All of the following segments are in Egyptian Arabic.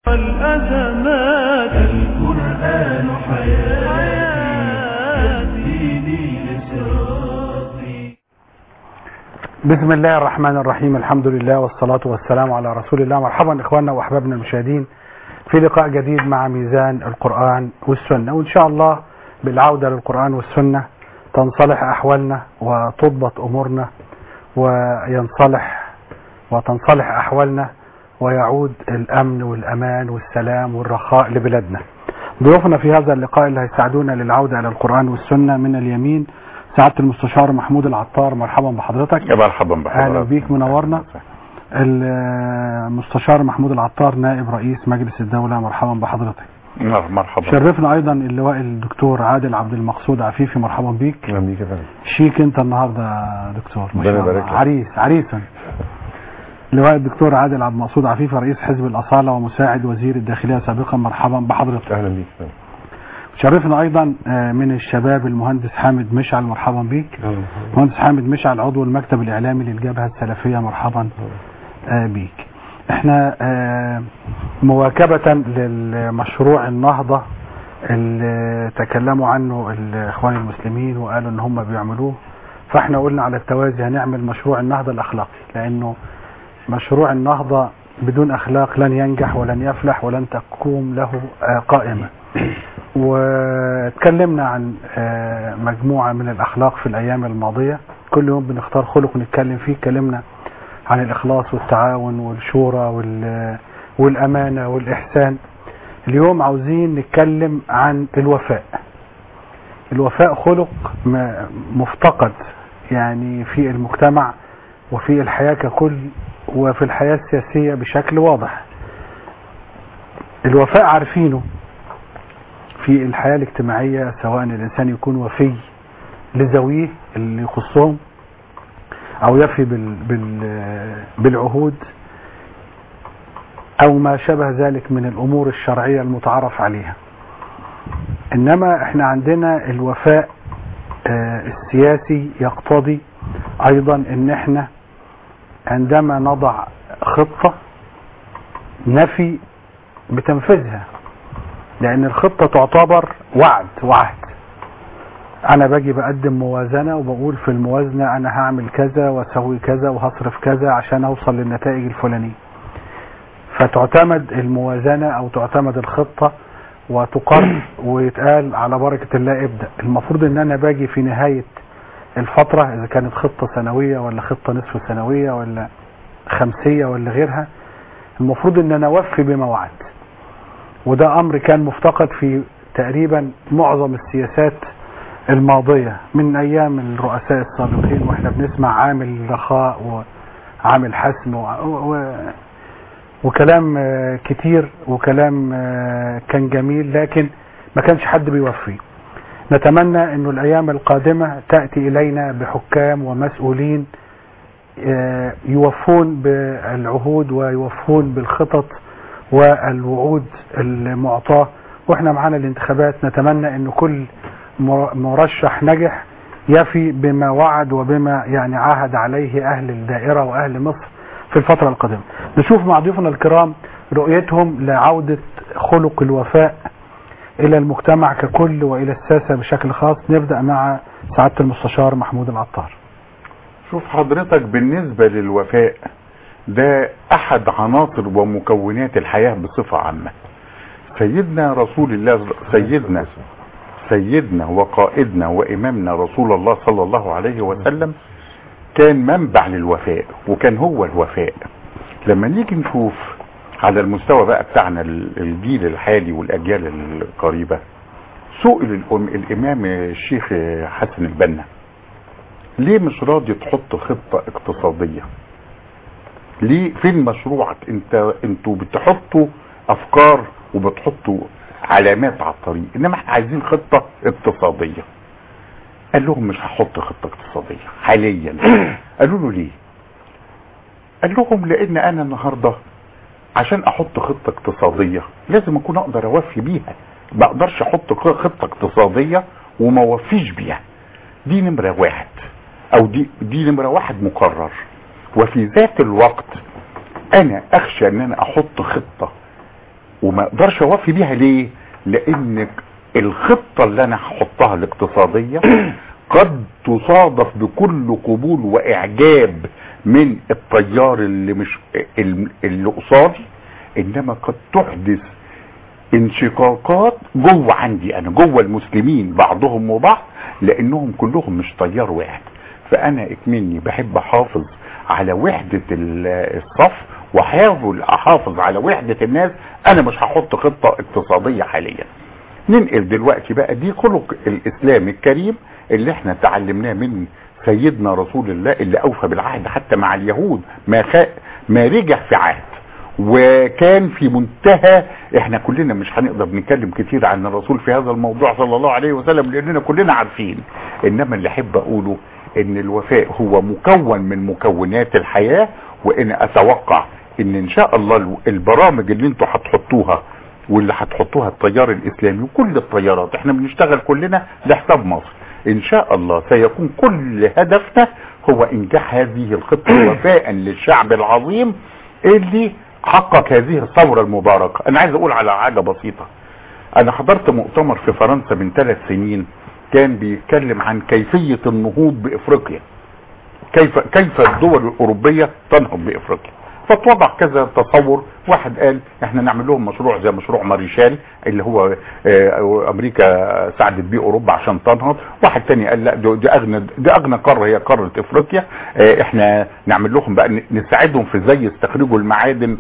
الأزمات القرآن حياتي ديني لصراطي بسم الله الرحمن الرحيم الحمد لله والصلاة والسلام على رسول الله مرحبا إخواننا وأحبابنا المشاهدين في لقاء جديد مع ميزان القرآن والسنة وإن شاء الله بالعودة للقرآن والسنة تنصلح أحوالنا وتضبط أمورنا وينصلح وتنصلح أحوالنا ويعود الأمن والأمان والسلام والرخاء لبلادنا ضيوفنا في هذا اللقاء اللي هيساعدونا للعودة إلى القرآن والسنة من اليمين سعادة المستشار محمود العطار مرحبا بحضرتك يا مرحبا بحضرتك اهلا بيك منورنا المستشار محمود العطار نائب رئيس مجلس الدولة مرحبا بحضرتك مر- مرحبا شرفنا ايضا اللواء الدكتور عادل عبد المقصود عفيفي مرحبا بيك اهلا بيك يا فندم شيك انت النهارده يا دكتور ما شاء ربنا الله يبارك لك. عريس عريسا لواء الدكتور عادل عبد المقصود عفيفي رئيس حزب الاصاله ومساعد وزير الداخليه سابقا مرحبا بحضرتك اهلا بيك يا فندم شرفنا ايضا آه، من الشباب المهندس حامد مشعل مرحبا بيك مهندس حامد مشعل عضو المكتب الاعلامي للجبهه السلفيه مرحبا آه، بيك احنا آه، مواكبه للمشروع النهضه اللي تكلموا عنه الاخوان المسلمين وقالوا ان هم بيعملوه فاحنا قلنا على التوازي هنعمل مشروع النهضه الاخلاقي لانه مشروع النهضه بدون اخلاق لن ينجح ولن يفلح ولن تقوم له آه، قائمه واتكلمنا عن آه، مجموعة من الأخلاق في الأيام الماضية كل يوم بنختار خلق نتكلم فيه اتكلمنا عن الإخلاص والتعاون والشورى وال- والأمانة والإحسان اليوم عاوزين نتكلم عن الوفاء الوفاء خلق م- مفتقد يعني في المجتمع وفي الحياة ككل وفي الحياة السياسية بشكل واضح الوفاء عارفينه في الحياة الاجتماعية سواء الإنسان يكون وفي لذويه اللي يخصهم أو يفي بال بال بالعهود أو ما شابه ذلك من الأمور الشرعية المتعارف عليها إنما إحنا عندنا الوفاء آه، السياسي يقتضي أيضا إن إحنا عندما نضع خطة نفي بتنفيذها لان الخطة تعتبر وعد وعهد انا باجي بقدم موازنة وبقول في الموازنة انا هعمل كذا واسوي كذا وهصرف كذا عشان اوصل للنتائج الفلانية فتعتمد الموازنة او تعتمد الخطة وتقر ويتقال على بركة الله ابدأ المفروض ان انا باجي في نهاية الفترة اذا كانت خطة سنوية ولا خطة نصف سنوية ولا خمسية ولا غيرها المفروض ان انا اوفي بما وعدت وده امر كان مفتقد في تقريبا معظم السياسات الماضية من ايام الرؤساء السابقين واحنا بنسمع عامل رخاء وعامل حسم و... و... وكلام آه، كتير وكلام آه، كان جميل لكن ما كانش حد بيوفي نتمنى انه الايام القادمة تأتي الينا بحكام ومسؤولين آه، يوفون بالعهود ويوفون بالخطط والوعود المعطاة واحنا معانا الانتخابات نتمنى ان كل مر- مرشح نجح يفي بما وعد وبما يعني عاهد عليه اهل الدائرة واهل مصر في الفترة القادمة نشوف مع ضيوفنا الكرام رؤيتهم لعودة خلق الوفاء الى المجتمع ككل والى الساسة بشكل خاص نبدأ مع سعادة المستشار محمود العطار شوف حضرتك بالنسبة للوفاء ده احد عناصر ومكونات الحياة بصفة عامة سيدنا رسول الله سيدنا سيدنا وقائدنا وامامنا رسول الله صلى الله عليه وسلم كان منبع للوفاء وكان هو الوفاء لما نيجي نشوف على المستوى بقى بتاعنا ال- الجيل الحالي والاجيال القريبة سئل الأم الامام الشيخ حسن البنا ليه مش راضي تحط خطة اقتصادية ليه فين مشروعك انت انتوا بتحطوا افكار وبتحطوا علامات على الطريق انما احنا عايزين خطة اقتصادية قال لهم مش هحط خطة اقتصادية حاليا قالوا له ليه قال لهم لان انا النهاردة عشان احط خطة اقتصادية لازم اكون اقدر اوفي بيها ما اقدرش احط خطة اقتصادية وما اوفيش بيها دي نمرة واحد او دي دي نمرة واحد مقرر وفي ذات الوقت انا اخشى ان انا احط خطة وما اقدرش اوفي بيها ليه لان الخطة اللي انا هحطها الاقتصادية قد تصادف بكل قبول واعجاب من التيار اللي مش اللي قصادي انما قد تحدث انشقاقات جوه عندي انا جوه المسلمين بعضهم وبعض لانهم كلهم مش تيار واحد فانا اكمني بحب احافظ على وحدة ال- الصف واحاول احافظ على وحدة الناس انا مش هحط خطة اقتصادية حاليا ننقل دلوقتي بقى دي خلق الاسلام الكريم اللي احنا تعلمناه من سيدنا رسول الله اللي اوفى بالعهد حتى مع اليهود ما خ... ما رجع في عهد وكان في منتهى احنا كلنا مش هنقدر نتكلم كتير عن الرسول في هذا الموضوع صلى الله عليه وسلم لاننا كلنا عارفين انما اللي احب اقوله ان الوفاء هو مكون من مكونات الحياة وانا اتوقع ان ان شاء الله البرامج اللي انتوا هتحطوها واللي هتحطوها التيار الاسلامي وكل التيارات احنا بنشتغل كلنا لحساب مصر ان شاء الله سيكون كل هدفنا هو انجاح هذه الخطة وفاء للشعب العظيم اللي حقق هذه الثورة المباركة انا عايز اقول على حاجة بسيطة انا حضرت مؤتمر في فرنسا من ثلاث سنين كان بيتكلم عن كيفية النهوض بافريقيا كيف كيف الدول الاوروبية تنهض بافريقيا فتوضع كذا تصور واحد قال احنا نعمل لهم مشروع زي مشروع ماريشال اللي هو اه امريكا ساعدت بيه اوروبا عشان تنهض واحد تاني قال لا دي اغنى دي اغنى قاره هي قاره افريقيا اه احنا نعمل لهم بقى نساعدهم في ازاي يستخرجوا المعادن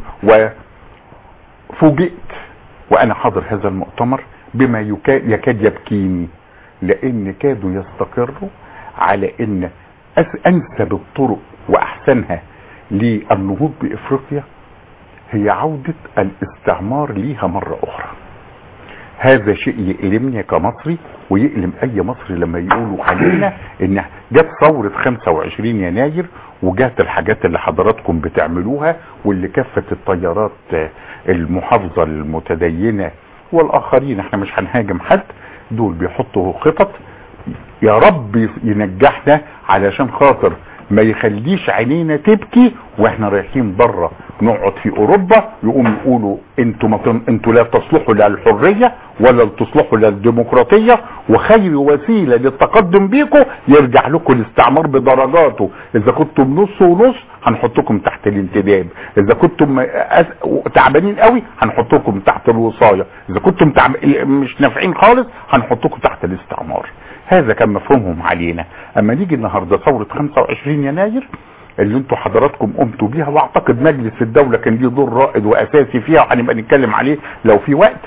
وفوجئت وانا حاضر هذا المؤتمر بما يكاد يبكيني لان كادوا يستقروا على ان انسب الطرق واحسنها للنهوض بافريقيا هي عودة الاستعمار ليها مرة اخرى هذا شيء يألمني كمصري ويألم اي مصري لما يقولوا علينا ان جت ثورة 25 يناير وجات الحاجات اللي حضراتكم بتعملوها واللي كفت التيارات المحافظة المتدينة والاخرين احنا مش هنهاجم حد دول بيحطوا خطط يا رب ينجحنا علشان خاطر ما يخليش عينينا تبكي واحنا رايحين بره نقعد في اوروبا يقوم يقولوا انتوا ما انتوا لا تصلحوا للحريه ولا تصلحوا للديمقراطيه وخير وسيله للتقدم بيكم يرجع لكم الاستعمار بدرجاته اذا كنتم نص ونص هنحطكم تحت الانتداب اذا كنتم تعبانين قوي هنحطكم تحت الوصايه اذا كنتم تعب... مش نافعين خالص هنحطكم تحت الاستعمار هذا كان مفهومهم علينا اما نيجي النهارده ثوره 25 يناير اللي انتوا حضراتكم قمتوا بيها واعتقد مجلس الدولة كان ليه دور رائد واساسي فيها وهنبقى نتكلم عليه لو في وقت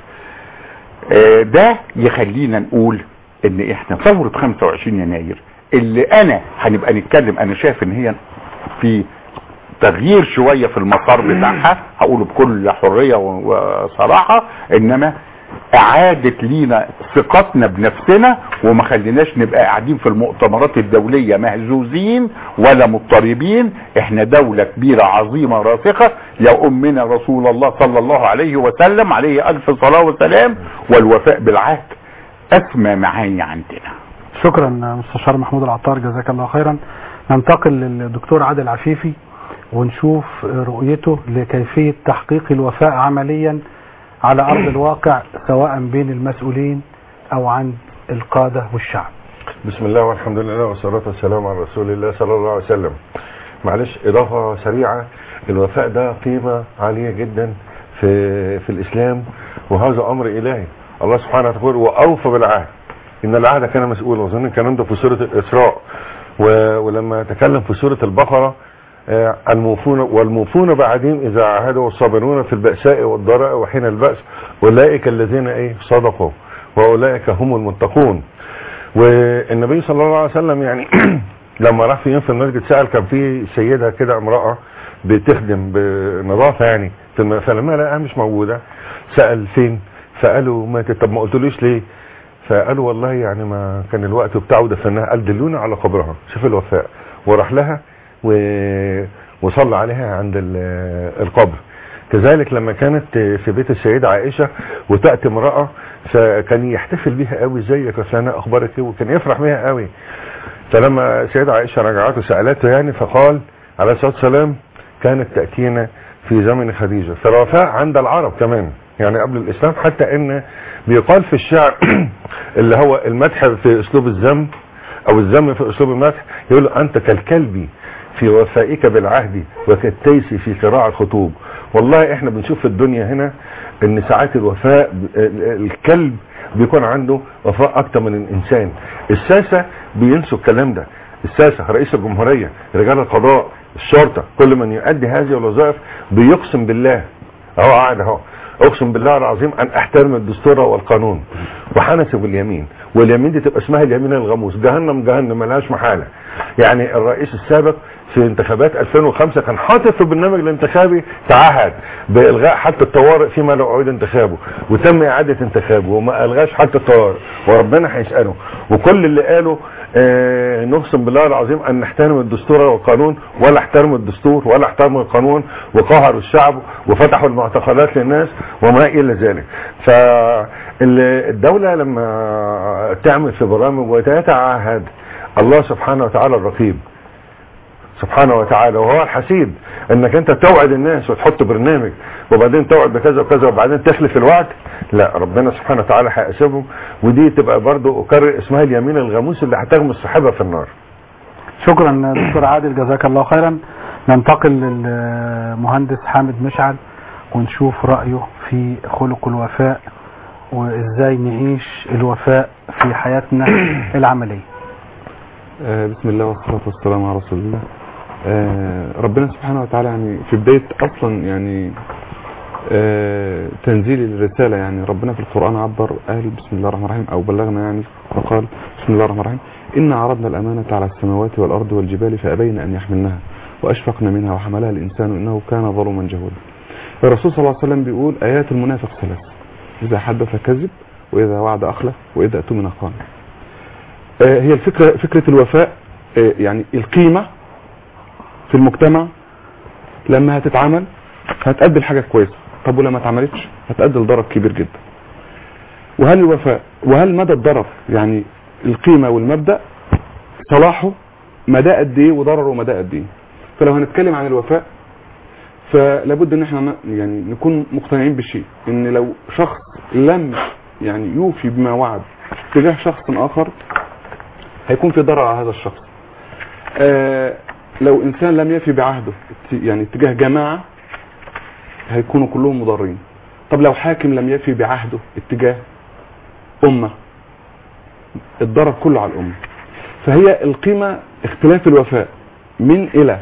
اه ده يخلينا نقول ان احنا ثورة 25 يناير اللي انا هنبقى نتكلم انا شايف ان هي في تغيير شوية في المسار بتاعها هقوله بكل حرية وصراحة انما اعادت لينا ثقتنا بنفسنا وما خليناش نبقى قاعدين في المؤتمرات الدولية مهزوزين ولا مضطربين احنا دولة كبيرة عظيمة راسخة يا امنا رسول الله صلى الله عليه وسلم عليه الف صلاة وسلام والوفاء بالعهد اسمى معاني عندنا شكرا مستشار محمود العطار جزاك الله خيرا ننتقل للدكتور عادل عفيفي ونشوف رؤيته لكيفية تحقيق الوفاء عمليا على أرض الواقع سواء بين المسؤولين أو عند القادة والشعب بسم الله والحمد لله والصلاة والسلام على رسول الله صلى الله عليه وسلم معلش إضافة سريعة الوفاء ده قيمة عالية جدا في في الإسلام وهذا أمر إلهي الله سبحانه وتعالى وأوفى بالعهد إن العهد كان مسؤولا وأظن الكلام ده في سورة الإسراء ولما تكلم في سورة البقرة الموفون والموفون بعدهم اذا عاهدوا والصابرون في البأساء والضراء وحين البأس اولئك الذين ايه صدقوا واولئك هم المتقون والنبي صلى الله عليه وسلم يعني لما راح في يوم في المسجد سأل كان في سيدة كده امرأة بتخدم بنظافة يعني فلما لقاها مش موجودة سأل فين فقالوا ماتت طب ما قلتليش ليه فقالوا والله يعني ما كان الوقت بتاعه دفنها قال دلونا على قبرها شوف الوفاء وراح لها و... وصلى عليها عند القبر كذلك لما كانت في بيت السيدة عائشة وتأتي امرأة فكان يحتفل بيها قوي زيك وسناء اخبارك ايه وكان يفرح بيها قوي فلما السيدة عائشة رجعته سألته يعني فقال عليه الصلاة والسلام كانت تأتينا في زمن خديجة فالوفاء عند العرب كمان يعني قبل الاسلام حتى ان بيقال في الشعر اللي هو المدح في اسلوب الذم او الذم في اسلوب المدح يقول له انت كالكلب في وفائك بالعهد وكالتيس في قراع الخطوب والله احنا بنشوف في الدنيا هنا ان ساعات الوفاء الكلب بيكون عنده وفاء اكتر من الانسان الساسة بينسوا الكلام ده الساسة رئيس الجمهورية رجال القضاء الشرطة كل من يؤدي هذه الوظائف بيقسم بالله اهو قاعد اهو اقسم بالله العظيم ان احترم الدستور والقانون وحنس باليمين واليمين دي تبقى اسمها اليمين الغموس جهنم جهنم ملهاش محاله يعني الرئيس السابق في انتخابات 2005 كان حاطط في البرنامج الانتخابي تعهد بالغاء حتى الطوارئ فيما لو اعيد انتخابه وتم اعاده انتخابه وما الغاش حتى الطوارئ وربنا هيساله وكل اللي قاله آه نقسم بالله العظيم ان نحترم الدستور والقانون ولا احترم الدستور ولا احترم القانون وقهروا الشعب وفتحوا المعتقلات للناس وما الى ذلك فالدولة لما تعمل في برامج وتتعهد الله سبحانه وتعالى الرقيب سبحانه وتعالى وهو الحسيب انك انت توعد الناس وتحط برنامج وبعدين توعد بكذا وكذا وبعدين تخلف الوعد لا ربنا سبحانه وتعالى هيحاسبهم ودي تبقى برضو اكرر اسمها اليمين الغموس اللي هتغمس صاحبها في النار شكرا دكتور عادل جزاك الله خيرا ننتقل للمهندس حامد مشعل ونشوف رأيه في خلق الوفاء وازاي نعيش الوفاء في حياتنا العملية آه، بسم الله والصلاة والسلام على رسول الله آه، ربنا سبحانه وتعالى يعني في بداية أصلا يعني آه، تنزيل الرسالة يعني ربنا في القرآن عبر قال بسم الله الرحمن الرحيم أو بلغنا يعني فقال بسم الله الرحمن الرحيم إنا عرضنا الأمانة على السماوات والأرض والجبال فأبين أن يحملنها وأشفقن منها وحملها الإنسان إنه كان ظلما جهولا الرسول صلى الله عليه وسلم بيقول آيات المنافق ثلاث إذا حدث كذب وإذا وعد أخلف وإذا أتمن خان آه، هي الفكرة فكرة الوفاء آه، يعني القيمة في المجتمع لما هتتعمل هتأدي لحاجة كويسة طب ولما اتعملتش هتأدي لضرر كبير جدا وهل الوفاء وهل مدى الضرر يعني القيمة والمبدأ صلاحه مدى قد ايه وضرره مدى قد ايه فلو هنتكلم عن الوفاء فلابد ان احنا ن- يعني نكون مقتنعين بشيء ان لو شخص لم يعني يوفي بما وعد تجاه شخص اخر هيكون في ضرر على هذا الشخص آه لو انسان لم يفي بعهده ات- يعني اتجاه جماعة هيكونوا كلهم مضرين طب لو حاكم لم يفي بعهده اتجاه امة الضرر كله على الامة فهي القيمة اختلاف الوفاء من الى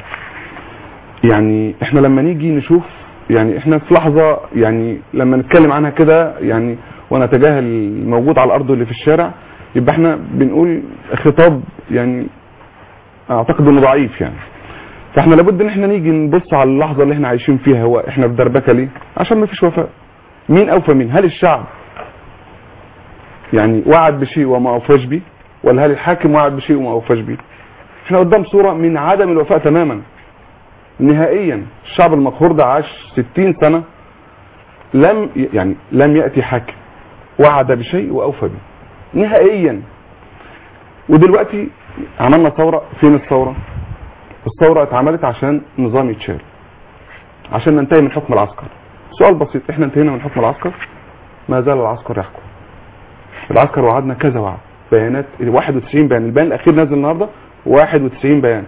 يعني احنا لما نيجي نشوف يعني احنا في لحظة يعني لما نتكلم عنها كده يعني ونتجاهل الموجود على الارض واللي في الشارع يبقى احنا بنقول خطاب يعني اعتقد انه ضعيف يعني فاحنا لابد ان احنا نيجي نبص على اللحظة اللي احنا عايشين فيها هو احنا في دربكة ليه عشان ما فيش وفاء مين اوفى مين هل الشعب يعني وعد بشيء وما اوفاش بيه ولا هل الحاكم وعد بشيء وما اوفاش بيه احنا قدام صورة من عدم الوفاء تماما نهائيا الشعب المقهور ده عاش 60 سنة لم يعني لم يأتي حاكم وعد بشيء وأوفى به نهائيا ودلوقتي عملنا ثورة فين الثورة الثورة اتعملت عشان نظام يتشال عشان ننتهي من حكم العسكر سؤال بسيط احنا انتهينا من حكم العسكر ما زال العسكر يحكم العسكر وعدنا كذا وعد بيانات 91 بيان البيان الاخير نازل النهارده 91 بيان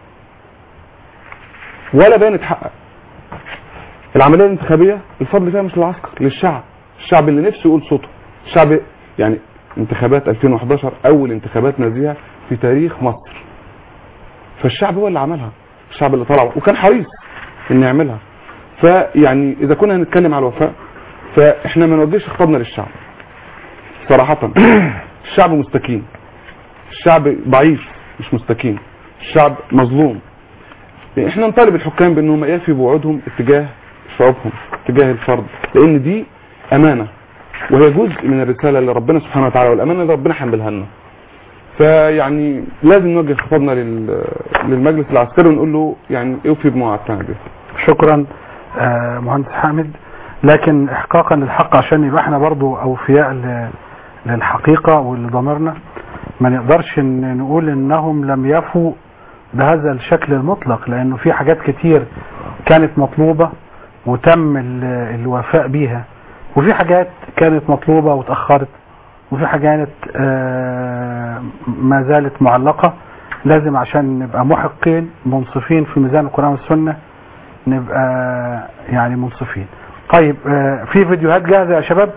ولا بيان اتحقق العمليه الانتخابيه الفضل فيها مش للعسكر للشعب الشعب اللي نفسه يقول صوته الشعب يعني انتخابات 2011 اول انتخابات نزيهه في تاريخ مصر فالشعب هو اللي عملها الشعب اللي طلع وكان حريص ان يعملها فيعني اذا كنا هنتكلم على الوفاء فاحنا ما نوجهش خطابنا للشعب صراحه الشعب مستكين الشعب ضعيف مش مستكين الشعب مظلوم احنا نطالب الحكام بانهم يفي بوعودهم اتجاه شعوبهم اتجاه الفرد لان دي امانه وهي جزء من الرساله اللي ربنا سبحانه وتعالى والامانه اللي ربنا حملها لنا فيعني لازم نوجه خطابنا لل- للمجلس العسكري ونقول له يعني اوفي بما وعدتنا به شكرا آه، مهندس حامد لكن احقاقا للحق عشان يبقى احنا برضو اوفياء ل- للحقيقة ولضميرنا ما نقدرش ان نقول انهم لم يفوا بهذا الشكل المطلق لانه في حاجات كتير كانت مطلوبة وتم ال- الوفاء بيها وفي حاجات كانت مطلوبة وتأخرت وفي حاجات آه، ما زالت معلقة لازم عشان نبقى محقين منصفين في ميزان القرآن والسنة نبقى يعني منصفين طيب آه، في فيديوهات جاهزة يا شباب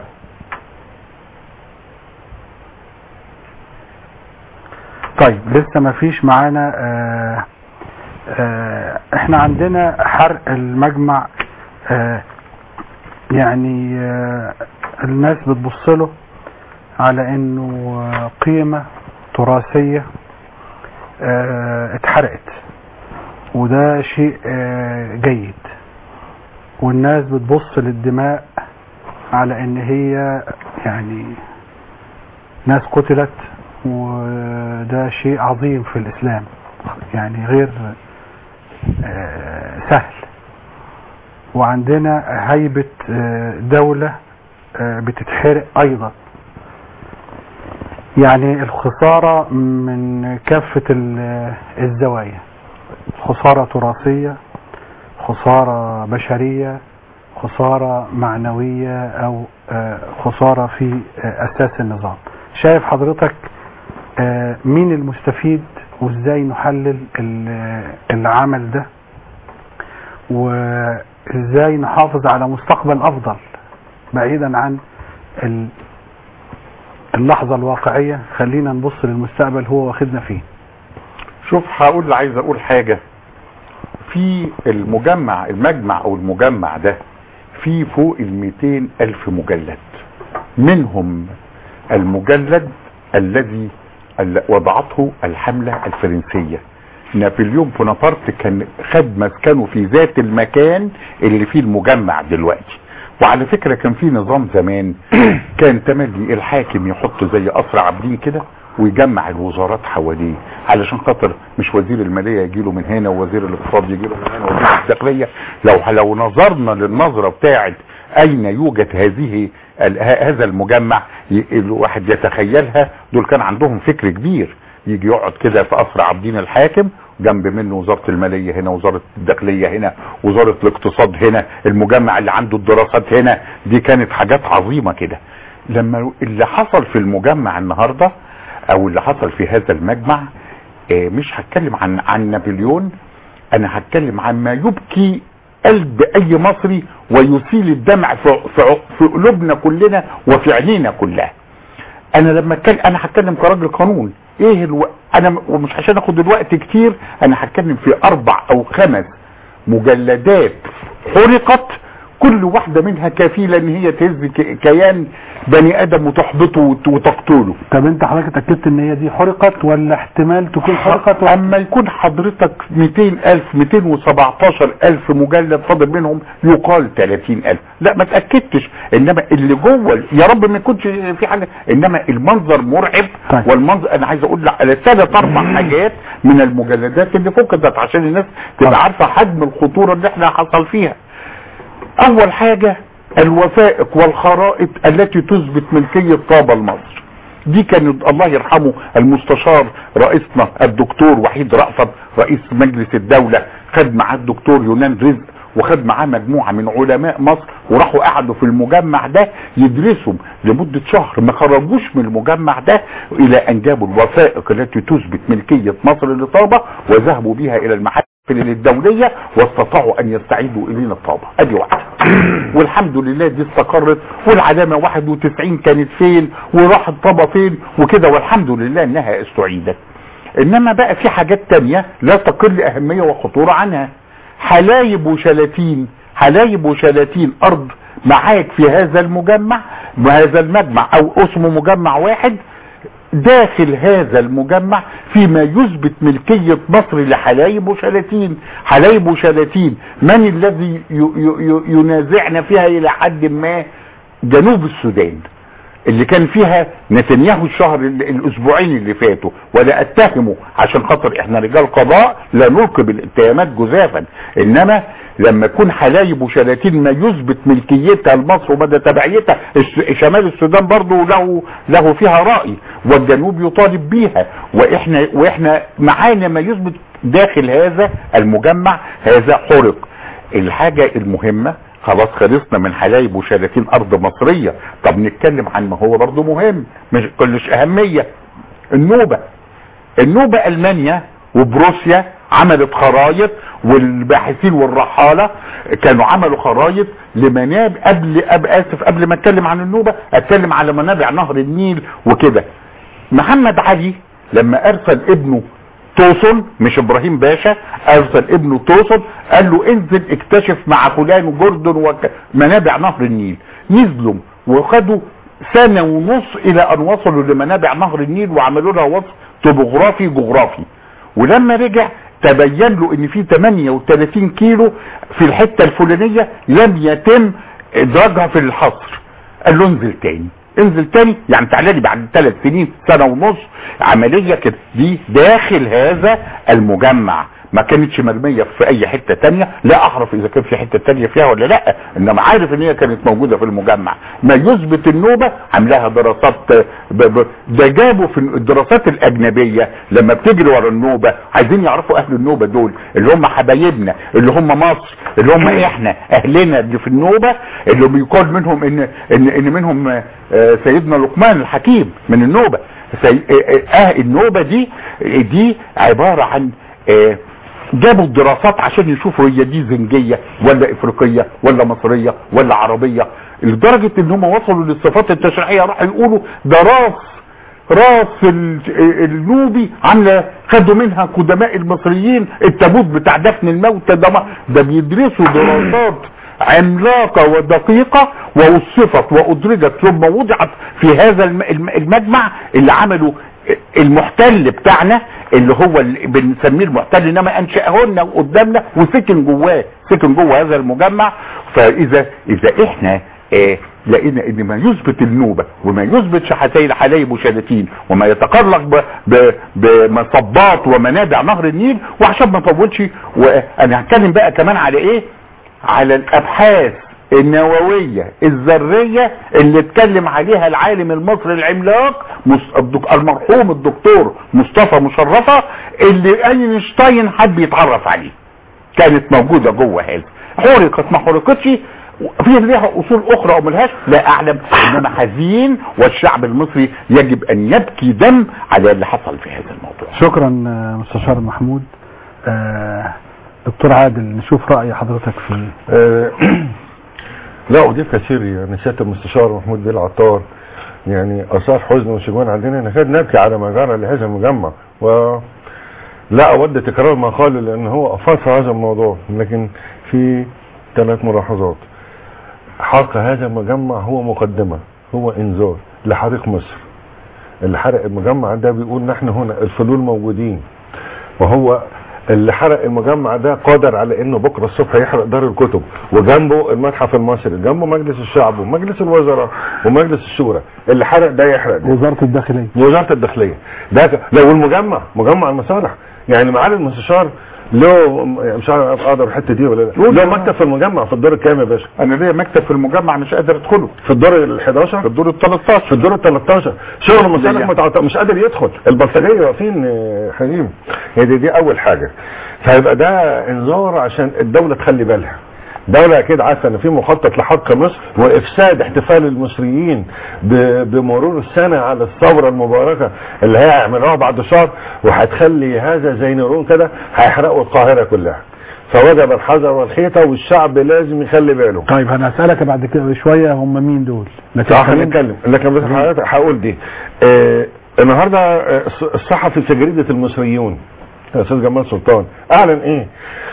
طيب لسه ما فيش معانا آه، آه، احنا عندنا حرق المجمع آه، يعني آه، الناس بتبص له على انه آه، قيمة تراثية آه، اتحرقت وده شيء آه، جيد والناس بتبص للدماء على ان هي يعني ناس قتلت وده شيء عظيم في الاسلام يعني غير آه، سهل وعندنا هيبة آه، دولة آه، بتتحرق ايضا يعني الخسارة من كافة ال- الزوايا خسارة تراثية خسارة بشرية خسارة معنوية او آه، خسارة في آه، اساس النظام شايف حضرتك آه، مين المستفيد وازاي نحلل ال- العمل ده وازاي نحافظ على مستقبل افضل بعيدا عن ال- اللحظة الواقعية خلينا نبص للمستقبل هو واخدنا فيه شوف هقول عايز اقول حاجة في المجمع المجمع او المجمع ده في فوق ال 200 الف مجلد منهم المجلد الذي ال- وضعته الحملة الفرنسية نابليون بونابرت كان خد مسكنه في ذات المكان اللي فيه المجمع دلوقتي وعلى فكرة كان في نظام زمان كان تملي الحاكم يحط زي قصر عابدين كده ويجمع الوزارات حواليه علشان خاطر مش وزير المالية يجيله من هنا ووزير الاقتصاد يجيله من هنا ووزير الداخلية لو لو نظرنا للنظرة بتاعت اين يوجد هذه ال- ه- هذا المجمع ي- الواحد يتخيلها دول كان عندهم فكر كبير يجي يقعد كده في قصر عابدين الحاكم جنب منه وزارة المالية هنا وزارة الداخلية هنا وزارة الاقتصاد هنا المجمع اللي عنده الدراسات هنا دي كانت حاجات عظيمة كده لما اللي حصل في المجمع النهاردة او اللي حصل في هذا المجمع آه، مش هتكلم عن عن نابليون انا هتكلم عن ما يبكي قلب اي مصري ويسيل الدمع في, في, في قلوبنا كلنا وفي عينينا كلها انا لما اتكلم انا هتكلم كراجل قانون ايه الو... انا م- ومش عشان اخد الوقت كتير انا هتكلم في اربع او خمس مجلدات حرقت كل واحدة منها كفيلة ان هي تهز ك- كيان بني ادم وتحبطه وت- وتقتله طب انت حضرتك اتاكدت ان هي دي حرقت ولا احتمال تكون حرقت ولا اما يكون حضرتك 200 الف 217 الف مجلد فاضل منهم يقال 30 الف لا ما تاكدتش انما اللي جوه يا رب ما يكونش في حاجه انما المنظر مرعب طيب. والمنظر انا عايز اقول على ثلاث اربع حاجات من المجلدات اللي فقدت عشان الناس تبقى طيب. عارفه حجم الخطوره اللي احنا حصل فيها اول حاجة الوثائق والخرائط التي تثبت ملكية طابة لمصر دي كان الله يرحمه المستشار رئيسنا الدكتور وحيد رأفت رئيس مجلس الدولة خد معاه الدكتور يونان رزق وخد معاه مجموعة من علماء مصر وراحوا قعدوا في المجمع ده يدرسوا لمدة شهر ما خرجوش من المجمع ده الى ان جابوا الوثائق التي تثبت ملكية مصر لطابة وذهبوا بها الى المحاكم الدولية واستطاعوا ان يستعيدوا الينا الطابة ادي واحدة والحمد لله دي استقرت والعلامة 91 كانت فين وراحت طابة فين وكده والحمد لله انها استعيدت انما بقى في حاجات تانية لا تقل اهمية وخطورة عنها حلايب وشلاتين حلايب وشلاتين ارض معاك في هذا المجمع وهذا المجمع او اسمه مجمع واحد داخل هذا المجمع فيما يثبت ملكية مصر لحلايب وشلاتين حلايب وشلاتين من الذي ي- ي- ي- ينازعنا فيها الى حد ما جنوب السودان اللي كان فيها نتنياهو الشهر ال- الاسبوعين اللي فاتوا ولا اتهمه عشان خاطر احنا رجال قضاء لا نلقي بالاتهامات جزافا انما لما يكون حلايب وشلاتين ما يثبت ملكيتها لمصر ومدى تبعيتها الس- شمال السودان برضه له له فيها راي والجنوب يطالب بيها واحنا واحنا معانا ما يثبت داخل هذا المجمع هذا حرق الحاجة المهمة خلاص خلصنا من حلايب وشلاتين ارض مصرية طب نتكلم عن ما هو برضو مهم مش كلش اهمية النوبة النوبة المانيا وبروسيا عملت خرايط والباحثين والرحالة كانوا عملوا خرايط لمناب قبل أب اسف قبل ما اتكلم عن النوبة اتكلم على منابع نهر النيل وكده محمد علي لما ارسل ابنه توصل مش ابراهيم باشا ارسل ابنه توصل قال له انزل اكتشف مع فلان وجردن ومنابع نهر النيل نزلوا وخدوا سنة ونص الى ان وصلوا لمنابع نهر النيل وعملوا لها وصف توبوغرافي جغرافي ولما رجع تبين له ان في 38 كيلو في الحتة الفلانية لم يتم ادراجها في الحصر قال له انزل تاني انزل تاني يعني تعالى لي بعد ثلاث سنين سنة ونص عملية كده دي داخل هذا المجمع ما كانتش مرمية في اي حتة تانية لا اعرف اذا كان في حتة تانية فيها ولا لا انما عارف ان هي كانت موجودة في المجمع ما يثبت النوبة عاملاها دراسات ب... ب... ده جابوا في الدراسات الاجنبية لما بتجري ورا النوبة عايزين يعرفوا اهل النوبة دول اللي هم حبايبنا اللي هم مصر اللي هم احنا اهلنا اللي في النوبة اللي بيقال منهم ان ان, إن منهم آه، سيدنا لقمان الحكيم من النوبة سي... آه، آه، النوبة دي دي عبارة عن آه، جابوا الدراسات عشان يشوفوا هي دي زنجية ولا افريقية ولا مصرية ولا عربية لدرجة ان هم وصلوا للصفات التشريعية راحوا يقولوا ده راس راس ال- النوبي عامله خدوا منها قدماء المصريين التابوت بتاع دفن الموتى ده ما- ده بيدرسوا دراسات عملاقة ودقيقة ووصفت وأدرجت ثم وضعت في هذا الم- الم- المجمع اللي عملوا المحتل بتاعنا اللي هو اللي بنسميه المحتل انما انشأهن قدامنا وسكن جواه سكن جوه هذا المجمع فاذا اذا احنا آه لقينا ان ما يثبت النوبة وما يثبت شحاتي حلايب وشلاتين وما يتقرق ب- ب- بمصبات ومنابع نهر النيل وعشان ما نطولش وانا هتكلم بقى كمان على ايه على الابحاث النووية الذرية اللي اتكلم عليها العالم المصري العملاق مس- الدك- المرحوم الدكتور مصطفى مشرفة اللي اينشتاين حب يتعرف عليه كانت موجودة جوه هذا حرقت ما حرقتش في لها اصول اخرى او ملهاش لا اعلم انما حزين والشعب المصري يجب ان يبكي دم على اللي حصل في هذا الموضوع شكرا آه، مستشار محمود آه، دكتور عادل نشوف رأي حضرتك في آه، لا اضيف كثير يعني سياده المستشار محمود بيه العطار يعني اثار حزن وشجون عندنا نكاد نبكي على ما جرى لهذا المجمع و لا اود تكرار ما قال لان هو افاض في هذا الموضوع لكن في ثلاث ملاحظات حرق هذا المجمع هو مقدمه هو انذار لحريق مصر اللي حرق المجمع ده بيقول نحن هنا الفلول موجودين وهو اللي حرق المجمع ده قادر على انه بكره الصبح يحرق دار الكتب وجنبه المتحف المصري جنبه مجلس الشعب ومجلس الوزراء ومجلس الشورى اللي حرق ده يحرق ده وزارة الداخلية وزاره الداخليه ده ك- لو المجمع مجمع المصالح يعني معالي المستشار له مش عارف اقدر الحته دي ولا لا له مكتب في المجمع في الدور الكام يا باشا انا ليا مكتب في المجمع مش قادر ادخله في الدور ال 11 في الدور ال 13 في الدور ال 13 شغل المصالح ليا. متعط... مش قادر يدخل البلطجيه واقفين آه، حليم هي دي, دي اول حاجه فيبقى ده انذار عشان الدوله تخلي بالها دولة أكيد عارفة إن في مخطط لحرق مصر وإفساد احتفال المصريين ب- بمرور السنة على الثورة المباركة اللي هيعملوها بعد شهر وهتخلي هذا زي نيرون كده هيحرقوا القاهرة كلها فوجب الحذر والخيطة والشعب لازم يخلي باله طيب انا هسألك بعد كده شوية هم مين دول لكن صح خلينا- هنتكلم لكن بس حضرتك هقول دي آه النهارده آه، الص- الصحفي في جريده المصريون الاستاذ جمال سلطان اعلن ايه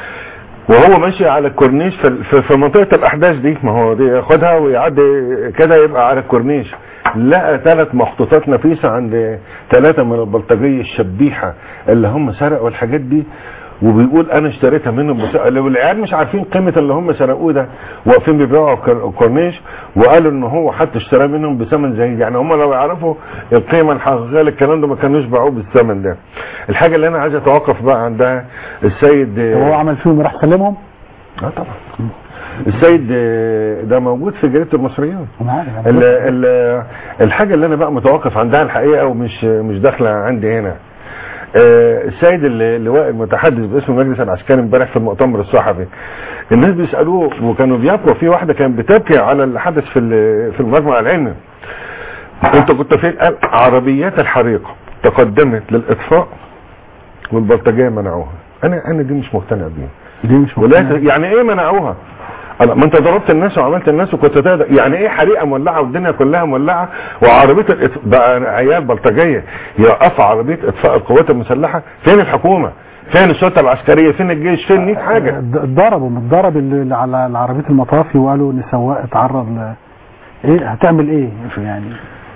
وهو ماشي على الكورنيش في, في, في منطقه الاحداث دي ما هو دي ياخدها ويعدي كده يبقى على الكورنيش لقى ثلاث مخطوطات نفيسه عند ثلاثه من البلطجيه الشبيحه اللي هم سرقوا الحاجات دي وبيقول انا اشتريتها منهم بس العيال مش عارفين قيمه اللي هم سرقوه ده واقفين بيبيعوا على الكور- الكورنيش وقالوا ان هو حتى اشترى منهم بثمن زهيد يعني هم لو يعرفوا القيمه الحقيقيه للكلام ده ما كانوش باعوه بالثمن ده الحاجه اللي انا عايز اتوقف بقى عندها السيد طب هو عمل فيهم راح سلمهم اه طبعا السيد آه، ده موجود في جريده المصريين انا عارف أنا ال ال الحاجه اللي انا بقى متوقف عندها الحقيقه ومش مش داخله عندي هنا آه، السيد اللي- اللواء المتحدث باسم المجلس العسكري امبارح في المؤتمر الصحفي الناس بيسالوه وكانوا بيبكوا في واحده كانت بتبكي على اللي حدث في ال- في المجمع العلمي انت كنت فين قال عربيات الحريقه تقدمت للاطفاء والبلطجيه منعوها انا انا دي مش مقتنع بيها دي مش ولا مقتنع. يعني ايه منعوها الله، ما انت ضربت الناس وعملت الناس وكنت تقدر يعني ايه حريقه مولعه والدنيا كلها مولعه وعربيه الإطف... بقى عيال بلطجيه يوقفوا عربيه اطفاء القوات المسلحه فين الحكومه فين الشرطه العسكريه فين الجيش فين 100 حاجه د- اتضربوا متضرب اللي على عربيه المطافي وقالوا ان السواق اتعرض ل ايه هتعمل ايه يعني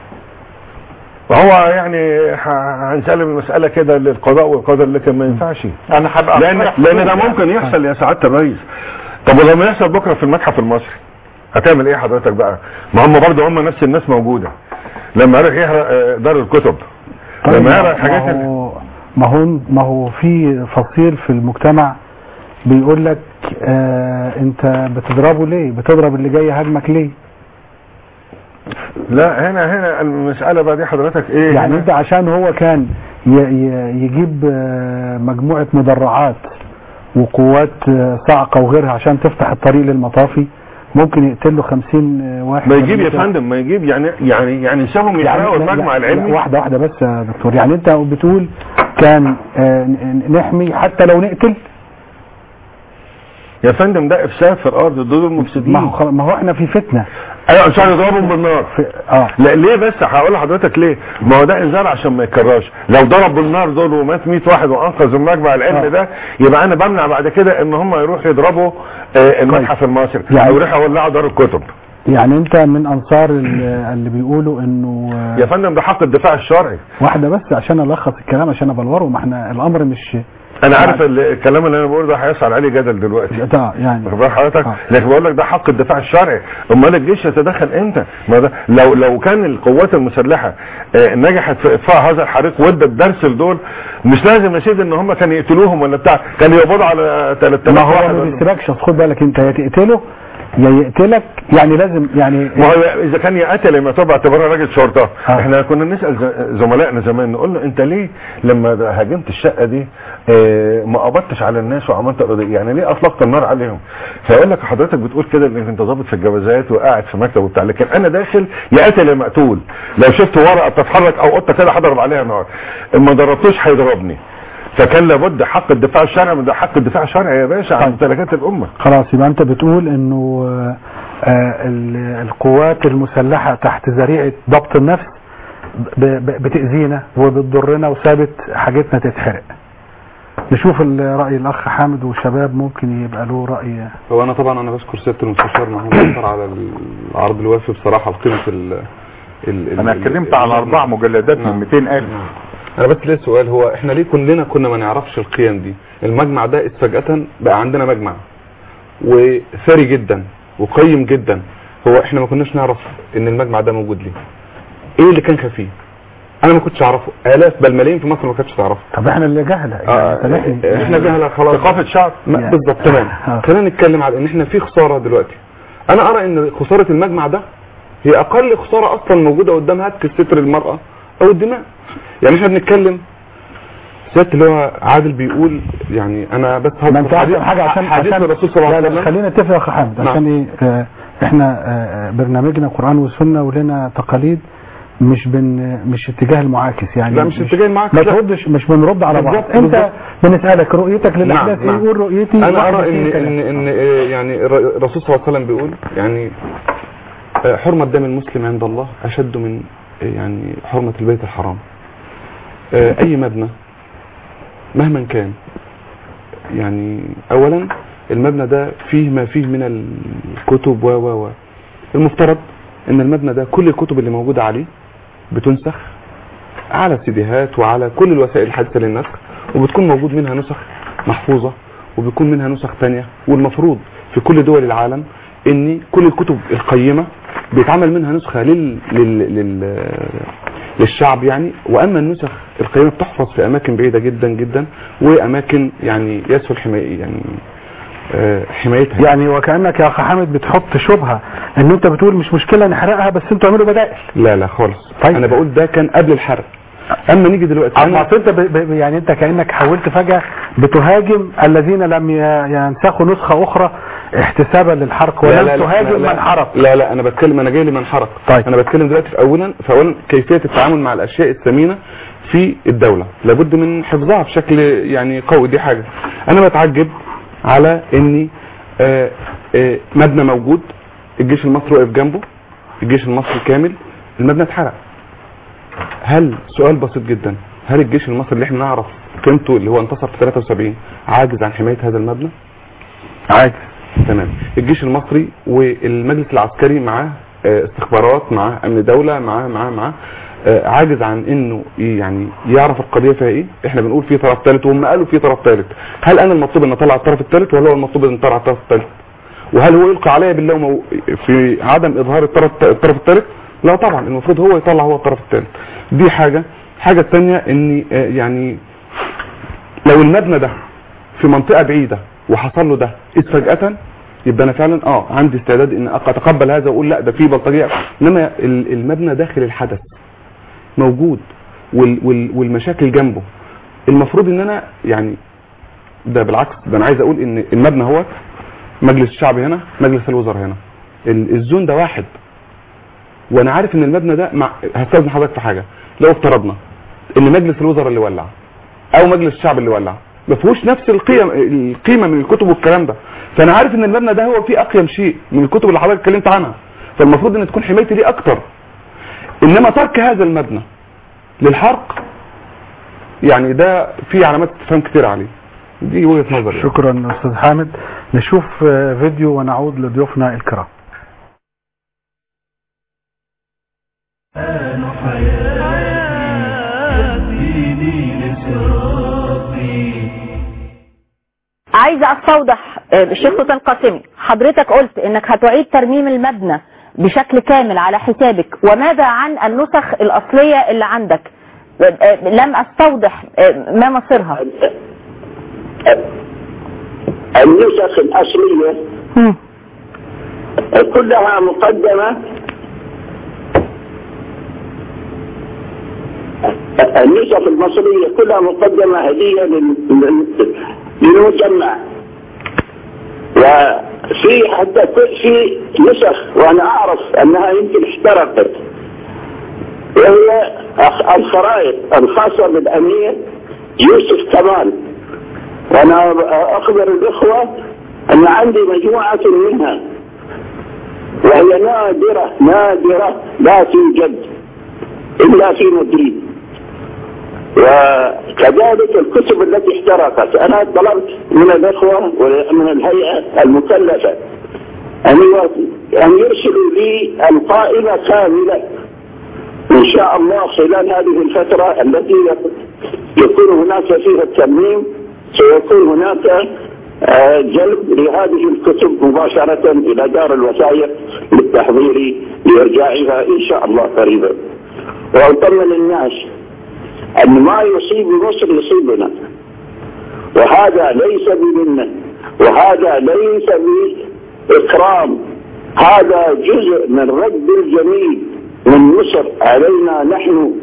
وهو يعني ه- هنسلم المساله كده للقضاء والقدر لكن ما ينفعش انا هبقى لان أقترح لان ده حلول. ممكن يحصل يا سعاده الرئيس طب ولما يحصل بكره في المتحف المصري هتعمل ايه حضرتك بقى ما هم برضه هم نفس الناس موجوده لما يروح يحرق آه، دار الكتب لما يحرق الحاجات ما اللي- هو ما هو ما هو في فصيل في المجتمع بيقول لك آه انت بتضربه ليه بتضرب اللي جاي هاجمك ليه لا هنا هنا المساله بقى دي حضرتك ايه يعني هنا؟ انت عشان هو كان ي- ي- يجيب آه، مجموعة مدرعات وقوات آه، صاعقة وغيرها عشان تفتح الطريق للمطافي ممكن يقتل له 50 آه، واحد ما يجيب يا ولا فندم ما يجيب يعني يعني يعني سابهم يحرقوا لا- المجمع لا- لا، العلمي واحدة واحدة بس يا دكتور يعني انت بتقول كان آه، ن- نحمي حتى لو نقتل يا فندم ده افساد في الارض دول ما المفسدين هو خلاص- ما هو احنا في فتنة ايوه عشان يضربهم بالنار في اه لا ليه بس هقول لحضرتك ليه ما هو ده انذار عشان ما يتكررش لو ضرب بالنار دول ومات 100 واحد وانقذ المجمع العلمي آه. ده يبقى انا بمنع بعد كده ان هم يروحوا يضربوا آه، المتحف المصري يعني- او يروحوا يولعوا دار الكتب يعني انت من انصار ال- اللي بيقولوا انه آه، يا فندم ده حق الدفاع الشرعي واحده بس عشان الخص الكلام عشان ابلوره ما احنا الامر مش انا عارف ال- الكلام اللي انا بقوله ده هيصل عليه جدل دلوقتي ده يعني واخد بال حضرتك آه. لكن بقول لك ده حق الدفاع الشرعي امال الجيش يتدخل امتى ما ده لو لو كان القوات المسلحه آه، نجحت في اطفاء هذا الحريق وادت درس لدول مش لازم يا سيدي ان هم كانوا يقتلوهم ولا بتاع كانوا يقبضوا على 3000 ما هو واحد ما ولا- بيسيبكش أصل خد بالك انت يا تقتله يا يقتلك يعني لازم يعني ما هو اذا كان يقتل لما تبقى اعتبرها راجل شرطه آه. احنا كنا نسال ز- زملائنا زمان نقول له انت ليه لما هاجمت الشقه دي اه ما قبضتش على الناس وعملت قضيه يعني ليه اطلقت النار عليهم فيقول لك حضرتك بتقول كده انك انت ضابط في الجوازات وقاعد في مكتب وبتاع لكن انا داخل يا قاتل يا مقتول لو شفت ورقه بتتحرك او قطه كده هضرب عليها نار ما ضربتوش هيضربني فكان لابد حق الدفاع الشرعي من ده حق الدفاع الشرعي يا باشا عن طيب. ممتلكات الامه خلاص يبقى انت بتقول انه آه، آه، ال- القوات المسلحه تحت ذريعه ضبط النفس ب- ب- بتاذينا وبتضرنا وسابت حاجتنا تتحرق نشوف ال- راي الاخ حامد والشباب ممكن يبقى له راي هو انا طبعا انا بشكر سياده المستشار محمد انصار على العرض الوافي بصراحه لقيمه ال ال- انا ال- اتكلمت ال- على اربع مجلدات من نعم. 200000 انا بس ليه سؤال هو احنا ليه كلنا كنا ما نعرفش القيم دي المجمع ده فجأة بقى عندنا مجمع وثري جدا وقيم جدا هو احنا ما كناش نعرف ان المجمع ده موجود ليه ايه اللي كان خفيه انا ما كنتش اعرفه الاف بل ملايين في مصر ما كانتش تعرفه طب احنا اللي جهله يعني آه، سامحني. احنا جهله خلاص ثقافه شعب ما- يعني. بالظبط تمام آه. خلينا نتكلم على ان احنا في خساره دلوقتي انا ارى ان خساره المجمع ده هي اقل خساره اصلا موجوده قدام هتك ستر المراه او الدماء يعني احنا بنتكلم سياده اللي هو عادل بيقول يعني انا بس ما انت حديث- عارف حاجه عشان حديث عشان الرسول صلى الله عليه لا لا وسلم خلينا نتفق يا اخ حامد نعم. عشان ايه آه، احنا آه، برنامجنا قران وسنه ولنا تقاليد مش بن مش اتجاه المعاكس يعني لا مش اتجاه المعاكس، ما لا. تردش مش بنرد على بعض بالظبط، انت بالظبط. بنسالك رؤيتك للاحداث نعم، ايه نعم. قول رؤيتي انا واحد، ارى ان اتنين، ان تلاته. ان آه، يعني الر- الرسول صلى الله عليه وسلم بيقول يعني آه، حرمه دم المسلم عند الله اشد من آه، يعني حرمه البيت الحرام آه، اي مبنى مهما كان يعني اولا المبنى ده فيه ما فيه من الكتب و و و المفترض ان المبنى ده كل الكتب اللي موجوده عليه بتنسخ على سيديهات وعلى كل الوسائل الحديثه للنسخ وبتكون موجود منها نسخ محفوظه وبيكون منها نسخ تانية والمفروض في كل دول العالم ان كل الكتب القيمه بيتعمل منها نسخه لل... لل... لل... للشعب يعني واما النسخ القيمه بتحفظ في اماكن بعيده جدا جدا واماكن يعني يسهل حماية يعني آه، حمايتها يعني وكانك يا اخ حامد بتحط شبهه ان انت بتقول مش مشكله نحرقها بس انتوا اعملوا بدائل لا لا خالص طيب. انا بقول ده كان قبل الحرق اما نيجي دلوقتي اما أصل انت ب... ب... يعني انت كانك حاولت فجاه بتهاجم الذين لم ي... ينسخوا نسخه اخرى احتسابا للحرق ولم تهاجم من حرق لا لا انا بتكلم انا جاي لي من حرق طيب. انا بتكلم دلوقتي في اولا في اولا كيفيه التعامل مع الاشياء الثمينه في الدوله لابد من حفظها بشكل يعني قوي دي حاجه انا بتعجب على اني آه، آه، مبنى موجود الجيش المصري واقف جنبه الجيش المصري كامل المبنى اتحرق هل سؤال بسيط جدا هل الجيش المصري اللي احنا نعرف قيمته اللي هو انتصر في 73 عاجز عن حمايه هذا المبنى عادي تمام الجيش المصري والمجلس العسكري معاه آه، استخبارات معاه امن دوله معاه معاه معاه آه، عاجز عن انه ي- يعني يعرف القضيه فيها ايه احنا بنقول في طرف ثالث وهم قالوا في طرف ثالث هل انا المطلوب ان اطلع الطرف الثالث ولا هو المطلوب ان اطلع الطرف الثالث وهل هو يلقي عليا باللوم أو في عدم اظهار الطرف الطرف الثالث لا طبعا المفروض هو يطلع هو الطرف الثالث دي حاجه حاجه الثانيه اني آه، يعني لو المبنى ده في منطقه بعيده وحصل له ده إذ فجاه يبقى انا فعلا اه عندي استعداد ان أق- اتقبل هذا واقول لا ده في بلطجيه انما ال- المبنى داخل الحدث موجود وال وال والمشاكل جنبه المفروض ان انا يعني ده بالعكس ده انا عايز اقول ان المبنى هو مجلس الشعب هنا مجلس الوزراء هنا ال- الزون ده واحد وانا عارف ان المبنى ده مع هستاذن حضرتك في حاجه لو افترضنا ان مجلس الوزراء اللي ولع او مجلس الشعب اللي ولع ما فيهوش نفس القيم القيمه من الكتب والكلام ده فانا عارف ان المبنى ده هو فيه اقيم شيء من الكتب اللي حضرتك اتكلمت عنها فالمفروض ان تكون حمايتي ليه اكتر انما ترك هذا المبنى للحرق يعني ده في علامات استفهام كتير عليه دي وجهه نظري يعني. شكرا استاذ حامد نشوف آه، فيديو ونعود لضيوفنا الكرام آن حياتي ديني لصراطي عايزه استوضح آه، الشيخ سلطان قاسمي حضرتك قلت انك هتعيد ترميم المبنى بشكل كامل على حسابك وماذا عن النسخ الاصليه اللي عندك آه، آه، لم استوضح آه، ما مصيرها النسخ الأصلية هم. كلها مقدمة النسخ المصرية كلها مقدمة هدية لل- لل- للمجمع وفي حتى كل- في نسخ وأنا أعرف أنها يمكن احترقت وهي أخ- الخرائط الخاصة بالأمير يوسف كمال وانا اخبر الاخوة ان عندي مجموعة منها وهي نادرة نادرة لا توجد الا في مدريد وكذلك الكتب التي احترقت انا طلبت من الاخوة ومن الهيئة المكلفة ان يو- ان يرسلوا لي القائمة كاملة ان شاء الله خلال هذه الفترة التي يكون هناك فيها الترميم سيكون هناك آه، جلب لهذه الكتب مباشرة إلى دار الوثائق للتحضير لإرجاعها إن شاء الله قريبا وأطمن الناس أن ما يصيب مصر يصيبنا وهذا ليس بمنة وهذا ليس بإكرام هذا جزء من رد الجميل من مصر علينا نحن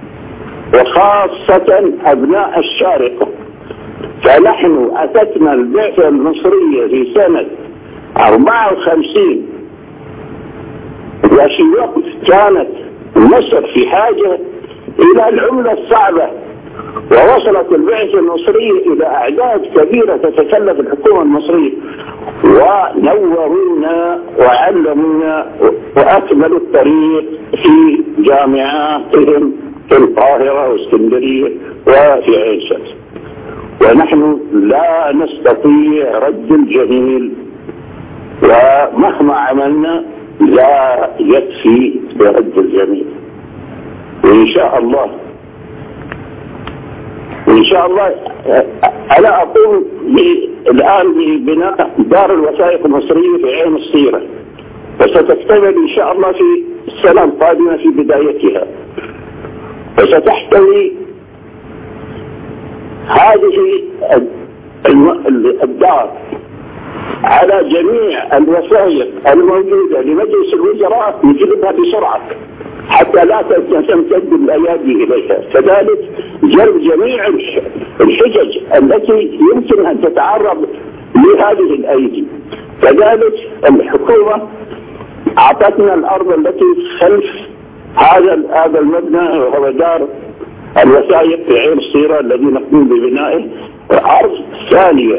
وخاصة أبناء الشارقة فنحن أتتنا البعثة المصرية في سنة 54 وفي وقت كانت مصر في حاجة إلى العملة الصعبة ووصلت البعثة المصرية إلى أعداد كبيرة تتكلف الحكومة المصرية ونورونا وعلمونا وأكملوا الطريق في جامعاتهم في القاهرة واسكندرية وفي عين شمس ونحن لا نستطيع رد الجميل ومهما عملنا لا يكفي برد الجميل وإن شاء الله وإن شاء الله أ- أنا أقوم ب- الآن ببناء دار الوثائق المصرية في عين السيرة وستكتمل إن شاء الله في السنة القادمة في بدايتها وستحتوي هذه الم- الدار على جميع الوثائق الموجودة لمجلس الوزراء نجلبها بسرعة حتى لا تمتد الايادي اليها كذلك جلب جميع الح- الحجج التي يمكن ان تتعرض لهذه الايدي كذلك الحكومه اعطتنا الارض التي خلف هذا هذا المبنى وهو دار الوثائق في عين الصيره الذي نقوم ببنائه ارض ثانيه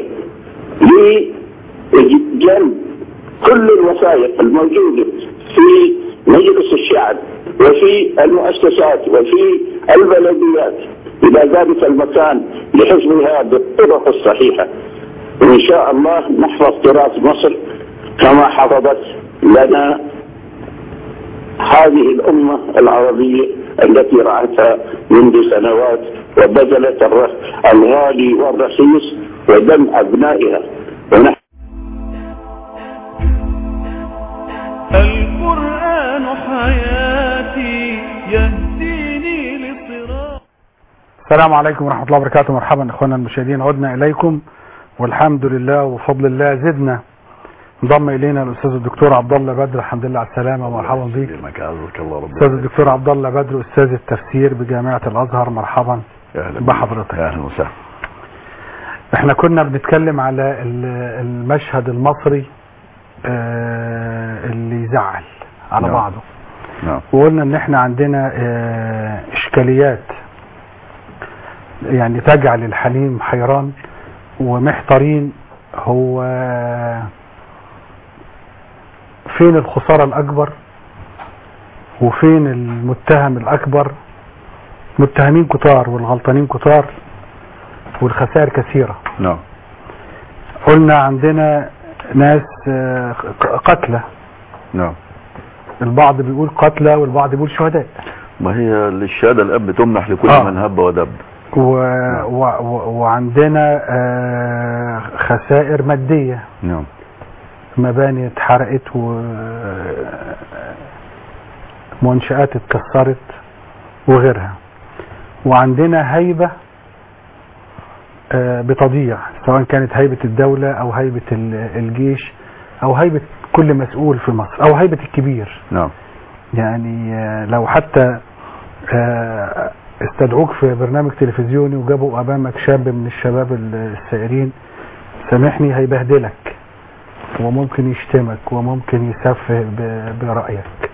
لجلب كل الوثائق الموجوده في مجلس الشعب وفي المؤسسات وفي البلديات الى ذلك المكان لحفظها بالطرق الصحيحه وان شاء الله نحفظ تراث مصر كما حفظت لنا هذه الأمة العربية التي رعتها منذ سنوات وبذلت الر- الغالي والرخيص ودم أبنائها ونحن القرآن حياتي يهديني للصراط السلام عليكم ورحمة الله وبركاته مرحبا اخوانا المشاهدين عدنا اليكم والحمد لله وفضل الله زدنا انضم الينا الاستاذ الدكتور عبد الله بدر الحمد لله على السلامه ومرحبا بيك عزك الله رب استاذ الدكتور عبد الله بدر استاذ التفسير بجامعه الازهر مرحبا اهلا بحضرتك. اهلا وسهلا احنا كنا بنتكلم على ال- المشهد المصري آه، اللي يزعل على نعم. بعضه نعم وقلنا ان احنا عندنا آه، اشكاليات يعني تجعل الحليم حيران ومحتارين هو فين الخسارة الاكبر وفين المتهم الاكبر متهمين كتار والغلطانين كتار والخسائر كثيرة نعم قلنا عندنا ناس آه، ق- قتلى نعم البعض بيقول قتلى والبعض بيقول شهداء ما هي الشهادة الأب تمنح لكل آه. من هب ودب و... و... و... وعندنا آه، خسائر مادية نعم مباني اتحرقت و منشآت اتكسرت وغيرها وعندنا هيبة آه، بتضيع سواء كانت هيبة الدولة أو هيبة ال- الجيش أو هيبة كل مسؤول في مصر أو هيبة الكبير نعم يعني آه، لو حتى آه، استدعوك في برنامج تلفزيوني وجابوا امامك شاب من الشباب السائرين سامحني هيبهدلك وممكن يشتمك وممكن يسفه ب- برأيك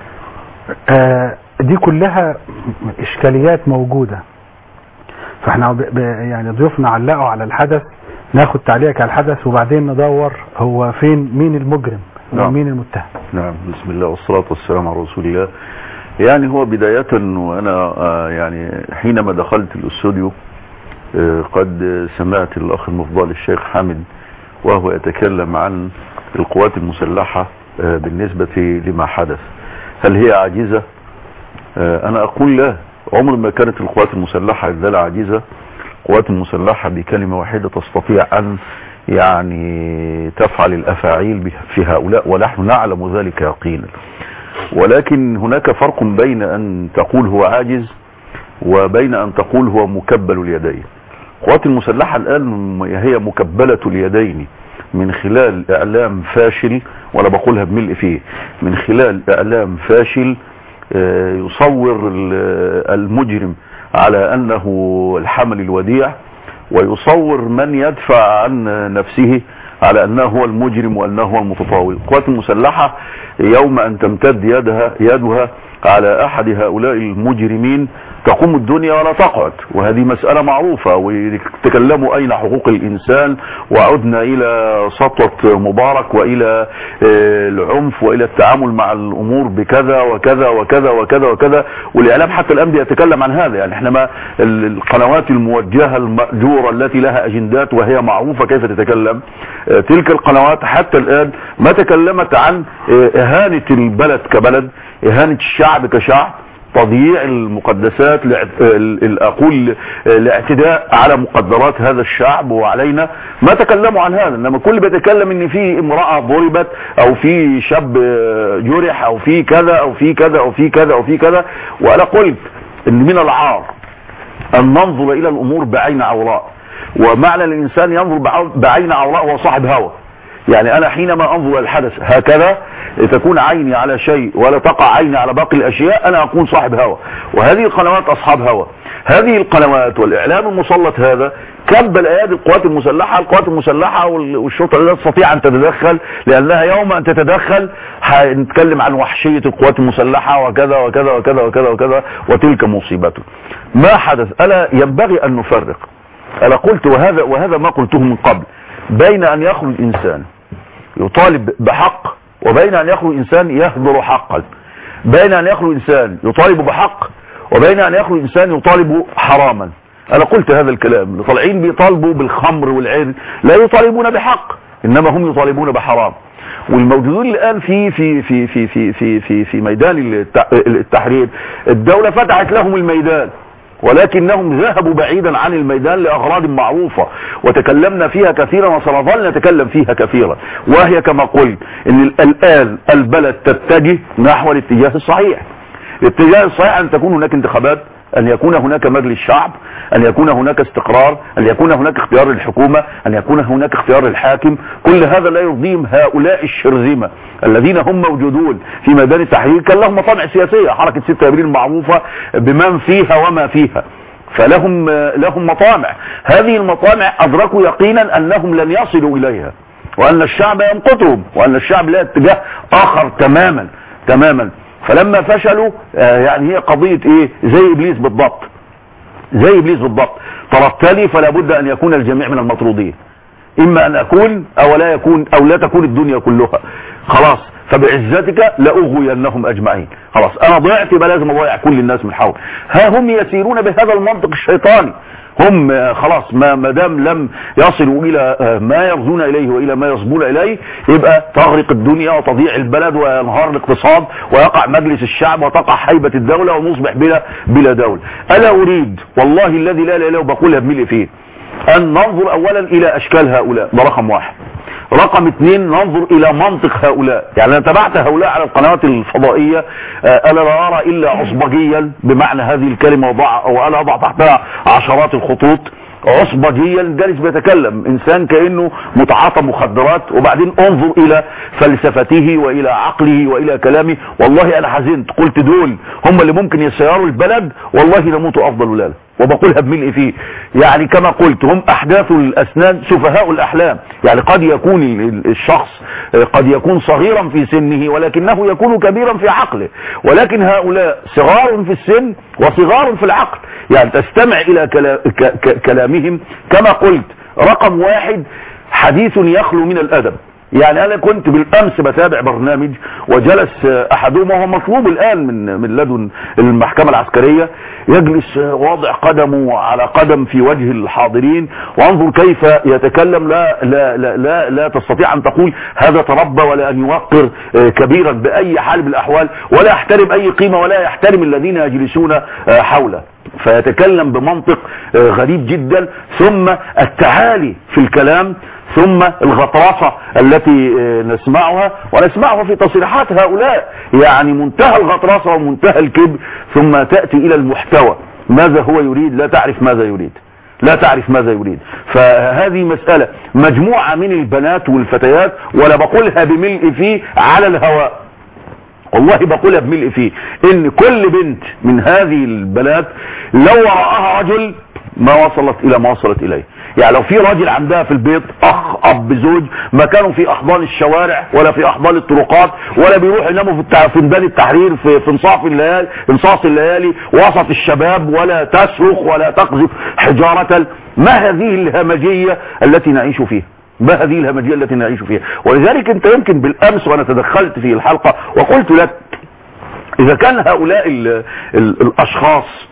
آه، دي كلها اشكاليات موجودة فاحنا ب- ب- يعني ضيوفنا علقوا على الحدث ناخد تعليقك على الحدث وبعدين ندور هو فين مين المجرم نعم. ومين المتهم نعم بسم الله والصلاة والسلام على رسول الله يعني هو بداية وأنا آه، يعني حينما دخلت الاستوديو آه، قد سمعت الأخ المفضل الشيخ حامد وهو يتكلم عن القوات المسلحة آه، بالنسبة لما حدث هل هي عاجزة آه، أنا أقول لا عمر ما كانت القوات المسلحة ذل عاجزة القوات المسلحة بكلمة واحدة تستطيع أن يعني تفعل الأفاعيل به- في هؤلاء ونحن نعلم ذلك يقينا ولكن هناك فرق بين أن تقول هو عاجز وبين أن تقول هو مكبل اليدين القوات المسلحة الآن هي مكبلة اليدين من خلال إعلام فاشل ولا بقولها بملء فيه من خلال إعلام فاشل آه، يصور ال- المجرم على أنه الحمل الوديع ويصور من يدفع عن نفسه على أنه هو المجرم وأنه هو المتطاول القوات المسلحة يوم أن تمتد يدها, يدها على أحد هؤلاء المجرمين تقوم الدنيا ولا تقعد وهذه مسألة معروفة ويتكلموا أين حقوق الإنسان وعدنا إلى سطوة مبارك وإلى آه، العنف وإلى التعامل مع الأمور بكذا وكذا وكذا وكذا وكذا والإعلام حتى الآن بيتكلم عن هذا يعني احنا ما ال- القنوات الموجهة المأجورة التي لها أجندات وهي معروفة كيف تتكلم آه، تلك القنوات حتى الآن ما تكلمت عن آه، إهانة البلد كبلد إهانة الشعب كشعب تضييع المقدسات لاعت- ال- ال- اقول الاعتداء على مقدرات هذا الشعب وعلينا ما تكلموا عن هذا انما كل بيتكلم ان في امرأة ضربت او في شاب آه، جرح او في كذا او في كذا او في كذا او في كذا وانا قلت ان من العار ان ننظر الى الامور بعين عوراء ومعنى الانسان ينظر بعو- بعين عوراء هو صاحب هوى يعني انا حينما انظر الحدث هكذا تكون عيني على شيء ولا تقع عيني على باقي الاشياء انا اكون صاحب هوى وهذه القنوات اصحاب هوى هذه القنوات والاعلام المسلط هذا كبل ايادي القوات المسلحه القوات المسلحه وال- والشرطه لا تستطيع ان تتدخل لانها يوم ان تتدخل هنتكلم عن وحشيه القوات المسلحه وكذا وكذا وكذا وكذا وكذا وتلك مصيبته ما حدث الا ينبغي ان نفرق انا قلت وهذا وهذا ما قلته من قبل بين ان يخرج انسان يطالب بحق وبين ان يخرج انسان يهدر حقا بين ان يخرج انسان يطالب بحق وبين ان يخرج انسان يطالب حراما انا قلت هذا الكلام اللي طالعين بيطالبوا بالخمر والعير لا يطالبون بحق انما هم يطالبون بحرام والموجودون الان في في في في في في في, في ميدان الت- التحرير الدوله فتحت لهم الميدان ولكنهم ذهبوا بعيدا عن الميدان لأغراض معروفة وتكلمنا فيها كثيرا وسنظل نتكلم فيها كثيرا وهي كما قلت ان ال- الآن البلد تتجه نحو الاتجاه الصحيح الاتجاه الصحيح أن تكون هناك انتخابات أن يكون هناك مجلس شعب أن يكون هناك استقرار أن يكون هناك اختيار للحكومة أن يكون هناك اختيار للحاكم كل هذا لا يرضيهم هؤلاء الشرذمة الذين هم موجودون في ميدان التحرير كان لهم مطامع سياسية حركة 6 ابريل معروفة بمن فيها وما فيها فلهم لهم مطامع هذه المطامع أدركوا يقينا أنهم لن يصلوا إليها وأن الشعب يمقتهم وأن الشعب له اتجاه آخر تماما تماما فلما فشلوا آه، يعني هي قضية ايه زي ابليس بالضبط زي ابليس بالضبط طردتني فلا بد ان يكون الجميع من المطرودين اما ان اكون او لا يكون او لا تكون الدنيا كلها خلاص فبعزتك لاغوينهم اجمعين خلاص انا ضيعت يبقى لازم اضيع كل الناس من حول ها هم يسيرون بهذا المنطق الشيطاني هم آه، خلاص ما ما دام لم يصلوا الى آه، ما يرجون اليه والى ما يصبون اليه يبقى تغرق الدنيا وتضيع البلد وينهار الاقتصاد ويقع مجلس الشعب وتقع هيبه الدوله ونصبح بلا بلا دوله الا اريد والله الذي لا اله الا هو بقولها بملء فيه ان ننظر اولا الى اشكال هؤلاء ده رقم واحد رقم اثنين ننظر الى منطق هؤلاء يعني انا تابعت هؤلاء على القنوات الفضائية آه، انا لا ارى الا عصبجيا بمعنى هذه الكلمة وضع وانا اضع تحتها عشرات الخطوط عصبجيا جالس بيتكلم انسان كانه متعاطى مخدرات وبعدين انظر الى فلسفته والى عقله والى كلامه والله انا حزنت قلت دول هم اللي ممكن يسيروا البلد والله نموتوا افضل ولاده وبقولها بملء فيه يعني كما قلت هم احداث الاسنان سفهاء الاحلام يعني قد يكون ال- ال- الشخص آه، قد يكون صغيرا في سنه ولكنه يكون كبيرا في عقله ولكن هؤلاء صغار في السن وصغار في العقل يعني تستمع الى كلا- ك- ك- كلامهم كما قلت رقم واحد حديث يخلو من الادب يعني انا كنت بالامس بتابع برنامج وجلس احدهم وهو مطلوب الان من من لدن المحكمه العسكريه يجلس واضع قدمه على قدم في وجه الحاضرين وانظر كيف يتكلم لا لا لا لا, لا تستطيع ان تقول هذا تربى ولا ان يوقر كبيرا باي حال من الاحوال ولا يحترم اي قيمه ولا يحترم الذين يجلسون حوله فيتكلم بمنطق غريب جدا ثم التعالي في الكلام ثم الغطرسة التي نسمعها ونسمعها في تصريحات هؤلاء يعني منتهى الغطرسة ومنتهى الكبر ثم تأتي إلى المحتوى ماذا هو يريد لا تعرف ماذا يريد لا تعرف ماذا يريد فهذه مسألة مجموعة من البنات والفتيات ولا بقولها بملء فيه على الهواء والله بقولها بملء فيه ان كل بنت من هذه البنات لو وراءها رجل ما وصلت الى ما وصلت اليه يعني لو في راجل عندها في البيت اخ اب زوج ما كانوا في احضان الشوارع ولا في احضان الطرقات ولا بيروحوا يناموا في التع... في ميدان التحرير في في انصاف الليالي انصاص الليالي وسط الشباب ولا تصرخ ولا تقذف حجارة ما هذه الهمجية التي نعيش فيها ما هذه الهمجية التي نعيش فيها ولذلك انت يمكن بالامس وانا تدخلت في الحلقة وقلت لك اذا كان هؤلاء ال ال الاشخاص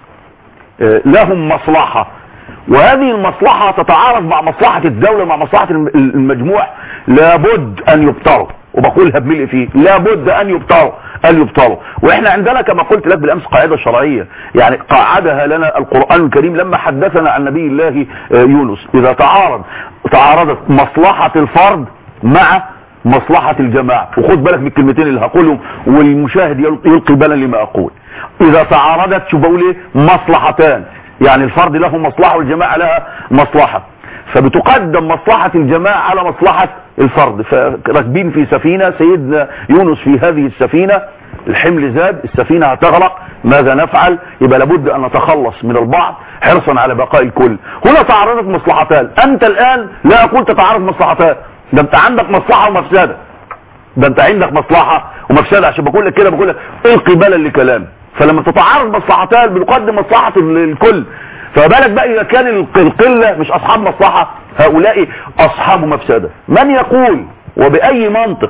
لهم مصلحة وهذه المصلحة تتعارض مع مصلحة الدولة مع مصلحة المجموع لابد ان يبتروا وبقولها بملء فيه لابد ان يبتروا ان يبتروا واحنا عندنا كما قلت لك بالامس قاعدة شرعية يعني قاعدها لنا القرآن الكريم لما حدثنا عن نبي الله يونس اذا تعارض تعارضت مصلحة الفرد مع مصلحة الجماعة وخد بالك من الكلمتين اللي هقولهم والمشاهد يلقي بالا لما اقول اذا تعارضت شو بقول ايه مصلحتان يعني الفرد له مصلحة والجماعة لها مصلحة فبتقدم مصلحة الجماعة على مصلحة الفرد فراكبين في سفينة سيدنا يونس في هذه السفينة الحمل زاد السفينة هتغرق ماذا نفعل يبقى لابد ان نتخلص من البعض حرصا على بقاء الكل هنا تعارضت مصلحتان انت الان لا اقول تتعارض مصلحتان ده انت عندك مصلحة ومفسدة ده انت عندك مصلحة ومفسدة عشان بقول لك كده بقول لك القي بالا لكلامي فلما تتعارض مصلحتان بنقدم مصلحة الكل فبالك بقى اذا كان الق- القلة مش اصحاب مصلحة هؤلاء اصحاب مفسدة من يقول وباي منطق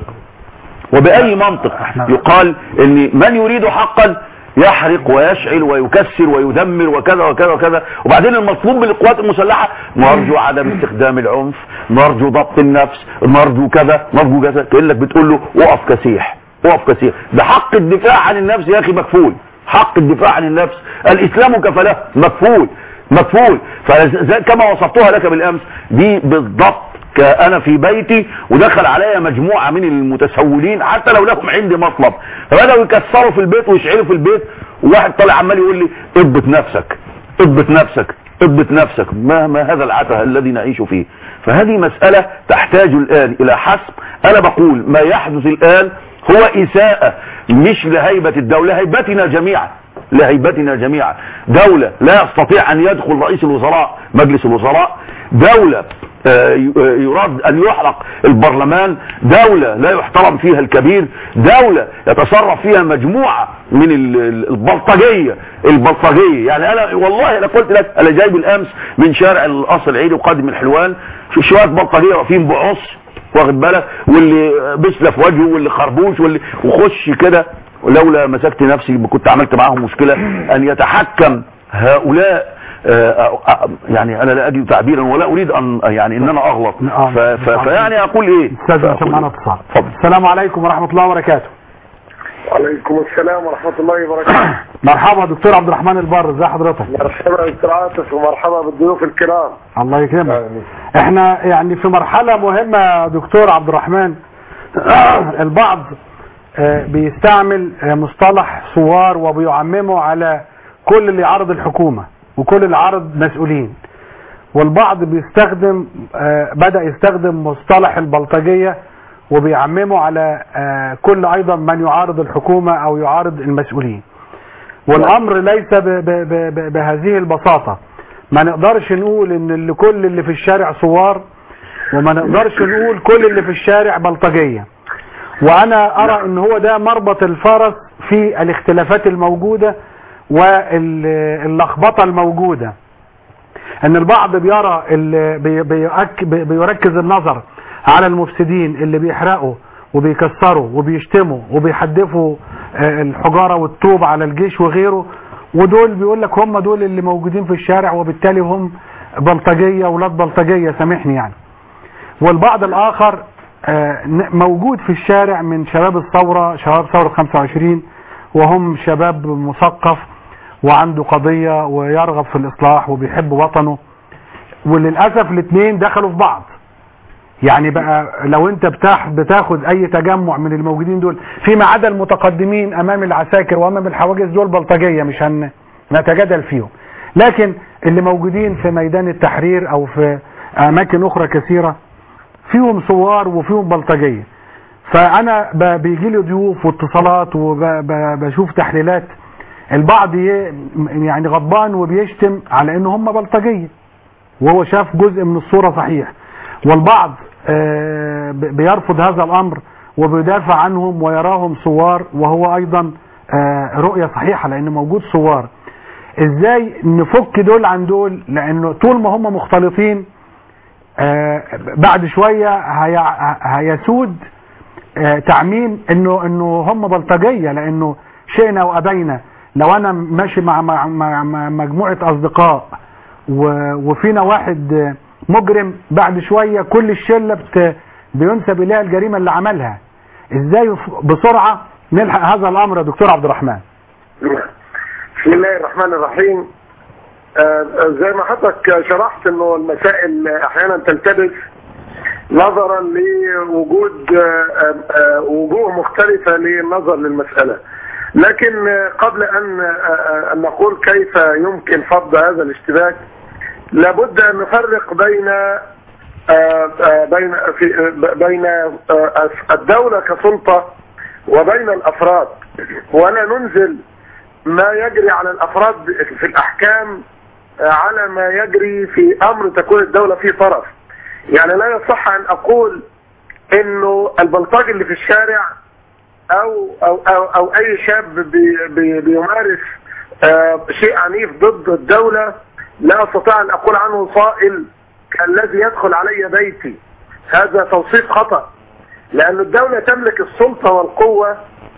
وبأي منطق يقال ان من يريد حقا يحرق ويشعل ويكسر ويدمر وكذا وكذا وكذا وبعدين المطلوب من القوات المسلحة نرجو عدم استخدام العنف نرجو ضبط النفس نرجو كذا نرجو كذا كأنك بتقول له وقف كسيح وقف كسيح ده حق الدفاع عن النفس يا اخي مكفول حق الدفاع عن النفس الاسلام كفله مكفول مكفول فكما وصفتها لك بالامس دي بالضبط كأنا في بيتي ودخل عليا مجموعة من المتسولين حتى لو لهم عندي مطلب فبدأوا يكسروا في البيت ويشعلوا في البيت وواحد طالع عمال يقول لي اضبط نفسك اضبط نفسك اضبط نفسك ما, ما هذا العته الذي نعيش فيه فهذه مسألة تحتاج الآن إلى حسب أنا بقول ما يحدث الآن هو إساءة مش لهيبة الدولة هيبتنا جميعا لهيبتنا جميعا دولة لا يستطيع أن يدخل رئيس الوزراء مجلس الوزراء دولة آه، ي- آه، يراد أن يحرق البرلمان دولة لا يحترم فيها الكبير دولة يتصرف فيها مجموعة من ال- ال- البلطجية البلطجية يعني أنا والله أنا قلت لك أنا جايب الأمس من شارع القصر العيني وقادم من حلوان في شوية بلطجية واقفين بعص واخد بالك واللي بسله في وجهه واللي خربوش واللي وخش كده ولولا مسكت نفسي كنت عملت معاهم مشكلة ان يتحكم هؤلاء آه، آه، يعني انا لا اجد تعبيرا ولا اريد ان يعني ان انا اغلط نعم. ف- ف- فيعني اقول ايه استاذ فأقول معنا إيه؟ اتصال اتفضل. السلام عليكم ورحمة الله وبركاته وعليكم السلام ورحمة الله وبركاته مرحبا دكتور عبد الرحمن البر ازي حضرتك مرحبا دكتور عاطف ومرحبا بالضيوف الكرام الله يكرمك احنا يعني في مرحلة مهمة يا دكتور عبد الرحمن البعض آه، بيستعمل آه، مصطلح ثوار وبيعممه على كل اللي يعارض الحكومة وكل اللي عارض مسؤولين والبعض بيستخدم آه، بدأ يستخدم مصطلح البلطجية وبيعممه على آه، كل ايضا من يعارض الحكومة او يعارض المسؤولين والامر ليس ب ب ب ب بهذه البساطة ما نقدرش نقول ان اللي كل اللي في الشارع ثوار وما نقدرش نقول كل اللي في الشارع بلطجية وانا ارى ان هو ده مربط الفرس في الاختلافات الموجودة واللخبطة الموجودة ان البعض بيرى اللي بي بيأك بي- بيركز النظر على المفسدين اللي بيحرقوا وبيكسروا وبيشتموا وبيحدفوا آه، الحجارة والطوب على الجيش وغيره ودول بيقول لك هم دول اللي موجودين في الشارع وبالتالي هم بلطجية ولاد بلطجية سامحني يعني والبعض الاخر آه، ن- موجود في الشارع من شباب الثورة شباب ثورة 25 وهم شباب مثقف وعنده قضية ويرغب في الاصلاح وبيحب وطنه وللأسف الاثنين دخلوا في بعض يعني بقى لو انت بتاح بتاخد اي تجمع من الموجودين دول فيما عدا المتقدمين امام العساكر وامام الحواجز دول بلطجية مش هن نتجادل فيهم لكن اللي موجودين في ميدان التحرير او في اماكن اخرى كثيرة فيهم ثوار وفيهم بلطجية فانا ب- بيجي لي ضيوف واتصالات وبشوف تحليلات البعض ي- يعني غضبان وبيشتم على ان هم بلطجية وهو شاف جزء من الصورة صحيح والبعض آه، ب- بيرفض هذا الامر وبيدافع عنهم ويراهم ثوار وهو ايضا آه، رؤية صحيحة لان موجود ثوار ازاي نفك دول عن دول لانه طول ما هم مختلطين آه، بعد شوية هي- هيسود آه، تعميم انه انه هم بلطجية لانه شئنا وابينا لو انا ماشي مع, مع, مع, مع مجموعة اصدقاء و- وفينا واحد آه، مجرم بعد شوية كل الشلة بت- بينسب اليها الجريمة اللي عملها ازاي ف- بسرعة نلحق هذا الامر يا دكتور عبد الرحمن بسم الله الرحمن الرحيم آه، زي ما حضرتك شرحت انه المسائل احيانا تلتبس نظرا لوجود آه، آه، وجوه مختلفة للنظر للمسألة لكن آه، قبل ان آه، آه، أن نقول كيف يمكن فض هذا الاشتباك لابد ان نفرق بين آه، آه، بين في آه، بين آه، الدولة كسلطة وبين الأفراد ولا ننزل ما يجري على الأفراد في الأحكام آه، على ما يجري في أمر تكون الدولة فيه طرف يعني لا يصح أن أقول إنه البلطجي اللي في الشارع أو أو أو, أو أي شاب بي بي بيمارس آه، شيء عنيف ضد الدولة لا أستطيع أن أقول عنه صائل كالذي يدخل علي بيتي هذا توصيف خطأ لأن الدولة تملك السلطة والقوة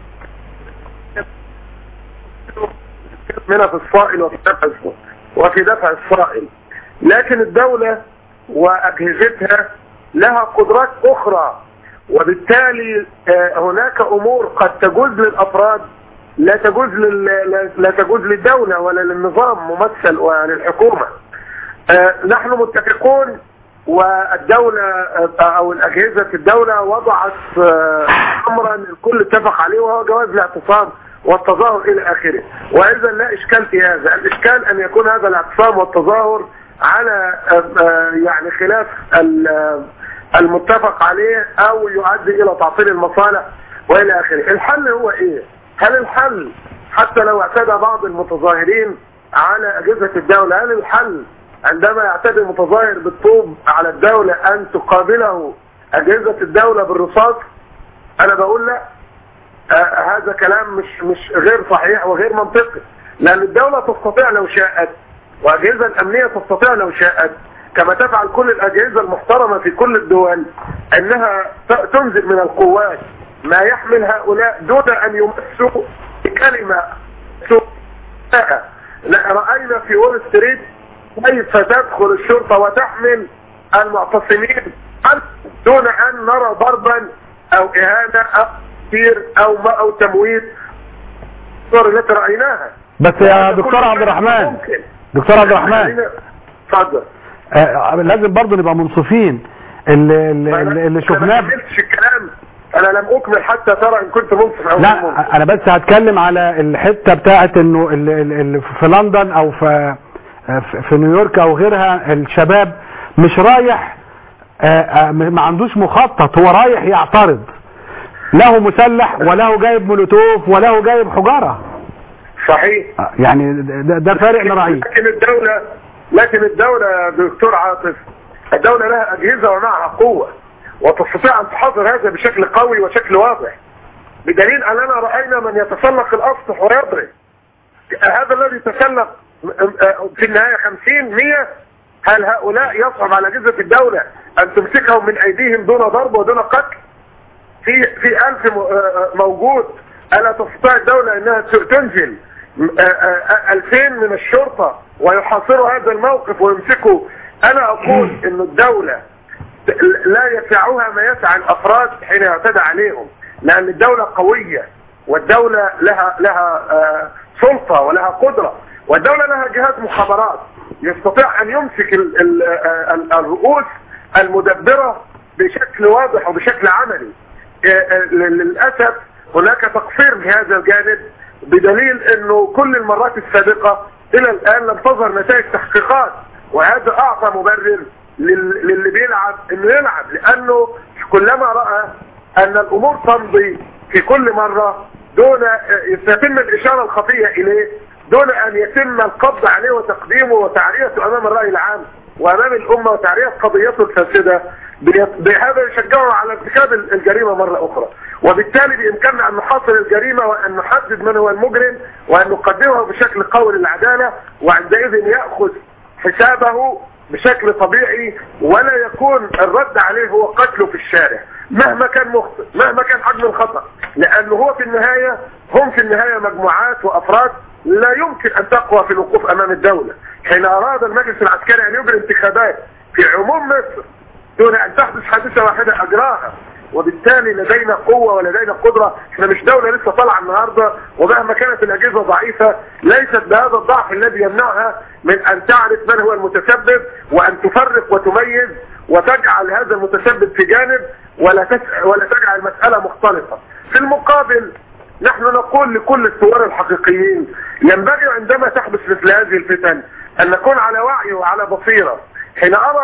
منها في الصائل وفي دفع وفي دفع الصائل لكن الدولة وأجهزتها لها قدرات أخرى وبالتالي آه، هناك أمور قد تجوز للأفراد لا تجوز لل... لا- لا تجوز للدولة ولا للنظام ممثل وللحكومة آه، نحن متفقون والدولة آه، او الاجهزة الدولة وضعت آه، امرا الكل اتفق عليه وهو جواز الاعتصام والتظاهر الى اخره واذا لا اشكال في هذا الاشكال ان يكون هذا الاعتصام والتظاهر على آه، آه، يعني خلاف ال- آه، المتفق عليه او يؤدي الى تعطيل المصالح والى اخره الحل هو ايه هل الحل حتى لو اعتدى بعض المتظاهرين على اجهزة الدولة هل الحل عندما يعتدي المتظاهر بالطوب على الدولة ان تقابله اجهزة الدولة بالرصاص انا بقول لا آه هذا كلام مش مش غير صحيح وغير منطقي لان الدولة تستطيع لو شاءت والاجهزة الامنية تستطيع لو شاءت كما تفعل كل الاجهزة المحترمة في كل الدول انها ت- تنزل من القوات ما يحمل هؤلاء دون ان يمسوا بكلمة سوء لا رأينا في وول ستريت كيف تدخل الشرطة وتحمل المعتصمين دون ان نرى ضربا او اهانة او تفكير او ما او تمويل الصور التي رأيناها بس يا وهذا دكتور كله عبد كان الرحمن ممكن. دكتور عبد الرحمن خلينا- اتفضل آه، لازم برضه نبقى منصفين اللي, اللي, اللي اللي انا شفناه ما كملتش الكلام انا لم اكمل حتى ترى ان كنت منصف او غير منصف. لا انا بس هتكلم على الحته بتاعت انه ال- ال- ال- في لندن او في في نيويورك او غيرها الشباب مش رايح آه، آه، ما عندوش مخطط هو رايح يعترض له مسلح وله جايب مولوتوف وله جايب حجاره صحيح آه، يعني ده, ده فارق نراعيه لكن الدولة لكن الدولة يا دكتور عاطف الدولة لها أجهزة ومعها قوة وتستطيع أن تحظر هذا بشكل قوي وشكل واضح بدليل أننا رأينا من يتسلق الأسطح ويضرب هذا الذي تسلق في النهاية 50 100 هل هؤلاء يصعب على أجهزة الدولة أن تمسكهم من أيديهم دون ضرب ودون قتل في في ألف م- آه، موجود ألا تستطيع الدولة أنها ت- تنزل آه، آه، ألفين من الشرطة ويحاصروا هذا الموقف ويمسكوا أنا أقول أن الدولة لا يسعها ما يسعى الأفراد حين يعتدى عليهم لأن الدولة قوية والدولة لها لها آه، سلطة ولها قدرة والدولة لها جهاز مخابرات يستطيع أن يمسك ال- ال- آه، ال- الرؤوس المدبرة بشكل واضح وبشكل عملي آه، آه، للأسف هناك تقصير في هذا الجانب بدليل انه كل المرات السابقة الى الان لم تظهر نتائج تحقيقات وهذا اعطى مبرر لل- للي بيلعب انه يلعب لانه كلما رأى ان الامور تمضي في كل مرة دون يتم الاشارة الخفية اليه دون ان يتم القبض عليه وتقديمه وتعريته امام الرأي العام وامام الامة وتعرية قضيته الفاسدة بي- بهذا يشجعه على ارتكاب الجريمة مرة اخرى وبالتالي بامكاننا ان نحاصر الجريمة وان نحدد من هو المجرم وان نقدمه بشكل قوي للعدالة وعندئذ يأخذ حسابه بشكل طبيعي ولا يكون الرد عليه هو قتله في الشارع مهما كان مخطئ مهما كان حجم الخطأ لانه هو في النهاية هم في النهاية مجموعات وافراد لا يمكن ان تقوى في الوقوف امام الدولة حين اراد المجلس العسكري ان يجري انتخابات في عموم مصر دون ان تحدث حادثة واحدة اجراها وبالتالي لدينا قوة ولدينا قدرة احنا مش دولة لسه طالعة النهاردة ومهما كانت الاجهزة ضعيفة ليست بهذا الضعف الذي يمنعها من ان تعرف من هو المتسبب وان تفرق وتميز وتجعل هذا المتسبب في جانب ولا تسع ولا تجعل المسألة مختلطة في المقابل نحن نقول لكل الثوار الحقيقيين ينبغي عندما تحدث مثل هذه الفتن ان نكون على وعي وعلى بصيرة حين ارى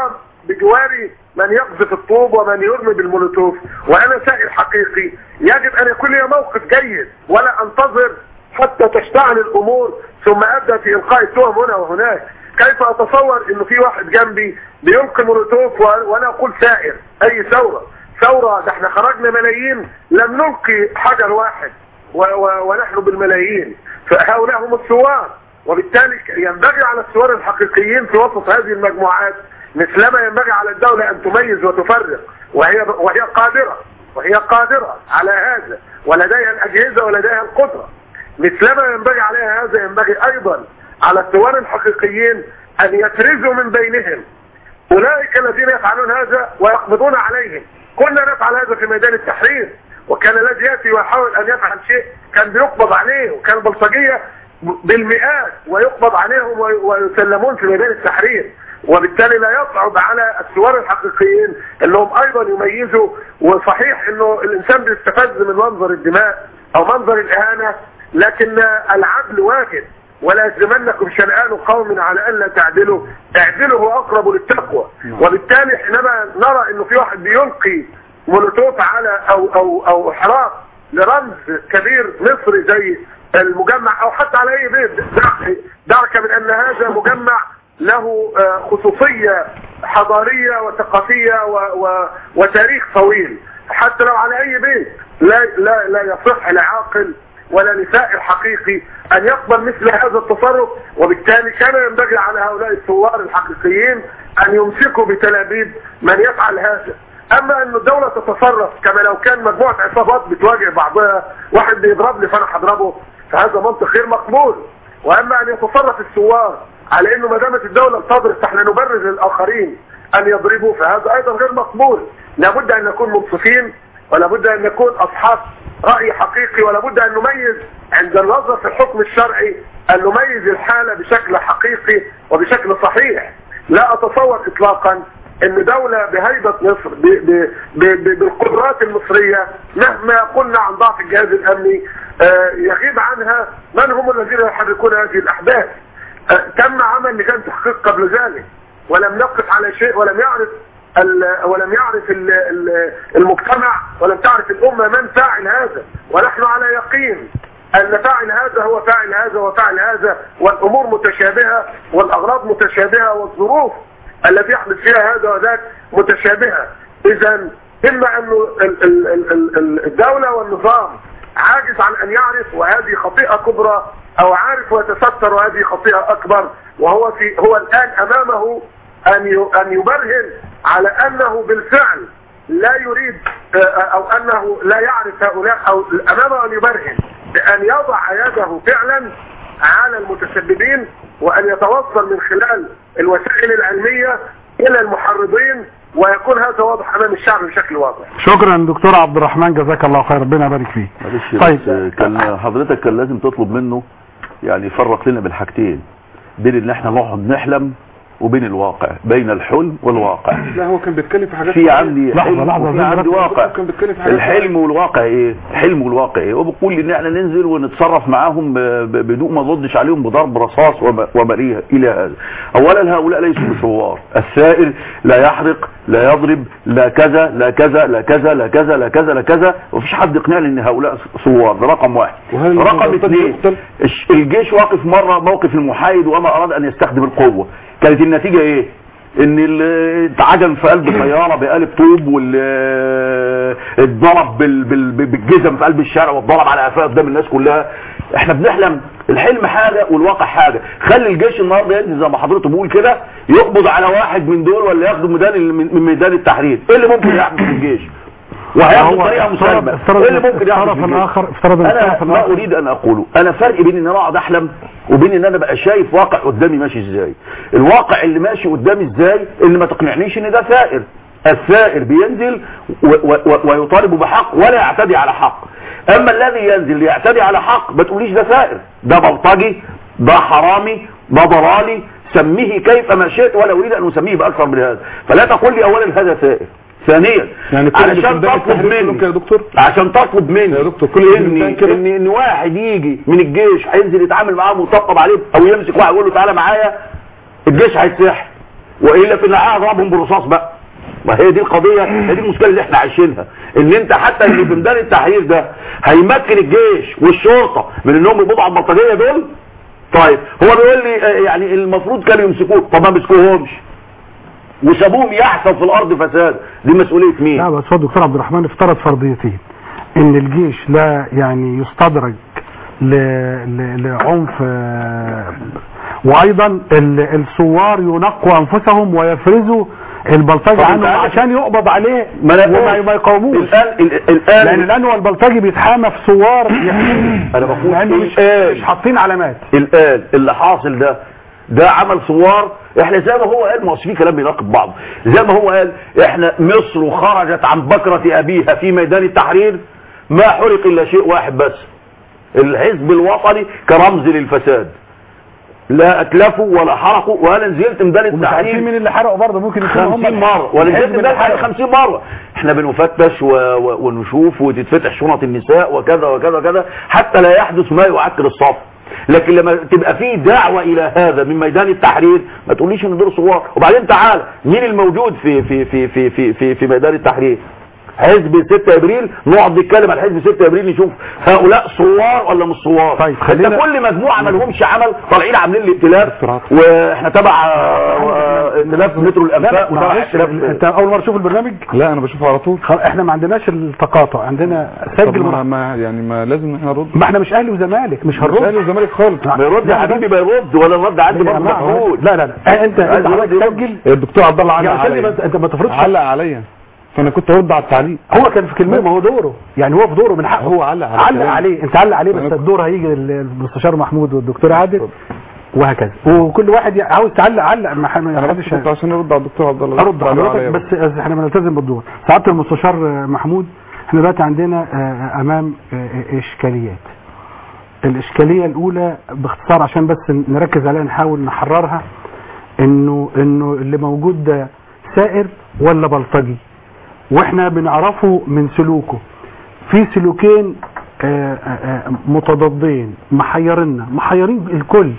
بجواري من يقذف الطوب ومن يرمي بالمولوتوف وانا سائل حقيقي يجب ان يكون لي موقف جيد ولا انتظر حتى تشتعل الامور ثم ابدا في القاء التهم هنا وهناك كيف اتصور انه في واحد جنبي بيلقي مولوتوف و- وانا اقول سائر اي ثوره ثوره ده احنا خرجنا ملايين لم نلقي حجر واحد و و ونحن بالملايين فهؤلاء هم الثوار وبالتالي ينبغي على الثوار الحقيقيين في وسط هذه المجموعات مثلما ينبغي على الدولة أن تميز وتفرق وهي وهي قادرة وهي قادرة على هذا ولديها الأجهزة ولديها القدرة مثلما ينبغي عليها هذا ينبغي أيضا على الثوار الحقيقيين أن يفرزوا من بينهم أولئك الذين يفعلون هذا ويقبضون عليهم كنا نفعل هذا في ميدان التحرير وكان الذي يأتي ويحاول أن يفعل شيء كان بيقبض عليه وكان البلطجية بالمئات ويقبض عليهم وي- ويسلمون في ميدان التحرير وبالتالي لا يصعب على الثوار الحقيقيين انهم ايضا يميزوا وصحيح انه الانسان بيستفز من منظر الدماء او منظر الاهانه لكن العدل واجب ولا يجرمنكم شنآن قوم على الا تعدلوا اعدلوا هو اقرب للتقوى وبالتالي حينما نرى انه في واحد بيلقي مولوتوف على او او او حراق لرمز كبير مصري زي المجمع او حتى على اي بيت دعك, دعك من ان هذا مجمع له آه، خصوصية حضارية وثقافية و و وتاريخ طويل حتى لو على اي بيت لا لا لا يصح لعاقل ولا لسائر حقيقي ان يقبل مثل هذا التصرف وبالتالي كان ينبغي على هؤلاء الثوار الحقيقيين ان يمسكوا بتلابيب من يفعل هذا اما ان الدولة تتصرف كما لو كان مجموعة عصابات بتواجه بعضها واحد بيضربني فانا هضربه فهذا منطق غير مقبول واما ان يتصرف الثوار على انه ما دامت الدولة بتضرب فاحنا نبرر للاخرين ان يضربوا فهذا ايضا غير مقبول لابد ان نكون منصفين ولابد ان نكون اصحاب رأي حقيقي ولابد ان نميز عند النظر في الحكم الشرعي ان نميز الحالة بشكل حقيقي وبشكل صحيح لا اتصور اطلاقا ان دولة بهيبة مصر ب ب ب ب بالقدرات المصرية مهما قلنا عن ضعف الجهاز الامني آه، يغيب عنها من هم الذين يحركون هذه الاحداث آه، تم عمل لجان تحقيق قبل ذلك ولم نقف على شيء ولم يعرف ال- ولم يعرف ال- ال- المجتمع ولم تعرف الامة من فاعل هذا ونحن على يقين ان فاعل هذا هو فاعل هذا وفاعل هذا والامور متشابهة والاغراض متشابهة والظروف التي يحدث فيها هذا وذاك متشابهة اذا اما ان ال- ال- ال- ال- ال- الدولة والنظام عاجز عن ان يعرف وهذه خطيئة كبرى او عارف ويتستر وهذه خطيئة اكبر وهو في هو الان امامه ان ي- ان يبرهن على انه بالفعل لا يريد آه، او انه لا يعرف هؤلاء او امامه ان يبرهن بان يضع يده فعلا على المتسببين وان يتوصل من خلال الوسائل العلمية الى المحرضين ويكون هذا واضح امام الشعب بشكل واضح شكرا دكتور عبد الرحمن جزاك الله خير ربنا يبارك فيك معلش طيب. بس كان حضرتك كان لازم تطلب منه يعني يفرق لنا بالحاجتين بين ان احنا نقعد نحلم وبين الواقع بين الحلم والواقع لا هو كان بيتكلم في حاجات في عندي لحظة، حلم لحظة، وفي زي عندي ما واقع كان بيتكلم في حاجات الحلم والواقع ايه الحلم والواقع ايه وبقول ان احنا ننزل ونتصرف معاهم ب- ب- بدون ما نردش عليهم بضرب رصاص وما وما إلى- الى هذا اولا هؤلاء ليسوا بثوار السائل لا يحرق لا يضرب لا كذا لا كذا لا كذا لا كذا لا كذا لا كذا ومفيش حد يقنعني ان هؤلاء ثوار ده رقم واحد وهل رقم المنطقة دي اثنين يقتل؟ الش- الجيش واقف مرة موقف المحايد وما اراد ان يستخدم القوة كانت النتيجة ايه ان ال- اتعجن في قلب طيارة بقالب طوب وال اتضرب بال- بال- بالجزم في قلب الشارع واتضرب على قفاه قدام الناس كلها احنا بنحلم الحلم حاجة والواقع حاجة خلي الجيش النهارده ينزل زي ما حضرته بيقول كده يقبض على واحد من دول ولا ياخده ميدان ال- من من ميدان التحرير ايه اللي ممكن يحدث في الجيش وهياخد هو طريقه افترض- مسالمه افترض- ايه اللي ممكن يحدث الطرف في الجيش؟ الآخر- افترض ان انا الطرف ما الآخر- اريد ان اقوله انا فرق بين ان انا اقعد احلم وبين ان انا بقى شايف واقع قدامي ماشي ازاي الواقع اللي ماشي قدامي ازاي اللي ما تقنعنيش ان ده ثائر الثائر بينزل و و و ويطالب بحق ولا يعتدي على حق اما الذي ينزل ليعتدي على حق ما تقوليش ده ثائر ده بلطجي ده حرامي ده ضلالي سميه كيف ما شئت ولا اريد ان اسميه باكثر من هذا فلا تقول لي اولا هذا ثائر ثانيا يعني كل اللي في علشان ميدان تطلب التحرير كلهم مني كده يا دكتور عشان تطلب مني يا دكتور، كل اللي في ان ميدان كده؟ ان ان واحد يجي من الجيش هينزل يتعامل معاهم ويطبطب عليه او يمسك واحد يقول له تعالى معايا الجيش هيتسحب والا في النهايه هضربهم بالرصاص بقى ما هي دي القضيه هي دي المشكله اللي احنا عايشينها ان انت حتى اللي في ميدان التحرير ده هيمكن الجيش والشرطه من انهم يقبضوا على البلطجيه دول طيب هو بيقول لي آه، يعني المفروض كانوا يمسكوه طب ما مسكوهمش وسابوهم يحصل في الارض فساد دي مسؤوليه مين لا بس هو الدكتور عبد الرحمن افترض فرضيتين ان الجيش لا يعني يستدرج ل... ل... لعنف آه، وايضا ال... الثوار ينقوا انفسهم ويفرزوا البلطجي طب عنهم انت عارف- عشان يقبض عليه ما أنا- وما ما يقاوموش الان ال- الان لان الان هو البلطجي بيتحامى في ثوار يحميه انا بقول لانه مش الآن. مش حاطين علامات الان اللي حاصل ده ده عمل ثوار احنا زي ما هو قال ما هوش في كلام بيناقض بعض زي ما هو قال احنا مصر خرجت عن بكرة ابيها في ميدان التحرير ما حرق الا شيء واحد بس الحزب الوطني كرمز للفساد لا اتلفوا ولا حرقوا وانا نزلت ميدان ومش عارفين التحرير مين اللي حرقوا برضه ممكن يكونوا هم 50 مرة ولا الحزب نزلت اللي ميدان التحرير حرقوا. 50 مرة احنا بنفتش و... و... ونشوف وتتفتح شنط النساء وكذا وكذا وكذا حتى لا يحدث ما يعكر الصف لكن لما تبقى في دعوة الى هذا من ميدان التحرير ما تقوليش ان دول ثوار وبعدين تعال مين الموجود في في في في في في, في ميدان التحرير حزب 6 ابريل نقعد نتكلم عن حزب 6 ابريل نشوف هؤلاء ثوار ولا مش ثوار طيب، انت خلينا- كل مجموعه ما لهمش عمل طالعين عاملين الائتلاف دكتور واحنا تبع آه، ائتلاف مترو لا الانفاق وتبع معلش ائتلاف انت اول مره تشوف البرنامج لا انا بشوفه على طول خلاص احنا ما عندناش التقاطع عندنا طب سجل ما, مرة. ما يعني ما لازم ان احنا نرد ما احنا مش اهلي وزمالك مش مش هنرد اهلي والزمالك خالص ما يرد يا حبيبي ما يرد ولا الرد عندي يا برضه جماعة، محمود لا لا لا اه، انت عايز انت يرد حضرتك يرد. سجل الدكتور عبد الله علق يعني سجل عليا بس انت ما تفرضش علق عليا فانا كنت ارد على التعليق هو كان في كلمه ما هو دوره يعني هو في دوره من حقه هو علق على علق كلامي. عليه انت علق عليه بس أنا- الدور هيجي المستشار محمود والدكتور عادل وهكذا وكل واحد ي- عاوز تعلق علق ما حد- ما انا بس حدش كنت عشان ارد على الدكتور عبد الله ارد عليه حضرتك عليا بس احنا بنلتزم بالدور سعاده المستشار آه، محمود احنا دلوقتي عندنا آه، امام آه، اشكاليات الاشكاليه الاولى باختصار عشان بس نركز عليها نحاول نحررها انه انه اللي موجود ده سائر ولا بلطجي واحنا بنعرفه من سلوكه في سلوكين آه، آه، آه، متضادين محيرنا محيرين الكل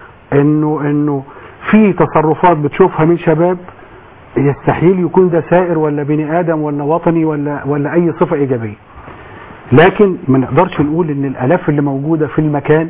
انه انه في تصرفات بتشوفها من شباب يستحيل يكون ده سائر ولا بني ادم ولا وطني ولا ولا اي صفه ايجابيه لكن ما نقدرش نقول ان الالاف اللي موجوده في المكان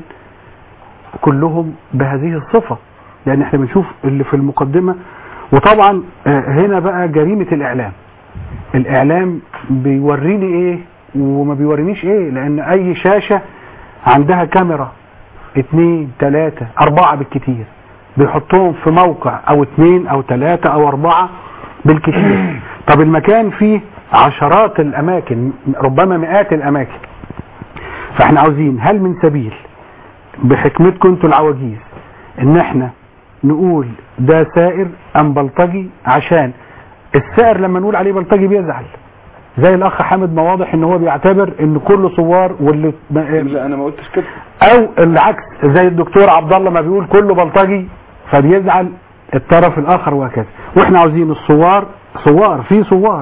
كلهم بهذه الصفه لان احنا بنشوف اللي في المقدمه وطبعا آه، هنا بقى جريمه الاعلام الاعلام بيوريني ايه وما بيورينيش ايه لان اي شاشه عندها كاميرا اتنين تلاتة اربعة بالكتير بيحطوهم في موقع او اتنين او تلاتة او اربعة بالكتير طب المكان فيه عشرات الاماكن ربما مئات الاماكن فاحنا عاوزين هل من سبيل بحكمتكم انتوا العواجيز ان احنا نقول ده سائر ام بلطجي عشان السائر لما نقول عليه بلطجي بيزعل زي الاخ حامد ما واضح ان هو بيعتبر ان كله ثوار واللي لا انا ما قلتش كده او العكس زي الدكتور عبد الله ما بيقول كله بلطجي فبيزعل الطرف الاخر وهكذا واحنا عاوزين الثوار ثوار في ثوار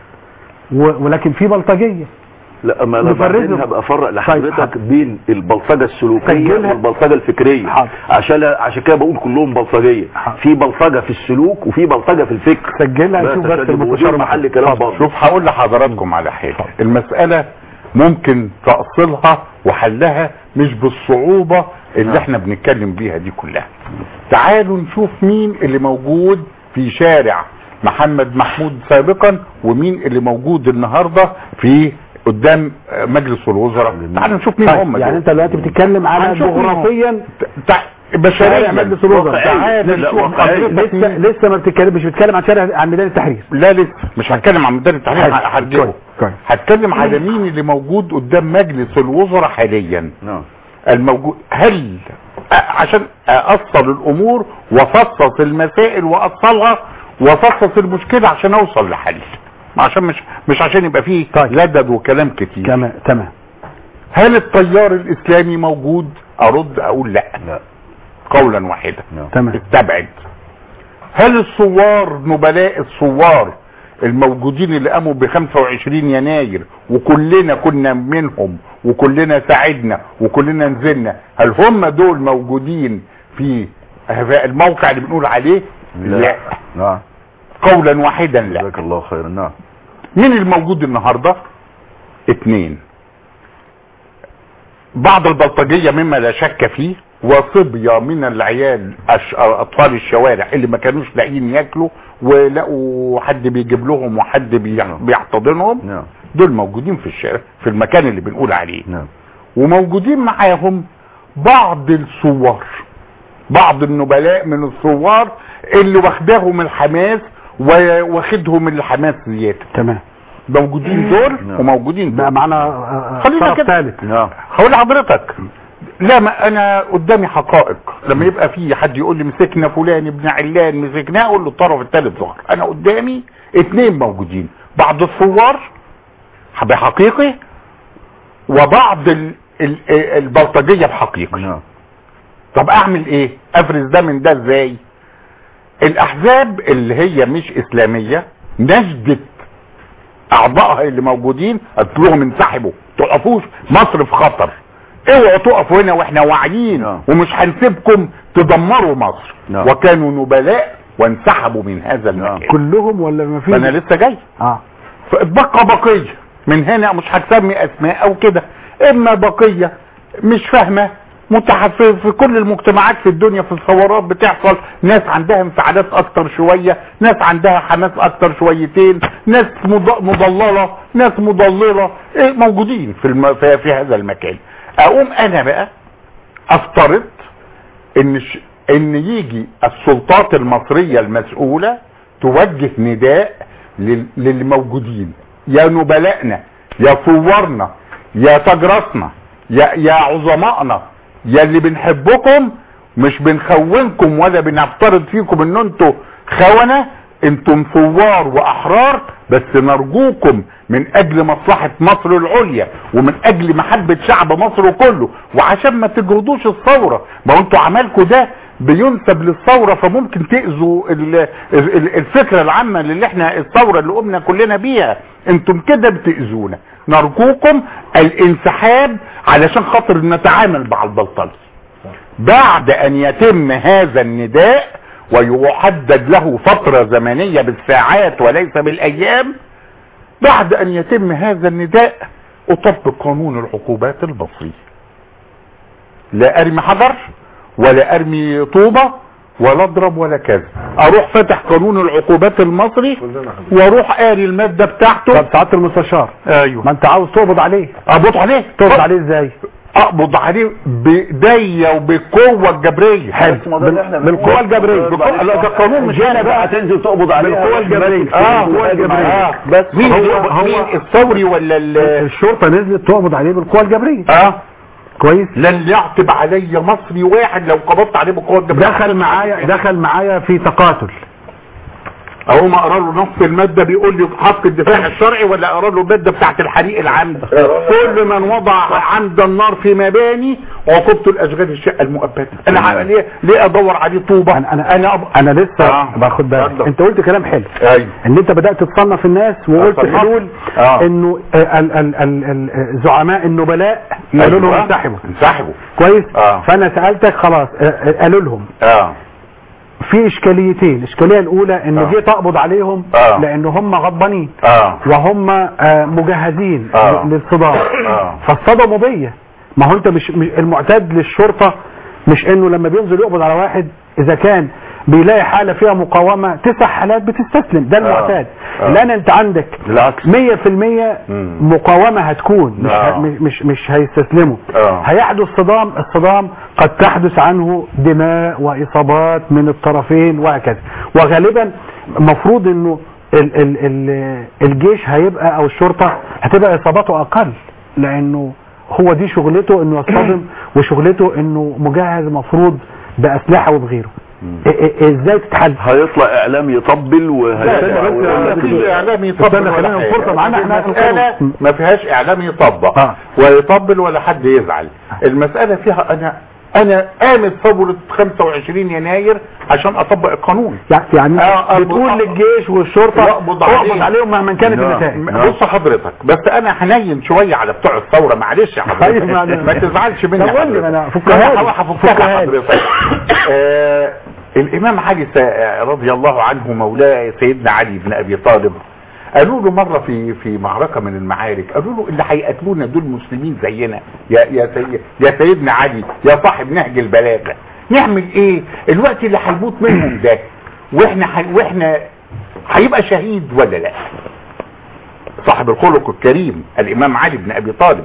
و- ولكن في بلطجيه لا ما انا نفرزه. بعدين هبقى افرق لحضرتك حاضر. بين البلطجه السلوكيه سجلها. والبلطجه الفكريه حاضر. عشان عشان كده بقول كلهم بلطجيه حاضر. في بلطجه في السلوك وفي بلطجه في الفكر سجلها نشوف بس عشان يبقوا المستشار دول محل محمود. كلام اتفضل. برضه شوف هقول لحضراتكم على حاجة المسألة ممكن تأصيلها وحلها مش بالصعوبة اللي احنا بنتكلم بيها دي كلها تعالوا نشوف مين اللي موجود في شارع محمد محمود سابقا ومين اللي موجود النهاردة في قدام مجلس الوزراء تعالوا نشوف مين طيب هم يعني دول. انت دلوقتي بتتكلم على هنشوف مين هم. جغرافيا تع- شارع بشريا مجلس الوزراء واقعيا. تعال لا، نشوف واقعيا. حضرتك لسه مين. لسه ما بتتكلم مش بتتكلم عن شارع عن ميدان التحرير لا لسه مش هتكلم عن مدير التحرير حلو. هرجعه كويس. كويس. هتكلم على مين اللي موجود قدام مجلس الوزراء حاليا نعم الموجود هل أ- عشان أصل الأمور وفصص المسائل وأصلها وفصص المشكلة عشان أوصل لحل عشان مش مش عشان يبقى فيه طيب. لدد وكلام كتير تمام تمام هل التيار الإسلامي موجود أرد أقول لا لا قولا واحدا تمام استبعد هل الثوار نبلاء الثوار الموجودين اللي قاموا ب 25 يناير وكلنا كنا منهم وكلنا ساعدنا وكلنا نزلنا هل هم دول موجودين في هذا الموقع اللي بنقول عليه لا نعم قولا واحدا لا جزاك الله خيرا نعم مين الموجود النهارده اتنين بعض البلطجية مما لا شك فيه وصبية من العيال أش- اطفال الشوارع اللي ما كانوش لاقيين ياكلوا ولقوا حد بيجيب لهم وحد بي- بيحتضنهم نعم دول موجودين في الشارع في المكان اللي بنقول عليه نعم وموجودين معاهم بعض الثوار بعض النبلاء من الثوار اللي واخداهم الحماس واخدهم الحماس زياده تمام موجودين دول نعم. وموجودين بقى دول معانا آه، آه، خلينا طرف كده. ثالث نعم هقول لحضرتك لا ما انا قدامي حقائق لما يبقى في حد يقول لي مسكنا فلان ابن علان مسكناه اقول له الطرف الثالث ظهر انا قدامي اتنين موجودين بعض الثوار بحقيقي وبعض ال- ال- البلطجيه بحقيقي نعم طب اعمل ايه افرز ده من ده ازاي الاحزاب اللي هي مش اسلاميه نجدت اعضائها اللي موجودين قلت لهم انسحبوا تقفوش مصر في خطر اوعوا تقفوا هنا واحنا واعيين نعم. ومش هنسيبكم تدمروا مصر نعم. وكانوا نبلاء وانسحبوا من هذا المكان كلهم ولا ما فانا في لسه جاي اه فاتبقى بقية من هنا مش هتسمي اسماء او كده اما بقية مش فاهمة متحفظ في كل المجتمعات في الدنيا في الثورات بتحصل ناس عندها انفعالات اكتر شوية ناس عندها حماس اكتر شويتين ناس مض- مضللة ناس مضللة إيه موجودين في, الم... في, في هذا المكان اقوم انا بقى افترض ان ش... ان يجي السلطات المصرية المسؤولة توجه نداء لل... للموجودين يا نبلائنا يا ثورنا يا تجرسنا يا يا عظمائنا يا اللي بنحبكم مش بنخونكم ولا بنفترض فيكم ان انتوا خونة انتم ثوار واحرار بس نرجوكم من اجل مصلحة مصر العليا ومن اجل محبة شعب مصر كله وعشان ما تجردوش الثورة ما هو انتوا عملكوا ده بينسب للثورة فممكن تأذوا ال- ال- الفكرة العامة اللي احنا الثورة اللي قمنا كلنا بيها انتم كده بتأذونا نرجوكم الانسحاب علشان خاطر نتعامل مع البلطجة بعد ان يتم هذا النداء ويحدد له فترة زمنية بالساعات وليس بالايام بعد ان يتم هذا النداء اطبق قانون العقوبات المصري لا ارمي حجر ولا ارمي طوبة ولا اضرب ولا كذا اروح فتح قانون العقوبات المصري واروح قاري المادة بتاعته طب سعاده المستشار ايوه ما انت عاوز تقبض عليه اقبض عليه تقبض عليه ازاي اقبض عليه بايديا وبالقوه الجبريه حلو بال- بالقوه الجبريه بالقوة- لا، ده قانون مش انا بقى هتنزل تقبض عليه بالقوة الجبرية. اه بالقوة الجبرية. اه بس مين هو- هو هو- مين الثوري ولا ال الشرطه نزلت تقبض عليه بالقوه الجبريه اه كويس لن يعتب علي مصري واحد لو قبضت عليه بالقوه الجبريه دخل معايا دخل معايا في تقاتل اهو ما اقرا له نص الماده بيقول لي حق الدفاع الشرعي ولا اقرا له الماده بتاعت الحريق العمد كل من وضع عمد النار في مباني عقوبته الاشغال الشقه المؤبده انا عامل ليه ليه ادور عليه طوبه انا انا انا أب... انا لسه آه. باخد بالك اتفضل. انت قلت كلام حلو ايوه ان انت بدات تصنف الناس وقلت أصنف. حلول آه. انه آه، ال- ال- ال- ال- زعماء النبلاء قالوا لهم أيوة. انسحبوا انسحبوا كويس آه. فانا سالتك خلاص آه، آه، قالوا لهم اه في اشكاليتين الاشكاليه الاولى انه آه. جه تقبض عليهم آه. لان هم غضبانين اه وهم آه، مجهزين آه. للصدام آه. فالصدموا بيا ما هو انت مش مش- المعتاد للشرطه مش انه لما بينزل يقبض على واحد اذا كان بيلاقي حاله فيها مقاومه تسع حالات بتستسلم ده المعتاد آه. لان انت عندك بالعكس 100% مم. مقاومه هتكون مش آه. ه- مش مش, مش هيستسلموا آه. هيحدث صدام الصدام قد تحدث عنه دماء واصابات من الطرفين وهكذا وغالبا المفروض انه ال ال ال الجيش هيبقى او الشرطه هتبقى اصاباته اقل لانه هو دي شغلته انه يصطدم وشغلته انه مجهز مفروض باسلحه وبغيره إ- إ- ازاي تتحل هيطلع اعلام يطبل وهيطلع بس ويقول ما لك فيش اعلام يطبل استنى، ولا خلينا حاجة. الفرصة معانا، احنا المسألة القانون. ما فيهاش اعلام يطبق آه. ويطبل ولا حد يزعل المسألة فيها انا انا قامت ثورة 25 يناير عشان اطبق القانون يعني آه، آه، بتقول آه. للجيش والشرطه يقبض اقبض عليه. عليهم مهما كانت نعم. النتائج بص حضرتك بس انا حنين شويه على بتوع الثوره معلش يا حضرتك طيب، ما أنا- ما تزعلش مني طب قول لي، حضرتك. ما أنا فكها لي. لا، هفكها فكها لي. حضرتك آه، الامام علي س- رضي الله عنه مولاي سيدنا علي بن ابي طالب قالوا له مره في في معركه من المعارك قالوا له اللي هيقتلونا دول مسلمين زينا يا يا سي يا سيدنا علي يا صاحب نهج البلاغه نعمل ايه الوقت اللي هيموت منهم ده واحنا ح... واحنا هيبقى شهيد ولا لا صاحب الخلق الكريم الامام علي بن ابي طالب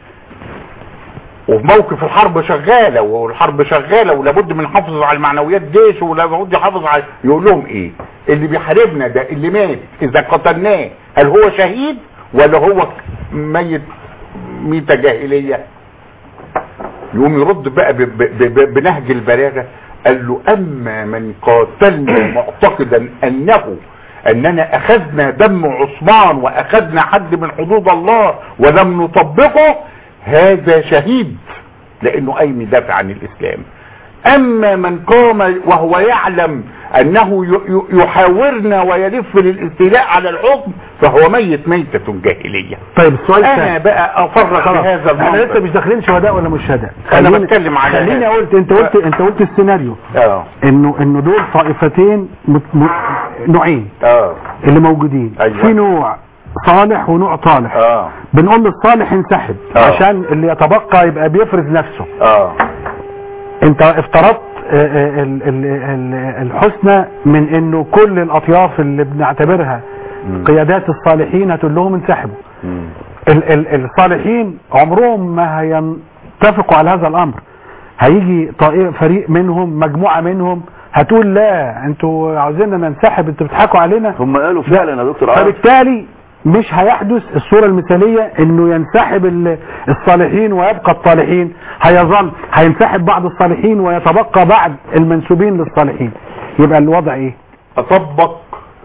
وفي موقف الحرب شغاله والحرب شغاله ولابد من حفظ على المعنويات جيش ولابد يحافظ على يقول لهم ايه اللي بيحاربنا ده اللي مات اذا قتلناه هل هو شهيد ولا هو ميت ميتة جاهلية يقوم يرد بقى ب- ب- ب- بنهج البلاغة قال له اما من قاتلنا معتقدا انه اننا اخذنا دم عثمان واخذنا حد من حدود الله ولم نطبقه هذا شهيد لانه قايم يدافع عن الاسلام اما من قام وهو يعلم انه ي- ي- يحاورنا ويلف للاستيلاء على الحكم فهو ميت ميتة جاهلية طيب السؤال انا الثاني بقى افرق في خلاص هذا احنا لسه المنطق مش داخلين شهداء ولا مش شهداء أنا خليني- بتكلم على خليني هذا. قلت انت قلت انت قلت السيناريو اه انه انه دول طائفتين مت... م... نوعين اه اللي موجودين أيوة. في نوع صالح ونوع طالح اه بنقول للصالح انسحب آه. عشان اللي يتبقى يبقى بيفرز نفسه اه انت افترضت آه، آه، ال- ال- ال- الحسنى من انه كل الاطياف اللي بنعتبرها قيادات الصالحين هتقول لهم انسحبوا ال- ال- الصالحين عمرهم ما هيتفقوا على هذا الامر هيجي طائف فريق منهم مجموعه منهم هتقول لا انتوا عاوزيننا ننسحب انتوا بتضحكوا علينا هم قالوا فعلا يا دكتور عاطف فبالتالي مش هيحدث الصورة المثالية انه ينسحب ال- الصالحين ويبقى الطالحين هيظل هينسحب بعض الصالحين ويتبقى بعض المنسوبين للصالحين يبقى الوضع ايه اطبق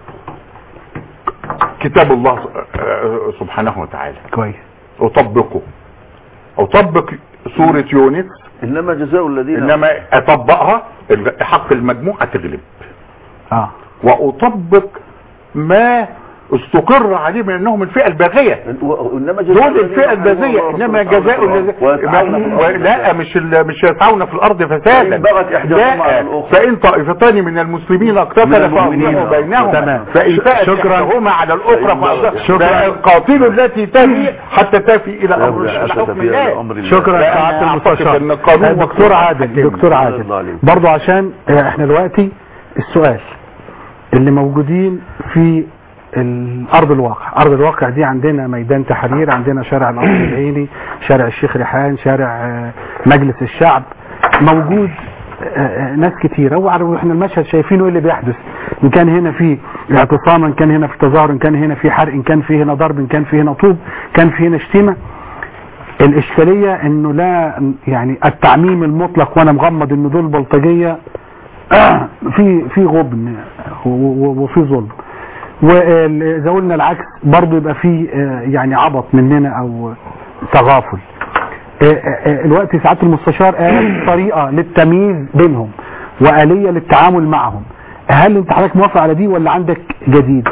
كتاب الله آه، سبحانه وتعالى كويس اطبقه اطبق سورة يونس انما جزاء الذين انما اطبقها ال- حق المجموعة تغلب اه واطبق ما استقر عليه من انهم الفئه الباغيه انما دول الفئه الباغيه انما جزاء الذي لا مش ال- مش يسعون في الارض فسادا فإن بغت إحداهما على لا الأخرى. فان طائفتان من المسلمين من اقتتلوا المؤمنين. فاصلحوا بينهما تمام. فان ش- فات شكراً. احداهما على الاخرى فإن بغت. فأصلحوا. شكراً. قاتلوا التي تفي حتى تفي الى امر حكم الله شكرا لا، سعاده أنا أعتقد المستشار إن القانون آه، دكتور مطلوب عادل حكيم. دكتور الله عادل عليك. برضو عشان آه، احنا دلوقتي السؤال اللي موجودين في الارض الواقع ارض الواقع دي عندنا ميدان تحرير عندنا شارع القصر العيني شارع الشيخ ريحان شارع آه، مجلس الشعب موجود آه، آه، ناس كتيرة واحنا المشهد شايفينه ايه اللي بيحدث ان كان هنا في اعتصام ان كان هنا في تظاهر ان كان هنا في حرق ان كان في هنا ضرب ان كان في هنا طوب كان في هنا شتيمه الاشكاليه انه لا يعني التعميم المطلق وانا مغمض ان دول بلطجيه آه، في في غبن و- و- وفي ظلم واذا قلنا العكس برضه يبقى في آه، يعني عبط مننا او تغافل آه، آه، آه، الوقت سعاده المستشار قال طريقه للتمييز بينهم واليه للتعامل معهم هل انت حضرتك موافق على دي ولا عندك جديد؟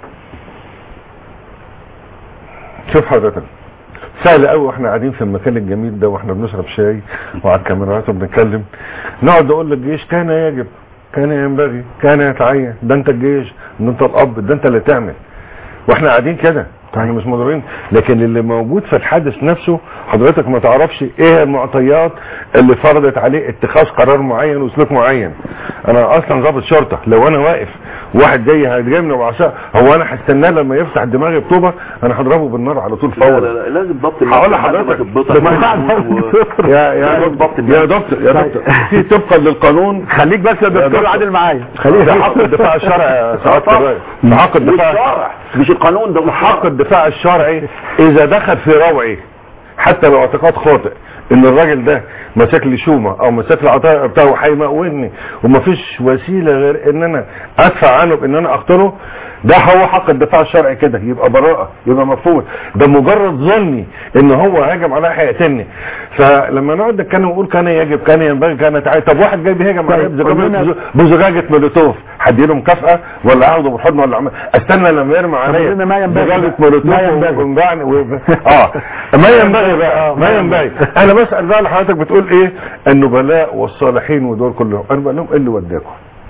شوف حضرتك سهل قوي واحنا قاعدين في المكان الجميل ده واحنا بنشرب شاي وعلى الكاميرات وبنتكلم نقعد نقول للجيش كان يجب كان ينبغي كان يتعين ده انت الجيش ده انت الاب ده انت اللي تعمل واحنا قاعدين كده احنا مش مضرين لكن اللي موجود في الحادث نفسه حضرتك ما تعرفش ايه المعطيات اللي فرضت عليه اتخاذ قرار معين وسلوك معين انا اصلا ضابط شرطه لو انا واقف واحد جاي هيجيبني بعصا هو انا هستناه لما يفتح دماغي بطوبه انا هضربه بالنار على طول لا فورا لا لا لازم ضبط هقول النفس لحد ما لحضرتك تتبطل لما و- يا يا لازم ضبط يا النفس. دكتور يا دكتور في طبقا للقانون خليك بس يا دكتور عادل معايا ده حق الدفاع الشرعي يا سعاده الرئيس ده حق الدفاع والشرع مش القانون ده حق الدفاع الشرعي اذا دخل في روعي حتى لو اعتقاد خاطئ ان الراجل ده مسك لي شومه او مسك لي عطاء بتاعه هيموتني ومفيش وسيله غير ان انا ادفع عنه بان انا اقتله ده هو حق الدفاع الشرعي كده يبقى براءه يبقى مفروض ده مجرد ظني ان هو هاجم عليا هيقتلني فلما نقعد نتكلم ونقول كان يجب كان ينبغي كان يتعين طب واحد جاي بيهاجم عليا طيب، بزجاجة- قلنا- بزجاجه مولوتوف هديله مكافاه ولا اخده بالحضن ولا أعمل- استنى لما يرمي عليا قلنا ما ينبغي. زجاجه مولوتوف ما ينبغي. وينبعني و... اه ما ينبغي بقى ما ينبغي انا بسال بقى لحضرتك بتقول ايه النبلاء والصالحين ودول كلهم انا بقول لهم ايه اللي وداكم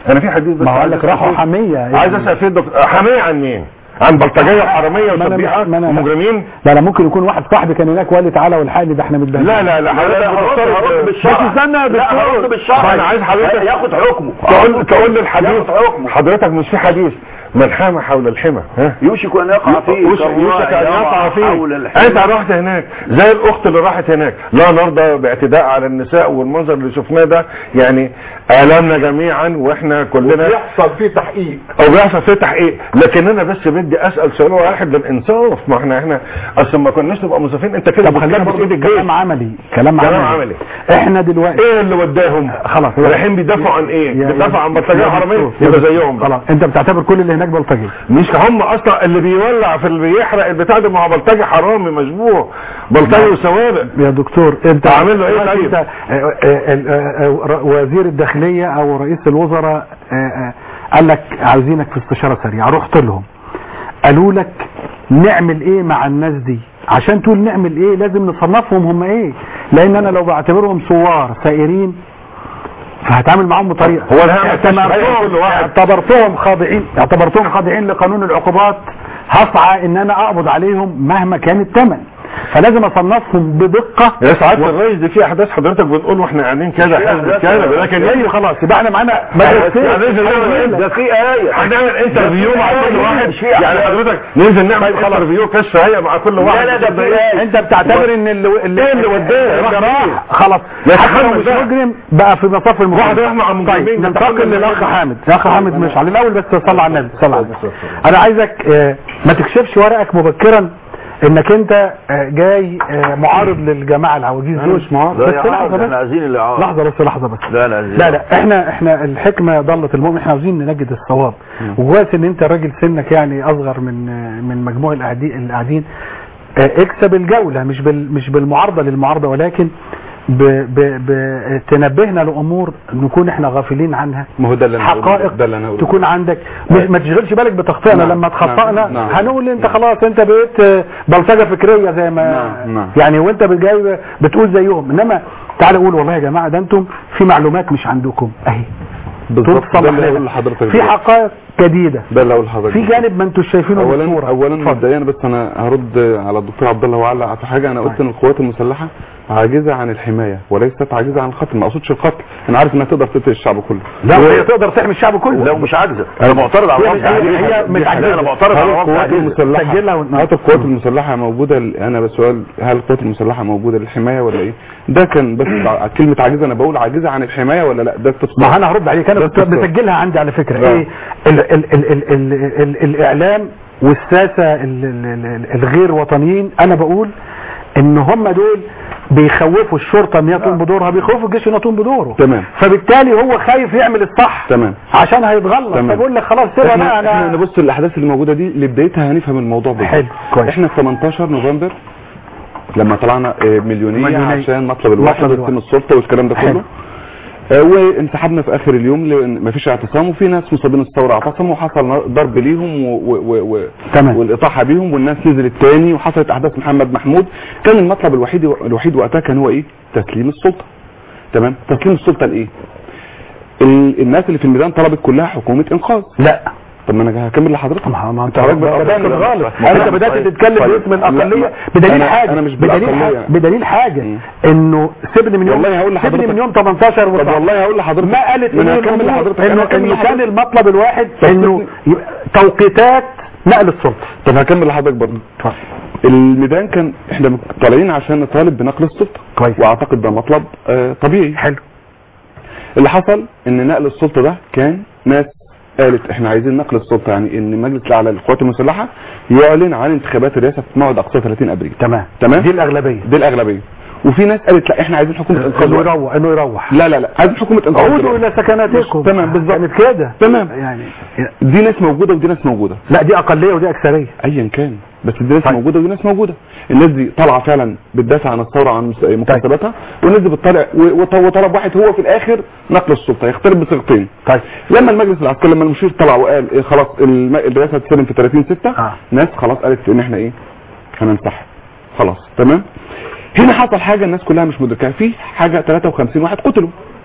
انا في حديث بس ما هو قال عايز لك أسأل راحوا فيه. حميه عايز اسال فيه الدكتور حميه عن مين؟ عن بلطجيه وحراميه ما أنا- وسبيحه ما أنا- ومجرمين لا لا ممكن يكون واحد صاحبي كان هناك وقال لي تعالى والحقني ده احنا متبهدلين لا لا لا حضرتك بتفترض- هرد بالشرع بس استنى يا لا دكتور. هرد بالشرع انا عايز حضرتك ياخد حكمه تقول تقول لي الحديث ياخد حكمه حضرتك مش في حديث من حام حول الحمى ها يوشك ان يقع فيه يوشك يوشك ان يقع فيه انت رحت هناك زي الاخت اللي راحت هناك لا نرضى باعتداء على النساء والمنظر اللي شفناه ده يعني الامنا جميعا واحنا كلنا يحصل فيه تحقيق او بيحصل فيه تحقيق لكن انا بس بدي اسال سؤال واحد للانصاف ما احنا احنا اصل ما كناش نبقى منصفين انت كده طب خلينا بتكلم برضه بايد الجيش كلام عملي كلام كلام عملي عملي. احنا دلوقتي ايه اللي وداهم خلاص رايحين بيدافعوا عن ايه يا- بيدافعوا عن يا بلطجيه دكتور، حراميه يا يبقى دكتور، زيهم بقى. خلاص انت بتعتبر كل اللي هناك بلطجي مش هم اصلا اللي بيولع في اللي بيحرق البتاع ده ما هو بلطجي حرامي مشبوه بلطجي وسوابق يا دكتور انت أعمل له إيه دلوقتي طيب؟ انت اه، اه، اه، اه، ر- وزير الداخليه او رئيس الوزراء اه، اه، قال لك عايزينك في استشاره سريعه رحت لهم قالوا لك نعمل ايه مع الناس دي عشان تقول نعمل ايه لازم نصنفهم هم ايه لان انا لو بعتبرهم ثوار سائرين فهتعامل معاهم بطريقه هو الهم التشريعي اعتبرتهم كل واحد. اعتبرتهم خاضعين اعتبرتهم خاضعين لقانون العقوبات هسعى ان انا اقبض عليهم مهما كان الثمن فلازم اصنفهم بدقه يا سعاده الرئيس دي في احداث حضرتك بتقول واحنا قاعدين كده حزب كده لكن ايوه خلاص يبقى احنا معانا مدرستين ده في آية هنعمل انترفيو مع كل واحد مش في أحداث. يعني حضرتك ننزل نعمل انترفيو كشف هيئه مع كل واحد لا، ده نشوف في إيه. آية. انت بتعتبر ان اللي إيه اللي وداه؟ راح راح فين؟ خلاص لا حتى لو تحمل مش بقى. مجرم بقى في مصاف المجرم واحد راح مع المجرمين، طيب ده ننتقل تحمل للاخ المجرم. حامد الاخ حامد مش على الاول بس صلى على النبي صلى على النبي انا عايزك آه، ما تكشفش ورقك مبكرا انك انت آه، جاي آه، معارض للجماعه العواجيز انا دول مش معارض لا بس يا لحظه عم احنا بس عايزين الاعاره لحظه بس لحظه بس لا لا عايزين لا لا احنا احنا الحكمه ضلت المؤمن احنا عاوزين نجد الصواب وكويس ان انت راجل سنك يعني اصغر من من مجموع القاعدين القاعدين اه، اكسب الجوله مش بال مش بالمعارضه للمعارضه ولكن ب ب ب تنبهنا لامور نكون احنا غافلين عنها ما هو ده اللي انا هقوله. حقائق ده اللي انا هقوله. تكون عندك مش ما تشغلش بالك بتخطئنا نعم، لما تخطئنا نعم، نعم. هنقول انت نعم. خلاص انت بقيت اه، بلطجه فكريه زي ما نعم، نعم. يعني وانت بتجاوب بتقول زيهم انما تعال قول والله يا جماعه ده انتم في معلومات مش عندكم اهي بالظبط تصلح ده اللي لنا. هقول لحضرتك في دلوقتي. حقائق جديده ده اللي هقول لحضرتك في دلوقتي. جانب ما انتم شايفينه اولا بالصوره اولا اتفضل. مبدئيا بس انا هرد على الدكتور عبد الله وعلق في حاجه انا قلت ان القوات المسلحه عاجزه عن الحمايه وليست عاجزه عن القتل ما اقصدش القتل انا عارف انها تقدر تقتل الشعب كله لا هي تقدر تحمي الشعب كله لو مش عاجزه انا معترض على هي- الوضع هي- هي دي مش حاجة. عاجزة. انا معترض على هل الوضع القوات دي. المسلحه سجلها ون- هل القوات المسلحه موجوده ل- انا بس سؤال هل القوات المسلحه موجوده للحمايه ولا ايه ده كان بس ع- كلمه عاجزه انا بقول عاجزه عن الحمايه ولا لا ده التفصيل ما انا هرد عليك انا ده كنت التفصيل. بسجلها عندي على فكره آه. ايه ال ال ال ال ال ال الاعلام والساسه ال ال ال الغير وطنيين انا بقول ان هم دول بيخوفوا الشرطه ان هي تقوم بدورها بيخوفوا الجيش انه يقوم بدوره تمام. فبالتالي هو خايف يعمل الصح تمام. عشان هيتغلط تمام. فبقول لك خلاص سيبها بقى احنا, احنا انا نبص الاحداث اللي موجوده دي لبدايتها هنفهم الموضوع بالظبط حلو، كويس. احنا في 18 نوفمبر لما طلعنا آه، مليونيه, مليونية. عشان مطلب الواحد مطلب الواحد. وسيم السلطه والكلام ده حلو. كله آه، وانسحبنا في اخر اليوم لان مفيش اعتصام وفي ناس مصابين الثوره اعتصموا وحصل ضرب ليهم و... و... و... و... تمام. والاطاحه بيهم والناس نزلت تاني وحصلت احداث محمد محمود كان المطلب الوحيد الوحيد وقتها كان هو ايه تسليم السلطه تمام تسليم السلطه لايه ال... الناس اللي في الميدان طلبت كلها حكومه انقاذ لا طب ما انا هكمل لحضرتك ما ما انت حضرتك بدات بتقطعني. غلط ما انت أنا- بدات طيب. تتكلم طيب. باسم لا، الاقليه لا. بدليل أنا- حاجه أنا مش بدليل بالأقلية. حاجه بدليل حاجه مم. انه سيبني من يوم والله هقول سيبني لحضرتك. من يوم 18 طب وصل. والله هقول لحضرتك ما قالت ما انا إن هكمل الأمور- لحضرتك انه انا هكمل انه كان لحضرتك المطلب الواحد طب انه سيبني. يبقى توقيتات نقل السلطه طب هكمل لحضرتك برضه الميدان كان احنا طالعين عشان نطالب بنقل السلطه كويس. واعتقد ده مطلب آه طبيعي حلو اللي حصل ان نقل السلطه ده كان ناس قالت احنا عايزين نقل السلطه يعني ان المجلس الاعلى للقوات المسلحه يعلن عن انتخابات الرئاسه في موعد اقصى 30 ابريل تمام تمام دي الاغلبيه دي الاغلبيه وفي ناس قالت لا احنا عايزين حكومه انقاذ انه واحد. يروح انه يروح لا لا لا عايزين حكومه انقاذ عودوا دلوقتي. الى سكناتكم تمام، بالظبط. كانت كده تمام. يعني دي ناس موجوده ودي ناس موجوده لا دي اقليه ودي اكثريه ايا كان بس دي ناس طيب. موجوده ودي ناس موجوده الناس دي طالعه فعلا بتدافع عن الثوره عن مس- مكتسباتها والناس دي بتطلع و- وط- وطلب واحد هو في الاخر نقل السلطه يختلف بصيغتين طيب لما المجلس العسكري لما المشير طلع وقال إيه خلاص الم- الرئاسه هتستلم في 30 6 آه. ناس خلاص قالت ان احنا ايه هننسحب خلاص تمام هنا حصل حاجه الناس كلها مش مدركاها في حاجه 53 واحد قتلوا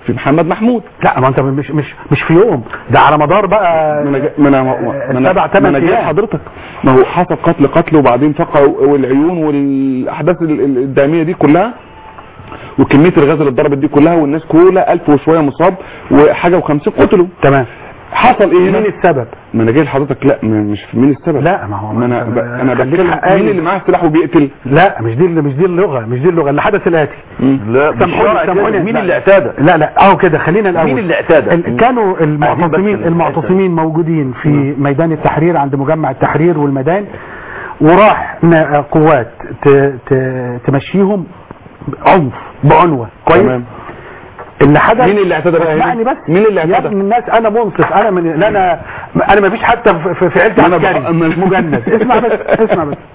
في محمد محمود لا ما انت مش مش مش في يوم ده على مدار بقى ما انا جا- ما انا ما انا سبع ما ثمان انا جاي ايام حضرتك ما هو حصل قتل قتل وبعدين فقع والعيون والاحداث ال- ال- الداميه دي كلها وكميه الغاز اللي اتضربت دي كلها والناس كلها 1000 وشويه مصاب وحاجه و50 قتلوا تمام حصل ايه هنا مين السبب؟ ما انا جاي لحضرتك لا م- مش في مين السبب لا ما هو ما انا ب... انا خليك بتكلم حقاني. مين اللي معاه السلاح وبيقتل لا مش دي اللي مش دي اللغه مش دي اللغه اللي حدث الاتي لا مش سامحوني شرع كده. سامحوني مين لا. اللي اعتاد لا لا اهو كده خلينا الاول مين اللي اعتاد ال- كانوا المعتصمين بس- المعتصمين موجودين في ميدان التحرير عند مجمع التحرير والميدان وراح ن- قوات ت- ت- تمشيهم عنف بعنوة كويس تمام اللي حدث مين اللي اعتدى بقى هنا؟ اسمعني بس مين اللي يا اعتدى؟ ابن الناس انا منصف انا من لا انا انا ما فيش حتى في- في, في عيلتي أنا عسكري بق- أما- مجند اسمع بس اسمع بس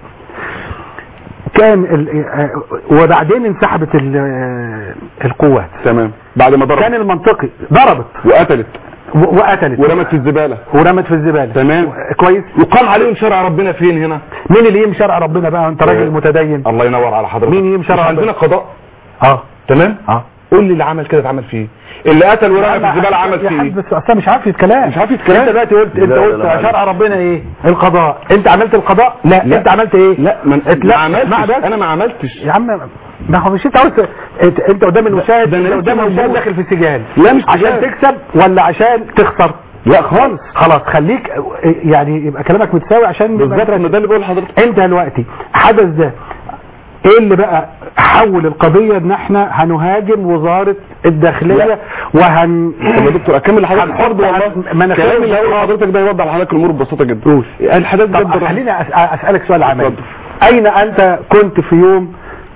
كان ال- آه، وبعدين انسحبت ال- آه، القوات تمام بعد ما ضرب كان المنطقي ضربت وقتلت و- وقتلت ورمت في الزباله ورمت في الزباله تمام كويس يقام عليهم شرع ربنا فين هنا مين اللي يم شرع ربنا بقى انت راجل إيه. متدين الله ينور على حضرتك مين يمشي مش على عندنا قضاء اه تمام اه قول لي اللي عمل كده اتعمل فيه إيه؟ اللي قتل ورمى في الزباله عمل يا فيه حاج ايه بس اصلا مش عارف يتكلم مش عارف يتكلم. انت دلوقتي قلت انت لا، لا، قلت لا، شرع ربنا ايه القضاء انت عملت القضاء لا, لا. انت عملت ايه لا ما اتلا- ما اسمع عملتش بس. انا ما عملتش يا عم ما هو مش انت عاوز انت, انت قدام المشاهد ده أنا انت لسه قدام المشاهد موجود. داخل في سجال لا مش عشان سجال. تكسب ولا عشان تخسر لا خالص خلاص خليك يعني يبقى كلامك متساوي عشان نبقى بالظبط نركز. ما ده اللي بقول لحضرتك انت دلوقتي حدث ده ايه اللي بقى حول القضية ان احنا هنهاجم وزارة الداخلية لا. وهن طب يا دكتور اكمل لحضرتك هنحط برضه والله مناخير كلام اللي هقوله لحضرتك ده يوضح لحضرتك الامور ببساطه جدا قول. الحدث ده طب الدراسة. خليني أس- اسألك سؤال عملي اتفضل. اين انت كنت في يوم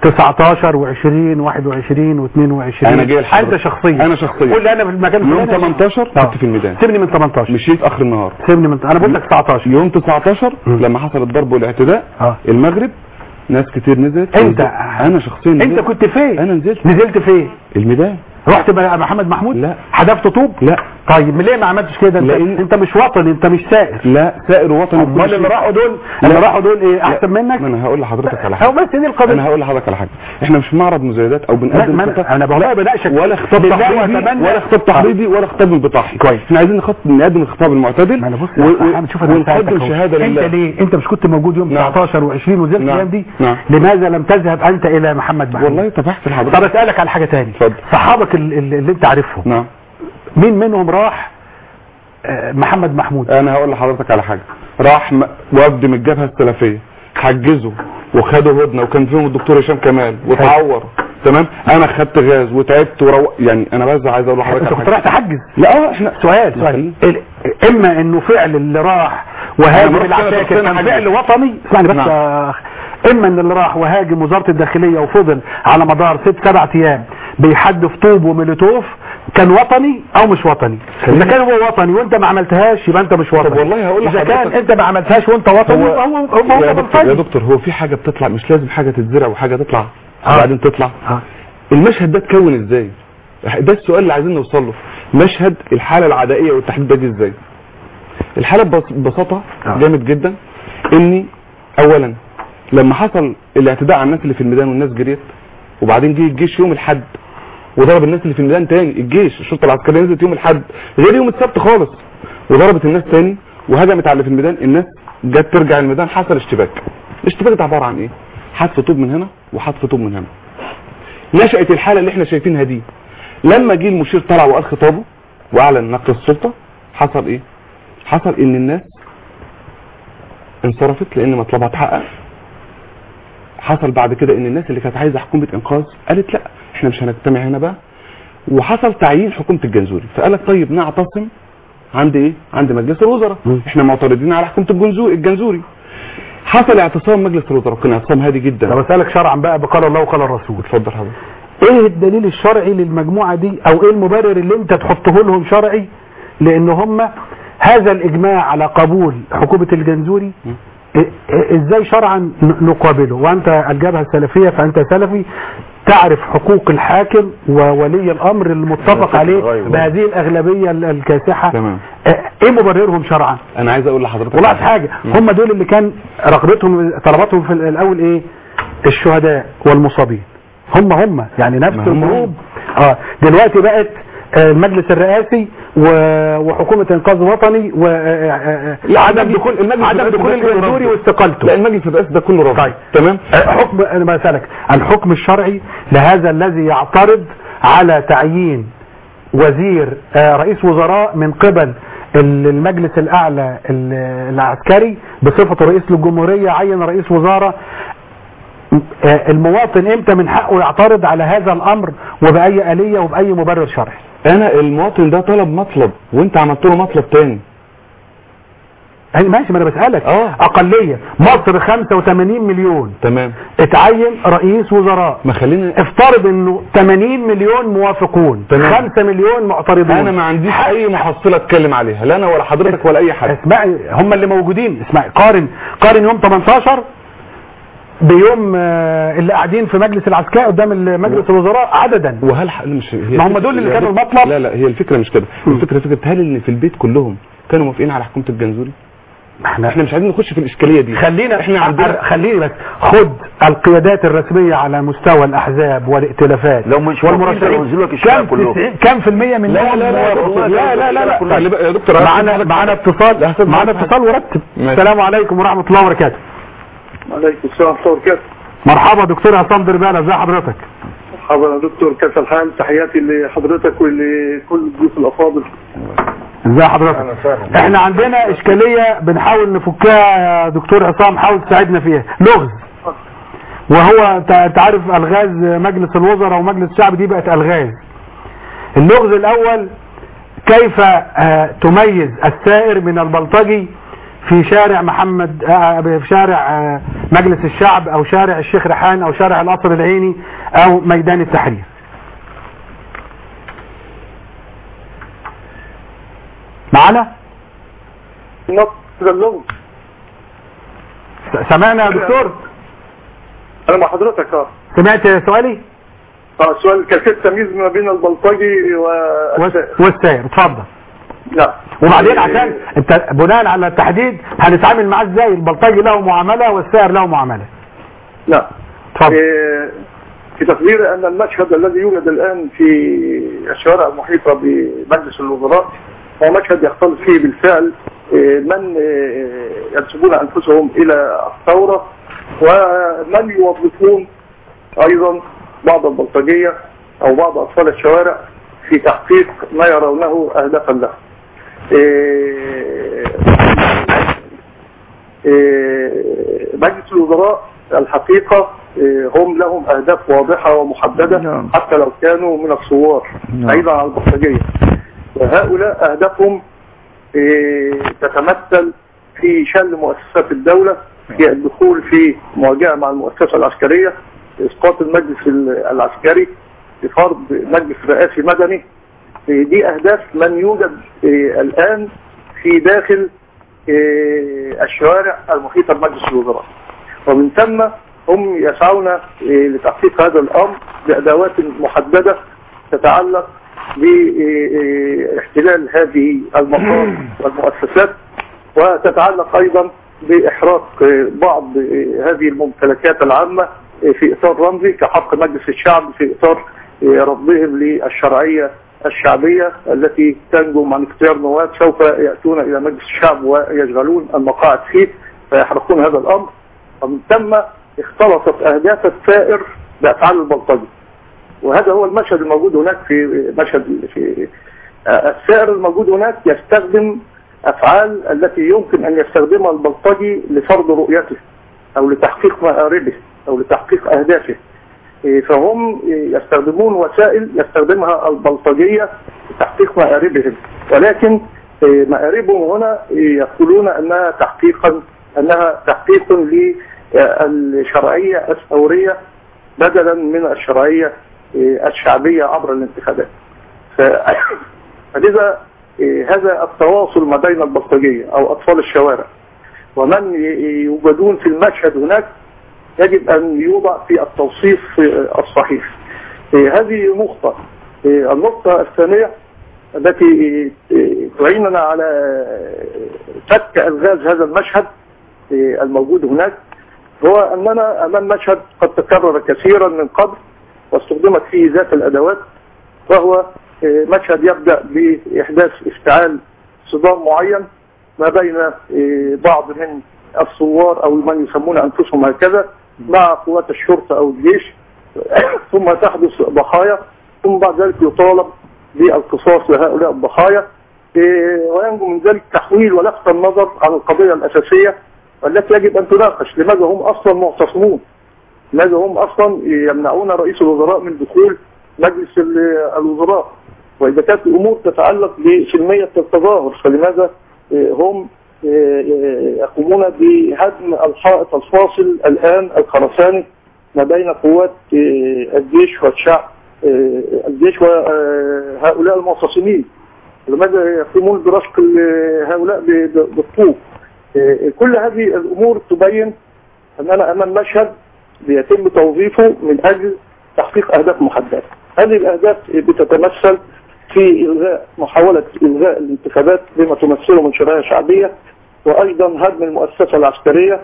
19 و20 21 و22 انا جاي لحضرتك. انت شخصيا انا شخصيا قول لي انا في المكان يوم الفلاني. 18 آه. كنت في الميدان سيبني من 18 مشيت اخر النهار سيبني من انا بقول لك 19 يوم 19 مم. لما حصل الضرب والاعتداء اه المغرب ناس كتير نزلت انت انا شخصيا انت نزلت. كنت فين انا نزلت نزلت فين الميدان رحت بقى محمد محمود لا. حدفت طوب لا طيب ليه ما عملتش كده انت لأن- انت مش وطني انت مش سائر لا سائر وطني وكل امال شيء. اللي راحوا دول لا. اللي راحوا دول ايه احسن منك ما انا هقول لحضرتك على هو حاجه بس دي القضيه انا هقول لحضرتك على حاجه احنا مش في معرض مزايدات او لا، بنقدم ما خطاب انا انا والله بناقشك ولا خطاب بالله تحريضي وأتمنى- ولا خطاب تحريضي ولا خطاب انبطاحي كويس. احنا عايزين نخط... نقدم الخطاب المعتدل ما انا بص و... يا و... محمد شوف انا ونقدم سألتك أهو. شهاده انت لله ليه انت مش كنت موجود يوم نعم. 19 و20 ونزلت نعم. الايام دي نعم. لماذا لم تذهب انت الى محمد محمود والله تبحت طب لحضرتك اسالك على حاجه تاني اتفضل. صحابك ال- ال- اللي انت عارفهم نعم مين منهم راح آه، محمد محمود انا هقول لحضرتك على حاجه راح م... وفد من الجبهه السلفيه حجزوا وخدوا هدنه وكان فيهم الدكتور هشام كمال وتعور تمام انا خدت غاز وتعبت ورو... يعني انا بس عايز اقول لحضرتك انت على كنت رايح حاجه تحجز لا اه احنا سؤال سؤال ال- اما انه فعل اللي راح وهاجم أنا رحت أنا العساكر شخصياً كان حاجز. فعل وطني اسمعني بس نعم. يا أخ. اما ان اللي راح وهاجم وزاره الداخليه وفضل على مدار ست سبع ايام بيحدف طوب وميلوتوف كان وطني او مش وطني اذا كان هو وطني وانت ما عملتهاش يبقى انت مش وطني طب والله هقول اذا كان لحضرتك- انت ما عملتهاش وانت وطني هو يبقى هو هو يا هو دكتور يا بلطجي. دكتور هو في حاجه بتطلع مش لازم حاجه تتزرع وحاجه تطلع آه. وبعدين تطلع آه. المشهد ده اتكون ازاي ده السؤال اللي عايزين نوصل له مشهد الحاله العدائيه والتحديد ده جه ازاي الحاله ببس- ببساطه آه. جامد جدا اني اولا لما حصل الاعتداء على الناس اللي في الميدان والناس جريت وبعدين جه الجيش يوم الحد وضرب الناس اللي في الميدان تاني الجيش الشرطه العسكريه نزلت يوم الحد غير يوم السبت خالص وضربت الناس تاني وهجمت على اللي في الميدان الناس جت ترجع الميدان حصل اشتباك الاشتباك ده عباره عن ايه حدف طوب من هنا وحدف طوب من هنا نشأت الحالة اللي احنا شايفينها دي لما جه المشير طلع وقال خطابه واعلن نقل السلطة حصل ايه حصل ان الناس انصرفت لان مطلبها اتحقق حصل بعد كده ان الناس اللي كانت عايزه حكومه انقاذ قالت لا احنا مش هنجتمع هنا بقى وحصل تعيين حكومه الجنزوري فقال لك طيب نعتصم عند ايه عند مجلس الوزراء احنا معترضين على حكومه الجنزوري الجنزوري حصل اعتصام مجلس الوزراء كان اعتصام هادي جدا طب اسالك شرعا بقى بقال الله وقال الرسول اتفضل حضرتك ايه الدليل الشرعي للمجموعة دي او ايه المبرر اللي انت تحطه لهم شرعي لان هم هذا الاجماع على قبول حكومة الجنزوري إيه- إيه- ازاي شرعا ن- نقابله وانت الجبهة السلفية فانت سلفي تعرف حقوق الحاكم وولي الامر المتفق عليه غاية. بهذه الاغلبية ال- الكاسحة تمام. إيه- ايه مبررهم شرعا انا عايز اقول لحضرتك والله في حاجة هم دول اللي كان رغبتهم طلباتهم في الاول ايه الشهداء والمصابين هم هم يعني نفس ما هم الجروب اه دلوقتي بقت آه، المجلس الرئاسي و- وحكومه انقاذ وطني وعدم دخول المجلس عدم الرئاسي دخول ده كله الجندوري رفض. واستقالته لا المجلس الرئاسي ده كله رفض طيب. تمام آه، حكم انا بسالك الحكم الشرعي لهذا الذي يعترض على تعيين وزير آه، رئيس وزراء من قبل ال- المجلس الاعلى ال- العسكري بصفته رئيس للجمهوريه عين رئيس وزاره آه، المواطن امتى من حقه يعترض على هذا الامر وباي اليه وباي مبرر شرعي انا المواطن ده طلب مطلب وانت عملت له مطلب تاني يعني ماشي ما انا بسالك آه. اقليه مصر 85 مليون تمام اتعين رئيس وزراء ما خلينا افترض انه 80 مليون موافقون تمام. 5 مليون معترضون انا ما عنديش اي محصله اتكلم عليها لا انا ولا حضرتك ولا اي حد اسمعي هم اللي موجودين اسمعي قارن قارن يوم 18 بيوم آه، اللي قاعدين في مجلس العسكري قدام مجلس الوزراء عددا وهل ح- مش هي ما هم الفكرة- دول اللي يا كانوا دكتور- المطلب؟ لا لا هي الفكره مش كده مم. الفكره فكره هل اللي في البيت كلهم كانوا موافقين على حكومه الجنزوري احنا احنا مش عايزين نخش في الاشكاليه دي خلينا احنا عندنا خليني بس خد القيادات الرسميه على مستوى الاحزاب والائتلافات لو مش والمرشحين ينزلوا لك الشارع كم كلهم. تسعين- كم في المية من لا لا لا موافقون؟ لا لا لا لا خلي بقى يا دكتور معانا معانا اتصال هسيب معانا معاك اتصال ورتب ماشي. السلام عليكم ورحمه الله وبركاته عليكم السلام ورحمه الله وبركاته مرحبا دكتور عصام دربالة ازي حضرتك مرحبا يا دكتور كيف الحال تحياتي لحضرتك ولكل الضيوف الافاضل ازي حضرتك أهلا وسهلا. احنا عندنا اشكاليه بنحاول نفكها يا دكتور عصام حاول تساعدنا فيها لغز وهو انت أنت عارف الغاز مجلس الوزراء ومجلس الشعب دي بقت الغاز اللغز الاول كيف آه، تميز السائر من البلطجي في شارع محمد آه، في شارع آه، مجلس الشعب او شارع الشيخ ريحان او شارع القصر العيني او ميدان التحرير معنا نقص اللغز سمعنا يا دكتور انا مع حضرتك اه سمعت سؤالي اه سؤال كيفيه التمييز ما بين البلطجي والسائر والسائر اتفضل لا وبعدين عشان انت بناء على التحديد هنتعامل معاه ازاي البلطجي له معامله والسائر له معامله لا اتفضل إيه، في تقديري ان المشهد الذي يوجد الان في الشوارع المحيطه بمجلس الوزراء هو مشهد يختلط فيه بالفعل إيه، من إيه، ينسبون انفسهم الى الثوره ومن يوظفون ايضا بعض البلطجيه او بعض اطفال الشوارع في تحقيق ما يرونه اهدافا له. إيه، إيه، مجلس الوزراء الحقيقة إيه، هم لهم أهداف واضحة ومحددة نعم. حتى لو كانوا من الثوار نعم. بعيدا عن البلطجية وهؤلاء أهدافهم إيه، تتمثل في شل مؤسسات الدولة في الدخول في مواجهة مع المؤسسة العسكرية إسقاط المجلس العسكري بفرض مجلس رئاسي مدني إيه، دي أهداف من يوجد إيه، الآن في داخل إيه، الشوارع المحيطة بمجلس الوزراء ومن ثم هم يسعون إيه، لتحقيق هذا الأمر بأدوات محددة تتعلق باحتلال هذه المقام والمؤسسات وتتعلق أيضا بإحراق إيه، بعض إيه، هذه الممتلكات العامة إيه، في إطار رمزي كحق مجلس الشعب في إطار إيه، رفضهم للشرعية الشعبية التي تنجم عن اختيار نواب سوف يأتون إلى مجلس الشعب ويشغلون المقاعد فيه فيحرقون هذا الأمر ومن ثم اختلطت أهداف الثائر بأفعال البلطجي وهذا هو المشهد الموجود هناك في مشهد في آه، الثائر الموجود هناك يستخدم أفعال التي يمكن أن يستخدمها البلطجي لفرض رؤيته أو لتحقيق مآربه أو لتحقيق أهدافه إيه، فهم إيه، يستخدمون وسائل يستخدمها البلطجية لتحقيق مآربهم ولكن إيه، مآربهم هنا إيه، يقولون أنها تحقيقا أنها تحقيق للشرعية الثورية بدلا من الشرعية إيه، الشعبية عبر الانتخابات ف- فلذا إيه، هذا التواصل ما بين البلطجية أو أطفال الشوارع ومن ي- يوجدون في المشهد هناك يجب أن يوضع في التوصيف آه، الصحيح آه، هذه نقطة آه، النقطة الثانية التي آه، تعيننا على آه، فك ألغاز هذا المشهد آه، الموجود هناك هو أننا أمام مشهد قد تكرر كثيرا من قبل واستخدمت فيه ذات الأدوات وهو آه، مشهد يبدأ بإحداث افتعال صدام معين ما بين آه، بعض من الثوار أو من يسمون أنفسهم هكذا مع قوات الشرطة أو الجيش ثم تحدث ضحايا ثم بعد ذلك يطالب بالقصاص لهؤلاء الضحايا إيه، وينجو من ذلك تحويل ولفت النظر عن القضية الأساسية التي يجب أن تناقش لماذا هم أصلا معتصمون لماذا هم أصلا يمنعون رئيس الوزراء من دخول مجلس ال- الوزراء وإذا كانت الأمور تتعلق بسلمية التظاهر فلماذا إيه، هم إيه، يقومون بهدم الحائط الفاصل الآن الخرساني ما بين قوات إيه، الجيش والشعب إيه، الجيش وهؤلاء المعتصمين لماذا يقومون برشق ال- هؤلاء ب- ب- بالطوب إيه، كل هذه الأمور تبين أننا أمام مشهد بيتم توظيفه من أجل تحقيق أهداف محددة هذه الأهداف بتتمثل في إلغاء محاولة إلغاء الانتخابات بما تمثله من شرائع شعبية وأيضا هدم المؤسسة العسكرية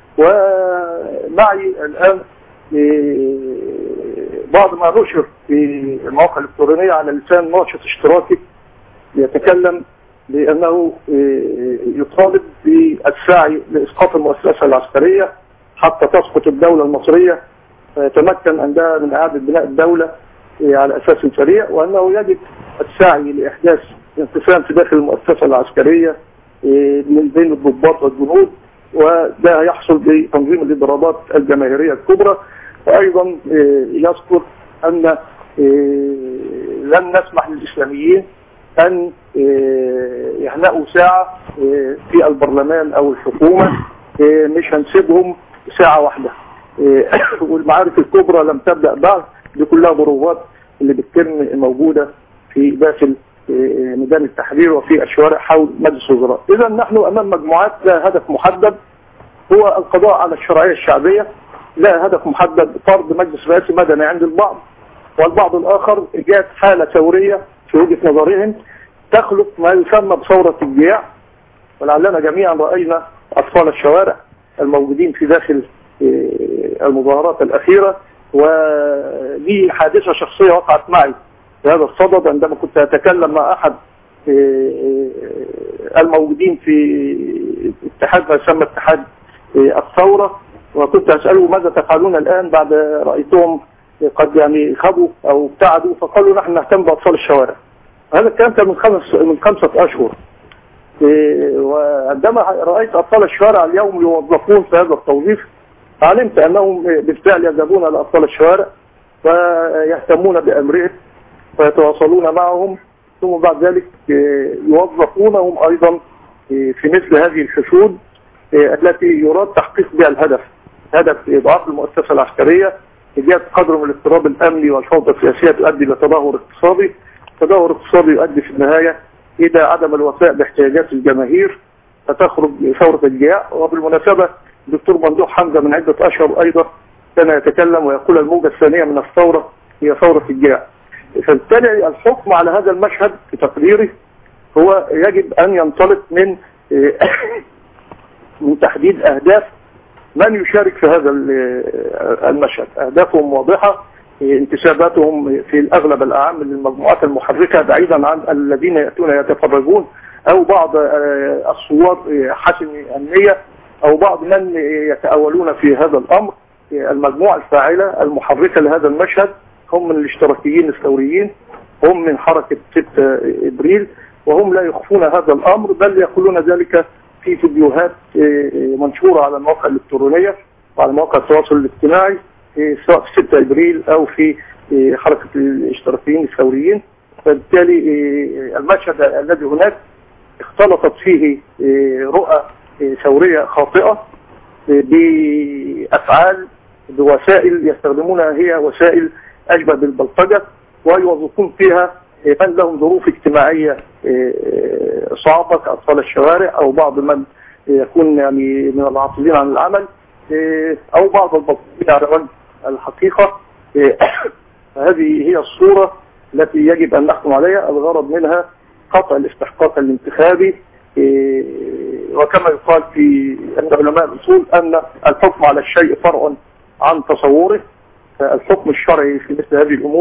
ومعي الآن إيه، بعض ما نشر في المواقع الإلكترونية على لسان ناشط اشتراكي يتكلم بأنه إيه، يطالب بالسعي لإسقاط المؤسسة العسكرية حتى تسقط الدولة المصرية ويتمكن عندها من إعادة بناء الدولة إيه، على أساس سريع وأنه يجب السعي لإحداث انقسام في داخل المؤسسة العسكرية إيه، من بين الضباط والجنود وده يحصل بتنظيم الإضرابات الجماهيرية الكبرى وأيضا إيه، يذكر أن إيه، لن نسمح للإسلاميين أن إيه، يهنأوا ساعة إيه، في البرلمان أو الحكومة إيه، مش هنسيبهم ساعة واحدة إيه، والمعارك الكبرى لم تبدأ بعد دي كلها بروفات اللي بتتم موجودة في داخل إيه، ميدان التحرير وفي الشوارع حول مجلس الوزراء إذا نحن أمام مجموعات لها هدف محدد هو القضاء على الشرعية الشعبية لا هدف محدد فرض مجلس رئاسي مدني عند البعض والبعض الآخر إيجاد حالة ثورية في وجهة نظرهم تخلق ما يسمى بثورة الجياع ولعلنا جميعا رأينا أطفال الشوارع الموجودين في داخل إيه، المظاهرات الأخيرة ولي حادثة شخصية وقعت معي في هذا الصدد عندما كنت أتكلم مع أحد إيه، الموجودين في اتحاد ما يسمى اتحاد إيه، الثورة وكنت أسأله ماذا تفعلون الآن بعد رأيتهم قد يعني خبوا أو ابتعدوا فقالوا نحن نهتم بأطفال الشوارع هذا الكلام كان من خمس من خمسة أشهر إيه، وعندما رأيت أطفال الشوارع اليوم يوظفون في هذا التوظيف علمت أنهم بالفعل يذهبون لأطفال الشوارع ويهتمون بأمرهم ويتواصلون معهم ثم بعد ذلك إيه، يوظفونهم أيضا إيه، في مثل هذه الحشود إيه، التي يراد تحقيق بها الهدف هدف إضعاف المؤسسة العسكرية إيجاد قدر من الاضطراب الأمني والفوضى السياسية تؤدي إلى تدهور اقتصادي تدهور اقتصادي يؤدي في النهاية إلى عدم الوفاء باحتياجات الجماهير فتخرج ثورة الجياع وبالمناسبة الدكتور ممدوح حمزة من عدة أشهر أيضا كان يتكلم ويقول الموجة الثانية من الثورة هي ثورة الجياع فبالتالي الحكم على هذا المشهد في تقديري هو يجب أن ينطلق من من تحديد أهداف من يشارك في هذا ال- المشهد أهدافهم واضحة انتساباتهم في الأغلب الأعم للمجموعات المحركة بعيدا عن الذين يأتون يتفرجون أو بعض آه، الصور آه، حسن النية أو بعض من يتأولون في هذا الأمر آه، المجموعة الفاعلة المحركة لهذا المشهد هم من الاشتراكيين الثوريين هم من حركة 6 إبريل وهم لا يخفون هذا الأمر بل يقولون ذلك في فيديوهات آه، منشورة على المواقع الإلكترونية وعلى مواقع التواصل الاجتماعي آه، سواء في 6 إبريل أو في آه، حركة الاشتراكيين الثوريين فبالتالي آه، المشهد الذي هناك اختلطت فيه آه، رؤى آه، ثورية خاطئة آه، بأفعال بوسائل يستخدمونها هي وسائل أشبه بالبلطجة ويوظفون فيها آه، من لهم ظروف اجتماعية آه، صعبة كأطفال الشوارع أو بعض من يكون يعني من العاطلين عن العمل آه، أو بعض البلطجية على وجه الحقيقة آه، هذه هي الصورة التي يجب أن نحكم عليها الغرض منها قطع الاستحقاق الانتخابي إيه، وكما يقال في عند علماء الأصول أن الحكم على الشيء فرع عن تصوره الحكم الشرعي في مثل هذه الأمور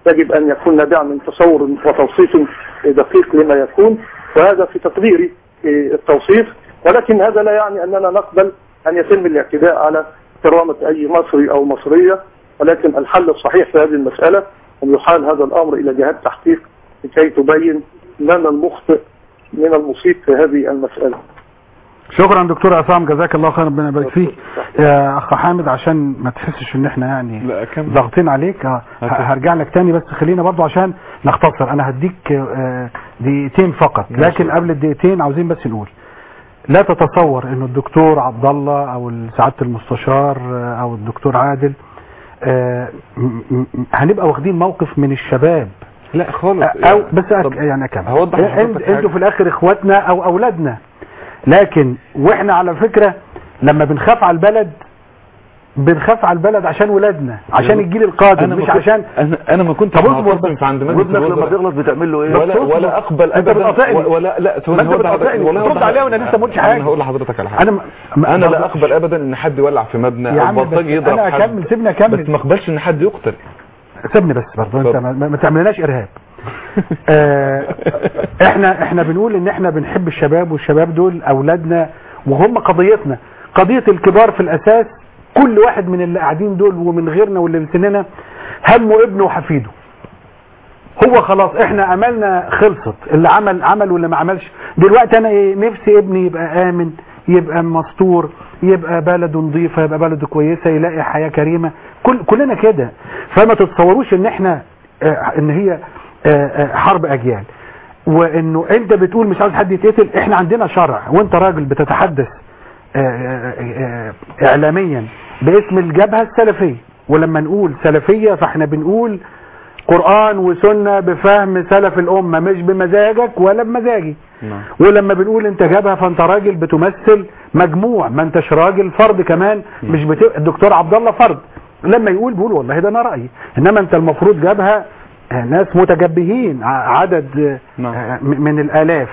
يجب أن يكون نابعا من تصور وتوصيف دقيق لما يكون وهذا في تقديري التوصيف ولكن هذا لا يعني أننا نقبل أن يتم الاعتداء على كرامة أي مصري أو مصرية ولكن الحل الصحيح في هذه المسألة أن يحال هذا الأمر إلى جهات تحقيق لكي تبين من المخطئ من المصيب في هذه المسألة شكرا دكتور عصام جزاك الله خير ربنا يبارك فيك يا اخ حامد عشان ما تحسش ان احنا يعني لا كم ضاغطين عليك ه- هرجع لك تاني بس خلينا برضو عشان نختصر انا هديك آه، دقيقتين فقط لكن قبل الدقيقتين عاوزين بس نقول لا تتصور انه الدكتور عبد الله او سعاده المستشار آه، او الدكتور عادل آه، م- م- هنبقى واخدين موقف من الشباب لا خالص او بس أك- طب يعني اكمل هوضح إن- لحضرتك انتوا حاجة. في الاخر اخواتنا او اولادنا لكن واحنا على فكره لما بنخاف على البلد بنخاف على البلد عشان ولادنا عشان الجيل القادم انا مش ما كنت- عشان انا انا ما كنت طب اصبر معترض في عند مجلس وابنك لما الوزراء تغلط بتعمل له ايه ولا بس ولا اقبل أنت ابدا بتقاطعني. و- ولا لا ثواني ما أنت هوضح- بتقاطعني. ولا ترد هوضح- عليها وأنا لسه ما قلتش حاجة. انا هقول لحضرتك على حاجه انا ما- ما- انا ما- لا اقبل ابدا ان حد يولع في مبنى يا او عم بس بلطجي يضرب انا حد اكمل سيبني اكمل بس ما اقبلش ان حد يقتل سيبني بس برضه انت اتفضل. ما, ما تعملناش ارهاب آه، احنا احنا بنقول ان احنا بنحب الشباب والشباب دول اولادنا وهم قضيتنا قضية الكبار في الاساس كل واحد من اللي قاعدين دول ومن غيرنا واللي من سننا همه ابنه وحفيده هو خلاص احنا املنا خلصت اللي عمل عمل واللي ما عملش دلوقتي انا ايه نفسي ابني يبقى امن يبقى مستور يبقى بلده نظيفه يبقى بلده كويسه يلاقي حياه كريمه كل كلنا كده فما تتصوروش ان احنا آه، ان هي آه، آه، حرب اجيال وانه انت بتقول مش عاوز حد يتقتل احنا عندنا شرع وانت راجل بتتحدث آه، آه، آه، اعلاميا باسم الجبهه السلفيه ولما نقول سلفيه فاحنا بنقول قرآن وسنة بفهم سلف الأمة مش بمزاجك ولا بمزاجي نعم. ولما بنقول انت جابها فانت راجل بتمثل مجموع ما انتش راجل فرد كمان مش بت... الدكتور عبد الله فرد لما يقول بيقول والله ده انا رأيي انما انت المفروض جابها آه، ناس متجبهين ع- عدد آه، نعم. آه، م- من الالاف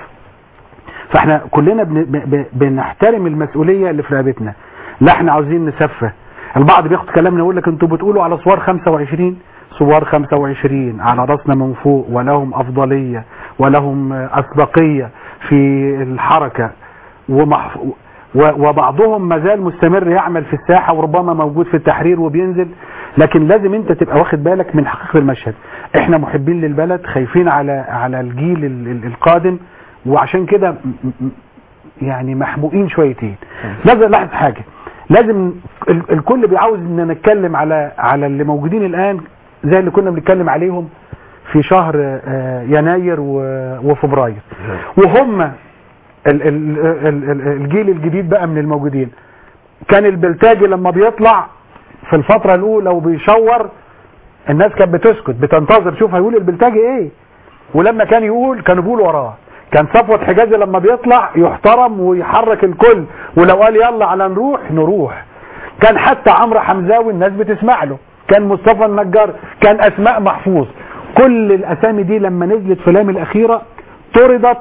فاحنا كلنا بن... ب... ب... بنحترم المسؤولية اللي في رقبتنا لا احنا عاوزين نسفه البعض بياخد كلامنا يقول لك انتوا بتقولوا على صور 25 صور 25 على راسنا من فوق ولهم افضلية ولهم آه، اسبقية في الحركة ومحف... و- وبعضهم ما زال مستمر يعمل في الساحة وربما موجود في التحرير وبينزل لكن لازم انت تبقى واخد بالك من حقيقة المشهد احنا محبين للبلد خايفين على على الجيل ال- ال- القادم وعشان كده م- م- يعني محبوقين شويتين لازم نلاحظ حاجة لازم ال- الكل بيعاوز ان نتكلم على على اللي موجودين الان زي اللي كنا بنتكلم عليهم في شهر آه، يناير و- وفبراير وهم ال- ال- ال- ال- الجيل الجديد بقى من الموجودين كان البلتاجي لما بيطلع في الفترة الأولى وبيشور الناس كانت بتسكت بتنتظر شوف هيقول البلتاجي ايه ولما كان يقول كانوا بيقولوا وراه كان صفوة حجازي لما بيطلع يحترم ويحرك الكل ولو قال يلا على نروح نروح كان حتى عمرو حمزاوي الناس بتسمع له كان مصطفى النجار كان اسماء محفوظ كل الاسامي دي لما نزلت في اللام الاخيره طردت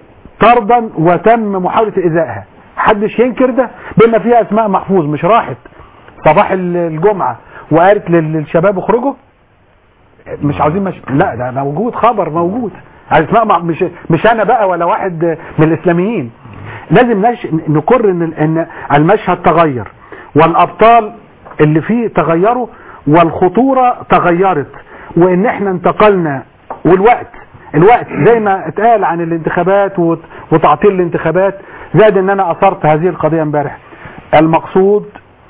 طردا وتم محاوله ايذائها محدش ينكر ده بما فيها اسماء محفوظ مش راحت صباح ال- الجمعه وقالت لل- للشباب اخرجوا مش عاوزين مش... لا ده موجود خبر موجود اسماء مع... مش مش انا بقى ولا واحد من الاسلاميين لازم نش... نقر ان ان المشهد تغير والابطال اللي فيه تغيروا والخطوره تغيرت وان احنا انتقلنا والوقت الوقت زي ما اتقال عن الانتخابات وت- وتعطيل الانتخابات زائد ان انا اثرت هذه القضيه امبارح المقصود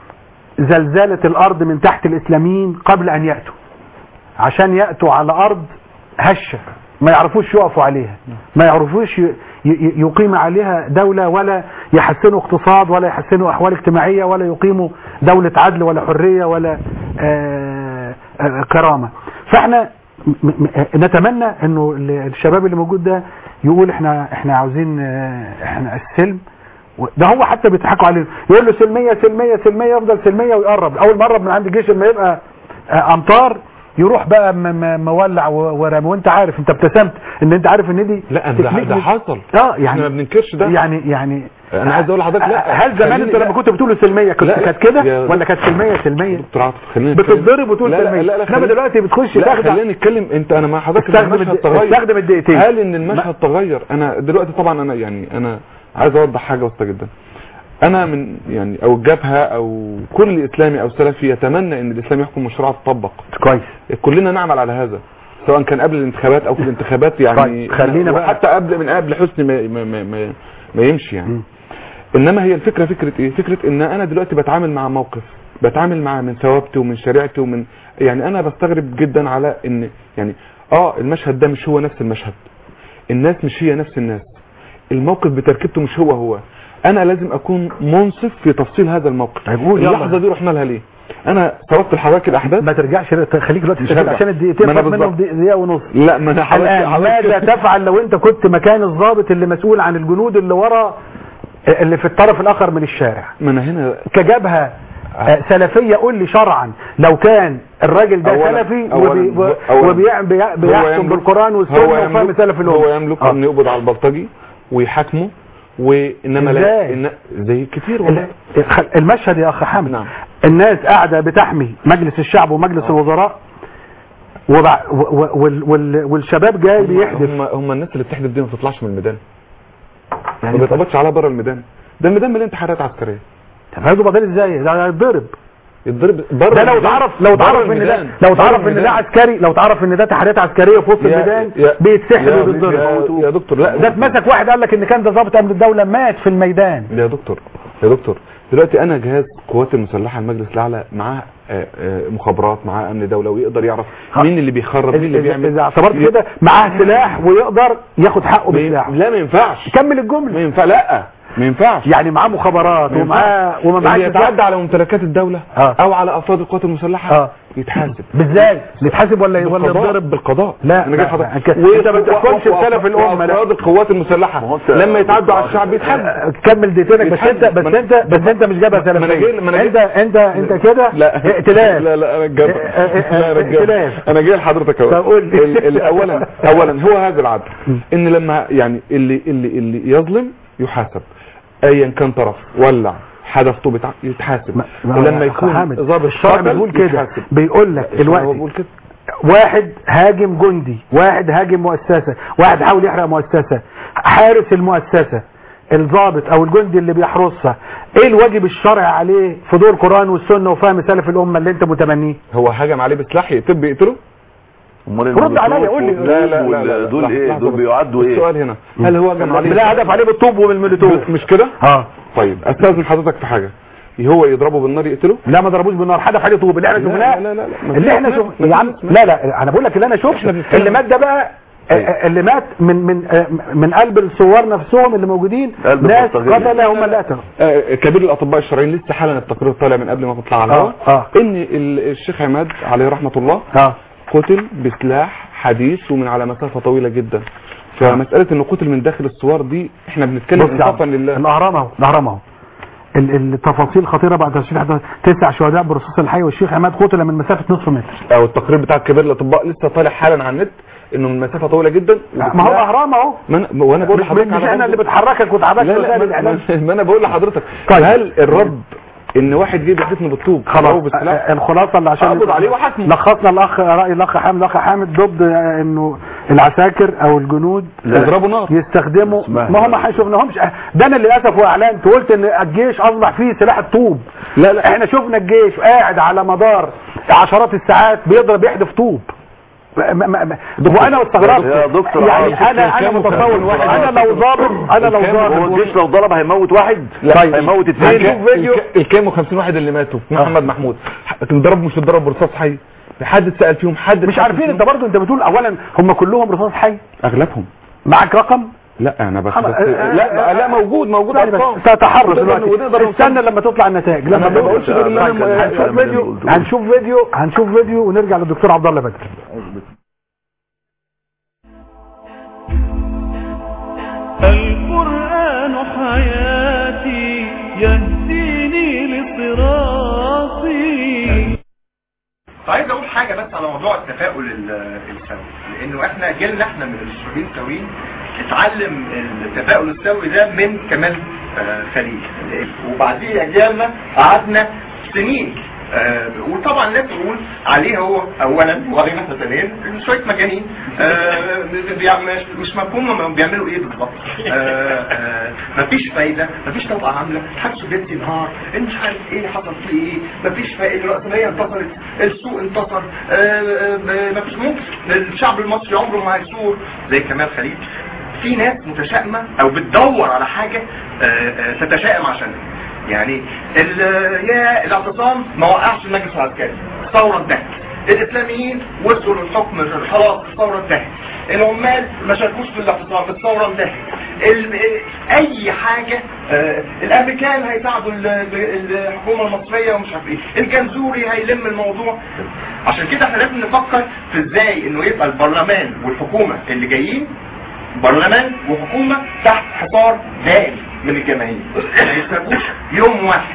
زلزله الارض من تحت الاسلاميين قبل ان ياتوا عشان يأتوا على أرض هشة ما يعرفوش يقفوا عليها ما يعرفوش ي- ي- يقيم عليها دولة ولا يحسنوا اقتصاد ولا يحسنوا أحوال اجتماعية ولا يقيموا دولة عدل ولا حرية ولا آه، آه، كرامة فاحنا م- م- نتمنى انه ال- الشباب اللي موجود ده يقول احنا احنا عاوزين آه، احنا السلم و- ده هو حتى بيضحكوا عليه يقول له سلميه سلميه سلميه يفضل سلميه ويقرب اول ما يقرب من عند الجيش لما يبقى آه، امطار يروح بقى م- م- مولع و- ورامي وانت عارف انت ابتسمت ان انت عارف ان دي لا ده, تكنيك ده مش- حصل اه احنا ما يعني بننكرش ده يعني يعني انا عايز اقول لحضرتك لا هل زمان خليني- انت لما لا. كنت بتقول سلميه كنت لا. كانت كده يا ولا كانت سلميه سلميه دكتور عاطف خلينا نتكلم. بتتضرب وتقول لا لا سلميه لا لا انما خلينا- دلوقتي بتخش لا تاخد خلينا نتكلم انت انا مع حضرتك إن استخدم المشهد الد- تغير استخدم الدقيقتين. هل ان المشهد تغير انا دلوقتي طبعا انا يعني انا عايز اوضح حاجه بسيطه جدا انا من يعني او الجبهه او كل اسلامي او سلفي يتمنى ان الاسلام يحكم والشريعه تطبق كويس كلنا نعمل على هذا سواء كان قبل الانتخابات او في الانتخابات يعني طيب، خلينا بقى- حتى قبل من قبل حسني ما, ما, ما, ما, ما يمشي يعني م. انما هي الفكره فكره ايه فكره ان انا دلوقتي بتعامل مع موقف بتعامل مع من ثوابتي ومن شريعتي ومن يعني انا بستغرب جدا على ان يعني اه المشهد ده مش هو نفس المشهد الناس مش هي نفس الناس الموقف بتركيبته مش هو هو انا لازم اكون منصف في تفصيل هذا الموقف طيب قول يلا. اللحظه دي رحنا لها ليه انا سردت لحضرتك الاحداث ما ترجعش خليك دلوقتي مش تسجل هرجع. عشان الدقيقتين ما أنا فاضل منهم بالظبط. دقيقه ونص لا ما انا حضرتك- الان حضرتك- ماذا تفعل لو انت كنت مكان الضابط اللي مسؤول عن الجنود اللي ورا اللي في الطرف الاخر من الشارع ما انا هنا كجبهه آه، سلفيه قول لي شرعا لو كان الراجل ده أولاً- سلفي أولاً- وبي- و- أولاً وبيع- بيع- هو بيحكم يملك- بالقران والسنه هو وفهم يملك- سلف هو الامه يملك آه. ان يقبض على البلطجي ويحاكمه وانما لا إزاي؟ إن زي كتير والله ال- خل- المشهد يا اخ حامد نعم. الناس قاعده بتحمي مجلس الشعب ومجلس الوزراء وبع... و... و... وال... وال... والشباب جاي بيحدث هم هم الناس اللي بتحدف دي ما بتطلعش من الميدان ما بيتقبضش عليها بره الميدان ده الميدان مليان انتحارات عسكريه طب هياخدوا بدل ازاي ده هيتضرب يتضرب بره ده لو الميدان. اتعرف لو بره اتعرف ان ده الميدان. لو بره اتعرف ان ده الميدان. عسكري لو اتعرف ان ده تحريات عسكريه في وسط يا- الميدان يا- بيتسحب يا- وبيتضرب يا- يا دكتور لا ده اتمسك واحد قال لك ان كان ده ضابط امن الدوله مات في الميدان يا دكتور يا دكتور دلوقتي انا جهاز القوات المسلحه المجلس الاعلى معاه آه، آه، مخابرات معاه امن دوله ويقدر يعرف مين اللي بيخرب مين اللي إذا- بيعمل اذا اعتبرت كده معاه سلاح ويقدر ياخد حقه ما ين- بسلاحه لا ما ينفعش كمل ما الجمله ينفع لا ما ينفعش يعني معاه مخابرات ما ومعاه وما اللي معاش يتعدى سلاح على ممتلكات الدوله آه. او على افراد القوات المسلحه آه. يتحاسب ازاي نتحاسب ولا ولا بالقضاء يتضرب بالقضاء لا، انا جاي لا، حضرتك لا، أنت- أنت ما بتحكمش بسلف الأمة، لا. افراد القوات المسلحه لما يتعدوا على الشعب يتحاسب آه، كمل دقيقتينك بس انت بس انت بس انت مش جابها ما أنا جاي- سلفيه ما أنا جاي- انت انت انت كده لا ائتلاف لا لا انا الجبهه اه، اه، لا انا الجبهه ائتلاف. انا جاي لحضرتك اهو طب قول لي. ال- ال- اولا اولا هو هذا العدل ان لما يعني اللي اللي اللي يظلم يحاسب ايا كان طرف ولع حدث طوب يتع- يتحاسب ما- ما- ولما يا أخ يكون حامد، ضابط الشرع قتل بيقول كده يتحاسب. بيقول لك الشرع دلوقتي بيقول كده واحد هاجم جندي واحد هاجم مؤسسة واحد حاول يحرق مؤسسة حارس المؤسسة الضابط او الجندي اللي بيحرسها ايه الواجب الشرعي عليه في دور القرآن والسنة وفهم سلف الامة اللي انت متمنيه هو هجم عليه بسلاح يقتل يقتله امال رد عليا، قول لي. لا لا لا, لا دول لحظة- ايه لحظة دول بس. بيعدوا ايه السؤال هنا هل هو هجم عليه لا هدف عليه بالطوب وبالمولوتوف مش كده اه طيب استاذن حضرتك في حاجه هو يضربه بالنار يقتله لا ما ضربوش بالنار حدف عليه طوب اللي احنا لا، شفناه لا، لا، لا، ما اللي في احنا اسماء، شفناه ما يا في عم اسماء. لا لا انا بقول لك اللي انا شفته احنا بنتكلم. اللي مات ده بقى طيب. آه، اللي مات من من آه، من قلب الثوار نفسهم اللي موجودين قلب ناس البلطجية. قتله هم اللي قتلوا آه، كبير الاطباء الشرعيين لسه حالا التقرير طالع من قبل ما تطلع على الهواء آه، آه. ان ال- الشيخ عماد عليه رحمه الله اه قتل بسلاح حديث ومن على مسافه طويله جدا فمساله انه قتل من داخل السوار دي احنا بنتكلم بص يا انصافا عم، لله الاهرام اهو الاهرام اهو ال- التفاصيل خطيره بعد تشريح ده تسع شهداء برصاص الحي والشيخ عماد قتل من مسافه نصف متر او التقرير بتاع كبير الاطباء لسه طالع حالا على النت انه من مسافه طويله جدا ما هو وبسلاح- الاهرام اهو ما أنا- وانا بقول مش لحضرتك مش على احنا برضه- اللي بتحركك وتعبك لا لا وسائل ما, الاعلام ما, ما انا بقول لحضرتك طيب. هل الرد ان واحد جه بيحدفني بالطوب خلاص أو بالسلاح آه، الخلاصه اللي عشان أقبض عليه وحاكمه. لخصنا الاخ راي الاخ حامد الاخ حامد ضد آه، انه العساكر او الجنود يضربوا نار يستخدموا اسمها. ما هم ما شفناهمش ده انا للاسف واعلنت وقلت ان الجيش اصبح فيه سلاح الطوب لا لا احنا شفنا الجيش قاعد على مدار عشرات الساعات بيضرب يحدف طوب ما- ما- ما- وانا استغربت يا دكتور يعني عاطف، انا انا كام متصور وكام واحد انا لو ضابط انا لو الكام هو ضابط الجيش لو ضرب هيموت واحد طيب. هيموت هنشوف اثنين فيديو. الك- الكام و50 واحد اللي ماتوا محمد محمود اتضرب مش اتضرب برصاص حي حد سال فيهم حد مش سأل عارفين فيهم؟ انت برضو انت بتقول اولا هم كلهم رصاص حي اغلبهم معاك رقم لا انا بس, خلاص. بس لا لا موجود موجود يعني بس ارقام تتحرك ونقدر- دلوقتي ونقدر استنى نوصل. لما تطلع النتائج أنا لما ما بقولش غير اللي أنا- هنشوف الكلام اللي فيديو قلته. هنشوف فيديو هنشوف فيديو ونرجع للدكتور عبد الله بدر القرآن حياتي يهديني لصراطي عايز اقول حاجه بس على موضوع التفاؤل ال- السوي لانه احنا جيلنا احنا من المشربين سويين اتعلم التفاؤل السوي ده من كمال آه، خليل وبعديه اجيالنا قعدنا سنين آه، وطبعا الناس تقول عليه هو اولا وعلينا احنا ثانيا إن شويه مجانين آه، بيع- مش مش مفهوم هم بيعملوا ايه بالظبط آه، آه، مفيش فايده مفيش طبقه عامله محدش بيدي نهار مش عارف ايه اللي حصل فيه ايه مفيش فايده الراسماليه انتصرت السوق انتصر آه، آه، مفيش ممكن الشعب المصري عمره ما هيثور زي كمال خليل في ناس متشائمه او بتدور على حاجه آه، آه، تتشائم عشانها يعني ال- يا الاعتصام ما وقعش المجلس العسكري الثوره انتهت الاسلاميين وصلوا للحكم خلاص الثوره انتهت العمال ما شاركوش في الاعتصام الثوره انتهت ال- اي حاجه آه، الامريكان هيساعدوا ال- ال- الحكومه المصريه ومش عارف ايه الجنزوري هيلم الموضوع عشان كده احنا لازم نفكر في ازاي انه يبقى البرلمان والحكومه اللي جايين برلمان وحكومة تحت حصار دائم من الجماهير ما يسيبوش يوم واحد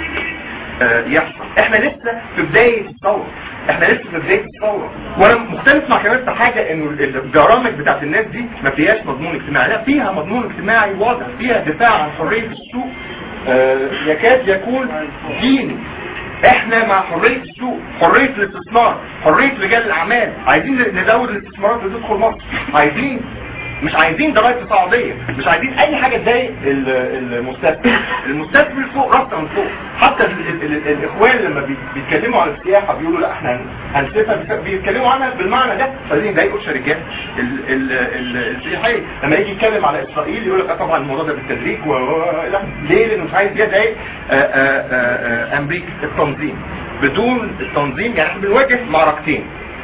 آه، يحصل احنا لسه في بداية الثورة احنا لسه في بداية الثورة وانا مختلف مع كمان في حاجة انه ال- البرامج بتاعت الناس دي ما فيهاش مضمون اجتماعي لا فيها مضمون اجتماعي واضح فيها دفاع عن حرية السوق آه، يكاد يكون ديني احنا مع حرية السوق حرية الاستثمار حرية رجال الاعمال عايزين نزود الاستثمارات اللي تدخل مصر عايزين مش عايزين ضرائب تصاعديه مش عايزين اي حاجه تضايق ال- المستثمر المستثمر فوق راسنا من فوق حتى ال ال ال الاخوان لما بي- بيتكلموا عن السياحه بيقولوا لا احنا هن- هنسيبها بس- بيتكلموا عنها بالمعنى ده عايزين يضايقوا الشركات ال- ال- ال- السياحيه لما يجي يتكلم على اسرائيل يقول لك آه طبعا الموضوع ده بالتدريج و و- لا ليه لانه مش عايز يضايق آه، آه، آه، آه، امريكا التنظيم بدون التنظيم يعني احنا بنواجه معركتين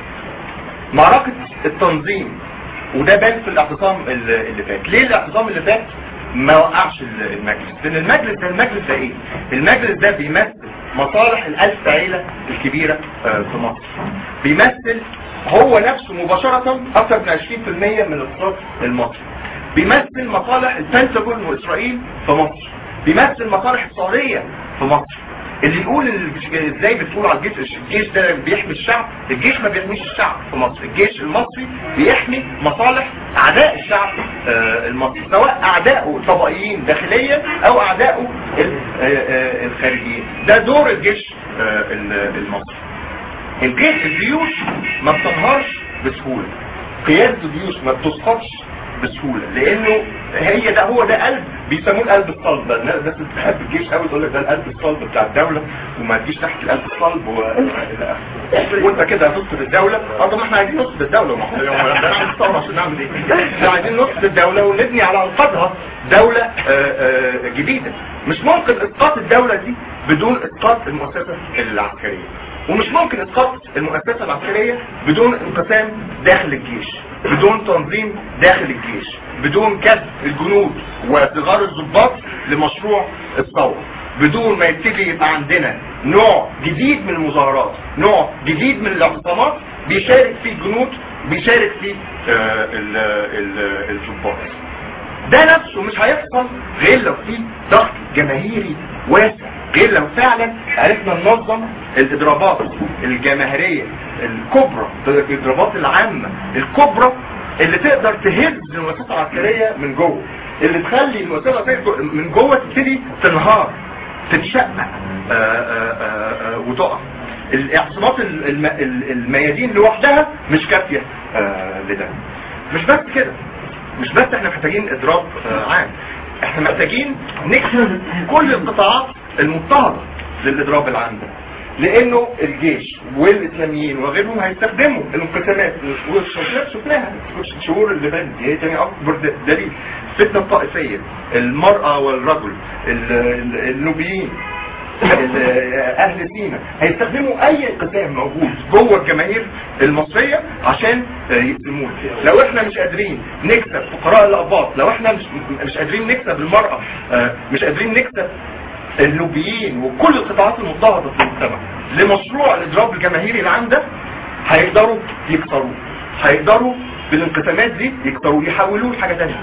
معركة التنظيم وده بان في الاعتصام اللي اللي فات ليه الاعتصام اللي فات ما وقعش ال- المجلس لان المجلس ده المجلس ده ايه المجلس ده بيمثل مصالح الالف عيلة الكبيرة آه، في مصر بيمثل هو نفسه مباشرة اكثر من 20% من الاقتصاد المصري بيمثل مصالح البنتاجون واسرائيل في مصر بيمثل مصالح السعودية في مصر اللي يقول ال- ازاي بتقول على الجيش الجيش ده بيحمي الشعب الجيش ما بيحميش الشعب في مصر الجيش المصري بيحمي مصالح اعداء الشعب آه، المصري سواء اعدائه الطبقيين داخليا او اعدائه ال- آه، آه، الخارجيين ده دور الجيش آه، ال- المصري الجيش الجيوش ما بتنهارش بسهولة قيادة الجيوش ما بتسقطش بسهولة لانه هي ده هو ده قلب بيسموه القلب الصلب ده الناس الناس اللي بتحب الجيش قوي تقول لك ده القلب الصلب بتاع الدولة وما تجيش تحت القلب الصلب و... إلى آخره. وانت كده هتسقط الدولة اه طب ما احنا عايزين نسقط الدولة ما احنا نعمل ثورة عشان نعمل ايه احنا عايزين نسقط الدولة ونبني على انقاذها دولة آه، آه، جديدة مش ممكن اسقاط الدولة دي بدون اسقاط المؤسسة العسكرية ومش ممكن اسقاط المؤسسة العسكرية بدون انقسام داخل الجيش بدون تنظيم داخل الجيش بدون كسب الجنود وصغار الضباط لمشروع الثورة بدون ما يبتدي يبقى عندنا نوع جديد من المظاهرات نوع جديد من الاعتصامات بيشارك فيه الجنود بيشارك فيه آه، ال- ال- الضباط ده نفسه مش هيحصل غير لو في ضغط جماهيري واسع غير لو فعلا عرفنا ننظم الاضرابات الجماهيريه الكبرى الاضرابات العامه الكبرى اللي تقدر تهز المؤسسه العسكريه من جوه اللي تخلي المؤسسه العسكريه من جوه تبتدي تنهار تتشقق آه، آه، آه، آه، وتقع الاعتصامات ال- الم- ال- الميادين لوحدها مش كافيه آه، لده مش بس كده مش بس احنا محتاجين اضراب آه، عام احنا محتاجين نكسر كل القطاعات المضطهده للاضراب العام ده لانه الجيش والاسلاميين وغيرهم هيستخدموا الانقسامات والشوشات شفناها الشهور اللي فاتت دي هي تاني اكبر د- دليل الفتنه الطائفيه المراه والرجل ال- ال- النوبيين ال- اهل سينا هيستخدموا اي انقسام موجود جوه الجماهير المصريه عشان آه، يقسموه لو احنا مش قادرين نكسب فقراء الاباط لو احنا مش مش قادرين نكسب المراه آه، مش قادرين نكسب اللوبيين وكل القطاعات المضطهده في المجتمع لمشروع الاضراب الجماهيري العام ده هيقدروا يكسروه هيقدروا بالانقسامات دي يكسروه يحولوه لحاجه ثانيه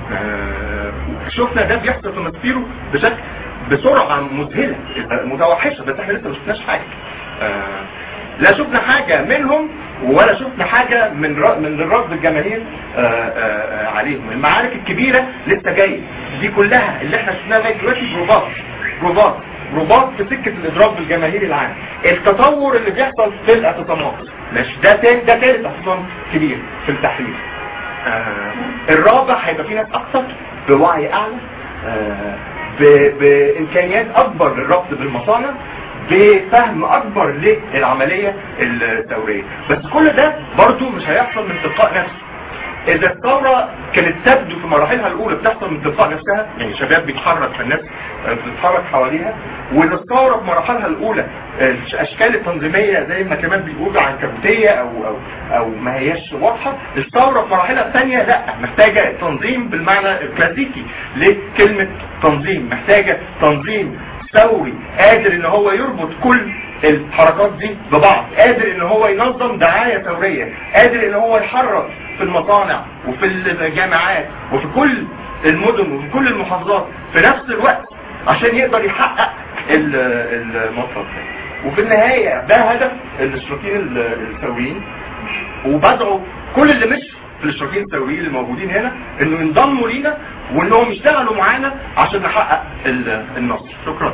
آه، شفنا ده بيحصل في مصيره بشكل بسرعه مذهله آه، متوحشه بس احنا لسه ما شفناش حاجه آه، لا شفنا حاجه منهم ولا شفنا حاجه من ر- من الرفض الجماهير آه، آه، آه، عليهم المعارك الكبيره لسه جايه دي كلها اللي احنا شفناها لغايه دلوقتي بروبات بروبات بروبات في سكه الاضراب بالجماهير العام التطور اللي بيحصل في الاعتصامات ماشي ده تاني ده تالت اعتصام كبير في التحرير آه، الرابع هيبقى في ناس اكتر بوعي اعلى آه، ب- بامكانيات اكبر للربط بالمصانع بفهم اكبر للعمليه الثوريه بس كل ده برضو مش هيحصل من تلقاء نفسه اذا الثوره كانت تبدو في مراحلها الاولى بتحصل من تلقاء نفسها يعني شباب بيتحرك فالناس آه، بتتحرك حواليها وان الثوره في مراحلها الاولى آه، الاشكال التنظيميه زي ما كمان بيقولوا عنكبوتيه او او او ما هياش واضحه الثوره في مراحلها الثانيه لا محتاجه تنظيم بالمعنى الكلاسيكي لكلمه تنظيم محتاجه تنظيم ثوري قادر ان هو يربط كل الحركات دي ببعض قادر ان هو ينظم دعاية ثورية قادر ان هو يحرك في المصانع وفي الجامعات وفي كل المدن وفي كل المحافظات في نفس الوقت عشان يقدر يحقق ال- المطلب ده وفي النهاية ده هدف الاشتراكيين ال- الثوريين وبدعوا كل اللي مش في الاشتراكيين الثوريين اللي موجودين هنا انه ينضموا لينا وانهم يشتغلوا معانا عشان نحقق ال- النصر شكرا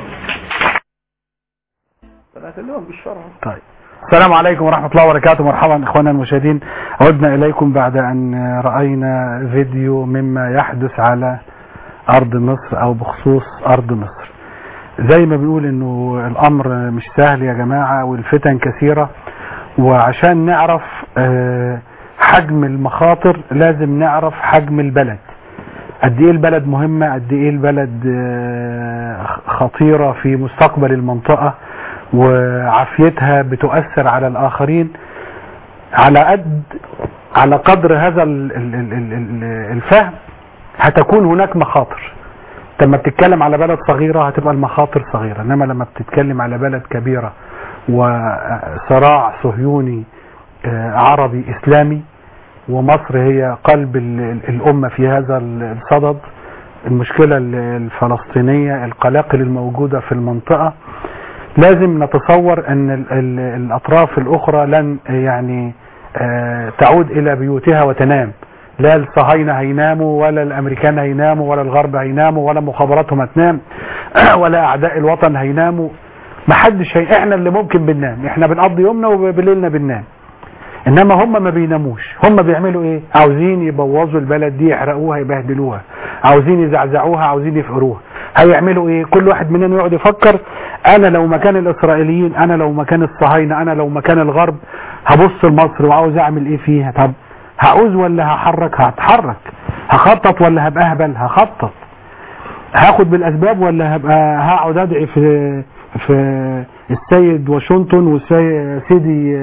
طيب السلام عليكم ورحمة الله وبركاته مرحبا اخوانا المشاهدين عدنا اليكم بعد ان رأينا فيديو مما يحدث على ارض مصر او بخصوص ارض مصر زي ما بنقول انه الامر مش سهل يا جماعة والفتن كثيرة وعشان نعرف آه، حجم المخاطر لازم نعرف حجم البلد قد ايه البلد مهمة قد ايه البلد آه، خطيرة في مستقبل المنطقة وعافيتها بتؤثر على الآخرين على قد على قدر هذا ال- ال- ال- ال- ال- الفهم هتكون هناك مخاطر لما بتتكلم على بلد صغيرة هتبقى المخاطر صغيرة انما لما بتتكلم على بلد كبيرة وصراع صهيوني آه، عربي اسلامي ومصر هي قلب ال- ال- الامة في هذا ال- الصدد المشكلة ال- الفلسطينية القلاقل الموجودة في المنطقة لازم نتصور ان ال- ال- الاطراف الاخرى لن يعني آه، تعود الى بيوتها وتنام لا الصهاينة هيناموا ولا الامريكان هيناموا ولا الغرب هيناموا ولا مخابراتهم هتنام ولا اعداء الوطن هيناموا محدش هي احنا اللي ممكن بننام احنا بنقضي يومنا وبالليلنا بننام انما هم ما بيناموش هم بيعملوا ايه عاوزين يبوظوا البلد دي يحرقوها يبهدلوها عاوزين يزعزعوها عاوزين يفقروها هيعملوا ايه كل واحد مننا يقعد يفكر انا لو مكان الاسرائيليين انا لو مكان الصهاينه انا لو مكان الغرب هبص لمصر وعاوز اعمل ايه فيها طب هعوز ولا هحرك هتحرك هخطط ولا هبقى اهبل هخطط هاخد بالاسباب ولا هبقى هقعد ادعي في في السيد واشنطن وسيدي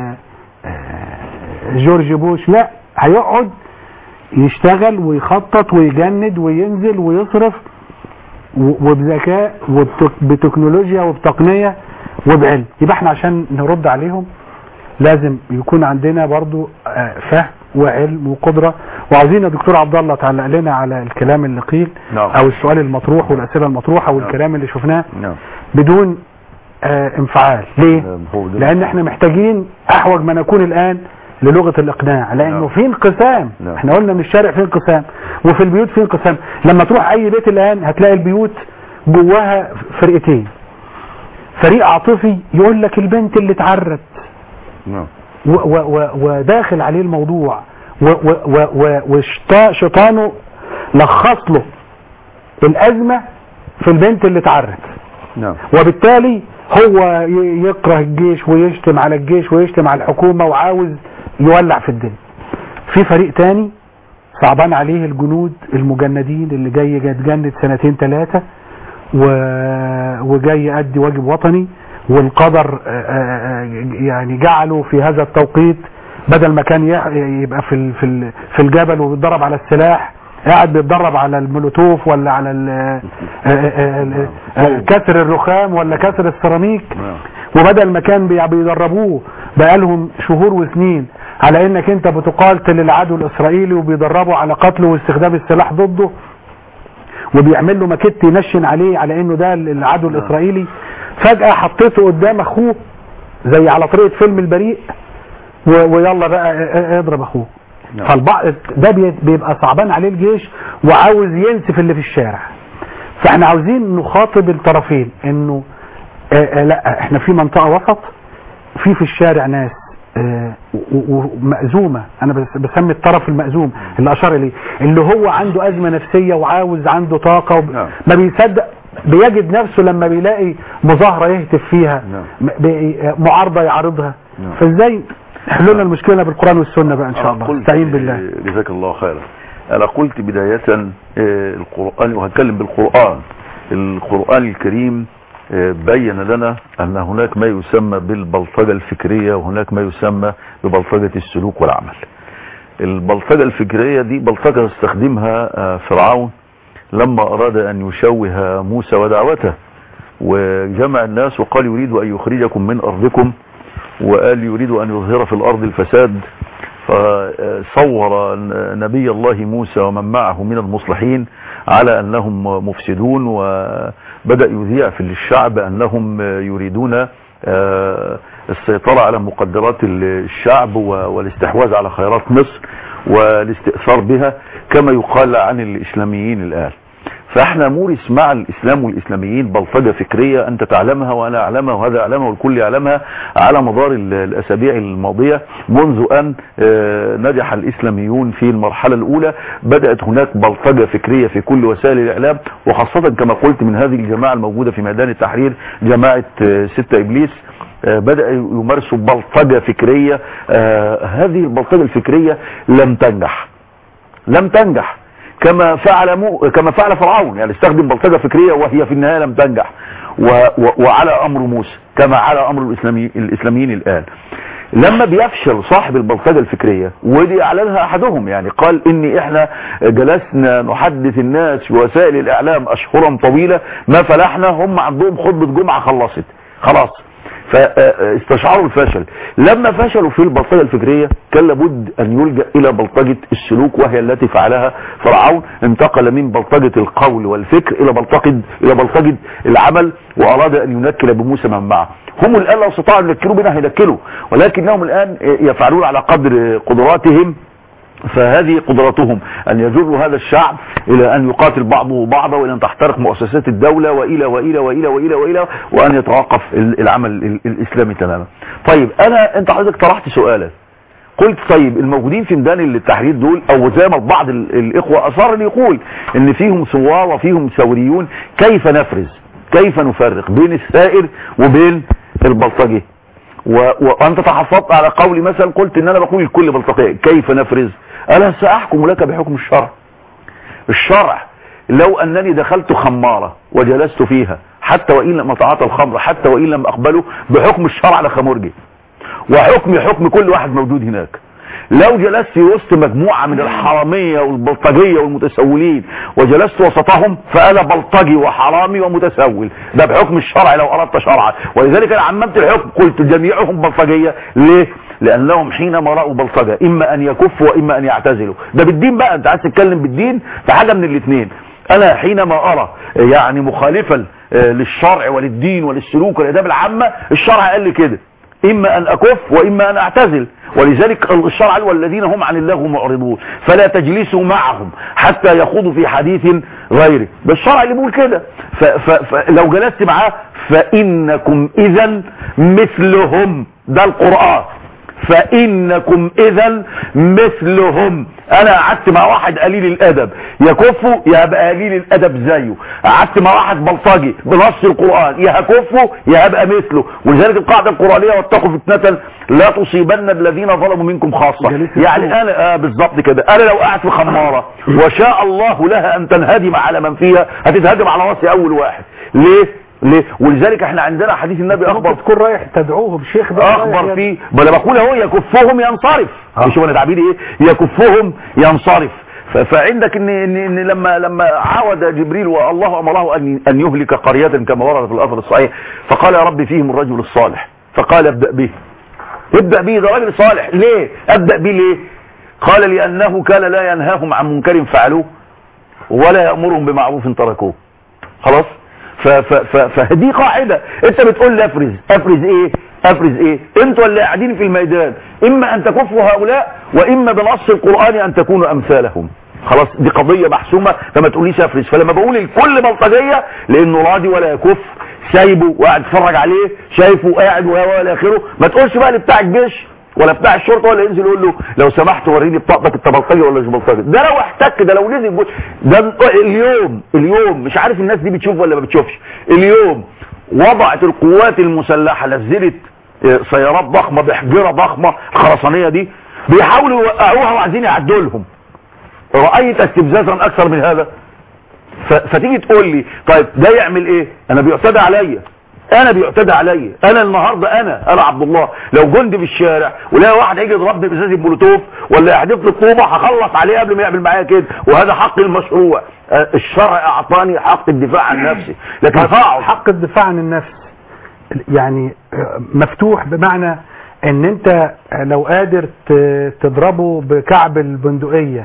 جورج بوش لا هيقعد يشتغل ويخطط ويجند وينزل ويصرف و- وبذكاء وبتكنولوجيا وبتقنية وبعلم يبقى احنا عشان نرد عليهم لازم يكون عندنا برضو آه، فهم وعلم وقدرة وعاوزين يا دكتور عبد الله تعلق لنا على الكلام اللي قيل نعم. او السؤال المطروح والاسئله المطروحه والكلام اللي شفناه نعم بدون آه، انفعال ليه نعم، هو ده. لان احنا محتاجين احوج ما نكون الان للغه الاقناع لانه نعم. في انقسام نعم. احنا قلنا ان الشارع فيه انقسام وفي البيوت فيه انقسام لما تروح اي بيت الان هتلاقي البيوت جواها فرقتين فريق عاطفي يقول لك البنت اللي اتعرت نعم و و و وداخل عليه الموضوع وشيطانه لخص له الازمه في البنت اللي اتعرت نعم وبالتالي هو ي- يكره الجيش ويشتم على الجيش ويشتم على الحكومة وعاوز يولع في الدنيا في فريق تاني صعبان عليه الجنود المجندين اللي جاي يتجند سنتين ثلاثة و... وجاي يأدي واجب وطني والقدر آه، آه، يعني جعله في هذا التوقيت بدل ما كان يح- يبقى في ال- في ال- في الجبل وبيتدرب على السلاح قاعد بيتدرب على المولوتوف ولا على ال- آه، آه، آه، آه، كسر الرخام ولا كسر السيراميك نعم وبدل ما كان بي- بيدربوه بقالهم شهور وسنين على انك انت بتقاتل العدو الاسرائيلي وبيدربوا على قتله واستخدام السلاح ضده وبيعمل له ماكيت ينشن عليه على انه ده العدو الاسرائيلي فجأة حطيته قدام اخوه زي على طريقة فيلم البريء و- ويلا بقى ا- ا- اضرب اخوه نعم. فالبعض ده بي- بيبقى صعبان عليه الجيش وعاوز ينسف اللي في الشارع فاحنا عاوزين نخاطب الطرفين انه آه آه لا احنا في منطقة وسط في في الشارع ناس آه، و- و- ومأزومة انا بس- بسمي الطرف المأزوم اللي اشار اليه اللي هو عنده ازمة نفسية وعاوز عنده طاقة وب... نعم. ما بيصدق بيجد نفسه لما بيلاقي مظاهرة يهتف فيها نعم. م- بي- معارضة يعارضها نعم. فازاي حلولنا المشكلة بالقرآن والسنة بقى ان شاء أنا الله قلت- استعين بالله آه، جزاك الله خيرا أنا قلت بداية آه، القرآن وهتكلم بالقرآن القرآن الكريم آه، بين لنا أن هناك ما يسمى بالبلطجة الفكرية وهناك ما يسمى ببلطجة السلوك والعمل البلطجة الفكرية دي بلطجة استخدمها آه، فرعون لما أراد أن يشوه موسى ودعوته وجمع الناس وقال يريد أن يخرجكم من أرضكم وقال يريد أن يظهر في الأرض الفساد فصور نبي الله موسى ومن معه من المصلحين على أنهم مفسدون وبدأ يذيع في الشعب أنهم يريدون آه، السيطرة على مقدرات الشعب و- والاستحواذ على خيرات مصر والاستئثار بها كما يقال عن الإسلاميين الآن فاحنا مورس مع الاسلام والاسلاميين بلطجة فكرية انت تعلمها وانا اعلمها وهذا يعلمها والكل يعلمها على مدار ال- الاسابيع الماضية منذ ان آه، نجح الاسلاميون في المرحلة الاولى بدأت هناك بلطجة فكرية في كل وسائل الاعلام وخاصة كما قلت من هذه الجماعة الموجودة في ميدان التحرير جماعة آه، ستة ابليس آه، بدأ يمارسوا بلطجة فكرية آه، هذه البلطجة الفكرية لم تنجح لم تنجح كما فعل مو كما فعل فرعون يعني استخدم بلطجة فكرية وهي في النهاية لم تنجح و و وعلى امر موسى كما على امر الاسلامي الاسلاميين الان لما بيفشل صاحب البلطجة الفكرية ودي اعلنها احدهم يعني قال ان احنا جلسنا نحدث الناس في وسائل الاعلام اشهرا طويلة ما فلحنا هم عندهم خطبة جمعة خلصت خلاص فاستشعروا الفشل لما فشلوا في البلطجة الفكرية كان لابد ان يلجأ الى بلطجة السلوك وهي التي فعلها فرعون انتقل من بلطجة القول والفكر الى بلطجة الى بلطجة العمل واراد ان ينكل بموسى من معه هم الان لو استطاعوا ان ينكلوا بنا هينكلوا ولكنهم الان يفعلون على قدر قدراتهم فهذه قدرتهم أن يجروا هذا الشعب إلى أن يقاتل بعضه بعضا وإلى أن تحترق مؤسسات الدولة وإلى وإلى وإلى وإلى وإلى وأن يتوقف ال- العمل ال- الإسلامي تماما طيب أنا أنت حضرتك طرحت سؤالا قلت طيب الموجودين في ميدان التحرير دول او زي ما بعض ال- الاخوه اصر ان يقول ان فيهم ثوار وفيهم ثوريون كيف نفرز كيف نفرق بين الثائر وبين البلطجي و... وانت تحفظت على قولي مثلا قلت ان انا بقول الكل بلطجي كيف نفرز انا ساحكم لك بحكم الشرع الشرع لو انني دخلت خمارة وجلست فيها حتى وان لم اتعاطى الخمر حتى وان لم اقبله بحكم الشرع على خمرجي وحكم حكم كل واحد موجود هناك لو جلست في وسط مجموعة من الحرامية والبلطجية والمتسولين وجلست وسطهم فأنا بلطجي وحرامي ومتسول ده بحكم الشرع لو أردت شرعا ولذلك أنا عممت الحكم قلت جميعهم بلطجية ليه؟ لأنهم حينما رأوا بلطجة إما أن يكفوا وإما أن يعتزلوا ده بالدين بقى أنت عايز تتكلم بالدين في حاجة من الاثنين أنا حينما أرى يعني مخالفا آه، للشرع وللدين وللسلوك والآداب العامة الشرع قال لي كده إما أن أكف وإما أن أعتزل ولذلك الشرع قال والذين هم عن اللغو معرضون فلا تجلسوا معهم حتى يخوضوا في حديث غيره ده الشرع اللي بيقول كده ف- ف- فلو جلست معاه فإنكم إذا مثلهم ده القرآن فإنكم إذا مثلهم أنا قعدت مع واحد قليل الأدب يكفه يبقى قليل الأدب زيه قعدت مع واحد بلطجي بنص القرآن يا هكفه يا هبقى مثله ولذلك القاعدة القرآنية واتقوا فتنة لا تصيبن الذين ظلموا منكم خاصة جليس يعني أنا آه بالظبط كده أنا لو قاعد في خمارة وشاء الله لها أن تنهدم على من فيها هتتهدم على راسي أول واحد ليه؟ ليه؟ ولذلك احنا عندنا حديث النبي أخبر ممكن تكون رايح تدعوهم شيخ بقى رايح اخبر يعني. فيه ما انا بقول اهو يكفهم ينصرف آه. شوف انا تعبيري ايه يكفهم ينصرف ف- فعندك ان ان, إن لما لما عاود جبريل والله امره ان ان يهلك قريه كما ورد في الاثر الصحيح فقال يا رب فيهم الرجل الصالح فقال ابدا به ابدا به ده راجل صالح ليه ابدا به ليه قال لانه كان لا ينهاهم عن منكر فعلوه ولا يامرهم بمعروف تركوه خلاص ف- ف- ف- فدي قاعدة انت بتقول لي افرز افرز ايه افرز ايه انتوا اللي قاعدين في الميدان اما ان تكفوا هؤلاء واما بنص القرآن ان تكونوا امثالهم خلاص دي قضية محسومة فما تقوليش افرز فلما بقول الكل بلطجية لانه راضي ولا يكف سايبه وقاعد يتفرج عليه شايفه قاعد ولا اخره ما تقولش بقى لبتاع الجيش ولا بتاع الشرطه ولا ينزل يقول له لو سمحت وريني بطاقتك انت بلطجي ولا مش بلطجي ده لو احتك ده لو نزل يقول ده اليوم اليوم مش عارف الناس دي بتشوف ولا ما بتشوفش اليوم وضعت القوات المسلحه نزلت اه، سيارات ضخمه بحجره ضخمه الخرسانيه دي بيحاولوا يوقعوها وعايزين يعدوا لهم رايت استفزازا اكثر من هذا ف- فتيجي تقول لي طيب ده يعمل ايه انا بيعتدى عليا انا بيعتدى عليا انا النهارده انا انا عبد الله لو جندي في الشارع ولا واحد هيجي يضربني بازازه مولوتوف ولا يحدف لي طوبه هخلص عليه قبل ما يعمل معايا كده وهذا حقي المشروع آه، الشرع اعطاني حق الدفاع عن نفسي لكن هقعد حق الدفاع عن النفس يعني آه، مفتوح بمعنى ان انت لو قادر ت- تضربه بكعب البندقية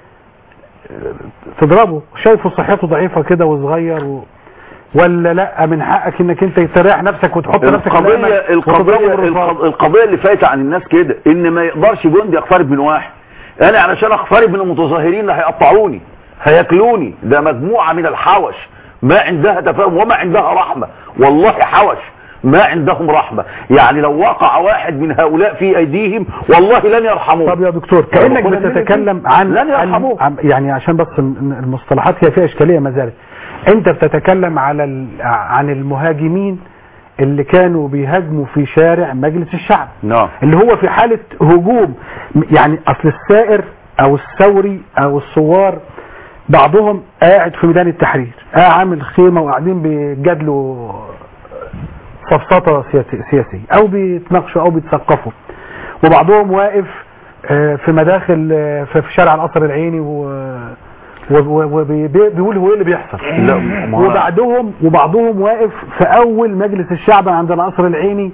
آه، تضربه شايفه صحته ضعيفة كده وصغير و... ولا لا من حقك انك انت تريح نفسك وتحط نفسك القضية أمامك القضية وتضربه بالرصاص. الق- القضية اللي فايتة عن الناس كده ان ما يقدرش جندي يقترب من واحد انا علشان اقترب من المتظاهرين اللي هيقطعوني هياكلوني ده مجموعة من الحوش ما عندها تفاهم وما عندها رحمة والله حوش ما عندهم رحمة يعني لو وقع واحد من هؤلاء في ايديهم والله لن يرحموه طب يا دكتور كانك ربنا بتتكلم عن لن يرحموه عن- يعني عشان بس المصطلحات هي فيها اشكاليه ما زالت انت بتتكلم على ال- عن المهاجمين اللي كانوا بيهاجموا في شارع مجلس الشعب نعم اللي هو في حالة هجوم يعني اصل السائر او الثوري او الثوار بعضهم قاعد في ميدان التحرير قاعد عامل خيمة وقاعدين بيجادلوا سفسطة سياسي- سياسية او بيتناقشوا او بيتثقفوا وبعضهم واقف آه، في مداخل آه، في في شارع القصر العيني وبيقول هو ايه اللي بيحصل لا ما هو- وبعدهم وبعضهم واقف في اول مجلس الشعب عند القصر العيني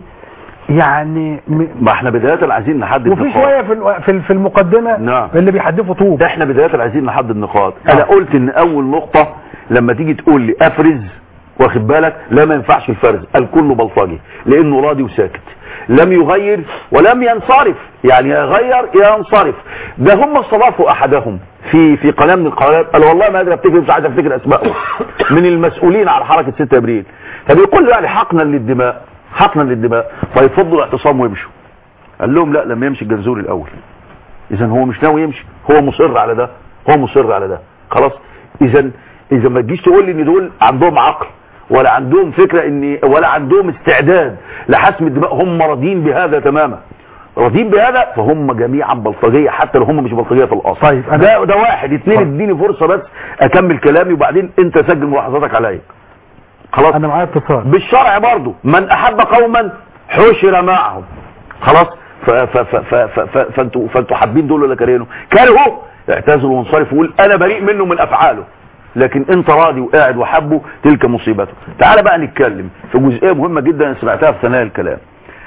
يعني م- ما احنا بداية عايزين نحدد وفي نقاط. شويه في الو- في ال- في المقدمه نعم. اللي بيحدفوا طوب احنا بداية عايزين نحدد نقاط نعم. انا قلت ان اول نقطة لما تيجي تقول لي افرز واخد بالك لا ما ينفعش الفرز الكل بلطجي لانه راضي وساكت لم يغير ولم ينصرف يعني يغير ينصرف ده هم استضافوا احدهم في في قناه من القنوات قال والله ما قادر افتكر مش عايز افتكر اسمائه من المسؤولين على حركه 6 ابريل فبيقول له يعني حقنا للدماء حقنا للدماء فيفضوا الاعتصام ويمشوا قال لهم لا لما يمشي الجنزوري الاول اذا هو مش ناوي يمشي هو مصر على ده هو مصر على ده خلاص اذا اذا ما تجيش تقول لي ان دول عندهم عقل ولا عندهم فكره ان ولا عندهم استعداد لحسم الدماء هم راضين بهذا تماما راضين بهذا فهم جميعا بلطجيه حتى لو هم مش بلطجيه في الاصل طيب، أنا- ده ده واحد اتنين طيب. اديني فرصه بس اكمل كلامي وبعدين انت سجل ملاحظاتك عليا خلاص انا معايا اتصال بالشرع برضو من احب قوما حشر معهم خلاص ف- ف- ف- ف- ف- ف- فانتوا فانتوا حابين دول ولا كارهينهم كرهوا اعتزلوا وانصرفوا وقول انا بريء منه من افعاله لكن انت راضي وقاعد وحبه تلك مصيبته تعال بقى نتكلم في جزئيه مهمه جدا انا سمعتها في ثنايا الكلام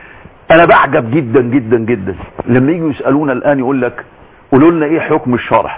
انا بعجب جدا جدا جدا لما يجوا يسالونا الان يقول لك قولوا لنا ايه حكم الشرع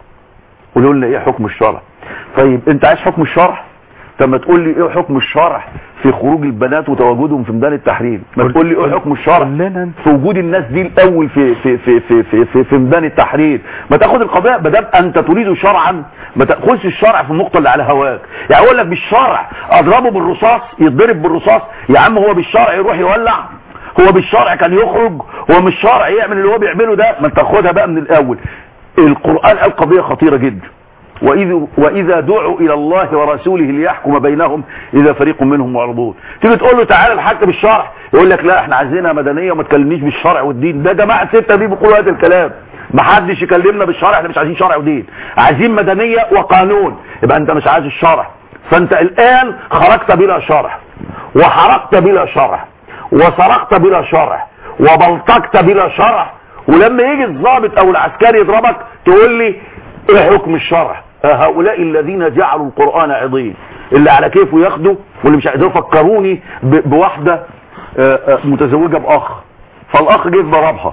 قولوا لنا ايه حكم الشرع طيب انت عايز حكم الشرع طب ما تقول لي ايه حكم الشرع في خروج البنات وتواجدهم في ميدان التحرير ما تقول لي ايه حكم الشرع كلنا في وجود الناس دي الاول في في في في في في, في ميدان التحرير ما تاخد القضيه ما دام انت تريد شرعا ما تاخذش الشرع في النقطه اللي على هواك يعني اقول لك بالشرع اضربه بالرصاص يتضرب بالرصاص يا عم هو بالشرع يروح يولع هو بالشرع كان يخرج هو مش شرع يعمل اللي هو بيعمله ده ما انت خدها بقى من الاول القران قال قضيه خطيره جدا وإذ وإذا دعوا إلى الله ورسوله ليحكم بينهم إذا فريق منهم معرضون تيجي تقول له تعالى الحق بالشرع يقول لك لا احنا عايزينها مدنية وما تكلمنيش بالشرع والدين ده جماعة ستة دي بيقولوا هذا الكلام ما حدش يكلمنا بالشرع احنا مش عايزين شرع ودين عايزين مدنية وقانون يبقى انت مش عايز الشرع فانت الآن خرجت بلا شرع وحرقت بلا شرع وسرقت بلا شرع وبلطجت بلا شرع ولما يجي الضابط او العسكري يضربك تقول لي ايه حكم الشرع هؤلاء الذين جعلوا القرآن عضين اللي على كيفه ياخدوا واللي مش عايزين فكروني ب- بواحدة آه، آه، متزوجة بأخ فالأخ جه ضربها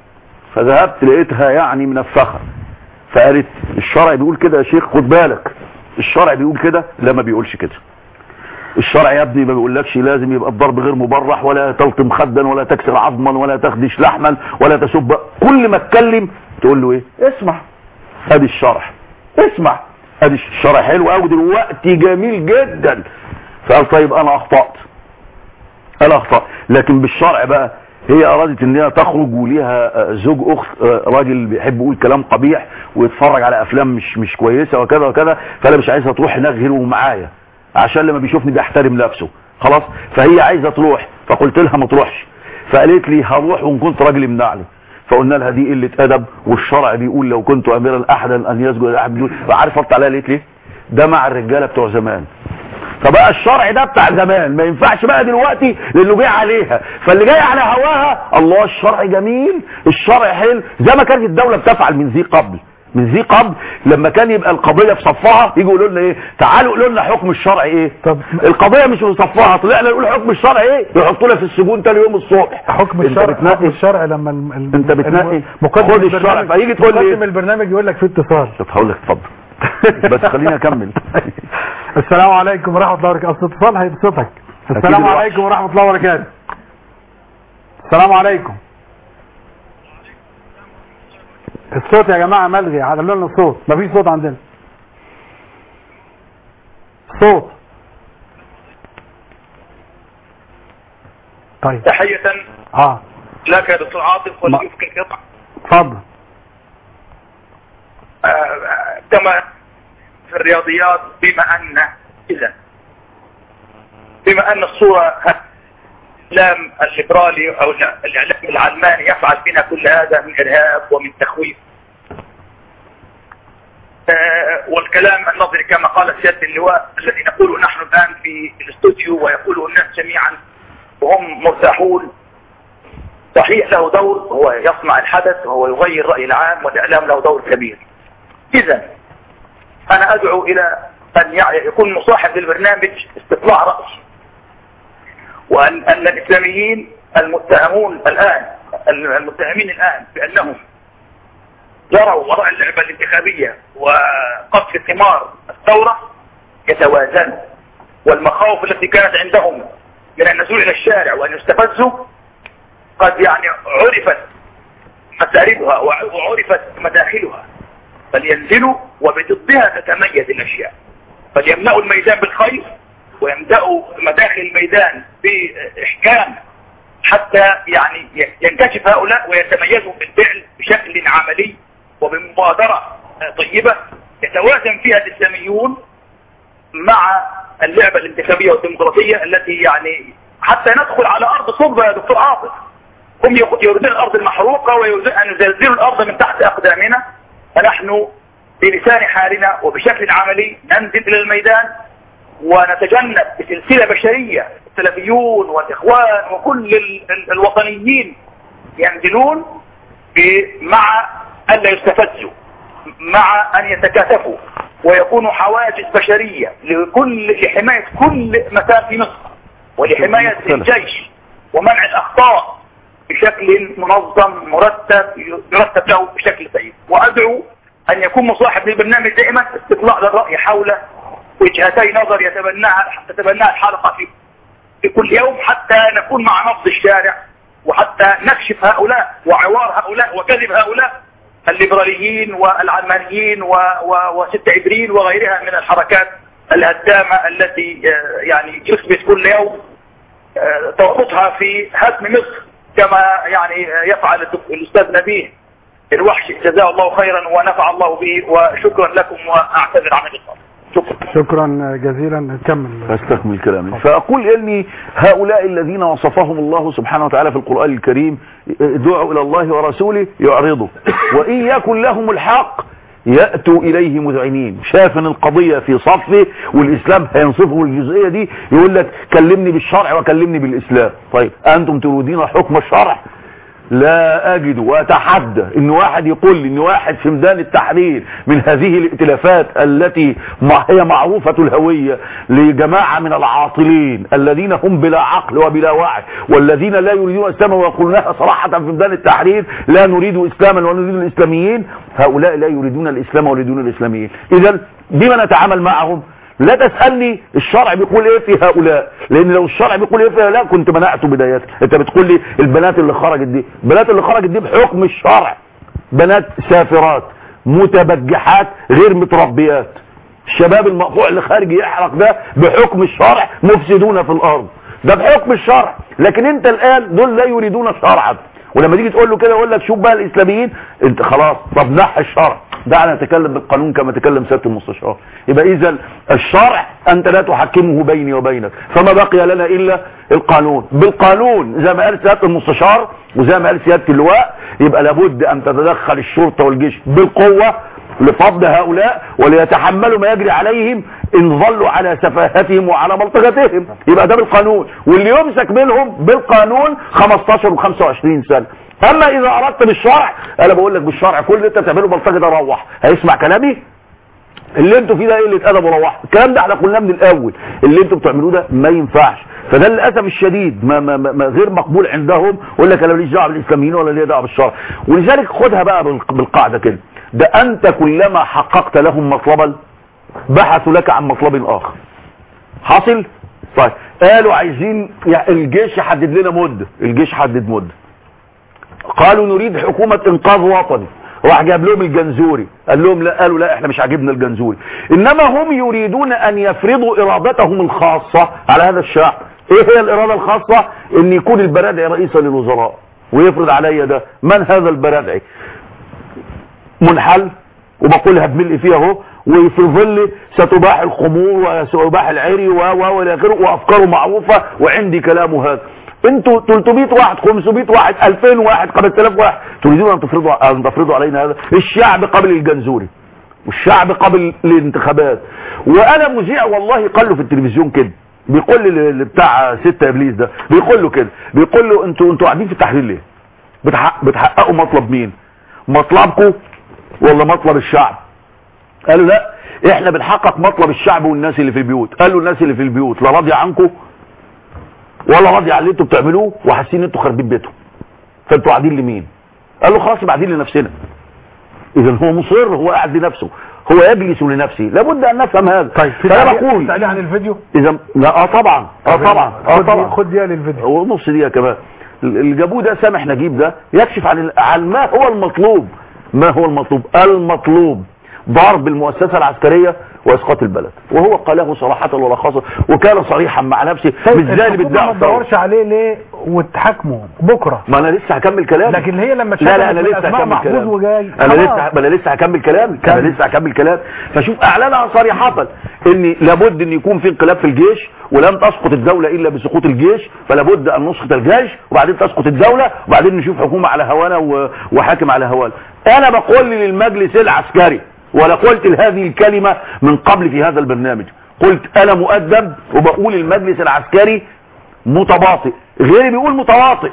فذهبت لقيتها يعني منفخة فقالت الشرع بيقول كده يا شيخ خد بالك الشرع بيقول كده لا ما بيقولش كده الشرع يا ابني ما بيقولكش لازم يبقى الضرب غير مبرح ولا تلطم خدا ولا تكسر عظما ولا تخدش لحما ولا تسب كل ما اتكلم تقول له ايه اسمع ادي الشرع اسمع ادي الشرع حلو قوي دلوقتي جميل جدا فقال طيب انا اخطأت انا اخطأت لكن بالشرع بقى هي ارادت ان هي تخرج وليها آه، زوج اخت آه، راجل بيحب يقول كلام قبيح ويتفرج على افلام مش مش كويسه وكذا وكذا فانا مش عايزها تروح هناك غيره معايا عشان لما بيشوفني بيحترم نفسه خلاص فهي عايزه تروح فقلت لها ما تروحش فقالت لي هروح وان كنت راجل يمنعني فقلنا لها دي قله ادب والشرع بيقول لو كنت اميرا احدا ان يسجد لاحد بدون عارف رد عليها قالت ليه ده مع الرجاله بتوع زمان فبقى الشرع ده بتاع زمان ما ينفعش بقى دلوقتي لانه جاي عليها فاللي جاي على هواها الله الشرع جميل الشرع حلو زي ما كانت الدوله بتفعل من ذي قبل من ذي قبل لما كان يبقى القضيه في صفها يجوا يقولوا لنا ايه تعالوا قولوا لنا حكم الشرع ايه طب القضيه مش في صفها طلعنا نقول حكم الشرع ايه يحطونا في السجون تاني يوم الصبح حكم انت الشرع بتنقي حكم الشرع لما الم- الم- انت بتنقي مقدم خد الشرع البرنامج- فيجي تقول لي مقدم ايه البرنامج يقول لك في اتصال طب هقول لك اتفضل بس خليني اكمل السلام عليكم ورحمه الله وبركاته اصل اتصال هيبسطك السلام الوحش. عليكم ورحمه الله وبركاته السلام عليكم الصوت يا جماعه ملغي عدلوا لنا الصوت مفيش صوت عندنا صوت طيب تحية اه لك يا دكتور عاطف ولضيوفك الكرام اتفضل آه، كما في الرياضيات بما ان اذا بما ان الصورة الاعلام الليبرالي او الاعلام العلماني يفعل بنا كل هذا من ارهاب ومن تخويف آه، والكلام النظري كما قال سيادة اللواء الذي نقوله نحن الآن في الاستوديو ويقوله الناس جميعا وهم مرتاحون صحيح له دور هو يصنع الحدث وهو يغير الرأي العام والإعلام له دور كبير إذا أنا أدعو إلى أن يع- يكون مصاحب للبرنامج استطلاع رأي وأن أن الإسلاميين المتهمون الآن المتهمين الآن بأنهم جروا وراء اللعبة الانتخابية وقذف ثمار الثورة يتوازنوا والمخاوف التي كانت عندهم من النزول إلى الشارع وأن يستفزوا قد يعني عرفت مساربها وعرفت مداخلها فلينزلوا وبضدها تتميز الأشياء فليملأوا الميدان بالخير ويملأوا مداخل الميدان بإحكام حتى يعني ينكشف هؤلاء ويتميزوا بالفعل بشكل عملي وبمبادرة طيبة يتوازن فيها الإسلاميون مع اللعبة الانتخابية والديمقراطية التي يعني حتى ندخل على أرض صلبة يا دكتور عاطف هم يريدون الأرض المحروقة ويريدون أن يزلزلوا الأرض من تحت أقدامنا فنحن بلسان حالنا وبشكل عملي ننزل إلى الميدان ونتجنب بسلسلة بشرية السلفيون والإخوان وكل ال- ال- الوطنيين ينزلون ب- مع ألا يستفزوا مع أن يتكاتفوا ويكونوا حواجز بشرية لكل لحماية كل مكان في مصر ولحماية الجيش ومنع الأخطاء بشكل منظم مرتب يرتب له بشكل سيء وأدعو أن يكون مصاحب للبرنامج دائما استطلاع للرأي حول وجهتي نظر يتبناها تتبناها الحلقة في في كل يوم حتى نكون مع نبض الشارع وحتى نكشف هؤلاء وعوار هؤلاء وكذب هؤلاء الليبراليين والعلمانيين و... و... وست عبرين وغيرها من الحركات الهدامة التي آه، يعني تثبت كل يوم آه، توقفها في هدم مصر كما يعني آه، يفعل الدك- الأستاذ نبيه الوحش جزاه الله خيرا ونفع الله به وشكرا لكم وأعتذر عن اللقاء شكرا شكرا جزيلا نكمل استكمل كلامي فاقول اني هؤلاء الذين وصفهم الله سبحانه وتعالى في القرآن الكريم دعوا الى الله ورسوله يعرضوا وان يكن لهم الحق يأتوا إليه مذعنين شاف ان القضية في صفه والإسلام هينصفه الجزئية دي يقول لك كلمني بالشرع وكلمني بالإسلام طيب أنتم تريدين حكم الشرع لا أجد وأتحدى إن واحد يقول لي إن واحد في ميدان التحرير من هذه الائتلافات التي ما هي معروفة الهوية لجماعة من العاطلين الذين هم بلا عقل وبلا وعي والذين لا يريدون إسلاما ويقولونها صراحة في ميدان التحرير لا نريد إسلاما ولا نريد الإسلاميين هؤلاء لا يريدون الإسلام ولا يريدون الإسلاميين إذا بما نتعامل معهم لا تسالني الشرع بيقول ايه في هؤلاء لان لو الشرع بيقول ايه في هؤلاء كنت منعته بدايه انت بتقول لي البنات اللي خرجت دي البنات اللي خرجت دي بحكم الشرع بنات سافرات متبجحات غير متربيات الشباب المقطوع اللي خارج يحرق ده بحكم الشرع مفسدون في الارض ده بحكم الشرع لكن انت الان دول لا يريدون شرعا ولما تيجي تقول له كده يقول لك شوف بقى الاسلاميين انت خلاص طب نحي الشرع دعنا نتكلم بالقانون كما تكلم سياده المستشار يبقى اذا الشرع انت لا تحكمه بيني وبينك فما بقي لنا الا القانون بالقانون زي ما قال سياده المستشار وزي ما قال سياده اللواء يبقى لابد ان تتدخل الشرطه والجيش بالقوه لفض هؤلاء وليتحملوا ما يجري عليهم ان ظلوا على سفاهتهم وعلى بلطجتهم يبقى ده بالقانون واللي يمسك منهم بالقانون 15 و25 سنه اما اذا اردت بالشرع انا بقول لك بالشرع كل اللي انت بتعمله بلطجه ده روح هيسمع كلامي اللي انتوا فيه ده قله ادب وروح الكلام ده احنا قلناه من الاول اللي انتوا بتعملوه ده ما ينفعش فده للاسف الشديد ما, ما, ما, ما غير مقبول عندهم يقول لك انا ماليش دعوه بالاسلاميين ولا ليا دعوه بالشرع ولذلك خدها بقى بالق- بالقاعده كده ده انت كلما حققت لهم مطلبا بحثوا لك عن مطلب اخر حاصل طيب قالوا عايزين يعني الجيش يحدد لنا مده الجيش حدد مده قالوا نريد حكومة انقاذ وطني راح جاب لهم الجنزوري قال لهم لا قالوا لا احنا مش عاجبنا الجنزوري انما هم يريدون ان يفرضوا ارادتهم الخاصة على هذا الشعب ايه هي الاراده الخاصة ان يكون البرادعي رئيسا للوزراء ويفرض عليا ده من هذا البرادعي منحل وبقولها بملء فيها اهو وفي ظل ستباح الخمور وسيباح العري و و والى اخره وافكاره معروفه وعندي كلامه هذا انتوا 300 واحد 500 واحد 2000 واحد 5000 واحد تريدون ان تفرضوا ان تفرضوا علينا هذا الشعب قبل الجنزوري والشعب قبل الانتخابات وانا مذيع والله قال له في التلفزيون كده بيقول لي اللي بتاع ستة ابليس ده بيقول له كده بيقول له انتوا انتوا قاعدين في التحرير ليه بتحقق بتحققوا مطلب مين مطلبكم ولا مطلب الشعب قالوا لا احنا بنحقق مطلب الشعب والناس اللي في البيوت قالوا الناس اللي في البيوت لا راضيه عنكم ولا راضيه على اللي انتوا بتعملوه وحاسين ان انتوا خاربين بيتهم فانتوا قاعدين لمين قال له خلاص يبقى قاعدين لنفسنا اذا هو مصر هو قاعد لنفسه هو يجلس لنفسه لابد ان نفهم هذا طيب في فانا تعليق بقول تعليق عن الفيديو اذا لا اه طبعا اه طبعا اه خد طبعا خد دقيقه للفيديو هو نص دقيقه كمان اللي جابوه ده سامح نجيب ده يكشف عن عن ما هو المطلوب ما هو المطلوب المطلوب ضرب المؤسسه العسكريه واسقاط البلد وهو قاله صراحه ولا خاصه وكان صريحا مع نفسه مش زي اللي الحكومة بيدعي ما تدورش عليه ليه وتحاكمه بكره ما انا لسه هكمل كلامي لكن هي لما لا لا اتشتمت انا من لسه أسماء هكمل محفوظ كلامي وجاي انا خلاص. لسه ما انا لسه هكمل كلامي انا لسه هكمل كلامي فشوف اعلنها صريحه ان لابد ان يكون في انقلاب في الجيش ولم تسقط الدوله الا بسقوط الجيش فلا بد ان نسقط الجيش وبعدين تسقط الدوله وبعدين نشوف حكومه على هوانا و- وحاكم على هوانا انا بقول للمجلس العسكري ولا قلت هذه الكلمه من قبل في هذا البرنامج قلت انا مؤدب وبقول المجلس العسكري متباطئ غيري بيقول متواطئ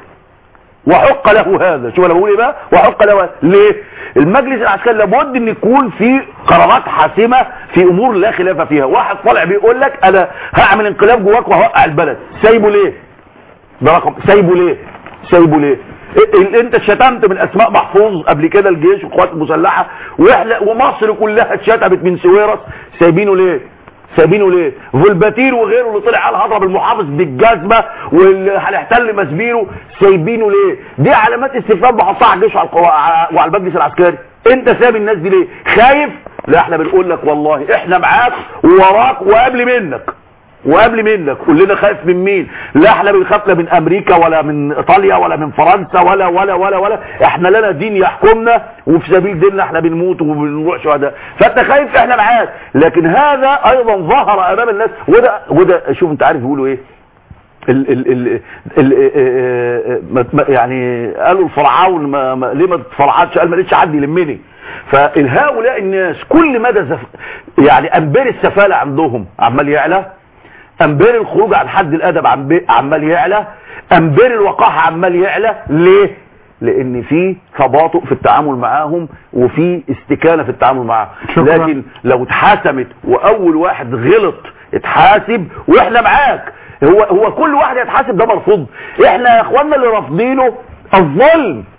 وحق له هذا شوف انا بقول ايه بقى وحق له هذا. ليه المجلس العسكري لابد ان يكون في قرارات حاسمه في امور لا خلاف فيها واحد طالع بيقول لك انا هعمل انقلاب جواك وهوقع البلد سايبه ليه ده رقم سايبه ليه سايبه ليه إيه- ال- انت شتمت من اسماء محفوظ قبل كده الجيش والقوات المسلحه واحنا ومصر كلها اتشتمت من سويرس سايبينه ليه سايبينه ليه فولباتير وغيره اللي طلع قال هضرب المحافظ بالجزمه واللي هنحتل مسبيره سايبينه ليه دي علامات استفهام بحطها على الجيش وعلى القوا- وعلى المجلس العسكري انت سايب الناس دي ليه خايف لا احنا بنقول لك والله احنا معاك ووراك وقبل منك وقبل منك كلنا خايف من مين لا احنا بنخاف لا من امريكا ولا من ايطاليا ولا من فرنسا ولا ولا ولا ولا احنا لنا دين يحكمنا وفي سبيل ديننا احنا بنموت وبنروح شهداء فانت خايف احنا معاك لكن هذا ايضا ظهر امام الناس وده وده شوف انت عارف يقولوا ايه ال ال ال ال ال ما- ما- يعني قالوا الفرعون ما ما ليه ما تفرعتش قال ما لقيتش حد يلمني فهؤلاء الناس كل مدى زف يعني انبار السفاله عندهم عمال يعلى انبار الخروج عن حد الادب عم- عمال يعلى انبار الوقاحه عمال يعلى ليه لان في تباطؤ في التعامل معاهم وفي استكانه في التعامل معاهم شكراً. لكن لو اتحاسمت واول واحد غلط اتحاسب واحنا معاك هو هو كل واحد يتحاسب ده مرفوض احنا يا اخواننا اللي رافضينه الظلم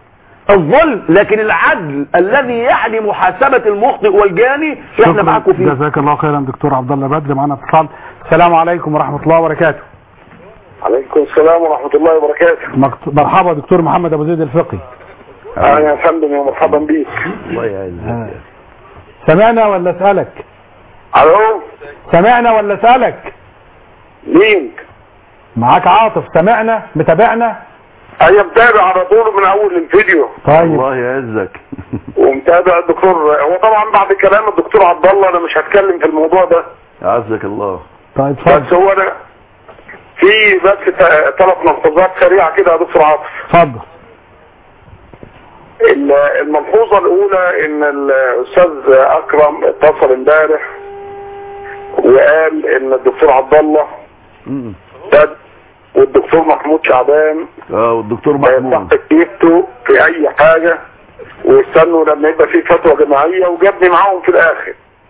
الظلم لكن العدل الذي يعني محاسبة المخطئ والجاني احنا شكراً. معاكم فيه جزاك الله خيرا دكتور عبد الله بدر معنا اتصال السلام عليكم ورحمه الله وبركاته عليكم السلام ورحمة الله وبركاته مكت- مرحبا دكتور محمد ابو زيد الفقي أهلا يا فندم يا مرحبا بيك آه. سمعنا ولا اسالك ألو سمعنا ولا اسالك مين؟ معاك عاطف سمعنا متابعنا أنا متابع على طول من أول الفيديو طيب الله يعزك ومتابع الدكتور هو طبعا بعد كلام الدكتور عبد الله أنا مش هتكلم في الموضوع ده عزك الله طيب بس اتفضل هو أنا في بس ثلاث ملحوظات سريعة كده يا دكتور عاطف اتفضل ال- الملحوظة الأولى إن الأستاذ أكرم اتصل امبارح وقال إن الدكتور عبد الله مم. ده والدكتور محمود شعبان اه والدكتور ما محمود يصح تكتيبته في أي حاجة ويستنوا لما يبقى في فتوى جماعية وجابني معاهم في الآخر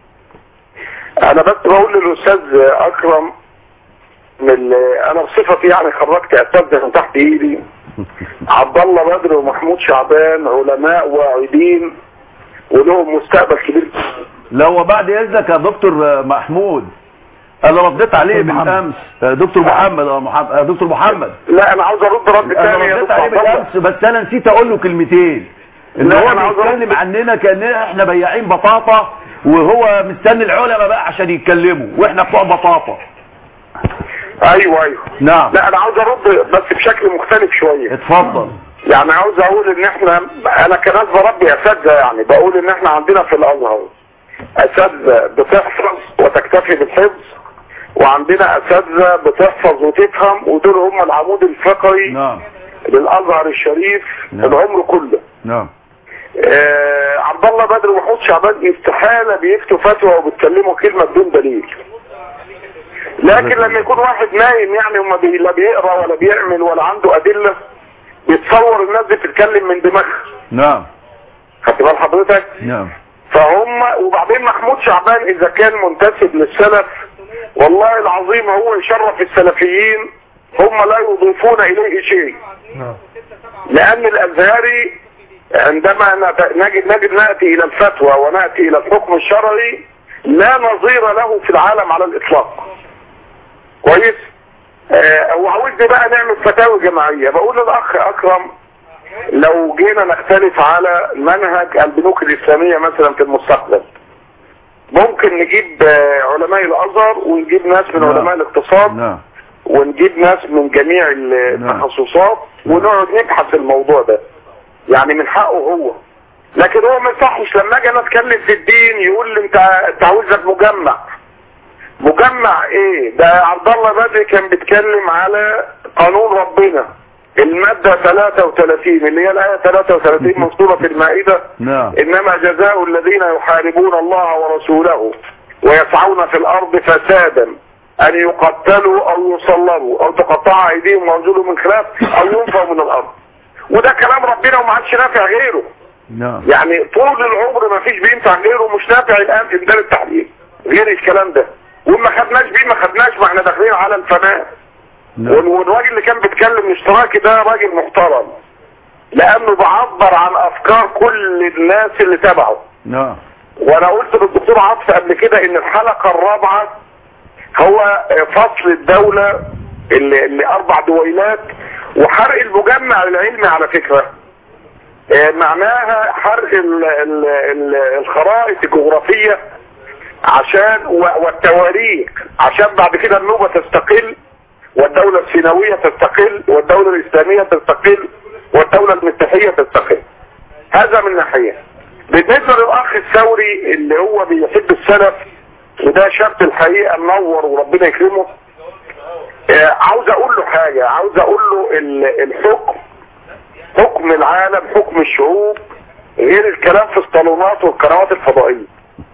أنا بس بقول للأستاذ أكرم من ال- أنا بصفتي يعني خرجت أساتذة من تحت إيدي عبد الله بدر ومحمود شعبان علماء واعدين ولهم مستقبل كبير لا هو بعد اذنك يا دكتور محمود انا رديت عليه دكتور محمد. بالامس آه، دكتور محمد اه محمد آه، دكتور محمد لا انا عاوز ارد رد انا تاني يا رديت دكتور عليه عبد الله بالامس بس انا نسيت اقول له كلمتين ان لا، هو أنا عاوز بيتكلم أرد. عننا كاننا احنا بياعين بطاطا وهو مستني العلماء بقى عشان يتكلموا واحنا بتوع بطاطا ايوه ايوه نعم لا انا عاوز ارد بس بشكل مختلف شويه اتفضل يعني عاوز اقول ان احنا انا كناس بربي اساتذه يعني بقول ان احنا عندنا في الازهر اساتذه بتحفظ وتكتفي بالحفظ وعندنا اساتذه بتحفظ وتفهم ودول هم العمود الفقري نعم للازهر الشريف نعم. العمر كله نعم آه عبد الله بدر ومحمود شعبان استحاله بيفتوا فتوى وبيتكلموا كلمه بدون دليل لكن لما يكون واحد نايم يعني وما بي لا بيقرا ولا بيعمل ولا عنده ادله بيتصور الناس دي بتتكلم من دماغها نعم خدت بال حضرتك نعم فهم وبعدين محمود شعبان اذا كان منتسب للسلف والله العظيم هو يشرف السلفيين هم لا يضيفون اليه شيء لان الازهري عندما نت- نجد نجد ناتي الى الفتوى وناتي الى الحكم الشرعي لا نظير له في العالم على الاطلاق كويس آه وعاوزني بقى نعمل فتاوى جماعيه بقول للاخ اكرم لو جينا نختلف على منهج البنوك الاسلاميه مثلا في المستقبل ممكن نجيب آه، علماء الازهر ونجيب ناس من نعم. علماء الاقتصاد نعم ونجيب ناس من جميع التخصصات ونقعد نبحث الموضوع ده يعني من حقه هو لكن هو ما يصحش لما اجي انا اتكلم في الدين يقول لي انت انت عاوزك مجمع مجمع ايه ده عبد الله بدري كان بيتكلم على قانون ربنا المادة 33 اللي هي الآية 33 من سورة المائدة نعم إنما جزاء الذين يحاربون الله ورسوله ويسعون في الأرض فسادا أن يقتلوا أو يصلبوا أو تقطع أيديهم وأرجلهم من خلاف أو ينفوا من الأرض وده كلام ربنا وما عادش نافع غيره نعم يعني طول العمر ما فيش بينفع غيره مش نافع الآن في ميدان التحليل غير الكلام ده وما خدناش بيه ما خدناش ما احنا داخلين على الفناء وال- والراجل اللي كان بيتكلم الاشتراكي ده راجل محترم لانه بعبر عن افكار كل الناس اللي تبعه نعم وانا قلت للدكتور عاطف قبل كده ان الحلقة الرابعة هو فصل الدولة اللي, اللي اربع دويلات وحرق المجمع العلمي على فكرة آه، معناها حرق ال ال ال الخرائط الجغرافية عشان و- والتواريخ عشان بعد كده النوبة تستقل والدولة السيناوية تستقل والدولة الإسلامية تستقل والدولة المسيحية تستقل هذا من ناحية بالنسبة للأخ الثوري اللي هو بيحب السلف وده شاب الحقيقة منور وربنا يكرمه آه، عاوز أقول له حاجة عاوز أقول له ال- الحكم حكم العالم حكم الشعوب غير الكلام في الصالونات والقنوات الفضائية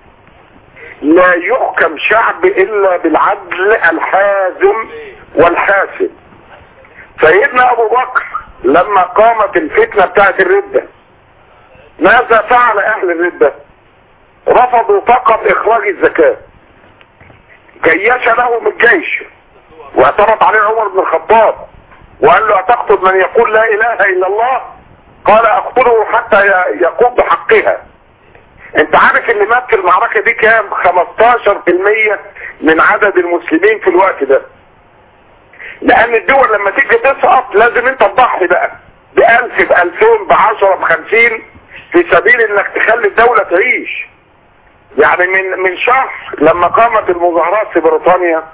لا يحكم شعب الا بالعدل الحازم والحاسم سيدنا ابو بكر لما قامت الفتنة بتاعت الردة ماذا فعل اهل الردة رفضوا فقط اخراج الزكاة جيش لهم الجيش واعترض عليه عمر بن الخطاب وقال له اتقتل من يقول لا اله الا الله قال اقتله حتى ي- يقوم بحقها انت عارف اللي مات في المعركة دي كام 15% من عدد المسلمين في الوقت ده لان الدول لما تيجي تسقط لازم انت تضحي بقى بألف بألفين بعشرة بخمسين في سبيل انك تخلي الدولة تعيش يعني من من شهر لما قامت المظاهرات في بريطانيا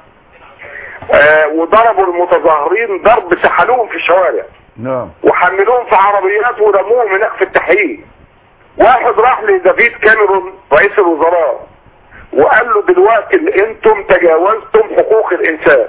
آه وضربوا المتظاهرين ضرب سحلوهم في الشوارع نعم وحملوهم في عربيات ورموهم هناك في التحقيق واحد راح لدافيد كاميرون رئيس الوزراء وقال له دلوقتي اللي انتم تجاوزتم حقوق الانسان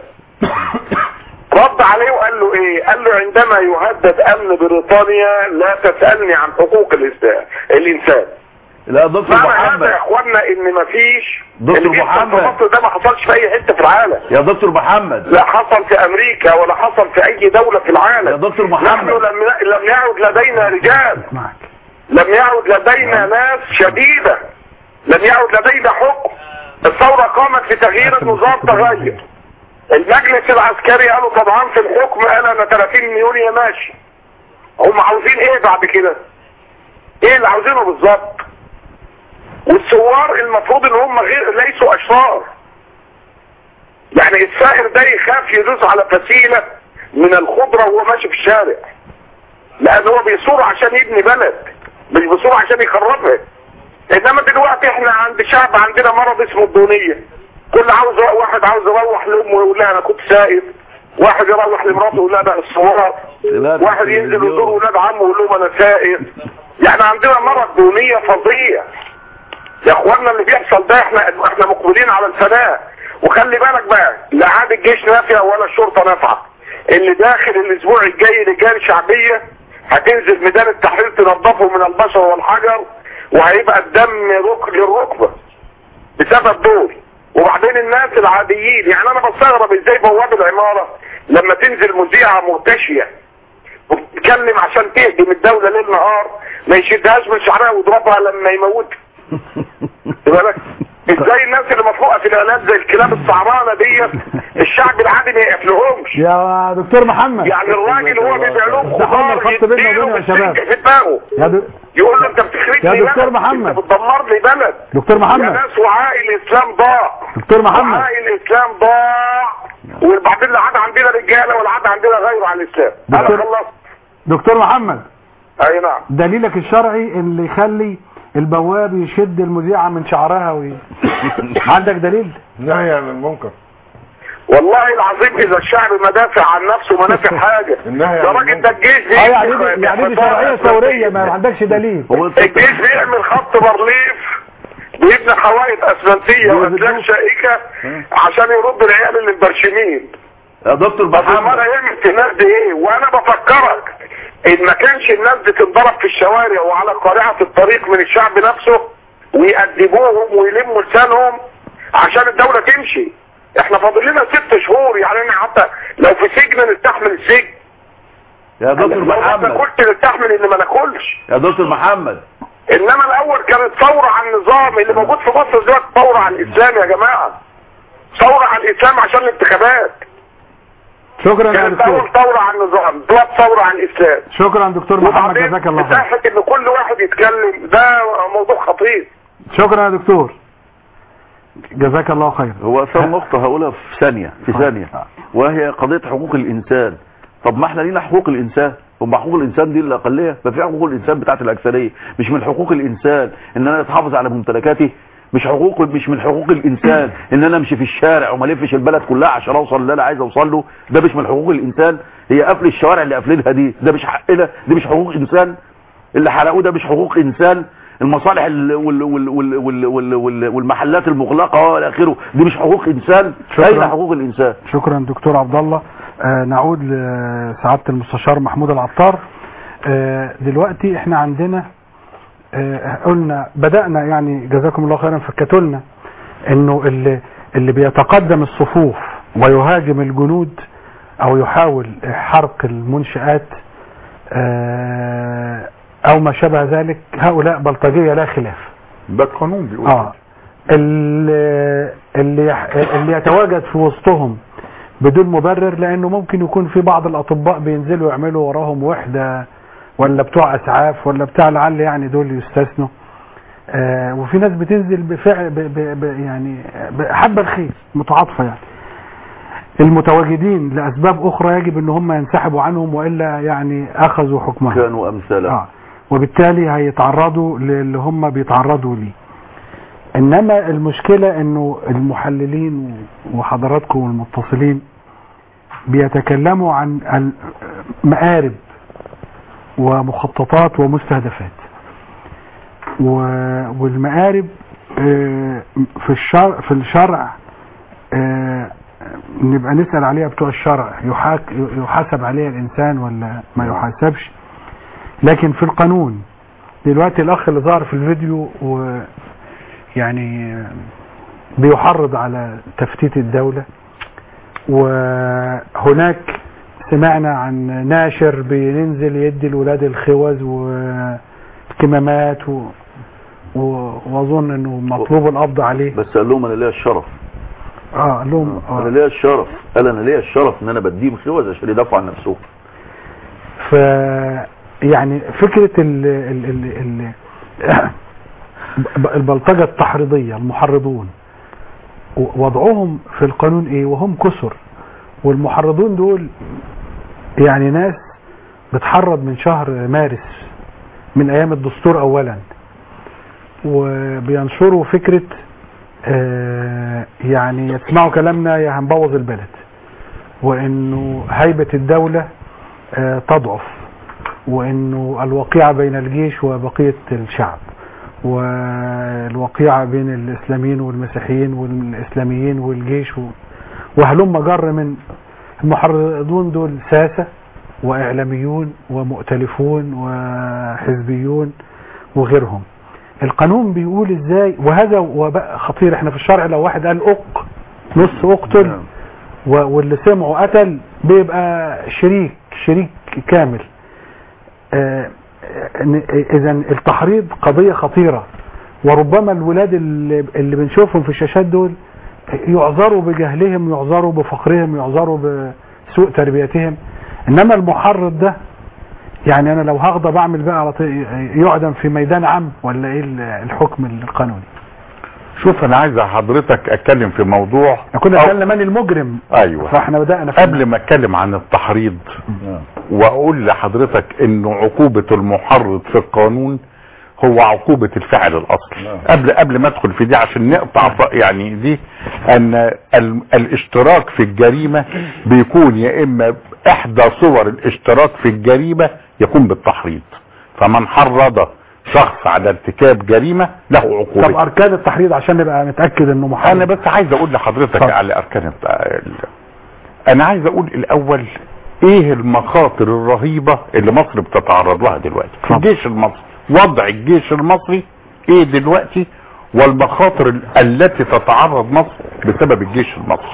رد عليه وقال له ايه قال له عندما يهدد امن بريطانيا لا تسألني عن حقوق الانسان الانسان لا دكتور معنى هذا محمد يا اخوانا ان مفيش دكتور اللي بيحصل في محمد. مصر ده ما حصلش في اي حته في العالم يا دكتور محمد لا حصل في امريكا ولا حصل في اي دولة في العالم يا دكتور نحن محمد لم لم يعد لدينا رجال معك لم يعد لدينا ناس شديدة لم يعد لدينا حكم الثورة قامت في تغيير النظام تغير المجلس العسكري قالوا طبعا في الحكم قال انا 30 مليون يا ماشي هم عاوزين ايه بعد كده ايه اللي عاوزينه بالظبط والثوار المفروض ان هم غير ليسوا اشرار يعني السائر ده يخاف يدوس على فسيلة من الخضرة وهو ماشي في الشارع لان هو بيصور عشان يبني بلد مش بيصور عشان يخربها انما دلوقتي احنا عند شعب عندنا مرض اسمه الدونية كل عاوز واحد عاوز يروح لامه ويقول لها انا كنت سائر واحد يروح لمراته ويقول لها ده الصوار لا، ده واحد ينزل التلفزيون. يزور ولاد عمه ويقول لهم انا سائر يعني عندنا مرض دونية فظيع يا اخوانا اللي بيحصل ده احنا احنا مقبلين على الفناء وخلي بالك بقى لا عاد الجيش نافع ولا الشرطة نافعة اللي داخل الاسبوع الجاي لجان شعبية هتنزل ميدان التحرير تنظفه من البشر والحجر وهيبقى الدم ركن للركبة بسبب دول وبعدين الناس العاديين يعني انا بستغرب ازاي بواب العمارة لما تنزل مذيعة مرتشية وتتكلم عشان تهدم الدولة ليل نهار ما يشدهاش من شعرها ويضربها لما يموت بالك ازاي الناس اللي مفروقه في الاعلام زي الكلاب السعرانه ديت الشعب العادي ما يقفلهمش يا دكتور محمد يعني الراجل هو بيبيع لهم افتحوا لنا خضار الخط بيننا يديله وبينه يا شباب. بالسكة في دماغه يا دو... يقول له انت بتخرجني يا دكتور بلد. محمد. انت بتدمر لي بلد دكتور يا محمد ناس وعاء الاسلام ضاع دكتور محمد وعاء الاسلام ضاع وبعدين لا عاد عندنا رجاله ولا عاد عندنا غيره على الاسلام انا دكتور- خلصت دكتور محمد اي نعم دليلك الشرعي اللي يخلي البواب يشد المذيعة من شعرها وي... عندك دليل نهي عن المنكر والله العظيم اذا الشعب ما دافع عن نفسه ما نافع حاجه النهي يا عن راجل ده الجيش اه بيعمل يعني دي يعني دي شرعية ثورية ما عندكش دليل هو انت الجيش بيعمل خط برليف بيبني حوائط اسمنتيه واسلاك شائكه عشان يرد العيال اللي مبرشمين يا دكتور طب امال محمد هيعمل في الناس دي ايه وانا بفكرك ان ما كانش الناس دي تنضرب في الشوارع وعلى قارعة الطريق من الشعب نفسه ويأدبوهم ويلموا لسانهم عشان الدولة تمشي احنا فاضل لنا ست شهور يعني انا حتى لو في سجن نستحمل السجن يا دكتور لو ما محمد ناكلش نستحمل ان ما ناكلش يا دكتور محمد انما الاول كانت ثورة على النظام اللي موجود في مصر دلوقتي ثورة على الاسلام يا جماعة ثورة على الاسلام عشان الانتخابات شكرا يا كانت دكتور اول ثورة على النظام دلوقتي ثورة على الاسلام شكرا دكتور محمد وبعدين جزاك الله خير مساحة ان كل واحد يتكلم ده موضوع خطير شكرا يا دكتور جزاك الله خير هو اثار نقطة هقولها في ثانية في ثانية وهي قضية حقوق الانسان طب ما احنا لينا حقوق الانسان هم حقوق الانسان دي الاقلية ما في حقوق الانسان بتاعت الاكثرية مش من حقوق الانسان ان انا اتحافظ على ممتلكاتي مش حقوق مش من حقوق الانسان ان انا امشي في الشارع وما الفش البلد كلها عشان اوصل اللي انا عايز اوصل له ده مش من حقوق الانسان هي قفل الشوارع اللي قافلينها دي ده مش حقنا دي مش حقوق انسان اللي حرقوه ده مش حقوق انسان المصالح ال- وال وال وال وال وال وال والمحلات المغلقه والى اخره دي مش حقوق انسان شكراً. اين حقوق الانسان شكرا دكتور عبد الله آه نعود لسعاده المستشار محمود العطار آه دلوقتي احنا عندنا آه قلنا بدأنا يعني جزاكم الله خيرا فكتوا لنا انه اللي اللي بيتقدم الصفوف ويهاجم الجنود او يحاول حرق المنشآت آه او ما شابه ذلك هؤلاء بلطجية لا خلاف ده القانون بيقول اه اللي اللي يح- اللي يتواجد في وسطهم بدون مبرر لانه ممكن يكون في بعض الاطباء بينزلوا يعملوا وراهم وحده ولا بتوع اسعاف ولا بتاع لعل يعني دول يستثنوا آه وفي ناس بتنزل بفعل ب ب ب يعني حب الخير متعاطفه يعني المتواجدين لاسباب اخرى يجب ان هم ينسحبوا عنهم والا يعني اخذوا حكمهم كانوا امثالها آه. وبالتالي هيتعرضوا للي هم بيتعرضوا ليه انما المشكلة انه المحللين وحضراتكم والمتصلين بيتكلموا عن مآرب ومخططات ومستهدفات و- والمآرب آه، في الشرع في الشرع آه، نبقى نسأل عليها بتوع الشرع يحاك يحاسب عليها الإنسان ولا ما يحاسبش لكن في القانون دلوقتي الأخ اللي ظهر في الفيديو ويعني بيحرض على تفتيت الدولة وهناك سمعنا عن ناشر بينزل يدي الولاد الخوذ والكمامات و... و... واظن انه مطلوب القبض عليه بس قال لهم انا ليا الشرف اه قال لهم انا آه. ليا الشرف قال انا ليا الشرف ان انا بديهم خوذ عشان يدافعوا عن نفسهم ف يعني فكرة ال... ال... ال... ال... البلطجة التحريضية المحرضون وضعهم في القانون ايه وهم كسر والمحرضون دول يعني ناس بتحرض من شهر مارس من ايام الدستور اولا وبينشروا فكرة آه يعني يسمعوا كلامنا يا هنبوظ البلد وانه هيبة الدولة آه تضعف وانه الوقيعة بين الجيش وبقية الشعب والوقيعة بين الاسلاميين والمسيحيين والاسلاميين والجيش و... وهلم جر من المحرضون دول ساسة واعلاميون ومؤتلفون وحزبيون وغيرهم القانون بيقول ازاي وهذا وباء خطير احنا في الشرع لو واحد قال اق نص اقتل و- واللي سمعه قتل بيبقى شريك شريك كامل اذا التحريض قضية خطيرة وربما الولاد اللي, اللي بنشوفهم في الشاشات دول يعذروا بجهلهم يعذروا بفقرهم يعذروا بسوء تربيتهم انما المحرض ده يعني انا لو هغضب اعمل بقى على طي... يعدم في ميدان عام ولا ايه الحكم القانوني شوف انا عايز حضرتك اتكلم في موضوع كنا قلنا من المجرم ايوه فاحنا بدأنا في قبل ما اتكلم عن التحريض واقول لحضرتك انه عقوبة المحرض في القانون هو عقوبة الفعل الاصلي قبل قبل ما ادخل في دي عشان نقطع ف- يعني دي ان ال- الاشتراك في الجريمة بيكون يا اما احدى صور الاشتراك في الجريمة يكون بالتحريض فمن حرض شخص على ارتكاب جريمة له طب عقوبة اركان التحريض عشان نبقى متاكد انه محرض انا بس عايز اقول لحضرتك اتفضل. على اركان الت- ال- انا عايز اقول الاول ايه المخاطر الرهيبة اللي مصر بتتعرض لها دلوقتي في الجيش المصري وضع الجيش المصري ايه دلوقتي والمخاطر ال- التي تتعرض مصر بسبب الجيش المصري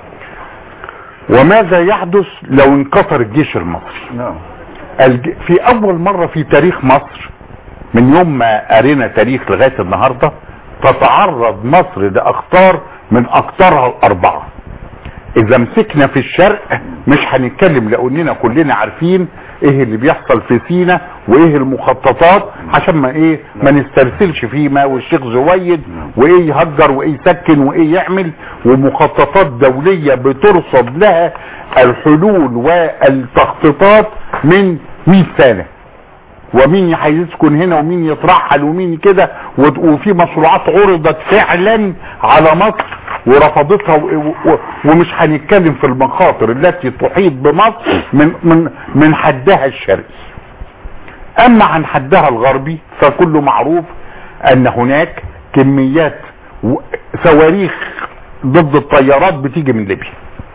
وماذا يحدث لو انكسر الجيش المصري نعم الج... في اول مرة في تاريخ مصر من يوم ما قرينا تاريخ لغاية النهاردة تتعرض مصر لاخطار من اخطارها الاربعة اذا مسكنا في الشرق مش هنتكلم لاننا كلنا عارفين ايه اللي بيحصل في سينا وايه المخططات عشان ما ايه ما نسترسلش فيما والشيخ زويد وايه يهجر وايه يسكن وايه يعمل ومخططات دولية بترصد لها الحلول والتخطيطات من 100 سنة ومين هيسكن هنا ومين يترحل ومين كده وت- وفي مشروعات عرضت فعلا على مصر ورفضتها و- و- ومش هنتكلم في المخاطر التي تحيط بمصر من من من حدها الشرقي اما عن حدها الغربي فكله معروف ان هناك كميات و- صواريخ ضد الطيارات بتيجي من ليبيا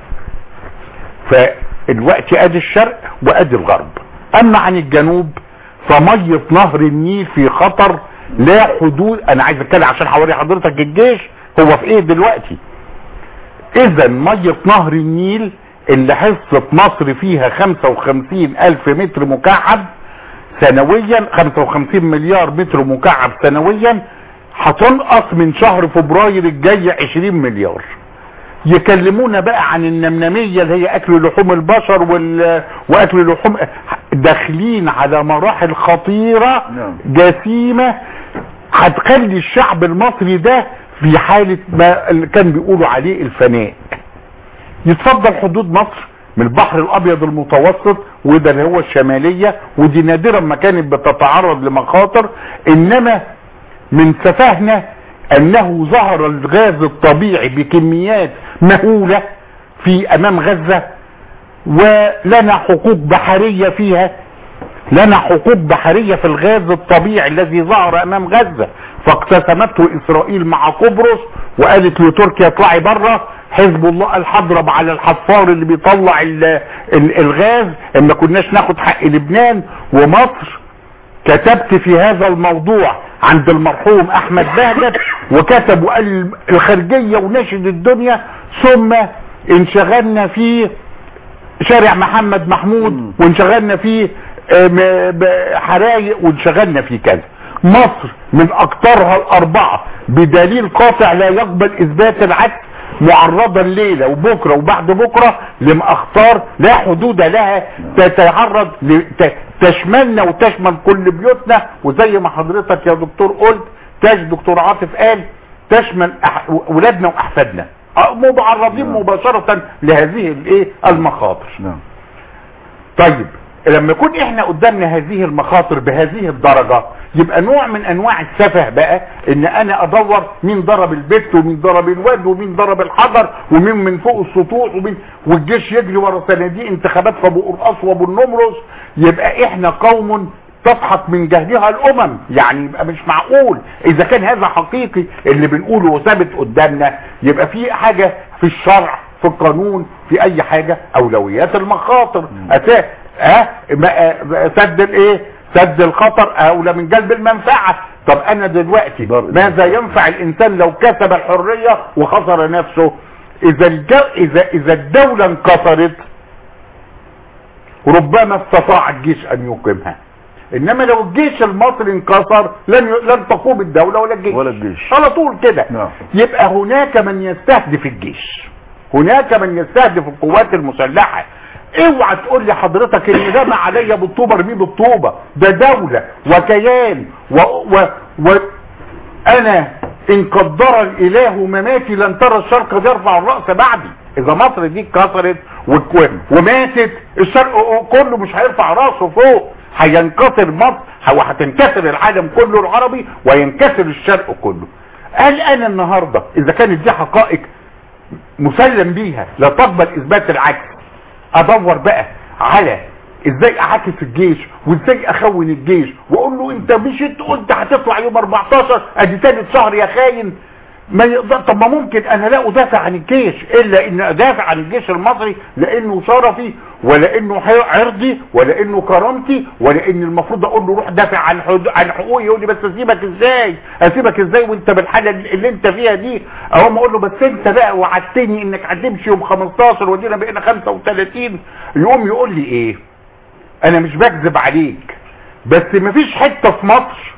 فالوقت ادي الشرق وادي الغرب اما عن الجنوب فمية نهر النيل في خطر لا حدود انا عايز اتكلم عشان حوالي حضرتك الجيش هو في ايه دلوقتي اذا مية نهر النيل اللي حصة مصر فيها 55 الف متر مكعب سنويا 55 مليار متر مكعب سنويا هتنقص من شهر فبراير الجاي 20 مليار يكلمونا بقى عن النمنمية اللي هي اكل لحوم البشر وال... واكل لحوم داخلين على مراحل خطيرة نعم. جسيمة هتخلي الشعب المصري ده في حالة ما اللي كان بيقولوا عليه الفناء يتفضل حدود مصر من البحر الابيض المتوسط وده اللي هو الشمالية ودي نادرا ما كانت بتتعرض لمخاطر انما من سفهنا انه ظهر الغاز الطبيعي بكميات مهولة في امام غزة ولنا حقوق بحرية فيها لنا حقوق بحرية في الغاز الطبيعي الذي ظهر امام غزة فاقتسمته اسرائيل مع قبرص وقالت لتركيا اطلعي بره حزب الله قال هضرب على الحفار اللي بيطلع ال ال الغاز ان ما كناش ناخد حق لبنان ومصر كتبت في هذا الموضوع عند المرحوم احمد بهجت وكتب وقال الخارجية ونشد الدنيا ثم انشغلنا في شارع محمد محمود وانشغلنا في حرايق وانشغلنا في كذا مصر من اكثرها الاربعة بدليل قاطع لا يقبل اثبات العكس معرضة الليلة وبكرة وبعد بكرة لمأخطار لا حدود لها تتعرض لت- تشملنا وتشمل كل بيوتنا وزي ما حضرتك يا دكتور قلت تاج دكتور عاطف قال تشمل أح- ولادنا واحفادنا أه، معرضين مباشرة لهذه الايه المخاطر نعم طيب لما يكون احنا قدامنا هذه المخاطر بهذه الدرجة يبقى نوع من انواع السفه بقى ان انا ادور مين ضرب البت ومين ضرب الواد ومين ضرب الحجر ومين من فوق السطوح ومين والجيش يجري ورا صناديق انتخابات في ابو قرقاص وابو النمرس يبقى احنا قوم تضحك من جهلها الامم يعني يبقى مش معقول اذا كان هذا حقيقي اللي بنقوله وثابت قدامنا يبقى في حاجة في الشرع في القانون في اي حاجة اولويات المخاطر أتا... ها ما- آه، سد الايه سد الخطر اولى من جلب المنفعة طب انا دلوقتي ماذا ينفع الانسان لو كسب الحرية وخسر نفسه اذا الجو... اذا اذا الدولة انكسرت ربما استطاع الجيش ان يقيمها انما لو الجيش المصري انكسر لن ي... لن تقوم الدولة ولا الجيش ولا الجيش على طول كده نعم يبقى هناك من يستهدف الجيش هناك من يستهدف القوات المسلحة اوعى تقول لي حضرتك ان ده ما عليا بالطوبة ارميه بالطوبة ده دولة وكيان و, و, و انا ان قدر الاله مماتي لن ترى الشرق يرفع الرأس بعدي اذا مصر دي اتكسرت وك- وماتت الشرق كله مش هيرفع راسه فوق هينكسر مصر وهتنكسر العالم كله العربي وينكسر الشرق كله قال انا النهاردة اذا كانت دي حقائق مسلم بيها لا تقبل اثبات العكس ادور بقى على ازاي اعاكس الجيش وازاي اخون الجيش واقول له انت مشيت قلت هتطلع يوم 14 ادي تالت شهر يا خاين ما يقدر طب ما ممكن انا لا ادافع عن الجيش الا ان ادافع عن الجيش المصري لانه شرفي ولا انه حي- عرضي ولا انه كرامتي ولا ان المفروض اقول له روح دافع عن حد- عن حقوقي يقول لي بس اسيبك ازاي اسيبك ازاي وانت بالحاله اللي انت فيها دي اقوم اقول له بس انت بقى وعدتني انك هتمشي يوم 15 ودينا بقينا 35 يقوم يقول لي ايه انا مش بكذب عليك بس مفيش حته في مصر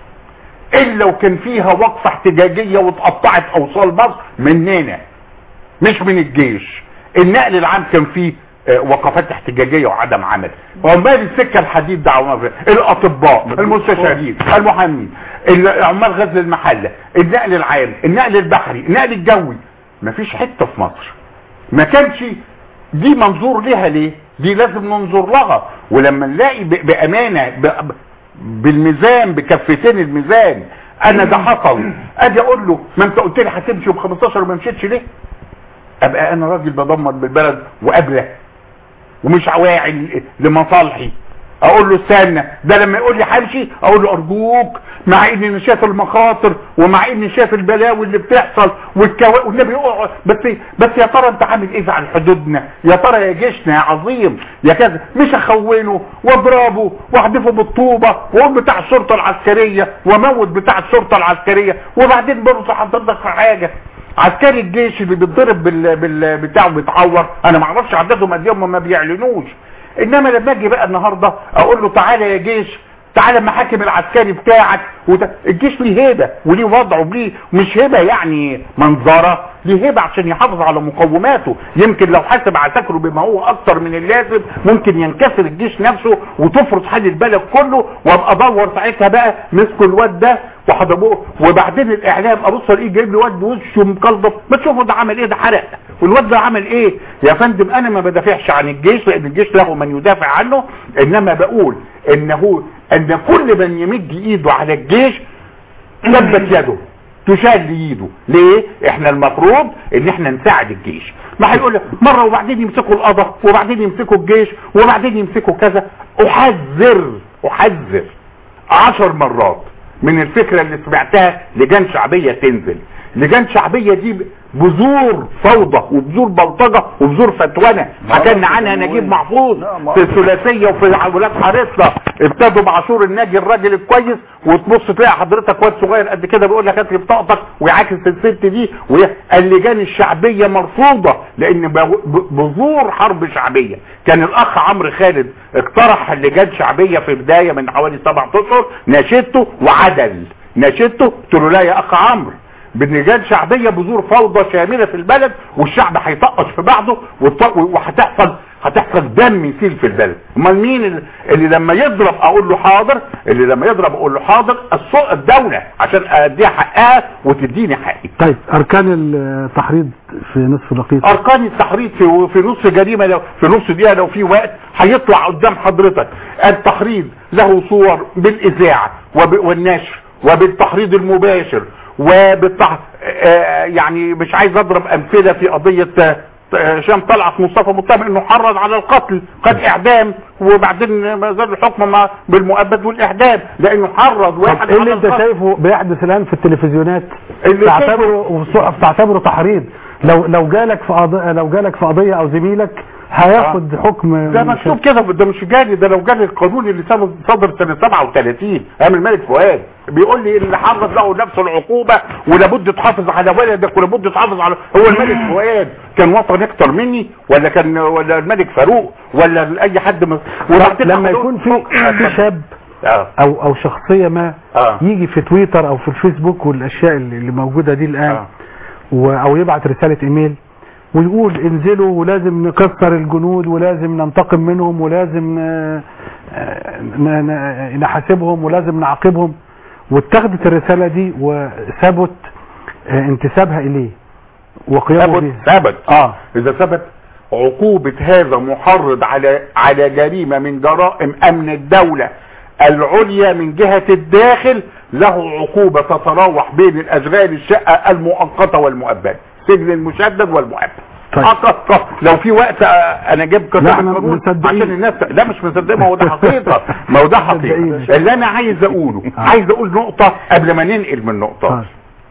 الا وكان فيها وقفه احتجاجيه واتقطعت اوصال مصر مننا مش من الجيش النقل العام كان فيه آه، وقفات احتجاجيه وعدم عمل عمال السكه الحديد ده عمال الاطباء المستشارين المحامين ال- عمال غزل المحله النقل العام النقل البحري النقل الجوي مفيش حته في مصر ما كانش دي منظور لها ليه دي لازم ننظر لها ولما نلاقي ب- بامانه ب- بالميزان بكفتين الميزان انا ده حصل اجي اقول له ما انت قلت لي هتمشي ب 15 وما مشيتش ليه ابقى انا راجل بدمر بالبلد وقابله ومش واعي ل- لمصالحي اقول له استنى ده لما يقول لي همشي اقول له ارجوك مع اني شايف المخاطر ومع اني شايف البلاوي اللي بتحصل والكوا... والنبي يقع بس بس يا ترى انت عامل ايه على حدودنا يا ترى يا جيشنا يا عظيم يا كذا مش اخونه واضربه واحدفه بالطوبه واقول بتاع الشرطه العسكريه واموت بتاع الشرطه العسكريه وبعدين برضه حضرتك في حاجه عسكري الجيش اللي بيتضرب بال... بال... بتاعه بيتعور انا ما اعرفش عددهم قد ايه هم ما بيعلنوش انما لما اجي بقى النهارده اقول له تعالى يا جيش تعالى المحاكم العسكري بتاعك وده الجيش ليه هيبه وليه وضعه وليه مش هيبه يعني منظره ليه هيبه عشان يحافظ على مقوماته يمكن لو حاسب عساكره بما هو اكتر من اللازم ممكن ينكسر الجيش نفسه وتفرض حال البلد كله وابقى ادور ساعتها بقى مسكوا الواد ده وحضروه وبعدين الاعلام ابص الاقيه جايب لي واد وشه مكلضف ما تشوفوا ده عمل ايه ده حرق والواد ده عمل ايه يا فندم انا ما بدافعش عن الجيش لان الجيش له من يدافع عنه انما بقول انه ان كل من يمد ايده على الجيش ثبت يده تشال ايده ليه احنا المفروض ان احنا نساعد الجيش ما هيقول لك مره وبعدين يمسكوا القضاء وبعدين يمسكوا الجيش وبعدين يمسكوا كذا احذر احذر عشر مرات من الفكره اللي سمعتها لجان شعبيه تنزل لجان شعبيه دي بذور فوضى وبذور بلطجه وبذور فتوانه حكينا عنها نجيب محفوظ في الثلاثيه وفي ولاد حارتنا ابتدوا بعاشور الناجي الراجل الكويس وتبص تلاقي حضرتك واد صغير قد كده بيقول لك هات لي بطاقتك ويعاكس الست دي واللجان الشعبيه مرفوضه لان بذور حرب شعبيه كان الاخ عمرو خالد اقترح لجان شعبيه في بدايه من حوالي سبعة اشهر ناشدته وعدل ناشدته قلت له لا يا اخ عمرو بلجان شعبيه بذور فوضى شامله في البلد والشعب هيطقش في بعضه والط- وهتحصل هتحصل دم يسيل في البلد امال مين اللي, اللي لما يضرب اقول له حاضر اللي لما يضرب اقول له حاضر السوق الدوله عشان اديها حقها وتديني حقي طيب اركان التحريض في نصف دقيقه اركان التحريض في في نص جريمه لو في نص دقيقه لو في وقت هيطلع قدام حضرتك التحريض له صور بالاذاعه وب- والنشر وبالتحريض المباشر وبالتح... آه، يعني مش عايز اضرب امثله في قضيه آه، هشام طلعت مصطفى متهم انه حرض على القتل قد اعدام وبعدين ما زال الحكم مع بالمؤبد والاعدام لانه حرض واحد طب ايه اللي على انت القتل. شايفه بيحدث الان في التلفزيونات اللي تعتبره والصحف تعتبره تحريض لو لو جالك في قضيه لو جالك في قضيه او زميلك هياخد حكم ده مكتوب كده ده مش جالي ده لو جالي القانون اللي سنة- صدر سنه 37 ايام الملك فؤاد بيقول لي اللي حرض له نفس العقوبه ولابد تحافظ على ولدك ولابد تحافظ على هو الملك فؤاد كان وطني اكتر مني ولا كان ولا الملك فاروق ولا اي حد من وبعدين لما عملوا- يكون في في شاب آه. او او شخصيه ما آه. يجي في تويتر او في الفيسبوك والاشياء اللي اللي موجوده دي الان آه. و- او يبعت رساله ايميل ويقول انزلوا ولازم نكسر الجنود ولازم ننتقم منهم ولازم آه، آه، ن- ن- نحاسبهم ولازم نعاقبهم واتخذت الرساله دي وثبت آه، انتسابها اليه وقيامه ثبت بها ثبت اه اذا ثبت عقوبة هذا محرض على على جريمة من جرائم امن الدولة العليا من جهة الداخل له عقوبة تتراوح بين الاشغال الشقة المؤقتة والمؤبدة سجن المشدد والمؤبد طيب. أقصى لو في وقت آه، انا جايب لا، كتاب احنا القانون مصدقين. عشان الناس لا مش مصدق ما هو ده حقيقة ما هو ده حقيقة مصدقين. اللي انا عايز اقوله عايز اقول نقطة قبل ما ننقل من نقطة آه.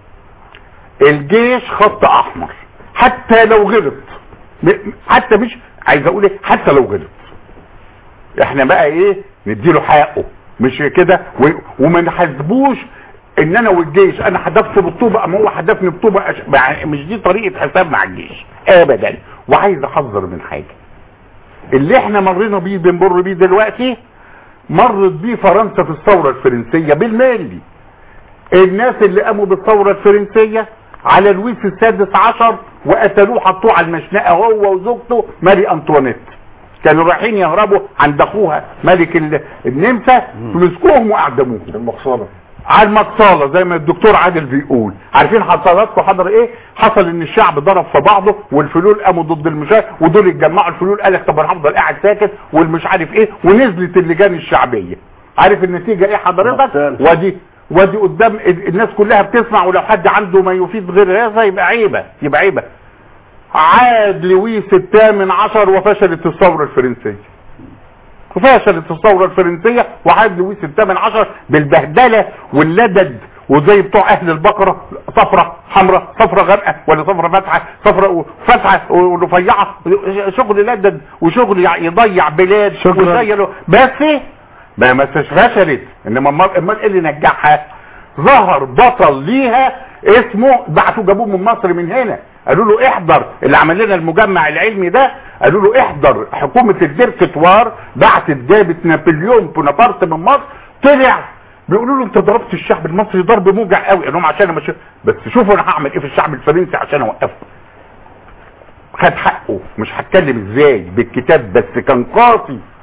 الجيش خط احمر حتى لو غلط م- حتى مش عايز اقول ايه حتى لو غلط احنا بقى ايه نديله حقه مش كده و- وما نحاسبوش ان انا والجيش انا حدفت بالطوبه اما هو حدفني بطوبه أش... مع- مش دي طريقه حساب مع الجيش ابدا وعايز احذر من حاجه اللي احنا مرينا بيه بنمر بيه دلوقتي مرت بيه فرنسا في الثوره الفرنسيه بالملي الناس اللي قاموا بالثورة الفرنسية على لويس السادس عشر وقتلوه حطوه على المشنقة هو وزوجته ماري انطوانيت كانوا رايحين يهربوا عند اخوها ملك ال- النمسا مسكوهم واعدموهم المقصالة على المقصالة زي ما الدكتور عادل بيقول عارفين حصلاتكم حضر ايه حصل ان الشعب ضرب في بعضه والفلول قاموا ضد المشاة ودول اتجمعوا الفلول قال لك طب انا هفضل قاعد ساكت والمش عارف ايه ونزلت اللجان الشعبية عارف النتيجة ايه حضرتك ودي ودي قدام ال- الناس كلها بتسمع ولو حد عنده ما يفيد غير هذا يبقى عيبة يبقى عيبة عاد لويس الثامن عشر وفشلت الثورة الفرنسية فشلت الثورة الفرنسية وعاد لويس الثامن عشر بالبهدلة واللدد وزي بتوع اهل البقرة صفرة حمراء صفرة غامقة ولا صفرة فاتحة صفرة فاتحة ورفيعة شغل لدد وشغل يع- يضيع بلاد شكراً. وزي بس ما ما فشلت انما امال امال ايه اللي نجحها ظهر بطل ليها اسمه بعتوا جابوه من مصر من هنا قالوا له احضر اللي عمل لنا المجمع العلمي ده قالوا له احضر حكومة الديركتوار بعتت جابت نابليون بونابرت من مصر طلع بيقولوا له انت ضربت الشعب المصري ضرب موجع قوي قال لهم عشان أنا مش بس شوفوا انا هعمل ايه في الشعب الفرنسي عشان اوقفه خد حقه مش هتكلم ازاي بالكتاب بس كان قاسي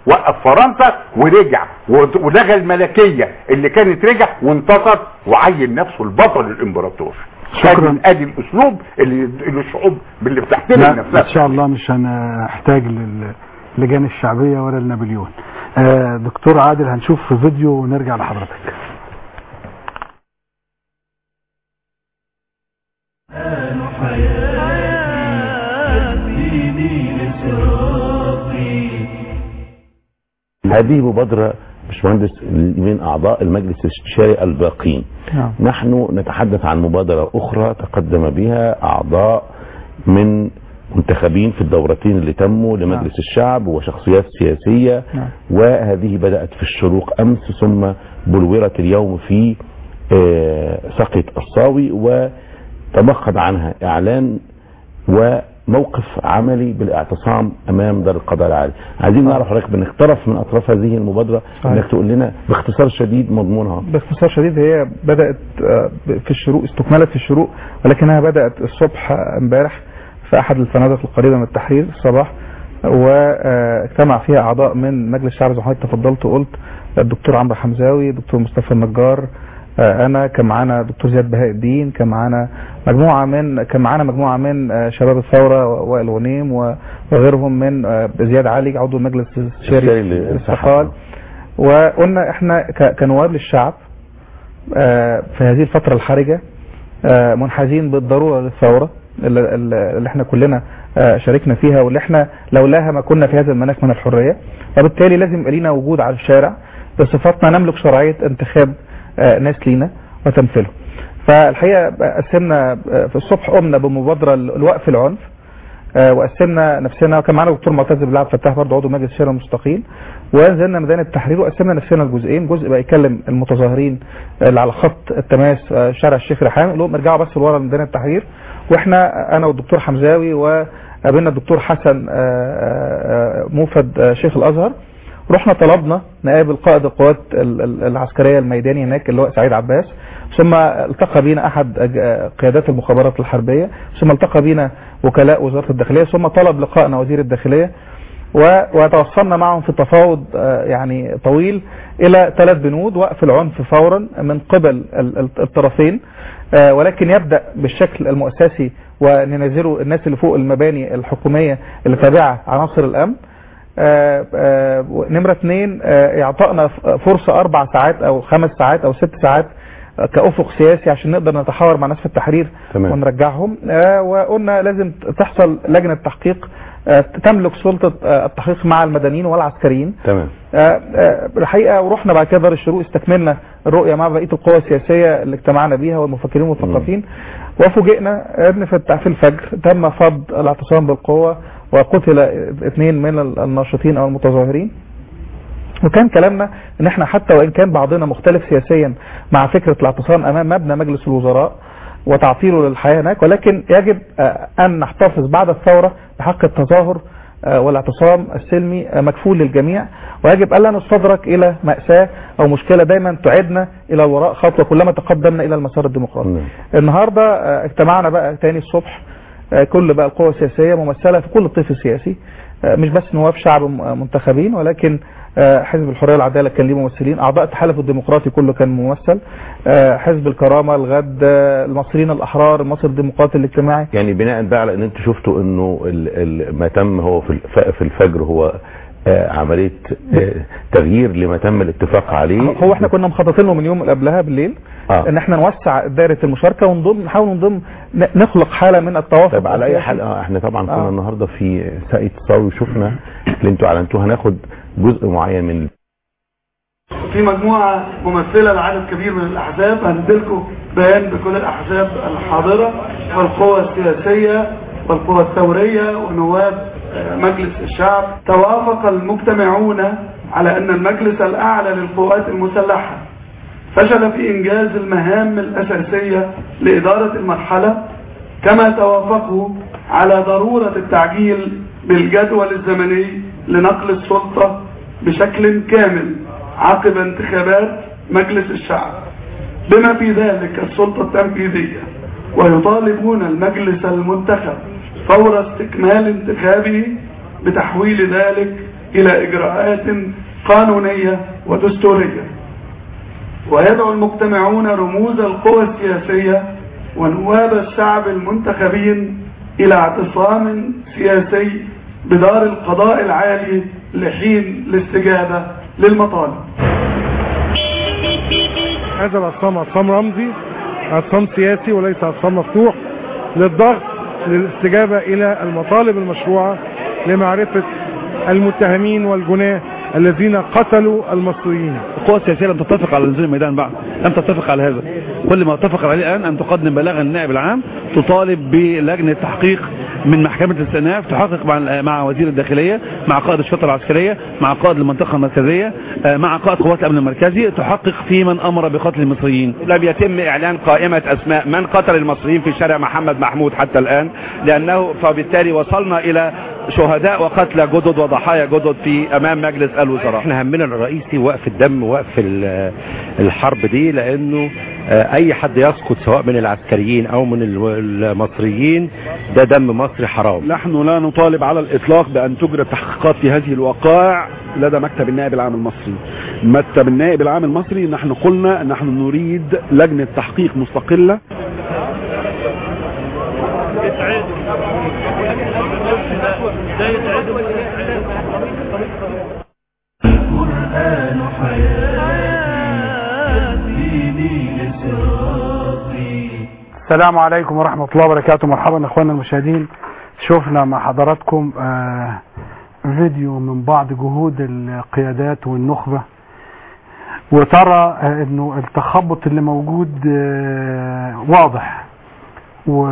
وقف فرنسا ورجع ود- ولغى الملكيه اللي كانت رجع وانتصر وعين نفسه البطل الامبراطور شكراً. ادي ادي الاسلوب اللي اللي الشعوب اللي بتحترم لا نفسها ان شاء الله مش هنحتاج للجان الشعبيه ولا لنابليون آه، دكتور عادل هنشوف في فيديو ونرجع لحضرتك هذه مبادرة باشمهندس من أعضاء المجلس الاستشاري الباقين نعم. نحن نتحدث عن مبادرة أخرى تقدم بها أعضاء من منتخبين في الدورتين اللي تموا لمجلس الشعب وشخصيات سياسية نعم. وهذه بدأت في الشروق أمس ثم بلورت اليوم في آه، سقية الصاوي وتمخض عنها إعلان وموقف عملي بالاعتصام امام دار القضاء العالي عايزين نعرف حضرتك بانك طرف من اطراف هذه المبادره صحيح. انك تقول لنا باختصار شديد مضمونها باختصار شديد هي بدأت آه، في الشروق استكملت في الشروق ولكنها بدأت الصبح آه، امبارح في أحد الفنادق القريبة من التحرير الصباح واجتمع فيها أعضاء من مجلس الشعب زي ما حضرتك تفضلت وقلت الدكتور عمرو حمزاوي دكتور مصطفى النجار آه، أنا كان معانا دكتور زياد بهاء الدين كان معانا مجموعة من كان معانا مجموعة من آه، شباب الثورة وائل غنيم و- وغيرهم من آه، زياد علي عضو المجلس الشاري الاستشاري اللي الاستقال وقلنا احنا ك- كنواب للشعب آه، في هذه الفترة الحرجة آه، منحازين بالضرورة للثورة اللي, اللي احنا كلنا آه، شاركنا فيها واللي احنا لولاها ما كنا في هذا المناخ من الحرية وبالتالي لازم يبقى لينا وجود على الشارع بصفتنا نملك شرعية انتخاب آه، ناس لينا وتمثيلهم فالحقيقة قسمنا آه، في الصبح قمنا بمبادرة لوقف العنف آه، وقسمنا نفسنا وكان معانا دكتور معتز بالله عبد الفتاح برضه عضو مجلس الشارع المستقيل ونزلنا ميدان التحرير وقسمنا نفسنا لجزئين جزء بقى يكلم المتظاهرين اللي على خط التماس آه، شارع الشيخ ريحان يقول لهم ارجعوا بس لورا ميدان التحرير واحنا انا والدكتور حمزاوي وقابلنا الدكتور حسن آه، آه، آه، موفد آه، شيخ الازهر رحنا طلبنا نقابل قائد القوات ال- ال- العسكريه الميداني هناك اللي هو سعيد عباس ثم التقى بينا احد أج- قيادات المخابرات الحربيه ثم التقى بينا وكلاء وزاره الداخليه ثم طلب لقائنا وزير الداخليه و- وتوصلنا معهم في تفاوض آه، يعني طويل الى ثلاث بنود وقف العنف فورا من قبل ال- ال- الطرفين آه، ولكن يبدا بالشكل المؤسسي وننزلوا الناس اللي فوق المباني الحكوميه اللي تابعه عناصر الامن آه، آه، نمرة اثنين آه، اعطائنا ف- فرصة اربع ساعات او خمس ساعات او ست ساعات آه، كأفق سياسي عشان نقدر نتحاور مع ناس في التحرير تمام. ونرجعهم آه، وقلنا لازم تحصل لجنة تحقيق آه، تملك سلطة آه، التحقيق مع المدنيين والعسكريين تمام آه، آه، الحقيقه ورحنا بعد كده دار الشروق استكملنا الرؤيه مع بقيه القوى السياسيه اللي اجتمعنا بيها والمفكرين والمثقفين وفوجئنا ان في التع- في الفجر تم فض الاعتصام بالقوه وقتل اثنين من ال- الناشطين او المتظاهرين وكان كلامنا ان احنا حتى وان كان بعضنا مختلف سياسيا مع فكره الاعتصام امام مبنى مجلس الوزراء وتعطيله للحياه هناك ولكن يجب آه، ان نحتفظ بعد الثوره بحق التظاهر آه، والاعتصام السلمي آه، مكفول للجميع ويجب الا نستدرك الى ماساه او مشكله دايما تعيدنا الى الوراء خطوه كلما تقدمنا الى المسار الديمقراطي. النهارده آه، اجتمعنا بقى تاني الصبح آه، كل بقى القوى السياسيه ممثله في كل الطيف السياسي آه، مش بس نواب شعب م- منتخبين ولكن آه، حزب الحريه والعداله كان ليه ممثلين اعضاء التحالف الديمقراطي كله كان ممثل آه، حزب الكرامه الغد آه، المصريين الاحرار المصري الديمقراطي الاجتماعي يعني بناء بقى على ان انتوا شفتوا انه ال- ال- ما تم هو في الف- في الفجر هو آه، عمليه آه، تغيير لما تم الاتفاق عليه هو احنا كنا مخططين له من يوم اللي قبلها بالليل آه. ان احنا نوسع دائره المشاركه ونضم نحاول نضم ن- نخلق حاله من التوافق طيب على اي السياسي. حال اه احنا طبعا كنا آه. النهارده في ساقية صاوي وشفنا اللي انتوا اعلنتوه هناخد جزء معين من في مجموعة ممثلة لعدد كبير من الأحزاب هنديلكم بيان بكل الأحزاب الحاضرة والقوى السياسية والقوى الثورية ونواب آه، مجلس الشعب توافق المجتمعون على أن المجلس الأعلى للقوات المسلحة فشل في إنجاز المهام الأساسية لإدارة المرحلة كما توافقوا على ضرورة التعجيل بالجدول الزمني لنقل السلطة بشكل كامل عقب انتخابات مجلس الشعب بما في ذلك السلطة التنفيذية ويطالبون المجلس المنتخب فور استكمال انتخابه بتحويل ذلك إلى إجراءات قانونية ودستورية ويدعو المجتمعون رموز القوى السياسية ونواب الشعب المنتخبين إلى اعتصام سياسي بدار القضاء العالي لحين الاستجابة للمطالب هذا الاعتصام اعتصام رمزي اعتصام سياسي وليس اعتصام مفتوح للضغط للاستجابة إلى المطالب المشروعة لمعرفة المتهمين والجناه الذين قتلوا المصريين القوى السياسيه لم تتفق على نزول الميدان بعد لم تتفق على هذا كل ما اتفق عليه الان ان تقدم بلاغا للنائب العام تطالب بلجنه تحقيق من محكمه الاستئناف تحقق مع مع وزير الداخليه مع قائد الشرطه العسكريه مع قائد المنطقه المركزيه آه، مع قائد قوات الامن المركزي تحقق في من امر بقتل المصريين لم يتم اعلان قائمة اسماء من قتل المصريين في شارع محمد محمود حتى الان لانه فبالتالي وصلنا الى شهداء وقتلى جدد وضحايا جدد في امام مجلس الوزراء احنا همنا الرئيسي وقف الدم وقف ال- الحرب دي لانه آه، اي حد يسقط سواء من العسكريين او من ال- المصريين ده دم مصري حرام نحن لا نطالب على الإطلاق بأن تجرى التحقيقات في هذه الوقائع لدى مكتب النائب العام المصري مكتب النائب العام المصري نحن قلنا أن نحن نريد لجنة تحقيق مستقلة القرآن حياتي لصراطي السلام عليكم ورحمة الله وبركاته مرحبا اخواننا المشاهدين شفنا مع حضراتكم آه، فيديو من بعض جهود القيادات والنخبة وترى آه، انه التخبط اللي موجود آه، واضح و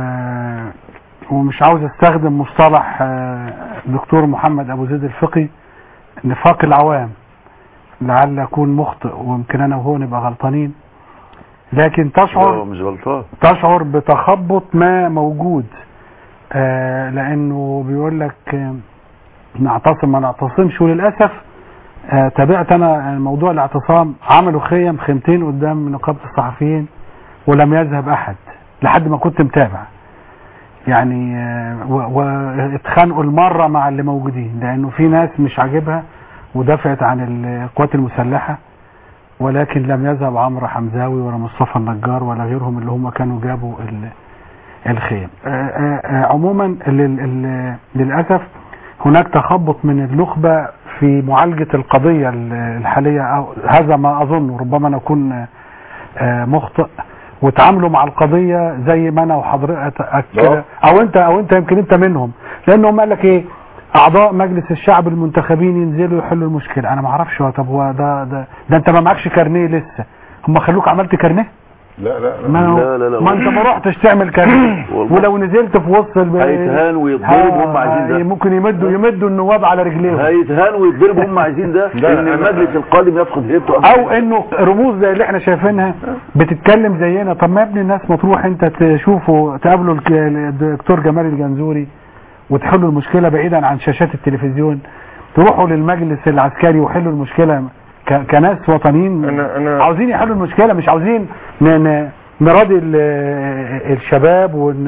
ومش عاوز استخدم مصطلح آه، دكتور محمد ابو زيد الفقي نفاق العوام لعل اكون مخطئ ويمكن انا وهو نبقى غلطانين لكن تشعر لا، مش غلطان تشعر بتخبط ما موجود آه لانه بيقول لك آه نعتصم ما نعتصمش وللاسف آه تابعت انا موضوع الاعتصام عملوا خيم خيمتين قدام نقابه الصحفيين ولم يذهب احد لحد ما كنت متابع يعني آه، و- واتخانقوا المره مع اللي موجودين لانه في ناس مش عاجبها ودافعت عن القوات المسلحه ولكن لم يذهب عمرو حمزاوي ولا مصطفى النجار ولا غيرهم اللي هم كانوا جابوا ال- الخيم آه، آه، آه، عموما لل- ال- للأسف هناك تخبط من النخبة في معالجة القضية ال- الحالية أو هذا ما أظن ربما نكون آه، آه، مخطئ وتعاملوا مع القضية زي ما أنا وحضرتك كده أو أنت أو أنت يمكن أنت منهم لأنهم قال لك إيه أعضاء مجلس الشعب المنتخبين ينزلوا يحلوا المشكلة أنا ما أعرفش هو طب هو ده ده ده أنت ما معكش كارنيه لسه هم خلوك عملت كارنيه لا لا ما هو لا لا لا ما انت ما رحتش تعمل كارنيه والله. ولو نزلت في وسط الب... هيتهان ويتضرب وهم عايزين ده. ممكن يمدوا يمدوا النواب على رجليهم هيتهان ويتضربوا هم عايزين ده لا، ان أنا- المجلس القادم يفقد هيبته او انه رموز زي اللي احنا شايفينها بتتكلم زينا طب ما يا ابني الناس ما تروح انت تشوفوا تقابلوا الك- الدكتور جمال الجنزوري وتحلوا المشكله بعيدا عن شاشات التلفزيون تروحوا للمجلس العسكري وحلوا المشكله ك- كناس وطنيين أنا أنا عاوزين يحلوا المشكله مش عاوزين ن- ن- نراضي ال- الشباب ون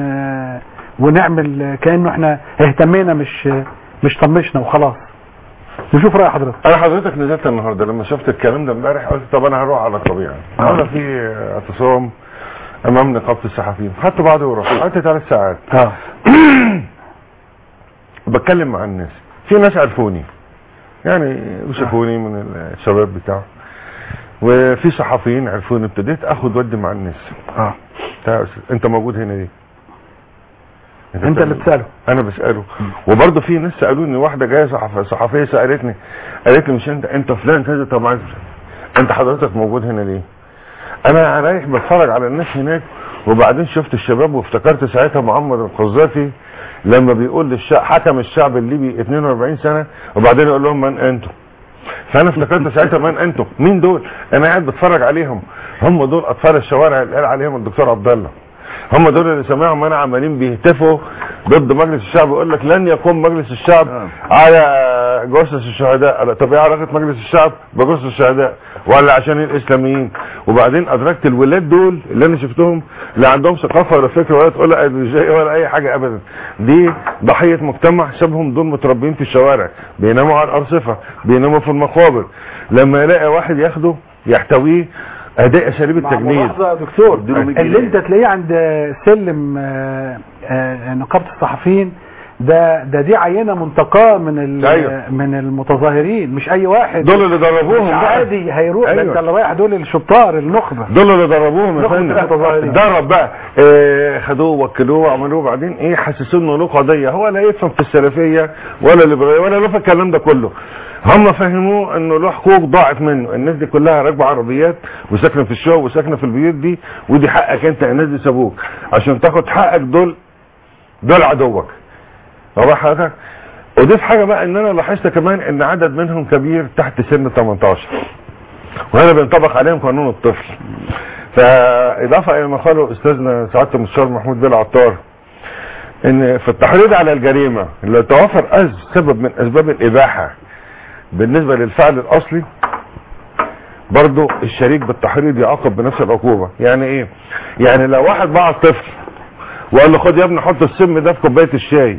ونعمل كانه احنا اهتمينا مش مش طنشنا وخلاص نشوف راي حضرتك انا حضرتك نزلت النهارده لما شفت الكلام ده امبارح قلت طب انا هروح على الطبيعه انا في اعتصام امام نقابه الصحفيين خدت بعضي ورحت قعدت ثلاث ساعات اه بتكلم مع الناس في ناس عرفوني يعني وشافوني من الشباب بتاعه وفي صحفيين عرفوني ابتديت اخد ودي مع الناس اه تعال يا أستاذ، انت موجود هنا ليه انت اللي بتساله انا بساله وبرضه في ناس سالوني واحده جايه صحف- صحفيه سالتني قالت لي مش انت انت فلان كذا طب عايز انت حضرتك موجود هنا ليه انا رايح بتفرج على الناس هناك وبعدين شفت الشباب وافتكرت ساعتها معمر القذافي لما بيقول للشعب حكم الشعب الليبي 42 سنه وبعدين يقول لهم من انتم فانا افتكرت ساعتها من انتم مين دول انا قاعد بتفرج عليهم هم دول اطفال الشوارع اللي قال عليهم الدكتور عبد الله هم دول اللي سمعهم انا عمالين بيهتفوا ضد مجلس الشعب يقول لك لن يقوم مجلس الشعب على على جثث الشهداء قال طب ايه علاقه مجلس الشعب بجثث الشهداء ولا عشان الاسلاميين وبعدين ادركت الولاد دول اللي انا شفتهم لا عندهم ثقافه ولا فكر ولا تقول ايديولوجيه ولا اي حاجه ابدا دي ضحيه مجتمع شبهم دول متربين في الشوارع بيناموا على الارصفه بيناموا في المقابر لما يلاقي واحد ياخده يحتويه اداء اساليب مع التجنيد ملاحظة يا دكتور اديله مية اللي جنيه. انت تلاقيه عند سلم آه، آه، نقابة الصحفيين ده ده دي عينة منتقاة من ال- أيوة. من المتظاهرين مش اي واحد دول اللي دربوهم مش بقى. عادي هيروح أيوة. ده انت اللي رايح دول الشطار النخبة دول اللي دربوهم يا نخبة فندم المتظاهرين. درب بقى آه، خدوه وكلوه وعملوه بعدين ايه حسسوه انه له قضيه هو لا يفهم في السلفيه ولا الليبراليه ولا له في الكلام ده كله هم فهموه انه له حقوق ضاعت منه الناس دي كلها راكبه عربيات وساكنه في الشقق وساكنه في البيوت دي ودي حقك انت الناس دي سابوك عشان تاخد حقك دول دول عدوك واضح حضرتك وضيف حاجه بقى ان انا لاحظت كمان ان عدد منهم كبير تحت سن 18 وهنا بينطبق عليهم قانون الطفل فاضافه الى ما قاله استاذنا سعاده المستشار محمود بيه العطار ان في التحريض على الجريمه اللي توفر أز سبب من اسباب الاباحه بالنسبه للفعل الاصلي برضو الشريك بالتحريض يعاقب بنفس العقوبه يعني ايه يعني لو واحد باع طفل وقال له خد يا ابني حط السم ده في كوبايه الشاي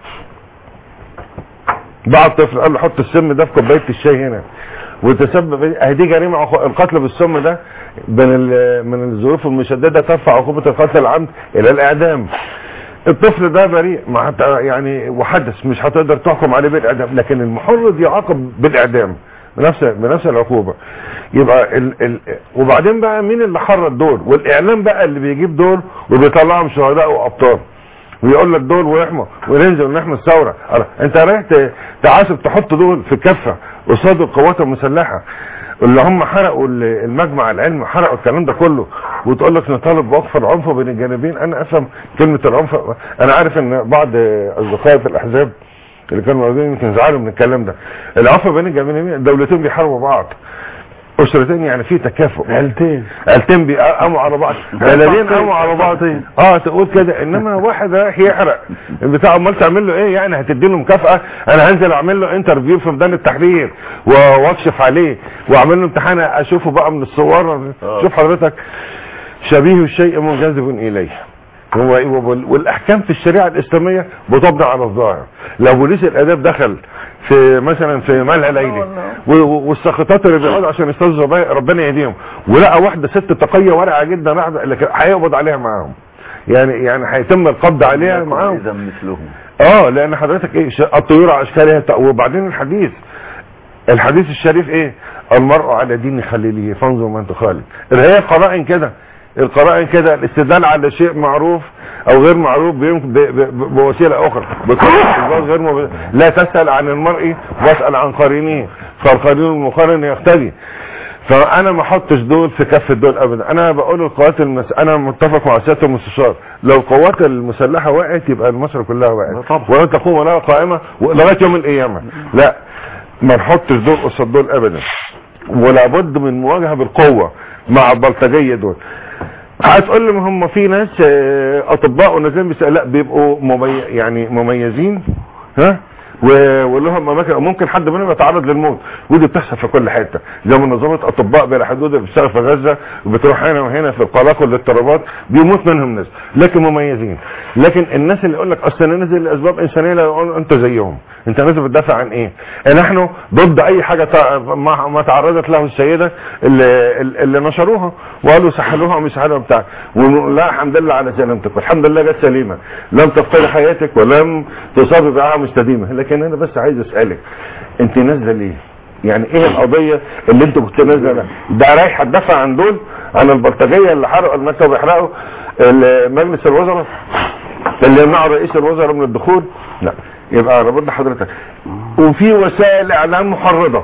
باع الطفل قال له حط السم ده في كوبايه الشاي هنا وتسبب اهي دي جريمه عقو- القتل بالسم ده من ال- من الظروف المشدده ترفع عقوبه القتل العمد الى الاعدام الطفل ده بريء ما هت- يعني وحدث مش هتقدر تحكم عليه بالاعدام لكن المحرض يعاقب بالاعدام بنفس بنفس العقوبه يبقى ال ال وبعدين بقى مين اللي حرض دول والاعلام بقى اللي بيجيب دول وبيطلعهم شهداء وابطال ويقول لك دول ونحمى وننزل ونحمي الثوره ألا، انت رايح ت- تعاسب تحط دول في كفه قصاد القوات المسلحه اللي هم حرقوا ال- المجمع العلمي حرقوا الكلام ده كله وتقول لك نطالب بوقف العنف بين الجانبين انا افهم كلمه العنف انا عارف ان بعض اصدقائي في الاحزاب اللي كانوا موجودين يمكن زعلوا من الكلام ده العنف بين الجانبين الدولتين بيحاربوا بعض اسرتين يعني في تكافؤ عيلتين عيلتين بيقاموا على بعض بلدين قاموا على بعض اه تقول كده انما واحد رايح يحرق البتاع امال تعمل له ايه يعني هتدي له مكافاه انا هنزل اعمل له انترفيو في ميدان التحرير و- واكشف عليه واعمل له امتحان اشوفه بقى من الصور شوف حضرتك شبيه الشيء منجذب اليه هو وال- والاحكام في الشريعه الاسلاميه بتبنى على الظاهر لو بوليس الاداب دخل في مثلا في ملع ليلي و- و- والساخطات اللي بيقعدوا عشان يستاذوا ربنا- ربنا يهديهم ولقى واحده ست تقيه ورعه جدا راح لكن هيقبض عليها معاهم يعني يعني هيتم القبض عليها معاهم اذا مثلهم اه لان حضرتك ايه ش- الطيور على اشكالها ت- وبعدين الحديث الحديث الشريف ايه المرء على دين خليله فانظر من تخالف هي القرائن كده القرائن كده الاستدلال على شيء معروف او غير معروف بيمكن ب- ب- بوسيله اخرى بطريقه استدلال غير مب... لا تسال عن المرء واسال عن قرينه فالقرين المقارن يقتدي فانا ما احطش دول في كف دول ابدا انا بقول القوات المس... انا متفق مع سياده المستشار لو القوات المسلحه وقعت يبقى مصر كلها وقعت ولن تقوم لها قائمه لغايه يوم القيامه لا ما نحطش دول قصاد دول ابدا ولا بد من مواجهه بالقوه مع البلطجيه دول هتقول لي ما هم في ناس آه، اطباء ونازلين بس لا بيبقوا ممي... يعني مميزين ها و- ولهم اماكن ممكن حد منهم يتعرض للموت ودي بتحصل في كل حته زي منظمه اطباء بلا حدود اللي بتشتغل في غزه وبتروح هنا وهنا في القلاق والاضطرابات بيموت منهم ناس لكن مميزين لكن الناس اللي يقول لك اصل انا نازل لاسباب انسانيه لا يقول انت زيهم انت نازل بتدافع عن ايه نحن ضد اي حاجه تع- ما ما تعرضت له السيده اللي, اللي نشروها وقالوا سحلوها ومش سحلوها بتاع ونقول لا الحمد لله على سلامتك والحمد لله جت سليمه لم تفقد حياتك ولم تصابي بأعمى مستديمه لكن انا بس عايز اسالك انت نازله ليه؟ يعني ايه القضيه اللي انت كنت نازله لها؟ ده رايح تدافع عن دول عن البلطجيه اللي حرقوا المكتب ويحرقوا ال- مجلس الوزراء اللي يمنعوا رئيس الوزراء من الدخول لا يبقى انا برد حضرتك وفي وسائل اعلام محرضه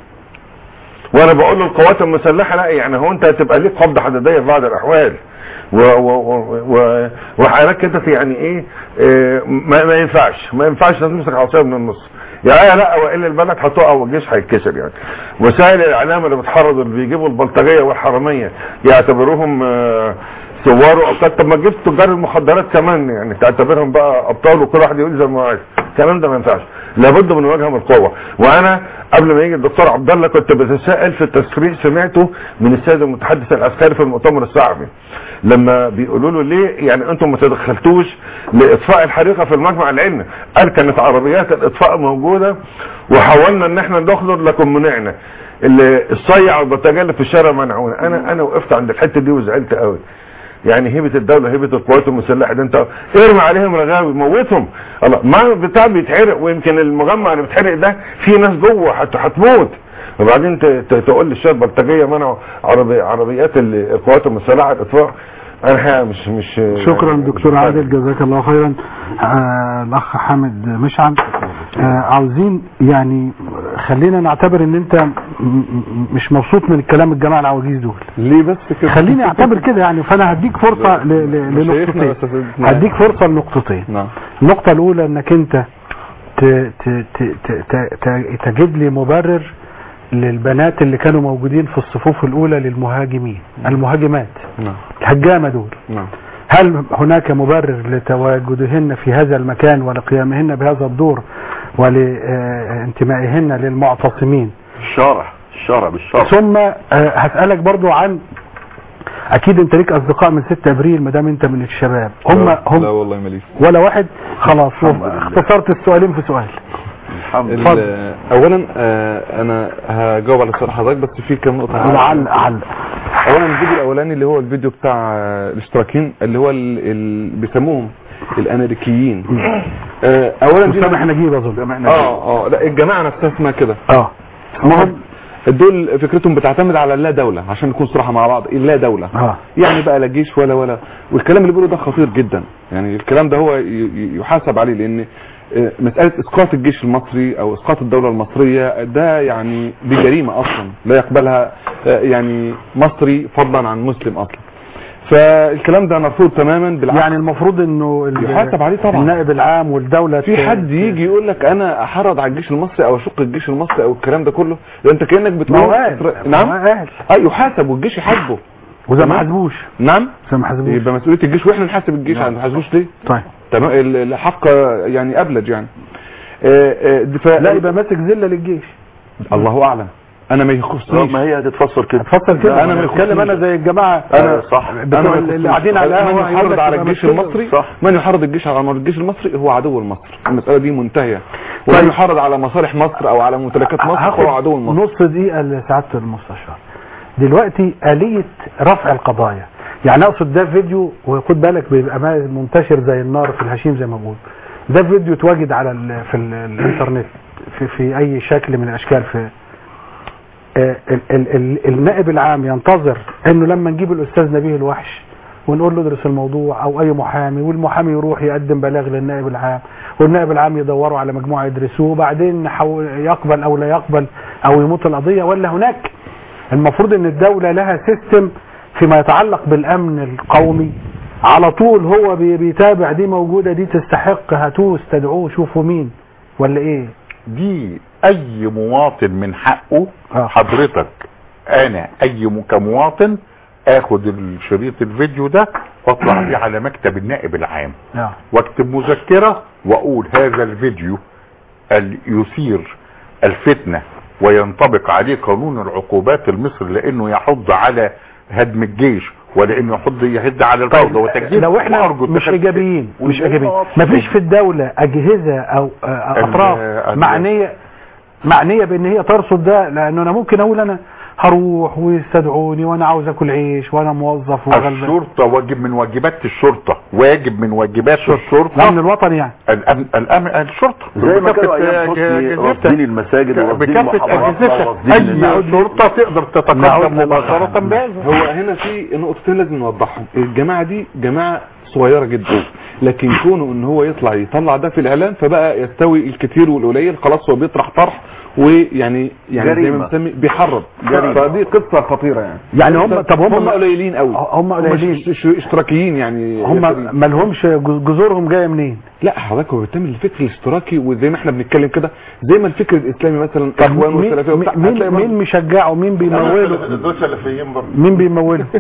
وانا بقول للقوات المسلحه لا يعني هو انت هتبقى ليك قبضه حديديه في بعض الاحوال و و و و وحالات كده يعني ايه, إيه ما, ما ينفعش ما ينفعش تمسك عصايه من النص يعني لا والا البلد هتقع والجيش هيتكسر يعني وسائل الاعلام اللي بتحرض اللي بيجيبوا البلطجيه والحراميه يعتبروهم آه، صوروا اوقات طب ما تجيب تجار المخدرات كمان يعني تعتبرهم بقى ابطال وكل واحد يقول زي ما هو عايز الكلام ده ما ينفعش لابد من مواجهه من القوه وانا قبل ما يجي الدكتور عبد الله كنت بتساءل في التصريح سمعته من السيد المتحدث العسكري في المؤتمر الصحفي لما بيقولوا له ليه يعني انتم ما تدخلتوش لاطفاء الحريقه في المجمع العلمي قال كانت عربيات الاطفاء موجوده وحاولنا ان احنا ندخل لكن منعنا اللي الصيع والبتاجه اللي في الشارع منعونا انا انا وقفت عند الحته دي وزعلت قوي يعني هيبه الدوله هيبه القوات المسلحه ده انت ارمي عليهم رغاوي موتهم الله ما بتاع بيتحرق ويمكن المجمع اللي بيتحرق ده في ناس جوه هت- هتموت وبعدين ت- ت- تقول لي الشاب بلطجيه منعوا عربي عربيات ال- القوات المسلحه الاطفاء انا الحقيقة مش مش شكرا دكتور عادل جزاك الله خيرا آه الاخ حامد مشعل آه عاوزين يعني خلينا نعتبر ان انت م- م- مش مبسوط من الكلام الجماعه العواجيز دول ليه بس كده خليني اعتبر كده يعني فانا هديك فرصه ل- ل- مشايخنا لنقطتين وأساتذتنا. هديك فرصه لنقطتين نعم النقطه الاولى انك انت ت- ت- ت- ت- ت- ت- تجد لي مبرر للبنات اللي كانوا موجودين في الصفوف الاولى للمهاجمين المهاجمات نعم الهجامه دول نعم هل هناك مبرر لتواجدهن في هذا المكان ولقيامهن بهذا الدور ولانتمائهن للمعتصمين الشارع الشارع بالشارع ثم آه، هسألك برضو عن اكيد انت ليك اصدقاء من 6 ابريل ما دام انت من الشباب هم لا- هم لا والله ماليش ولا واحد خلاص اختصرت السؤالين في سؤال ال- اولا آه، انا هجاوب على سؤال حضرتك بس في كام نقطه لعل علق اولا الفيديو الاولاني اللي هو الفيديو بتاع آه، الاشتراكيين اللي هو ال- ال- بيسموهم الامريكيين آه، اولا دي مسامح نجيب اظن اه اه لا الجماعه نفسها اسمها كده اه اسمهم دول فكرتهم بتعتمد على اللا دولة عشان نكون صراحة مع بعض اللا دولة اه يعني بقى لا جيش ولا ولا والكلام اللي بيقوله ده خطير جدا يعني الكلام ده هو ي- ي- يحاسب عليه لان آه، مسألة اسقاط الجيش المصري او اسقاط الدولة المصرية ده يعني دي جريمة اصلا لا يقبلها آه، يعني مصري فضلا عن مسلم اصلا فالكلام ده مرفوض تماما بالعكس يعني المفروض انه ال- يحاسب عليه طبعا النائب العام والدولة في حد يجي يقول لك انا احرض على الجيش المصري او اشق الجيش المصري او الكلام ده كله ده انت كانك بتقول ما هو قال. نعم ما هو قال. اه يحاسب والجيش يحاسبه وإذا ما تمام؟ حاسبوش نعم إذا ما حاسبوش يبقى مسؤوليه الجيش واحنا نحاسب الجيش ما نحاسبوش ليه طيب تمام ال- الحق يعني ابلج يعني آه، آه، ف... لا يبقى ماسك ذله للجيش الله اعلم انا ما يخصنيش ما هي هتتفسر كده اتفضل كده أنا انا ما بتكلم يخصنيش. انا زي الجماعه انا صح بتوع ما اللي يخصنيش. قاعدين على القهوه من يقول يحرض لك على يبقى الجيش ماسك- المصري صح. من يحرض الجيش على الجيش المصري هو عدو لمصر المساله دي منتهيه ومن طيب. يحرض على مصالح مصر او على ممتلكات مصر هو عدو هاخد لمصر نص دقيقه لسعاده المستشار دلوقتي آلية رفع القضايا يعني اقصد ده فيديو وخد بالك بيبقى ما- منتشر زي النار في الهشيم زي ما بقول ده فيديو اتوجد على ال في ال الانترنت في, في اي شكل من الاشكال في آه، ال ال ال النائب العام ينتظر انه لما نجيب الاستاذ نبيه الوحش ونقول له ادرس الموضوع او اي محامي والمحامي يروح يقدم بلاغ للنائب العام والنائب العام يدوروا على مجموعه يدرسوه وبعدين حو- يقبل او لا يقبل او يموت القضيه ولا هناك المفروض ان الدوله لها سيستم فيما يتعلق بالامن القومي على طول هو بي- بيتابع دي موجوده دي تستحق هاتوه استدعوه شوفوا مين ولا ايه دي اي مواطن من حقه حضرتك انا اي م- كمواطن اخد الشريط الفيديو ده واطلع بيه على مكتب النائب العام آه. واكتب مذكرة واقول هذا الفيديو ال- يثير الفتنة وينطبق عليه قانون العقوبات المصري لانه يحض على هدم الجيش ولانه يحض يهد على الفوضى وتجديد لو احنا وأرجو مش اتخاذ- ايجابيين مش والجميع ايجابيين واضحين. مفيش في الدوله اجهزه او آه، ال- اطراف ال- معنيه معنيه بان هي ترصد ده لانه انا ممكن اقول انا هروح ويستدعوني وانا عاوز اكل عيش وانا موظف وغلبان الشرطة واجب من واجبات الشرطة واجب من واجبات الشرطة الامن الوطني يعني الامن الامن الشرطة زي ما كانوا بكافة ايام حسني أجهزتها. راصدين المساجد ورافضين بكافة المحافظات اجهزتها ورافضين اي الناس. شرطة تقدر تتقدم مباشرة بهذا هو هنا في نقطتين لازم نوضحهم الجماعه دي جماعه صغيره جدا لكن كونه ان هو يطلع يطلع ده في الاعلام فبقى يستوي الكتير والقليل خلاص هو بيطرح طرح ويعني يعني زي جريمة. ما بنسمي بيحرض جريمة. فدي قصه خطيره يعني يعني هم طب هم هم قليلين قوي هم قليلين ش- ش- اشتراكيين يعني هم ياسرين. ما لهمش جز- جذورهم جايه منين لا حضرتك هو بيتم الفكر الاشتراكي وزي ما احنا بنتكلم كده زي ما الفكر الاسلامي مثلا طب اخوان مين والسلفيه وبتاع مين هتلاقي مين برضه- مشجعه مين بيموله دول سلفيين برضه مين بيموله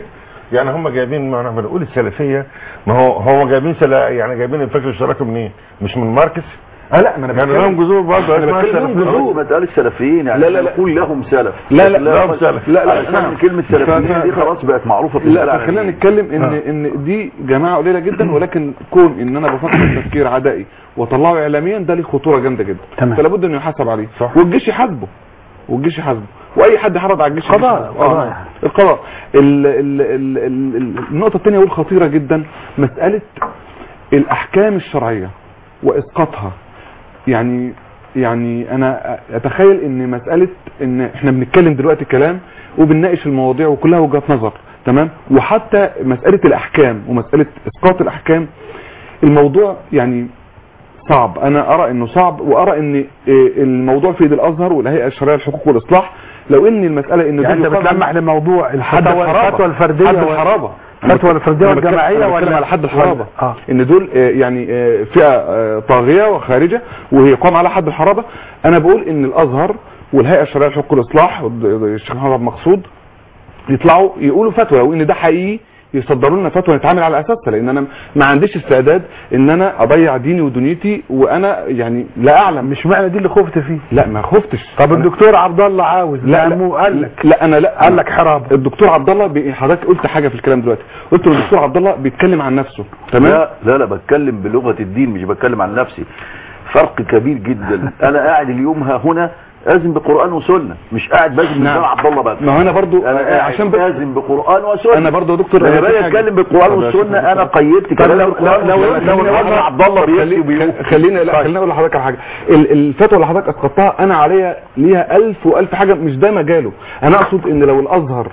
يعني هم جايبين ما انا بنقول السلفيه ما هو هو جايبين سلا يعني جايبين الفكر الاشتراكي منين؟ مش من ماركس؟ اه لا ما انا يعني بتكلم- لهم جذور برضه انا اسمها بتكلم السلفيين. جذور ما تقال السلفيين يعني لا، لا، لا. نقول لهم سلف لا، لا، لكن لهم سلف. لا لا علشان- علشان كلمه سلفيين دي خلاص بقت معروفه في لا البلد خلينا نتكلم ان ان دي جماعه قليله جدا ولكن كون ان انا بفكر تفكير عدائي واطلعه اعلاميا ده ليه خطوره جامده جدا تمام. فلا بد انه يحاسب عليه والجيش يحاسبه والجيش يحاسبه واي حد حرض على الجيش قضاء، يحاسبه. آه، قضاء. آه. القضاء ال ال ال ال ال النقطه الثانيه والخطيره جدا مساله الاحكام الشرعيه واسقاطها يعني يعني انا اتخيل ان مساله ان احنا بنتكلم دلوقتي كلام وبنناقش المواضيع وكلها وجهات نظر تمام وحتى مساله الاحكام ومساله اسقاط الاحكام الموضوع يعني صعب انا ارى انه صعب وارى ان إيه، الموضوع في ايد الازهر والهيئه الشرعيه للحقوق والاصلاح لو ان المساله انه يعني دول انت يقام- بتلمح لموضوع حد الفتوى الحرابة. الفتوى الفرديه حد وال- الحرابه الفتوى الفرديه أنا بتكلم- والجماعيه أنا بتكلم ولا على حد الحرابه اه ان دول آه، يعني آه، فئه آه، طاغيه وخارجه وهي قام على حد الحرابه انا بقول ان الازهر والهيئه الشرعيه لحقوق الاصلاح والد- الشيخ محمد عبد المقصود يطلعوا يقولوا فتوى لو ان ده حقيقي يصدروا لنا فتوى نتعامل على اساسها لان انا ما عنديش استعداد ان انا اضيع ديني ودنيتي وانا يعني لا اعلم مش معنى دي اللي خفت فيه لا ما خفتش طب الدكتور عبد الله عاوز لا لا لا قال لك لا انا لا قال لك حرابه الدكتور عبد الله بي- حضرتك قلت حاجه في الكلام دلوقتي قلت له الدكتور عبد الله بيتكلم عن نفسه تمام لا لا لا بتكلم بلغه الدين مش بتكلم عن نفسي فرق كبير جدا انا قاعد اليوم ها هنا ازم بقران وسنه مش قاعد بازم نعم. نعم. عبد الله بس ما هو انا برضو انا قاعد عشان عشان بس بازم بقران وسنه انا برضو يا دكتور انا أنا في باجي حاجة. اتكلم بالقران طب يا شيخ والسنه انا دكتور. قيدت طب كلام لو بالقرآن لو لو والسنة. لو خليني أقول عبد الله بيفتي خلي- وبيقول خلينا لا خليني اقول لحضرتك على حاجه ال- الفتوى اللي حضرتك اسقطتها انا عليا ليها ألف وألف حاجه مش ده مجاله انا اقصد ان لو الازهر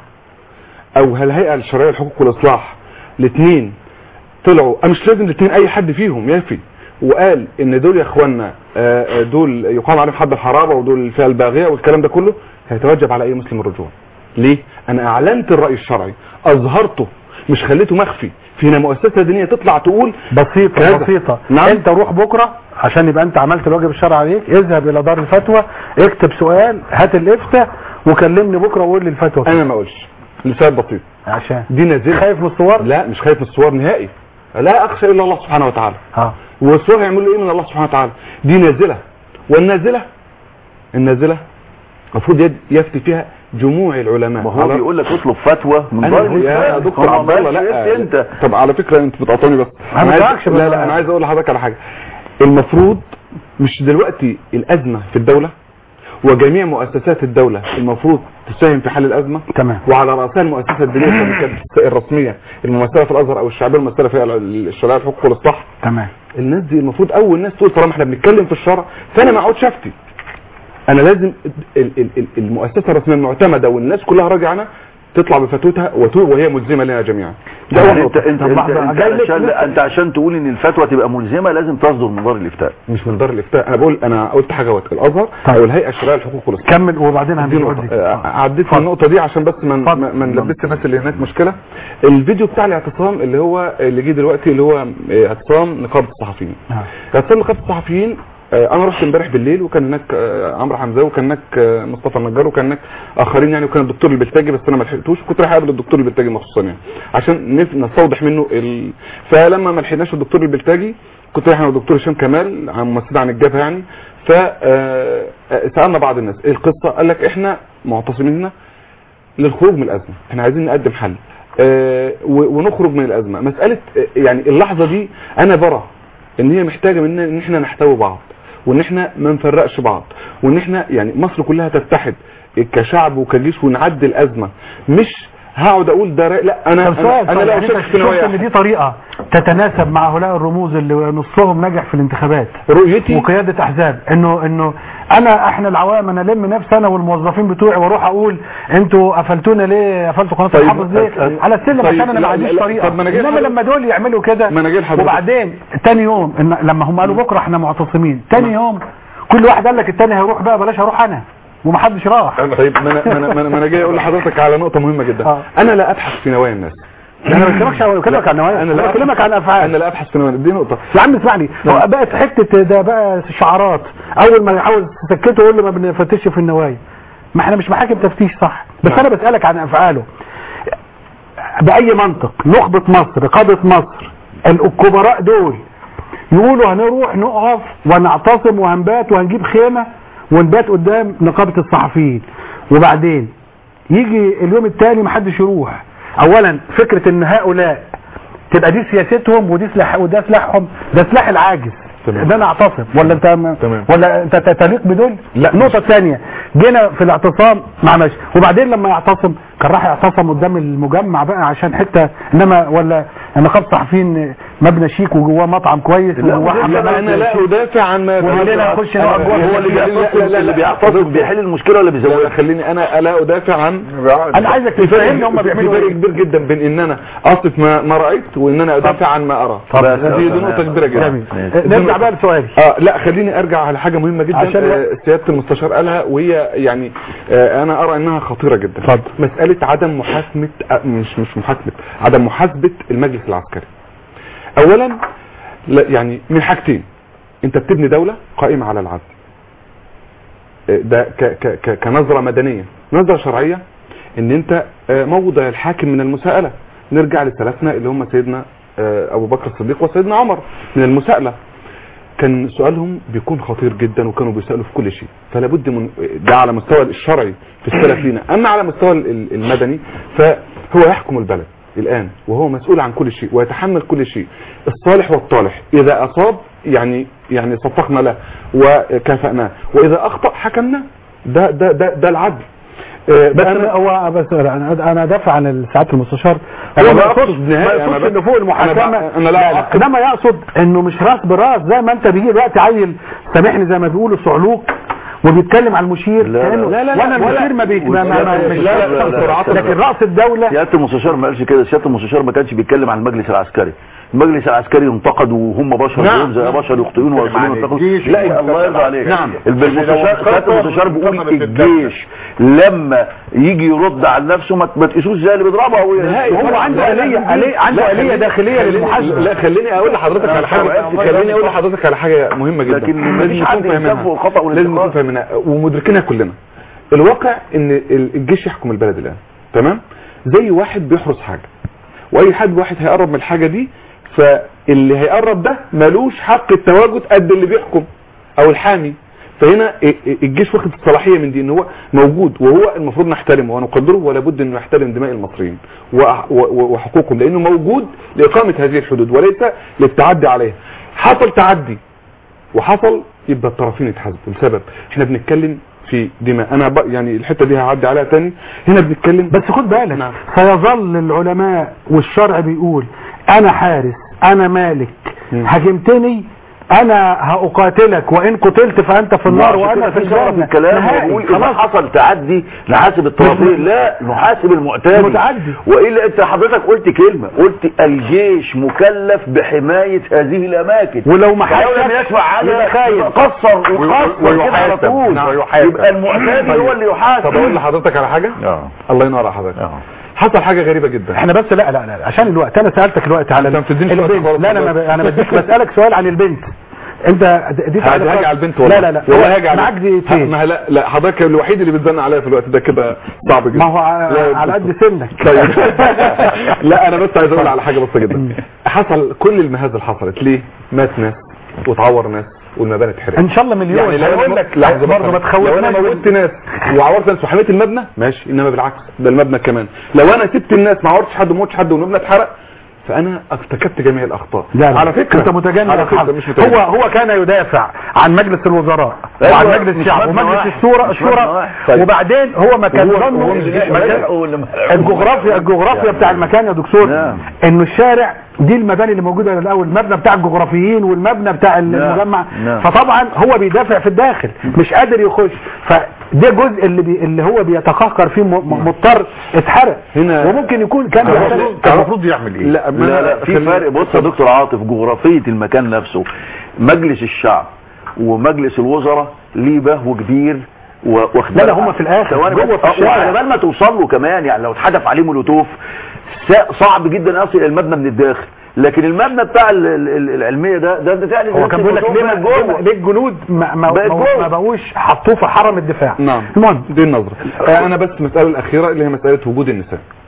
او الهيئه الشرعيه للحقوق والاصلاح الاثنين طلعوا أه مش لازم الاثنين اي حد فيهم يكفي وقال ان دول يا اخوانا آه، آه، دول يقام عليهم حد الحرابه ودول الفئه الباغيه والكلام ده كله هيتوجب على اي مسلم الرجوع ليه انا اعلنت الراي الشرعي اظهرته مش خليته مخفي في هنا مؤسسه دينيه تطلع تقول بسيطة كذا. بسيطة نعم. انت روح بكرة عشان يبقى انت عملت الواجب الشرعي عليك اذهب الى دار الفتوى اكتب سؤال هات الافتاء وكلمني بكرة وقول لي الفتوى انا ما اقولش لسبب بسيط عشان دي نازله خايف من الصور لا مش خايف من الصور نهائي لا اخشى الا الله سبحانه وتعالى اه والصور هيعملوا ايه من الله سبحانه وتعالى دي نازله والنازله النازله المفروض يد- يفتي فيها جموع العلماء ما هو على- بيقول لك اطلب فتوى من انا دار يا الفتوى. دكتور هو عبد الله ماشي لا انت طب على فكره انت بتقاطعني بس أنا ما عايز بقولكش لا بس- لا انا عايز اقول لحضرتك على حاجه المفروض مش دلوقتي الازمه في الدوله وجميع مؤسسات الدولة المفروض تساهم في حل الأزمة تمام وعلى رأسها المؤسسة الدينية سواء كانت الرسمية الممثلة في الأزهر أو الشعبية الممثلة في الشرعية الحقوق والإصلاح تمام الناس دي المفروض أول ناس تقول طالما احنا بنتكلم في الشرع فأنا ما اقعدش أفتي أنا لازم ال- ال- ال- المؤسسة الرسمية المعتمدة والناس كلها راجعة عنها تطلع بفتوتها وتو- وهي ملزمة لنا جميعا ده أول يعني انت نقطة. انت طب انت, لحظة، انت, جاي لك عشان لسه. انت عشان تقول ان الفتوى تبقى ملزمه لازم تصدر من دار الافتاء مش من دار الافتاء انا بقول انا قلت حاجه وقت الازهر او الهيئه الشرعيه للحقوق والاصلاح كمل وبعدين دي هنقول نقطة. لك آه، عديت من النقطة دي عشان بس ما ما ما نلبسش الناس اللي هناك مشكلة الفيديو بتاع الاعتصام اللي هو اللي جه دلوقتي اللي هو آه، اعتصام نقابة الصحفيين اعتصام نقابة الصحفيين آه، انا رحت امبارح بالليل وكان هناك آه، عمرو حمزاوي وكان هناك آه، مصطفى النجار وكان هناك اخرين يعني وكان الدكتور البلتاجي بس انا ما لحقتوش كنت رايح اقابل الدكتور البلتاجي مخصوصا يعني عشان نف- نستوضح منه ال... فلما ما لحقناش الدكتور البلتاجي كنت رايح انا والدكتور هشام كمال عن ممثل عن الجبهه يعني ف آه، آه، سالنا بعض الناس ايه القصه قال لك احنا معتصمين هنا للخروج من الازمه احنا عايزين نقدم حل آه، و- ونخرج من الازمه مساله آه، يعني اللحظه دي انا برى ان هي محتاجه مننا ان احنا نحتوي بعض وان احنا ما نفرقش بعض وان احنا يعني مصر كلها تتحد كشعب وكجيش ونعدي الازمه مش هقعد اقول ده رأي- لا انا طب سؤال انا, أنا طب لا يعني اشك انت في نوايا شفت ان دي طريقة تتناسب مع هؤلاء الرموز اللي نصهم نجح في الانتخابات رؤيتي وقيادة احزاب انه انه انا احنا العوام انا الم نفسي انا والموظفين بتوعي واروح اقول انتوا قفلتونا ليه قفلتوا قناه طيب، الحافظ ليه أ- على السلم طيب، عشان انا لا، ما عنديش لا، طريقه طب ما أنا جاي انما لحضرتك. لما دول يعملوا كده ما أنا جاي لحضرتك. وبعدين تاني يوم إن لما هم قالوا بكره احنا معتصمين تاني يوم كل واحد قال لك التاني هيروح بقى بلاش اروح انا ومحدش راح طيب ما انا ما انا ما أنا- ما انا جاي اقول لحضرتك على نقطه مهمه جدا آه. انا لا ابحث في نوايا الناس انا ما بكلمكش عن بكلمك عن نوايا انا انا لا بكلمك أبحث- عن افعال انا لا ابحث في نوايا دي نقطه يا عم اسمعني هو بقت حته ده بقى شعارات اول ما يحاول تسكته يقول له ما بنفتش في النوايا ما احنا مش محاكم تفتيش صح بس نعم. انا بسالك عن افعاله باي منطق نخبه مصر قاده مصر الكبراء دول يقولوا هنروح نقف ونعتصم وهنبات وهنجيب خيمه ونبات قدام نقابه الصحفيين وبعدين يجي اليوم الثاني محدش يروح اولا فكره ان هؤلاء تبقى دي سياستهم ودي سلاح وده سلاحهم ده سلاح العاجز ده انا اعتصم ولا انت ما ولا انت تليق بدول لا النقطه الثانيه جينا في الاعتصام مع ماشي وبعدين لما يعتصم كان راح يعتصم قدام المجمع بقى عشان حته انما ولا نقابه صحفيين مبنى شيك وجواه مطعم كويس وجواه حمامات انا لا ادافع عن ما وهنا نخش هو اللي بيعتصم اللي بيعتصم بيحل المشكله ولا بيزودها خليني انا لا ادافع عن انا عايزك تفهمني هم بيعملوا في فرق ايه كبير جدا بين ان انا اصف ما, ما رايت وان انا ادافع عن ما ارى طب. هذه دي نقطه كبيره جدا جميل. نرجع بقى لسؤالي اه لا خليني ارجع على حاجه مهمه جدا عشان آه سياده المستشار قالها وهي يعني آه انا ارى انها خطيره جدا اتفضل. مساله عدم محاسبه آه مش مش محاسبه عدم محاسبه المجلس العسكري اولا لا يعني من حاجتين انت بتبني دوله قائمه على العدل آه ده ك ك ك كنظره مدنيه نظره شرعيه ان انت آه موضع الحاكم من المساءله نرجع لسلفنا اللي هم سيدنا آه ابو بكر الصديق وسيدنا عمر من المساءله كان سؤالهم بيكون خطير جدا وكانوا بيسالوا في كل شيء فلا بد من ده على مستوى الشرعي في السلف لينا اما على مستوى ال- ال- المدني فهو يحكم البلد الان وهو مسؤول عن كل شيء ويتحمل كل شيء الصالح والطالح اذا اصاب يعني يعني صفقنا له وكافأناه واذا اخطا حكمنا ده ده ده, ده العدل آه، بس أنا- هو بس انا انا دافع عن سعاده المستشار أنا هو ما لا يقصدش أقصد ما نهائي، أنا يقصدش بس- انه فوق المحاكمه أنا بقى- أنا لا أعقد. انما يقصد انه مش راس براس زي ما انت بيجي دلوقتي عيل سامحني زي ما بيقولوا صعلوك وبيتكلم على المشير كأنه لا، لا، لا، وانا ولا- المشير ما بيك ما ما ما- مش لا، لا، لا، لا. لكن راس الدوله سياده المستشار ما قالش كده سياده المستشار ما كانش بيتكلم عن المجلس العسكري المجلس العسكري ينتقد وهم بشر نعم. زيهم زي بشر يخطئون ويصلون وينتقدوا الجيش لا الله يرضى عليك نعم. المستشار سياده المستشار بيقول الجيش لما يجي يرد على نفسه ما ما تقيسوش زي اللي بيضربه او وهو عنده آلية آلية عنده آلية داخلية للمحاسبة لا خليني اقول لحضرتك على حاجه خليني اقول لحضرتك على حاجه مهمه جدا لكن لازم مفيش نكون حد فاهمينها. ينسفه الخطأ لازم نكون والانتقاد فاهمينها ومدركينها كلنا الواقع ان ال- الجيش يحكم البلد الان تمام زي واحد بيحرس حاجه واي حد واحد هيقرب من الحاجه دي فاللي هيقرب ده ملوش حق التواجد قد اللي بيحكم او الحامي فهنا ا- ا- الجيش واخد الصلاحيه من دي ان هو موجود وهو المفروض نحترمه ونقدره ولا بد انه يحترم دماء المصريين وأح- و- و- وحقوقهم لانه موجود لاقامه هذه الحدود وليس للتعدي عليها حصل تعدي وحصل يبقى الطرفين يتحاسبوا لسبب احنا بنتكلم في دماء انا بق يعني الحته دي هعدي عليها تاني هنا بنتكلم بس خد بالك نعم. سيظل العلماء والشرع بيقول انا حارس انا مالك هاجمتني انا هأقاتلك وان قتلت فانت في النار وانا في في شرف الجنة الكلام نهائي. ويقول اذا خلاص حصل تعدي نحاسب الطرفين لا نحاسب المعتدي المتعدي. والا انت حضرتك قلت كلمه قلت الجيش مكلف بحمايه هذه الاماكن ولو ما فلو لم حدش يدفع عنها يبقى خاين. قصر وقصر كده على ويحاسب. طول نعم، ويحاسب. يبقى المعتدي هو اللي يحاسب طب اقول لحضرتك على حاجه اه الله ينور على حضرتك اه حصل حاجه غريبه جدا احنا بس لا لا لا عشان الوقت انا سالتك الوقت على أنت ما بتدينيش وقت البنت خالص لا لا والله. انا انا بديك بسالك سؤال عن البنت انت دي هاجي هاجي على البنت والله لا لا لا والله هو هاجي على معاك دقيقتين ما لا لا حضرتك الوحيد اللي بتزن عليا في الوقت ده كده صعب جدا ما هو ع- لا، على قد سنك طيب لا انا بس عايز اقول على حاجه بسيطه جدا حصل كل المهازل حصلت ليه مات ناس وتعور ناس والمباني اتحرقت ان شاء الله مليون يعني لو هقول انا لك لحظه برضه ما بس لو انا تخوفناش موتت ناس وعورت ناس وحميت المبنى ماشي انما بالعكس ده المبنى كمان لو انا سبت الناس ما عورتش حد وما موتش حد والمبنى اتحرق فانا ارتكبت جميع الاخطاء لا لا. على فكره انت متجنن على يا فكره حضرتك. مش متجنن هو هو كان يدافع عن مجلس الوزراء أيوة، وعن مجلس مش الشعب مبنى ومجلس واحد. الشورى مش مبنى الشورى واحد. طيب. وبعدين هو ما كان وهو- ظنه وهو مش جيش مكان- ملحق ولا ملحق. الجغرافيا الجغرافيا بتاع المكان يا دكتور نعم. انه الشارع دي المباني اللي موجوده الاول المبنى بتاع الجغرافيين والمبنى بتاع نعم. المجمع نعم. فطبعا هو بيدافع في الداخل مش قادر يخش فده جزء اللي بي اللي هو بيتقهقر فيه م- م- مضطر اتحرق هنا- وممكن يكون كان بيحتاج- كان المفروض يعمل ايه؟ لا ما لا أنا لا في خلي- فرق بص يا دكتور عاطف جغرافية المكان نفسه مجلس الشعب ومجلس الوزراء ليه بهو كبير و- واخد لا، لا، بالك؟ هم في الآخر، ثواني جوه بس. في الشارع. وعلى بال ما توصل له كمان يعني لو اتحدف عليه مولوتوف سا- صعب جدا يصل المبنى من الداخل لكن المبنى بتاع ال- ال- ال- العلميه ده ده ده يعني هو كان بيقول لك ليه ما- ليه ما- ليه الجنود ما ما, بقت ما, جوه. ما بقوش حطوه في حرم الدفاع نعم المهم دي النظرة آه، انا بس المسألة الاخيرة اللي هي مسألة وجود النساء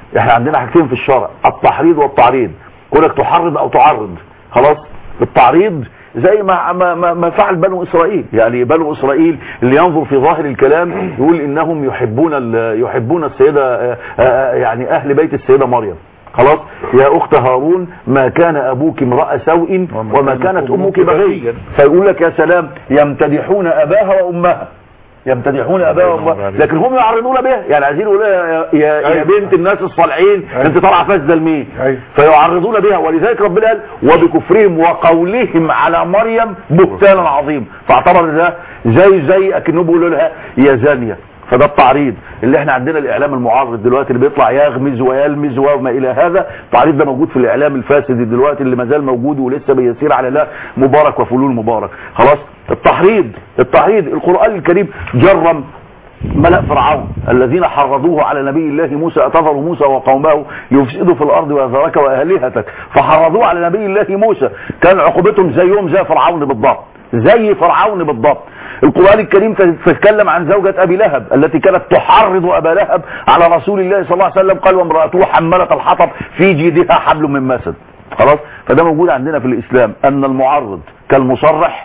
احنا عندنا حاجتين في الشرع التحريض والتعريض كونك تحرض او تعرض خلاص التعريض زي ما ما, ما, ما فعل بنو اسرائيل يعني بنو اسرائيل اللي ينظر في ظاهر الكلام يقول انهم يحبون ال- يحبون السيده آه، آه، يعني اهل بيت السيده مريم خلاص يا اخت هارون ما كان ابوك امرأ سوء وما كانت امك بغيا فيقول لك يا سلام يمتدحون اباها وامها يمتدحون اباها وامها لكن هم يعرضون بها يعني عايزين يقولوا لها يا, يا, يا بنت الناس الصالحين انت طالعه فاسده لمين فيعرضون بها ولذلك ربنا قال وبكفرهم وقولهم على مريم بهتانا عظيم فاعتبر ده زي زي اكنهم بيقولوا لها يا زانيه فده التعريض اللي احنا عندنا الاعلام المعارض دلوقتي اللي بيطلع يغمز ويلمز وما الى هذا التعريض ده موجود في الاعلام الفاسد دلوقتي اللي ما زال موجود ولسه بيسير على لا مبارك وفلول مبارك خلاص التحريض التحريض القران الكريم جرم ملأ فرعون الذين حرضوه على نبي الله موسى أتذر موسى وقومه يفسدوا في الأرض ويذرك وآلهتك فحرضوه على نبي الله موسى كان عقوبتهم زيهم زي فرعون بالضبط زي فرعون بالضبط القرآن الكريم تتكلم عن زوجة أبي لهب التي كانت تحرض أبا لهب على رسول الله صلى الله عليه وسلم قال وامرأته حملة الحطب في جيدها حبل من مسد خلاص فده موجود عندنا في الإسلام أن المعرض كالمصرح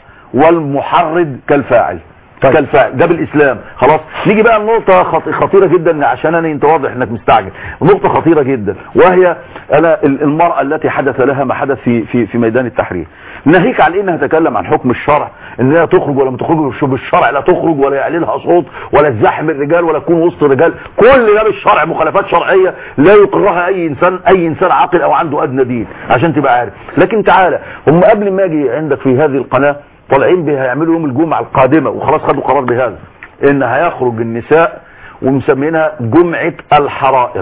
والمحرض كالفاعل كالفاعل ده بالاسلام خلاص نيجي بقى لنقطه خط- خطيره جدا عشان انا انت واضح انك مستعجل نقطه خطيره جدا وهي انا ال- المراه التي حدث لها ما حدث في في في ميدان التحرير ناهيك عن انها تتكلم عن حكم الشرع انها تخرج ولا ما تخرجش بالشرع لا تخرج ولا يعلي لها صوت ولا تزاحم الرجال ولا تكون وسط الرجال كل ده بالشرع مخالفات شرعيه لا يقرها اي انسان اي انسان عاقل او عنده ادنى دين عشان تبقى عارف لكن تعالى هم قبل ما اجي عندك في هذه القناه طالعين بها هيعملوا يوم الجمعه القادمه وخلاص خدوا قرار بهذا ان هيخرج النساء ومسمينها جمعه الحرائر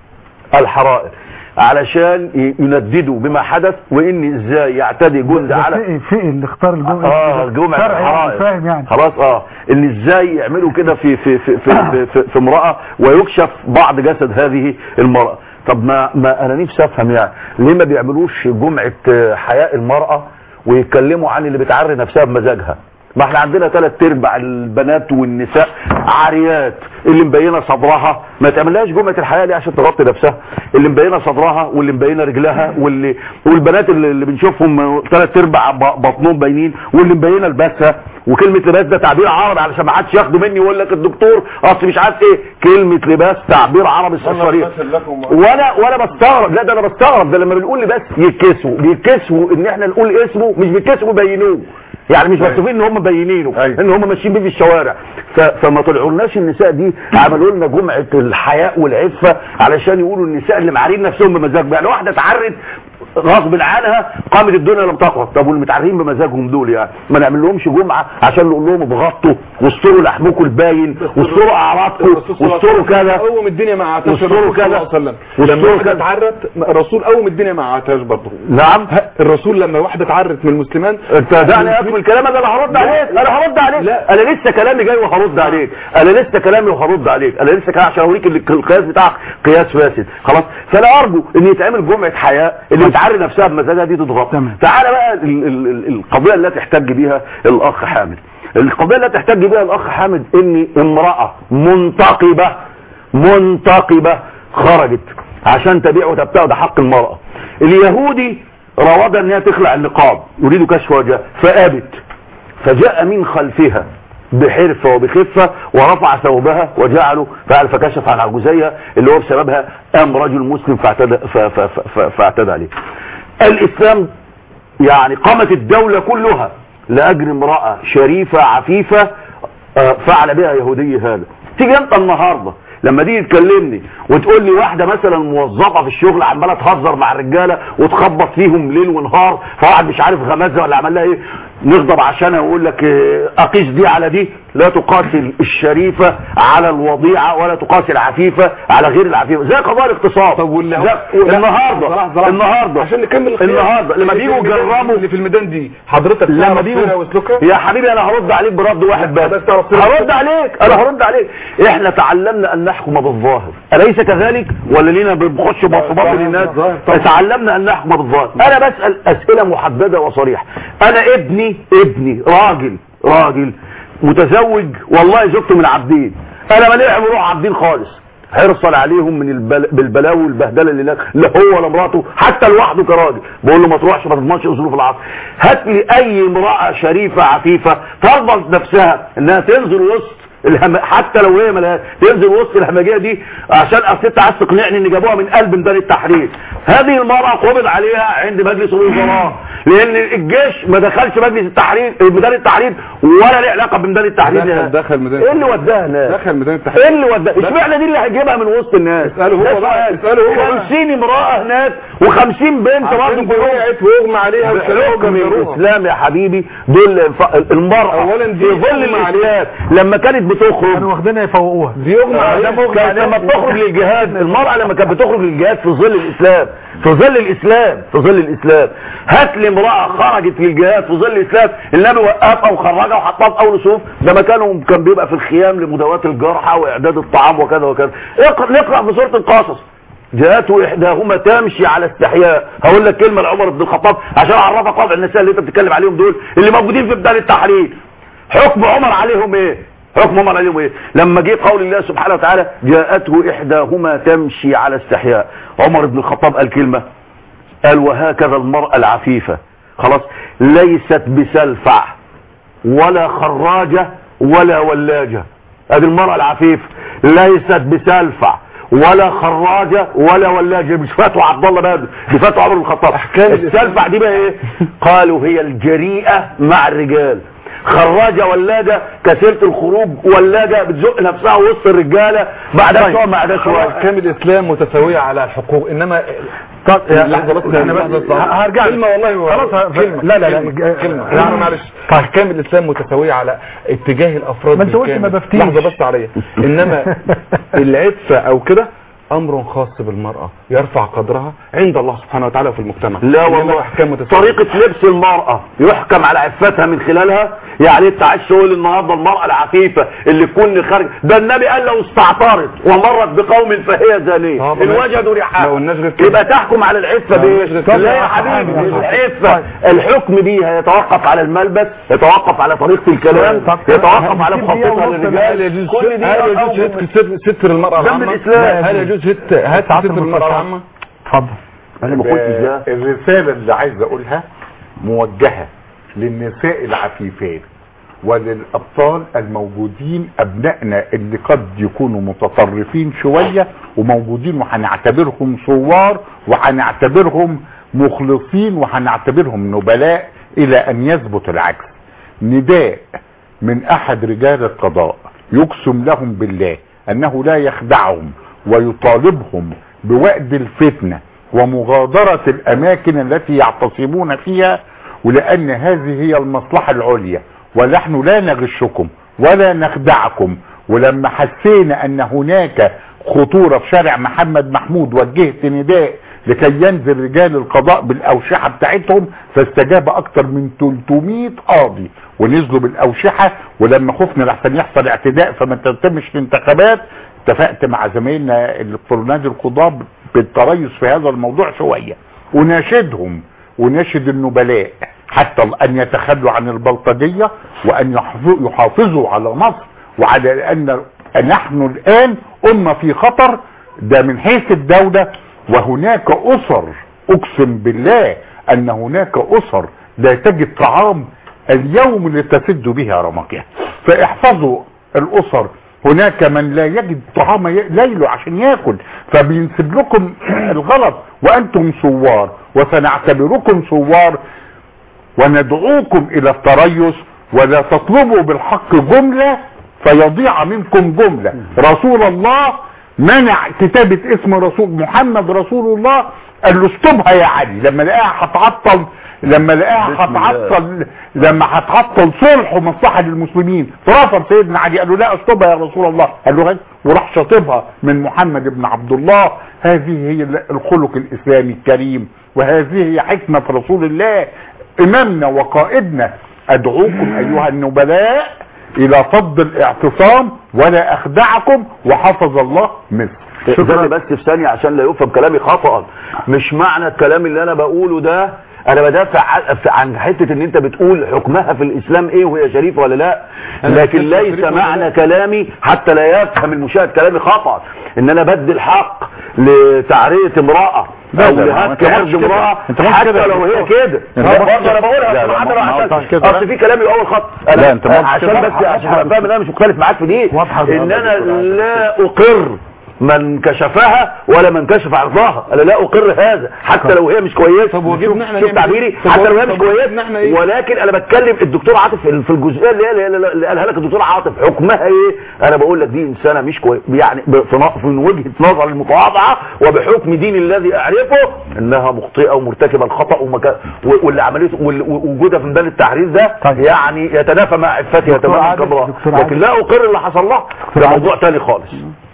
الحرائر علشان ي- ينددوا بما حدث وان ازاي يعتدي جند على في في اللي اختار الجمعة اه جمعه شرعي يعني، الحرائر فاهم يعني خلاص اه ان ازاي يعملوا كده في في في في, في, في, في امراه ويكشف بعض جسد هذه المراه طب ما ما انا نفسي افهم يعني ليه ما بيعملوش جمعه آه، حياء المراه ويتكلموا عن اللي بتعري نفسها بمزاجها ما احنا عندنا ثلاث ارباع البنات والنساء عاريات اللي مبينه صدرها ما تعملهاش جمعه الحياه ليه عشان تغطي نفسها اللي مبينه صدرها واللي مبينه رجلها واللي والبنات اللي, اللي بنشوفهم ثلاث ارباع ب- بطنهم باينين واللي مبينه لباسها وكلمه لباس ده تعبير عربي علشان ما حدش ياخده مني ويقول لك الدكتور اصل مش عارف ايه كلمه لباس تعبير عربي صريح ولا ولا بستغرب لا ده انا بستغرب ده لما بنقول لباس يتكسوا بيتكسوا ان احنا نقول اسمه مش بيتكسوا بينوه يعني مش مكتوبين ان هم مبينينه ان هم ماشيين بيه في الشوارع ف- فما طلعولناش النساء دي عملوا لنا جمعه الحياء والعفه علشان يقولوا النساء اللي معارين نفسهم بمزاج يعني واحده اتعرت غصب عنها قامت الدنيا لم تقعد طب والمتعرين بمزاجهم دول يعني ما نعمل لهمش جمعه عشان نقول لهم ابغطوا واستروا لحمكم الباين واستروا اعراضكم واستروا كذا قوم الدنيا مع عتاش واستروا الرسول صلى الله عليه كذا وسلم واستروا لما واحده كذا. اتعرت الرسول قوم الدنيا مع عتاش برضه نعم الرسول لما واحده اتعرت من المسلمات انت دعني اكمل كلام انا هرد عليك انا هرد عليك لا. انا لسه كلامي جاي وهرد عليك انا لسه كلامي وهرد عليك انا لسه كلامي عشان اوريك ال- القياس بتاعك قياس فاسد خلاص فانا ارجو ان يتعمل جمعه حياء اللي بتعري نفسها بمزاجها دي تضغط تعالى بقى ال- ال- ال- القضيه التي احتج بها الاخ حامد القضيه التي احتج بها الاخ حامد ان امراه منتقبه منتقبه خرجت عشان تبيع وتبتاع ده حق المراه اليهودي راودها ان هي تخلع النقاب يريد كشف وجهها فابت فجاء من خلفها بحرفة وبخفة ورفع ثوبها وجعله فعل فكشف عن عجوزية اللي هو بسببها قام رجل مسلم فاعتدى, ف- ف- ف- فاعتدى عليه الإسلام يعني قامت الدولة كلها لأجل امرأة شريفة عفيفة آه، فعل بها يهودي هذا تيجي انت النهارده لما تيجي تكلمني وتقول لي واحده مثلا موظفه في الشغل عماله تهزر مع الرجاله وتخبط فيهم ليل ونهار فواحد مش عارف غمزها ولا عمل لها ايه نغضب عشانها ويقول لك آه، اقيس دي على دي لا تقاس الشريفه على الوضيعه ولا تقاس العفيفه على غير العفيفه زي قضايا الاقتصاد طب واللي النهارده النهارده عشان نكمل الخير. النهارده لما اللي في بيجوا الميدان- يجرموا اللي في الميدان دي حضرتك لما تعرف بيجوا سيرها وسلوكها يا حبيبي انا هرد عليك برد واحد بس هرد عليك انا هرد عليك احنا تعلمنا ان نحكم بالظاهر اليس كذلك ولا لينا بنخش بطبات الناس تعلمنا ان نحكم بالظاهر انا بسال اسئله محدده وصريحه انا ابني ابني راجل راجل متزوج والله زوجته من عبدين انا مالي عمره عبدين خالص حرصا عليهم من البل... بالبلاوي والبهدله اللي هناك لا هو ولا مراته حتى لوحده كراجل بقول له ما تروحش ما تضمنش ظروف العصر هات لي اي امراه شريفه عفيفه تربط نفسها انها تنزل وسط الهم... حتى لو هي ملهاش تنزل وسط الهمجيه دي عشان اصل انت عايز تقنعني ان جابوها من قلب ميدان التحرير هذه المراه قبض عليها عند مجلس الوزراء لان الجيش ما دخلش مجلس التحرير ميدان التحرير ولا له علاقه بميدان التحرير دخل نهائي. دخل ميدان ايه اللي وداها هناك دخل ميدان التحرير ايه اللي وداها اشمعنى دي اللي هيجيبها من وسط الناس اسأله هو ده بقى، سؤال. اسأله هو بقى. 50 امراه هناك و50 بنت عشان برضه وقعت ويغمى عليها والشباب حكم جرجروها. الاسلام يا حبيبي دول ف- المراه أولاً دي في ظل يغمى الاسلام لما كانت بتخرج كانوا واخدينها يفوقوها دي يغمى عليها كانت لما بتخرج للجهاد المرأة لما كانت بتخرج للجهاد في ظل الإسلام في ظل الإسلام في ظل الإسلام هات لي امرأة خرجت للجهاد في ظل الإسلام النبي وقفها وخرجها وحطها في أول صفوف ده مكانهم كان بيبقى في الخيام لمداواة الجرحى وإعداد الطعام وكذا وكذا اقرأ نقرأ في سورة القصص جاءته إحداهما تمشي على استحياء هقول لك كلمة لعمر بن الخطاب عشان أعرفك وضع النساء اللي أنت بتتكلم عليهم دول اللي موجودين في بداية التحرير حكم عمر عليهم ايه حكم عمر عليهم ايه لما جه قول الله سبحانه وتعالى جاءته احداهما تمشي على استحياء عمر بن الخطاب قال كلمة قال وهكذا المرأة العفيفة خلاص ليست بسلفع ولا خراجة ولا ولاجة ادي المرأة العفيفة ليست بسلفع ولا خراجة ولا ولاجة مش فتوى عبد الله بدر دي فتوى عمر بن الخطاب السلفع دي بقى ايه قالوا هي الجريئة مع الرجال خراجة ولاجة كثيرة الخروج ولاجة بتزق نفسها وسط الرجالة بعدها تقع مع ده شوية احكام الاسلام متساويه على الحقوق انما طب لحظه بس أنا بس- لحظة. هرجع لك. كلمه والله خلاص ه- كلمه لا لا لا كلمه ج- كلمه لا. كلمة معلش احكام الاسلام متساويه على اتجاه الافراد ما انت قلت بالكامل. ما بفتيش. لحظه بس عليا انما العفه او كده امر خاص بالمراه يرفع قدرها عند الله سبحانه وتعالى في المجتمع لا إنما والله احكام متساويه طريقة لبس المرأة يحكم على عفتها من خلالها يعني انت عايز تقول النهارده المرأة العفيفة اللي تكون خارج ده النبي قال لو استعطرت ومرت بقوم فهي زانية آه، ان ما- وجدوا ريحها ما قلناش غير كده. يبقى تحكم على العفة ما بايه قلناش غير كده. لا يا حبيبي العفة الحكم بيها يتوقف على الملبس يتوقف على طريقة الكلام يتوقف على مخططها هل للرجال يجوز كل دي هل يجوز أمر هتك ستر- ستر المرأة ده من العامة؟ الإسلام. هل يجوز هت- هت ستر المرأة العامة؟ اتفضل انا ما قلتش ده الرسالة اللي عايز اقولها موجهة للنساء العفيفات وللأبطال الموجودين أبنائنا اللي قد يكونوا متطرفين شوية وموجودين وهنعتبرهم ثوار وهنعتبرهم مخلصين وهنعتبرهم نبلاء إلى أن يثبت العكس نداء من أحد رجال القضاء يقسم لهم بالله أنه لا يخدعهم ويطالبهم بوأد الفتنة ومغادرة الأماكن التي يعتصمون فيها ولأن هذه هي المصلحة العليا ونحن لا نغشكم ولا نخدعكم ولما حسينا أن هناك خطورة في شارع محمد محمود وجهت نداء لكي ينزل رجال القضاء بالأوشحة بتاعتهم فاستجاب أكثر من 300 قاضي ونزلوا بالأوشحة ولما خفنا لحسن يحصل اعتداء فما تتمش الانتخابات اتفقت مع زمايلنا اللي في نادي القضاء بالتريث في هذا الموضوع شوية وناشدهم وناشد النبلاء حتى أن يتخلوا عن البلطجية وأن يحافظوا- يحافظوا على مصر وعلى أن نحن الآن أمة في خطر ده من حيث الدولة وهناك أسر أقسم بالله أن هناك أسر لا تجد طعام اليوم اللي تسد بها رمقها فاحفظوا الأسر هناك من لا يجد طعام ي- ليله عشان ياكل فبينسب لكم الغلط وأنتم ثوار وسنعتبركم ثوار وندعوكم الى التريث ولا تطلبوا بالحق جملة فيضيع منكم جملة رسول الله منع كتابة اسم رسول محمد رسول الله قال له اشطبها يا علي لما لقاها هتعطل لما لقاها بسم الله. هتعطل لما هتعطل صلح ومصلحة للمسلمين فرفض سيدنا علي قال له لا اشطبها يا رسول الله قال له غير وراح شاطبها من محمد بن عبد الله هذه هي الخلق الاسلامي الكريم وهذه هي حكمة رسول الله امامنا وقائدنا ادعوكم ايها النبلاء الى فض الاعتصام ولا اخدعكم وحفظ الله مصر شكرا بس في ثانية عشان لا يفهم كلامي خطأ مش معنى الكلام اللي انا بقوله ده انا بدافع ع- عن حته ان انت بتقول حكمها في الاسلام ايه وهي شريفه ولا لا أنا لكن مش ليس شريفة ولا معنى لا. كلامي حتى لا يفهم المشاهد كلامي خطا ان انا بدي الحق لتعريه امراه لا، او لا، ما لهتك أنت ما عرض قلتش كده. امراه أنت ما قلتش حتى كده. لو هي كده أنت لا، ما قلتش برضه انا كده. بقولها لا، لا، حتى لو ما- ما عشان قلتش كده. اصل في كلامي اول خط لا، أنت ما قلتش عشان كده. بس عشان ابقى فاهم ان انا مش مختلف معاك في دي ان انا لا اقر من كشفها ولا من كشف عرضها انا لا اقر هذا حتى لو هي مش كويسه طب واجبنا احنا شوف نعمل تعبيري إيه؟ طب حتى لو هي طب مش واجبنا كويسه احنا إيه؟ ولكن انا بتكلم الدكتور عاطف في في الجزئيه اللي هي اللي- اللي قالها لك الدكتور عاطف حكمها ايه انا بقول لك دي انسانه مش كويس يعني ب- في ن- في وجهه نظر المتواضعه وبحكم دين الذي اعرفه انها مخطئه ومرتكبه الخطا ومكا و- واللي عملته وال- ووجودها في ميدان التحرير ده يعني يتنافى مع عفتها تماما عادل، كبرى دكتور لكن عادل. لا اقر اللي حصل لها ده موضوع تاني خالص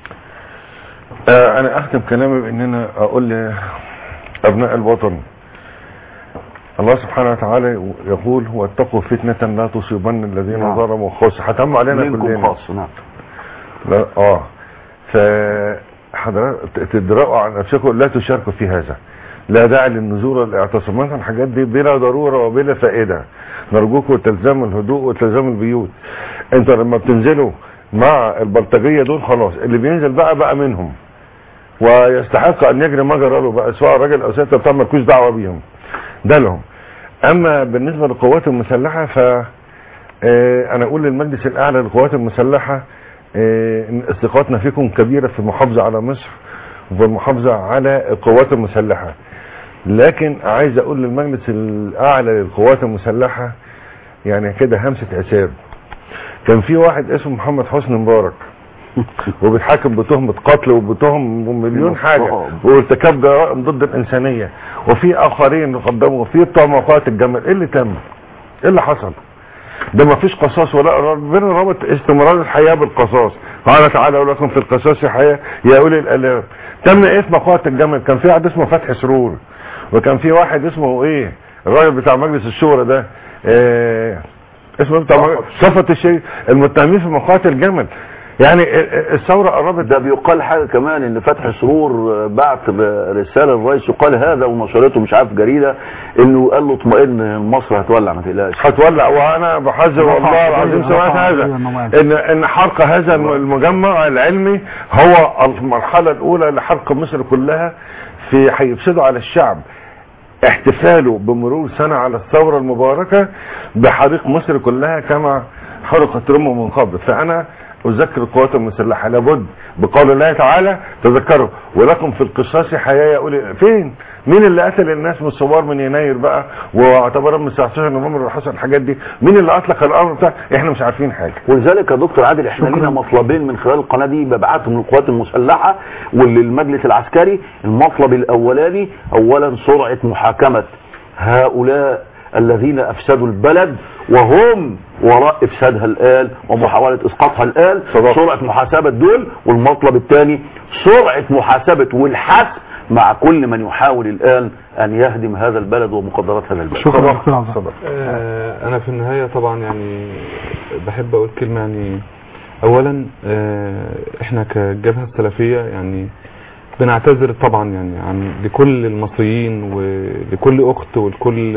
آه انا اختم كلامي بان انا اقول لابناء الوطن الله سبحانه وتعالى يقول واتقوا فتنة لا تصيبن الذين نعم. ظلموا خاصة هتم علينا منكم كلنا خاص نعم لا اه ف حضرتك تدرأوا عن نفسكم لا تشاركوا في هذا لا داعي للنزول والاعتصامات الحاجات دي بلا ضرورة وبلا فائدة نرجوكم تلزموا الهدوء وتلزموا البيوت انتوا لما بتنزلوا مع البلطجية دول خلاص اللي بينزل بقى بقى منهم ويستحق ان يجري ما جرى له بقى سواء راجل او ست بتاع مالكوش دعوه بيهم ده لهم اما بالنسبه للقوات المسلحه ف آه، انا اقول للمجلس الاعلى للقوات المسلحه آه، ان ثقتنا فيكم كبيره في المحافظه على مصر وفي المحافظه على القوات المسلحه لكن عايز اقول للمجلس الاعلى للقوات المسلحه يعني كده همسه عتاب كان في واحد اسمه محمد حسني مبارك وبيتحاكم بتهمة قتل وبتهم مليون حاجة وارتكاب جرائم ضد الإنسانية وفي آخرين قدموا وفي بتوع موقعات الجمل إيه اللي تم؟ إيه اللي حصل؟ ده ما فيش قصاص ولا ربنا ربط استمرار الحياة بالقصاص قال تعالى ولكم في القصاص حياة يا أولي الألام تم إيه في موقعات الجمل كان في واحد اسمه فتحي سرور وكان في واحد اسمه إيه الراجل بتاع مجلس الشورى ده إيه اسمه إيه بتاع مجلس- صفة الشيء المتهمين في موقعات الجمل يعني الثورة قربت ده بيقال حاجة كمان ان فتحي سرور بعت رسالة للرئيس وقال هذا ونشرته مش عارف جريدة انه قال له اطمئن مصر هتولع ما تقلقش هتولع وانا بحذر والله العظيم سمعت هذا ان ان حرق هذا المجمع العلمي هو المرحله الاولى لحرق مصر كلها في هيفسدوا على الشعب احتفاله بمرور سنه على الثوره المباركه بحريق مصر كلها كما حرقت روما من قبل فانا اذكر القوات المسلحه لابد بقول الله تعالى تذكروا ولكم في القصاص حياه يا اولي فين مين اللي قتل الناس من الثوار من يناير بقى واعتبارا من 19 نوفمبر اللي حصل الحاجات دي مين اللي اطلق الامر بتاع احنا مش عارفين حاجه ولذلك يا دكتور عادل احنا لينا مطلبين من خلال القناه دي ببعتهم للقوات المسلحه وللمجلس العسكري المطلب الاولاني اولا سرعه محاكمه هؤلاء الذين افسدوا البلد وهم وراء افسادها الان ومحاوله اسقاطها الان سرعه محاسبه دول والمطلب الثاني سرعه محاسبه والحسم مع كل من يحاول الان ان يهدم هذا البلد ومقدرات هذا البلد شكرا دكتور عبد الله. آه، انا في النهايه طبعا يعني بحب اقول كلمه يعني اولا آه، احنا كجبهه السلفيه يعني بنعتذر طبعا يعني عن لكل المصريين ولكل اخت ولكل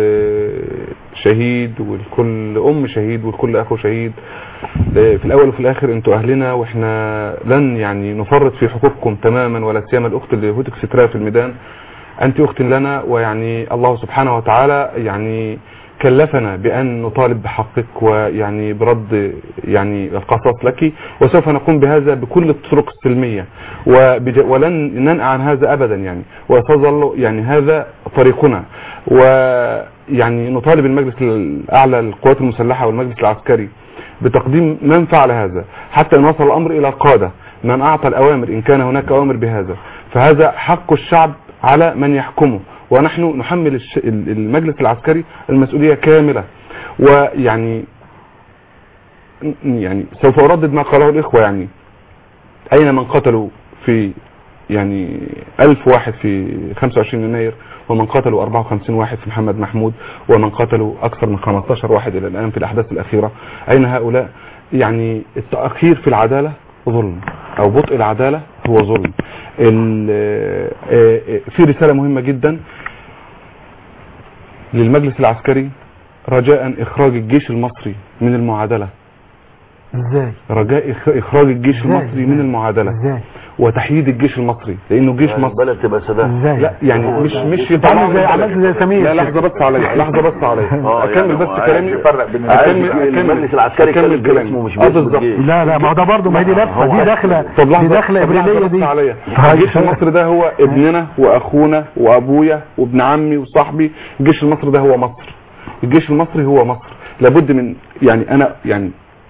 شهيد ولكل ام شهيد ولكل اخو شهيد آه، في الاول وفي الاخر انتوا اهلنا واحنا لن يعني نفرط في حقوقكم تماما ولا سيما الاخت اللي هتك سترها في الميدان انت اخت لنا ويعني الله سبحانه وتعالى يعني كلفنا بان نطالب بحقك ويعني برد يعني القصاص لك وسوف نقوم بهذا بكل الطرق السلميه وبج... ولن ننأى عن هذا ابدا يعني وسيظل يعني هذا طريقنا ويعني نطالب المجلس الاعلى للقوات المسلحه والمجلس العسكري بتقديم من فعل هذا حتى ان وصل الامر الى القاده من اعطى الاوامر ان كان هناك اوامر بهذا فهذا حق الشعب على من يحكمه ونحن نحمل الش- ال- المجلس العسكري المسؤولية كاملة ويعني يعني سوف أردد ما قاله الإخوة يعني أين من قتلوا في يعني ألف واحد في 25 يناير ومن قتلوا 54 واحد في محمد محمود ومن قتلوا أكثر من 15 واحد إلى الآن في الأحداث الأخيرة أين هؤلاء يعني التأخير في العدالة ظلم أو بطء العدالة هو ظلم ال- آه، آه، في رسالة مهمة جدا للمجلس العسكري رجاء اخراج الجيش المصري من المعادله ازاي رجاء إخ- اخراج الجيش إزاي؟ المصري من المعادله ازاي وتحييد الجيش المصري لانه جيش مصر البلد تبقى سداح ازاي لا يعني مش مش عامل زي عملت زي سمير لا لحظه بس عليا لحظه بس عليا آه، اكمل يعني بس هو عايز كلامي يفرق بين اكمل الجيش- اكمل المجلس العسكري اكمل يتكلم كلامي باسمه مش اه باسم بالظبط الجيش. لا لا ما هو ده برضه ما هي دي لفه دي داخله طب دي لحظه داخله طب لحظة ابريليه بس دي عليا الجيش المصري ده هو ابننا واخونا وابويا وابن عمي وصاحبي الجيش المصري ده هو مصر الجيش المصري هو مصر لابد من يعني انا يعني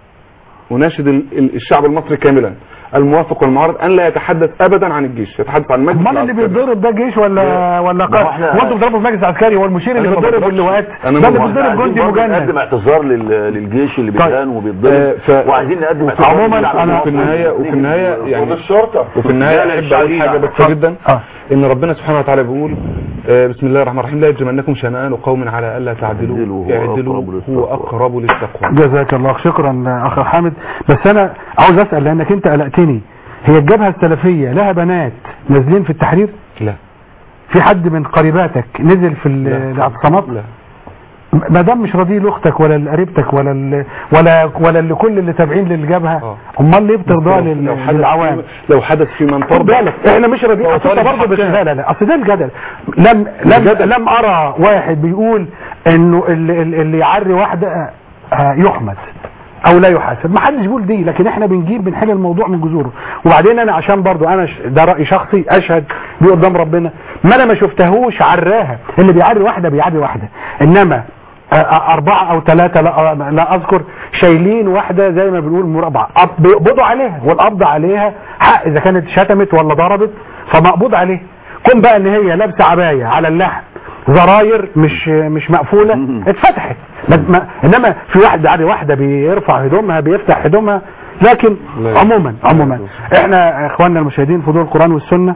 اناشد ال- ال- الشعب المصري كاملا الموافق والمعارض ان لا يتحدث ابدا عن الجيش يتحدث عن المجلس امال اللي العسكري. بيتضرب ده جيش ولا ولا ما هو قائد إحنا- هو انتوا بتضربوا في مجلس عسكري هو المشير اللي أنا ما بيتضرب بضربش. باللواءات أنا ده ما اللي بضربش. بيتضرب جندي نقدم مجند اعتذار لل- للجيش اللي طيب. بيدان آه، وبيتضرب ف- وعايزين نقدم اعتذار عموماً للجيش. أنا- وفي النهايه وفي النهايه يعني الشرطه وفي النهايه لا، لا، احب اقول الشريعة. حاجه بس جدا اه ان ربنا سبحانه وتعالى بيقول آه، بسم الله الرحمن الرحيم لا يجرمنكم شنآن قوم على الا تعدلوا اعدلوا، هو اعدلوا أقرب هو للتقوى. اقرب للتقوى جزاك الله شكرا اخ حامد بس انا عاوز اسال لانك انت قلقتني هي الجبهه السلفيه لها بنات نازلين في التحرير لا في حد من قريباتك نزل في ال- لا. الاعتصامات لا ما دام مش راضي لاختك ولا لقريبتك ولا ال- ولا ولا لكل اللي تابعين للجبهه آه. امال ليه بترضاه لو- لل- لو حدث للعوام في- لو حدث في من خد ترضى بالك احنا مش راضيين هو اصل انت طالب برضه بت... حقها. لا لا لا اصل ده الجدل لم لم الجدل. لم ارى واحد بيقول انه اللي, اللي يعري واحده آه، يحمد او لا يحاسب ما حدش بيقول دي لكن احنا بنجيب بنحل الموضوع من جذوره وبعدين انا عشان برضو انا ش... ده راي شخصي اشهد بيه قدام ربنا ما انا ما شفتهوش عراها اللي بيعري واحده بيعري واحده انما آه، آه، أربعة أو ثلاثة لا, لا أذكر شايلين واحدة زي ما بنقول مربع أب- بيقبضوا عليها والقبض عليها حق إذا كانت شتمت ولا ضربت فمقبوض عليه كون بقى إن هي لابسة عباية على اللحم زراير مش مش مقفولة اتفتحت ما ما انما في واحدة عادي واحدة بيرفع هدومها بيفتح هدومها لكن لا. عموما عموما احنا اخواننا المشاهدين في دور القرآن والسنة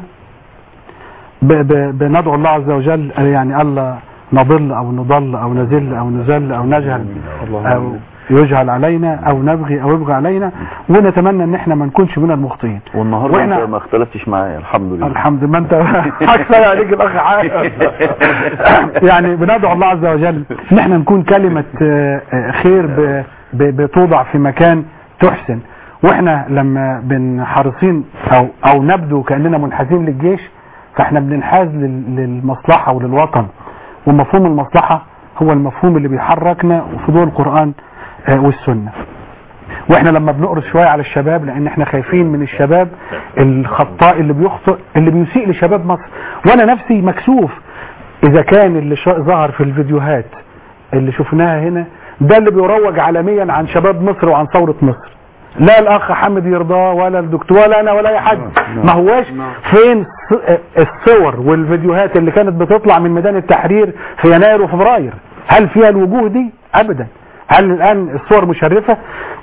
ب ب بندعو الله عز وجل يعني ألا نضل أو نضل أو نزل أو نزل أو نجهل أو يجهل علينا أو نبغي أو يبغى علينا ونتمنى إن احنا ما نكونش من المخطئين والنهارده وإحنا- انت ما اختلفتش معايا الحمد لله الحمد لله انت اكثر عليك الاخ عارف يعني بندعو الله عز وجل ان احنا نكون كلمة آه، آه، خير ب- ب- بتوضع في مكان تحسن واحنا لما بنحرصين او او نبدو كاننا منحازين للجيش فاحنا بننحاز لل- للمصلحة وللوطن ومفهوم المصلحة هو المفهوم اللي بيحركنا في ضوء القرآن آه، والسنة واحنا لما بنقرص شويه على الشباب لان احنا خايفين من الشباب الخطاء اللي بيخطئ اللي بيسيء لشباب مصر وانا نفسي مكسوف اذا كان اللي شا- ظهر في الفيديوهات اللي شفناها هنا ده اللي بيروج عالميا عن شباب مصر وعن ثوره مصر لا الاخ حامد يرضاه ولا الدكتور ولا انا ولا اي حد ما هواش فين الص- الصور والفيديوهات اللي كانت بتطلع من ميدان التحرير في يناير وفبراير هل فيها الوجوه دي ابدا هل الان الصور مشرفه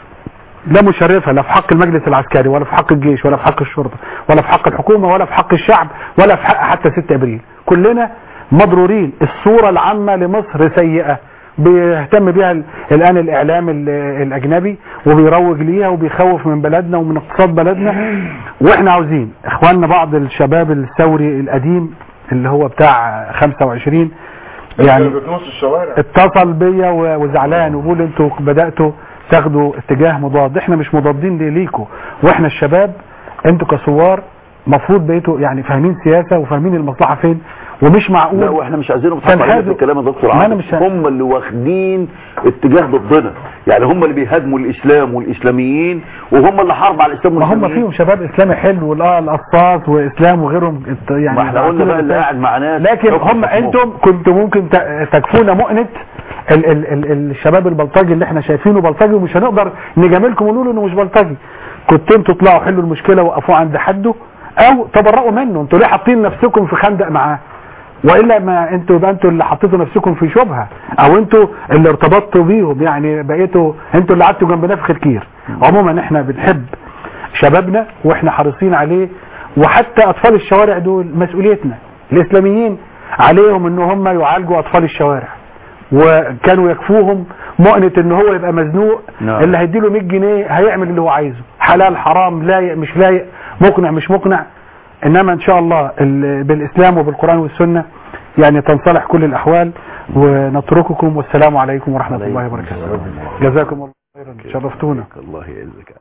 لا مشرفة لا في حق المجلس العسكري ولا في حق الجيش ولا في حق الشرطة ولا في حق الحكومة ولا في حق الشعب ولا في حق حتى 6 ابريل كلنا مضرورين الصورة العامة لمصر سيئة بيهتم بها ال- الان الاعلام ال- الاجنبي وبيروج ليها وبيخوف من بلدنا ومن اقتصاد بلدنا واحنا عاوزين اخواننا بعض الشباب الثوري القديم اللي هو بتاع 25 يعني بتنص الشوارع اتصل بيا و- وزعلان وبيقول انتوا بداتوا تاخدوا اتجاه مضاد احنا مش مضادين ليه ليكوا واحنا الشباب انتوا كثوار مفروض بقيتوا يعني فاهمين سياسه وفاهمين المصلحه فين ومش معقول لا واحنا مش عايزينهم يضحكوا علينا في تنحازوا- الكلام يا دكتور ما عاطف أنا مش- هم اللي واخدين اتجاه ضدنا يعني هم اللي بيهاجموا الاسلام والاسلاميين وهم اللي حارب على الاسلام ما هم والاسلاميين فيهم شباب اسلامي حلو والاه القصاص واسلام وغيرهم ات- يعني ما احنا قلنا بقى اللي قاعد مع ناس لكن حكم هم حكمهم. انتم كنتوا ممكن ت- تكفونا مؤنة ال ال ال الشباب البلطجي اللي احنا شايفينه بلطجي ومش هنقدر نجاملكم ونقول انه مش بلطجي كنتوا انتوا تطلعوا حلوا المشكله وقفوه عند حده او تبرؤوا منه انتوا ليه حاطين نفسكم في خندق معاه والا ما انتوا يبقى انتوا اللي حطيتوا نفسكم في شبهه او انتوا اللي ارتبطتوا بيهم يعني بقيتوا انتوا اللي قعدتوا جنب نفخ الكير عموما احنا بنحب شبابنا واحنا حريصين عليه وحتى اطفال الشوارع دول مسؤوليتنا الاسلاميين عليهم ان هم يعالجوا اطفال الشوارع وكانوا يكفوهم مؤنة ان هو يبقى مزنوق نعم. اللي هيديله 100 جنيه هيعمل اللي هو عايزه حلال حرام لايق مش لايق مقنع مش مقنع انما ان شاء الله ال- بالاسلام وبالقرآن والسنة يعني تنصلح كل الاحوال ونترككم والسلام عليكم ورحمة الله وبركاته جزاكم الله خيرا شرفتونا الله يعزك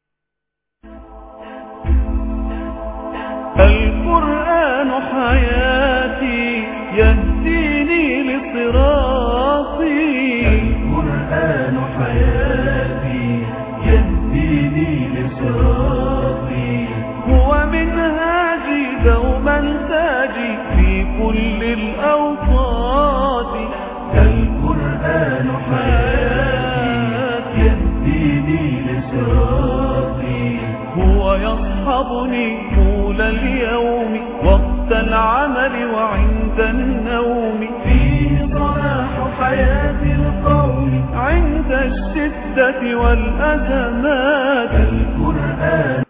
القرآن حياتي يهديني لصراطي القرآن حياتي يهديني لصراطي هو منهاجي دوما تاجي في كل الأوقات القرآن حياتي يهديني لصراطي هو يصحبني طول اليوم وقت العمل وعند النوم فيه صلاح حياة القوم عند الشدة والأزمات القرآن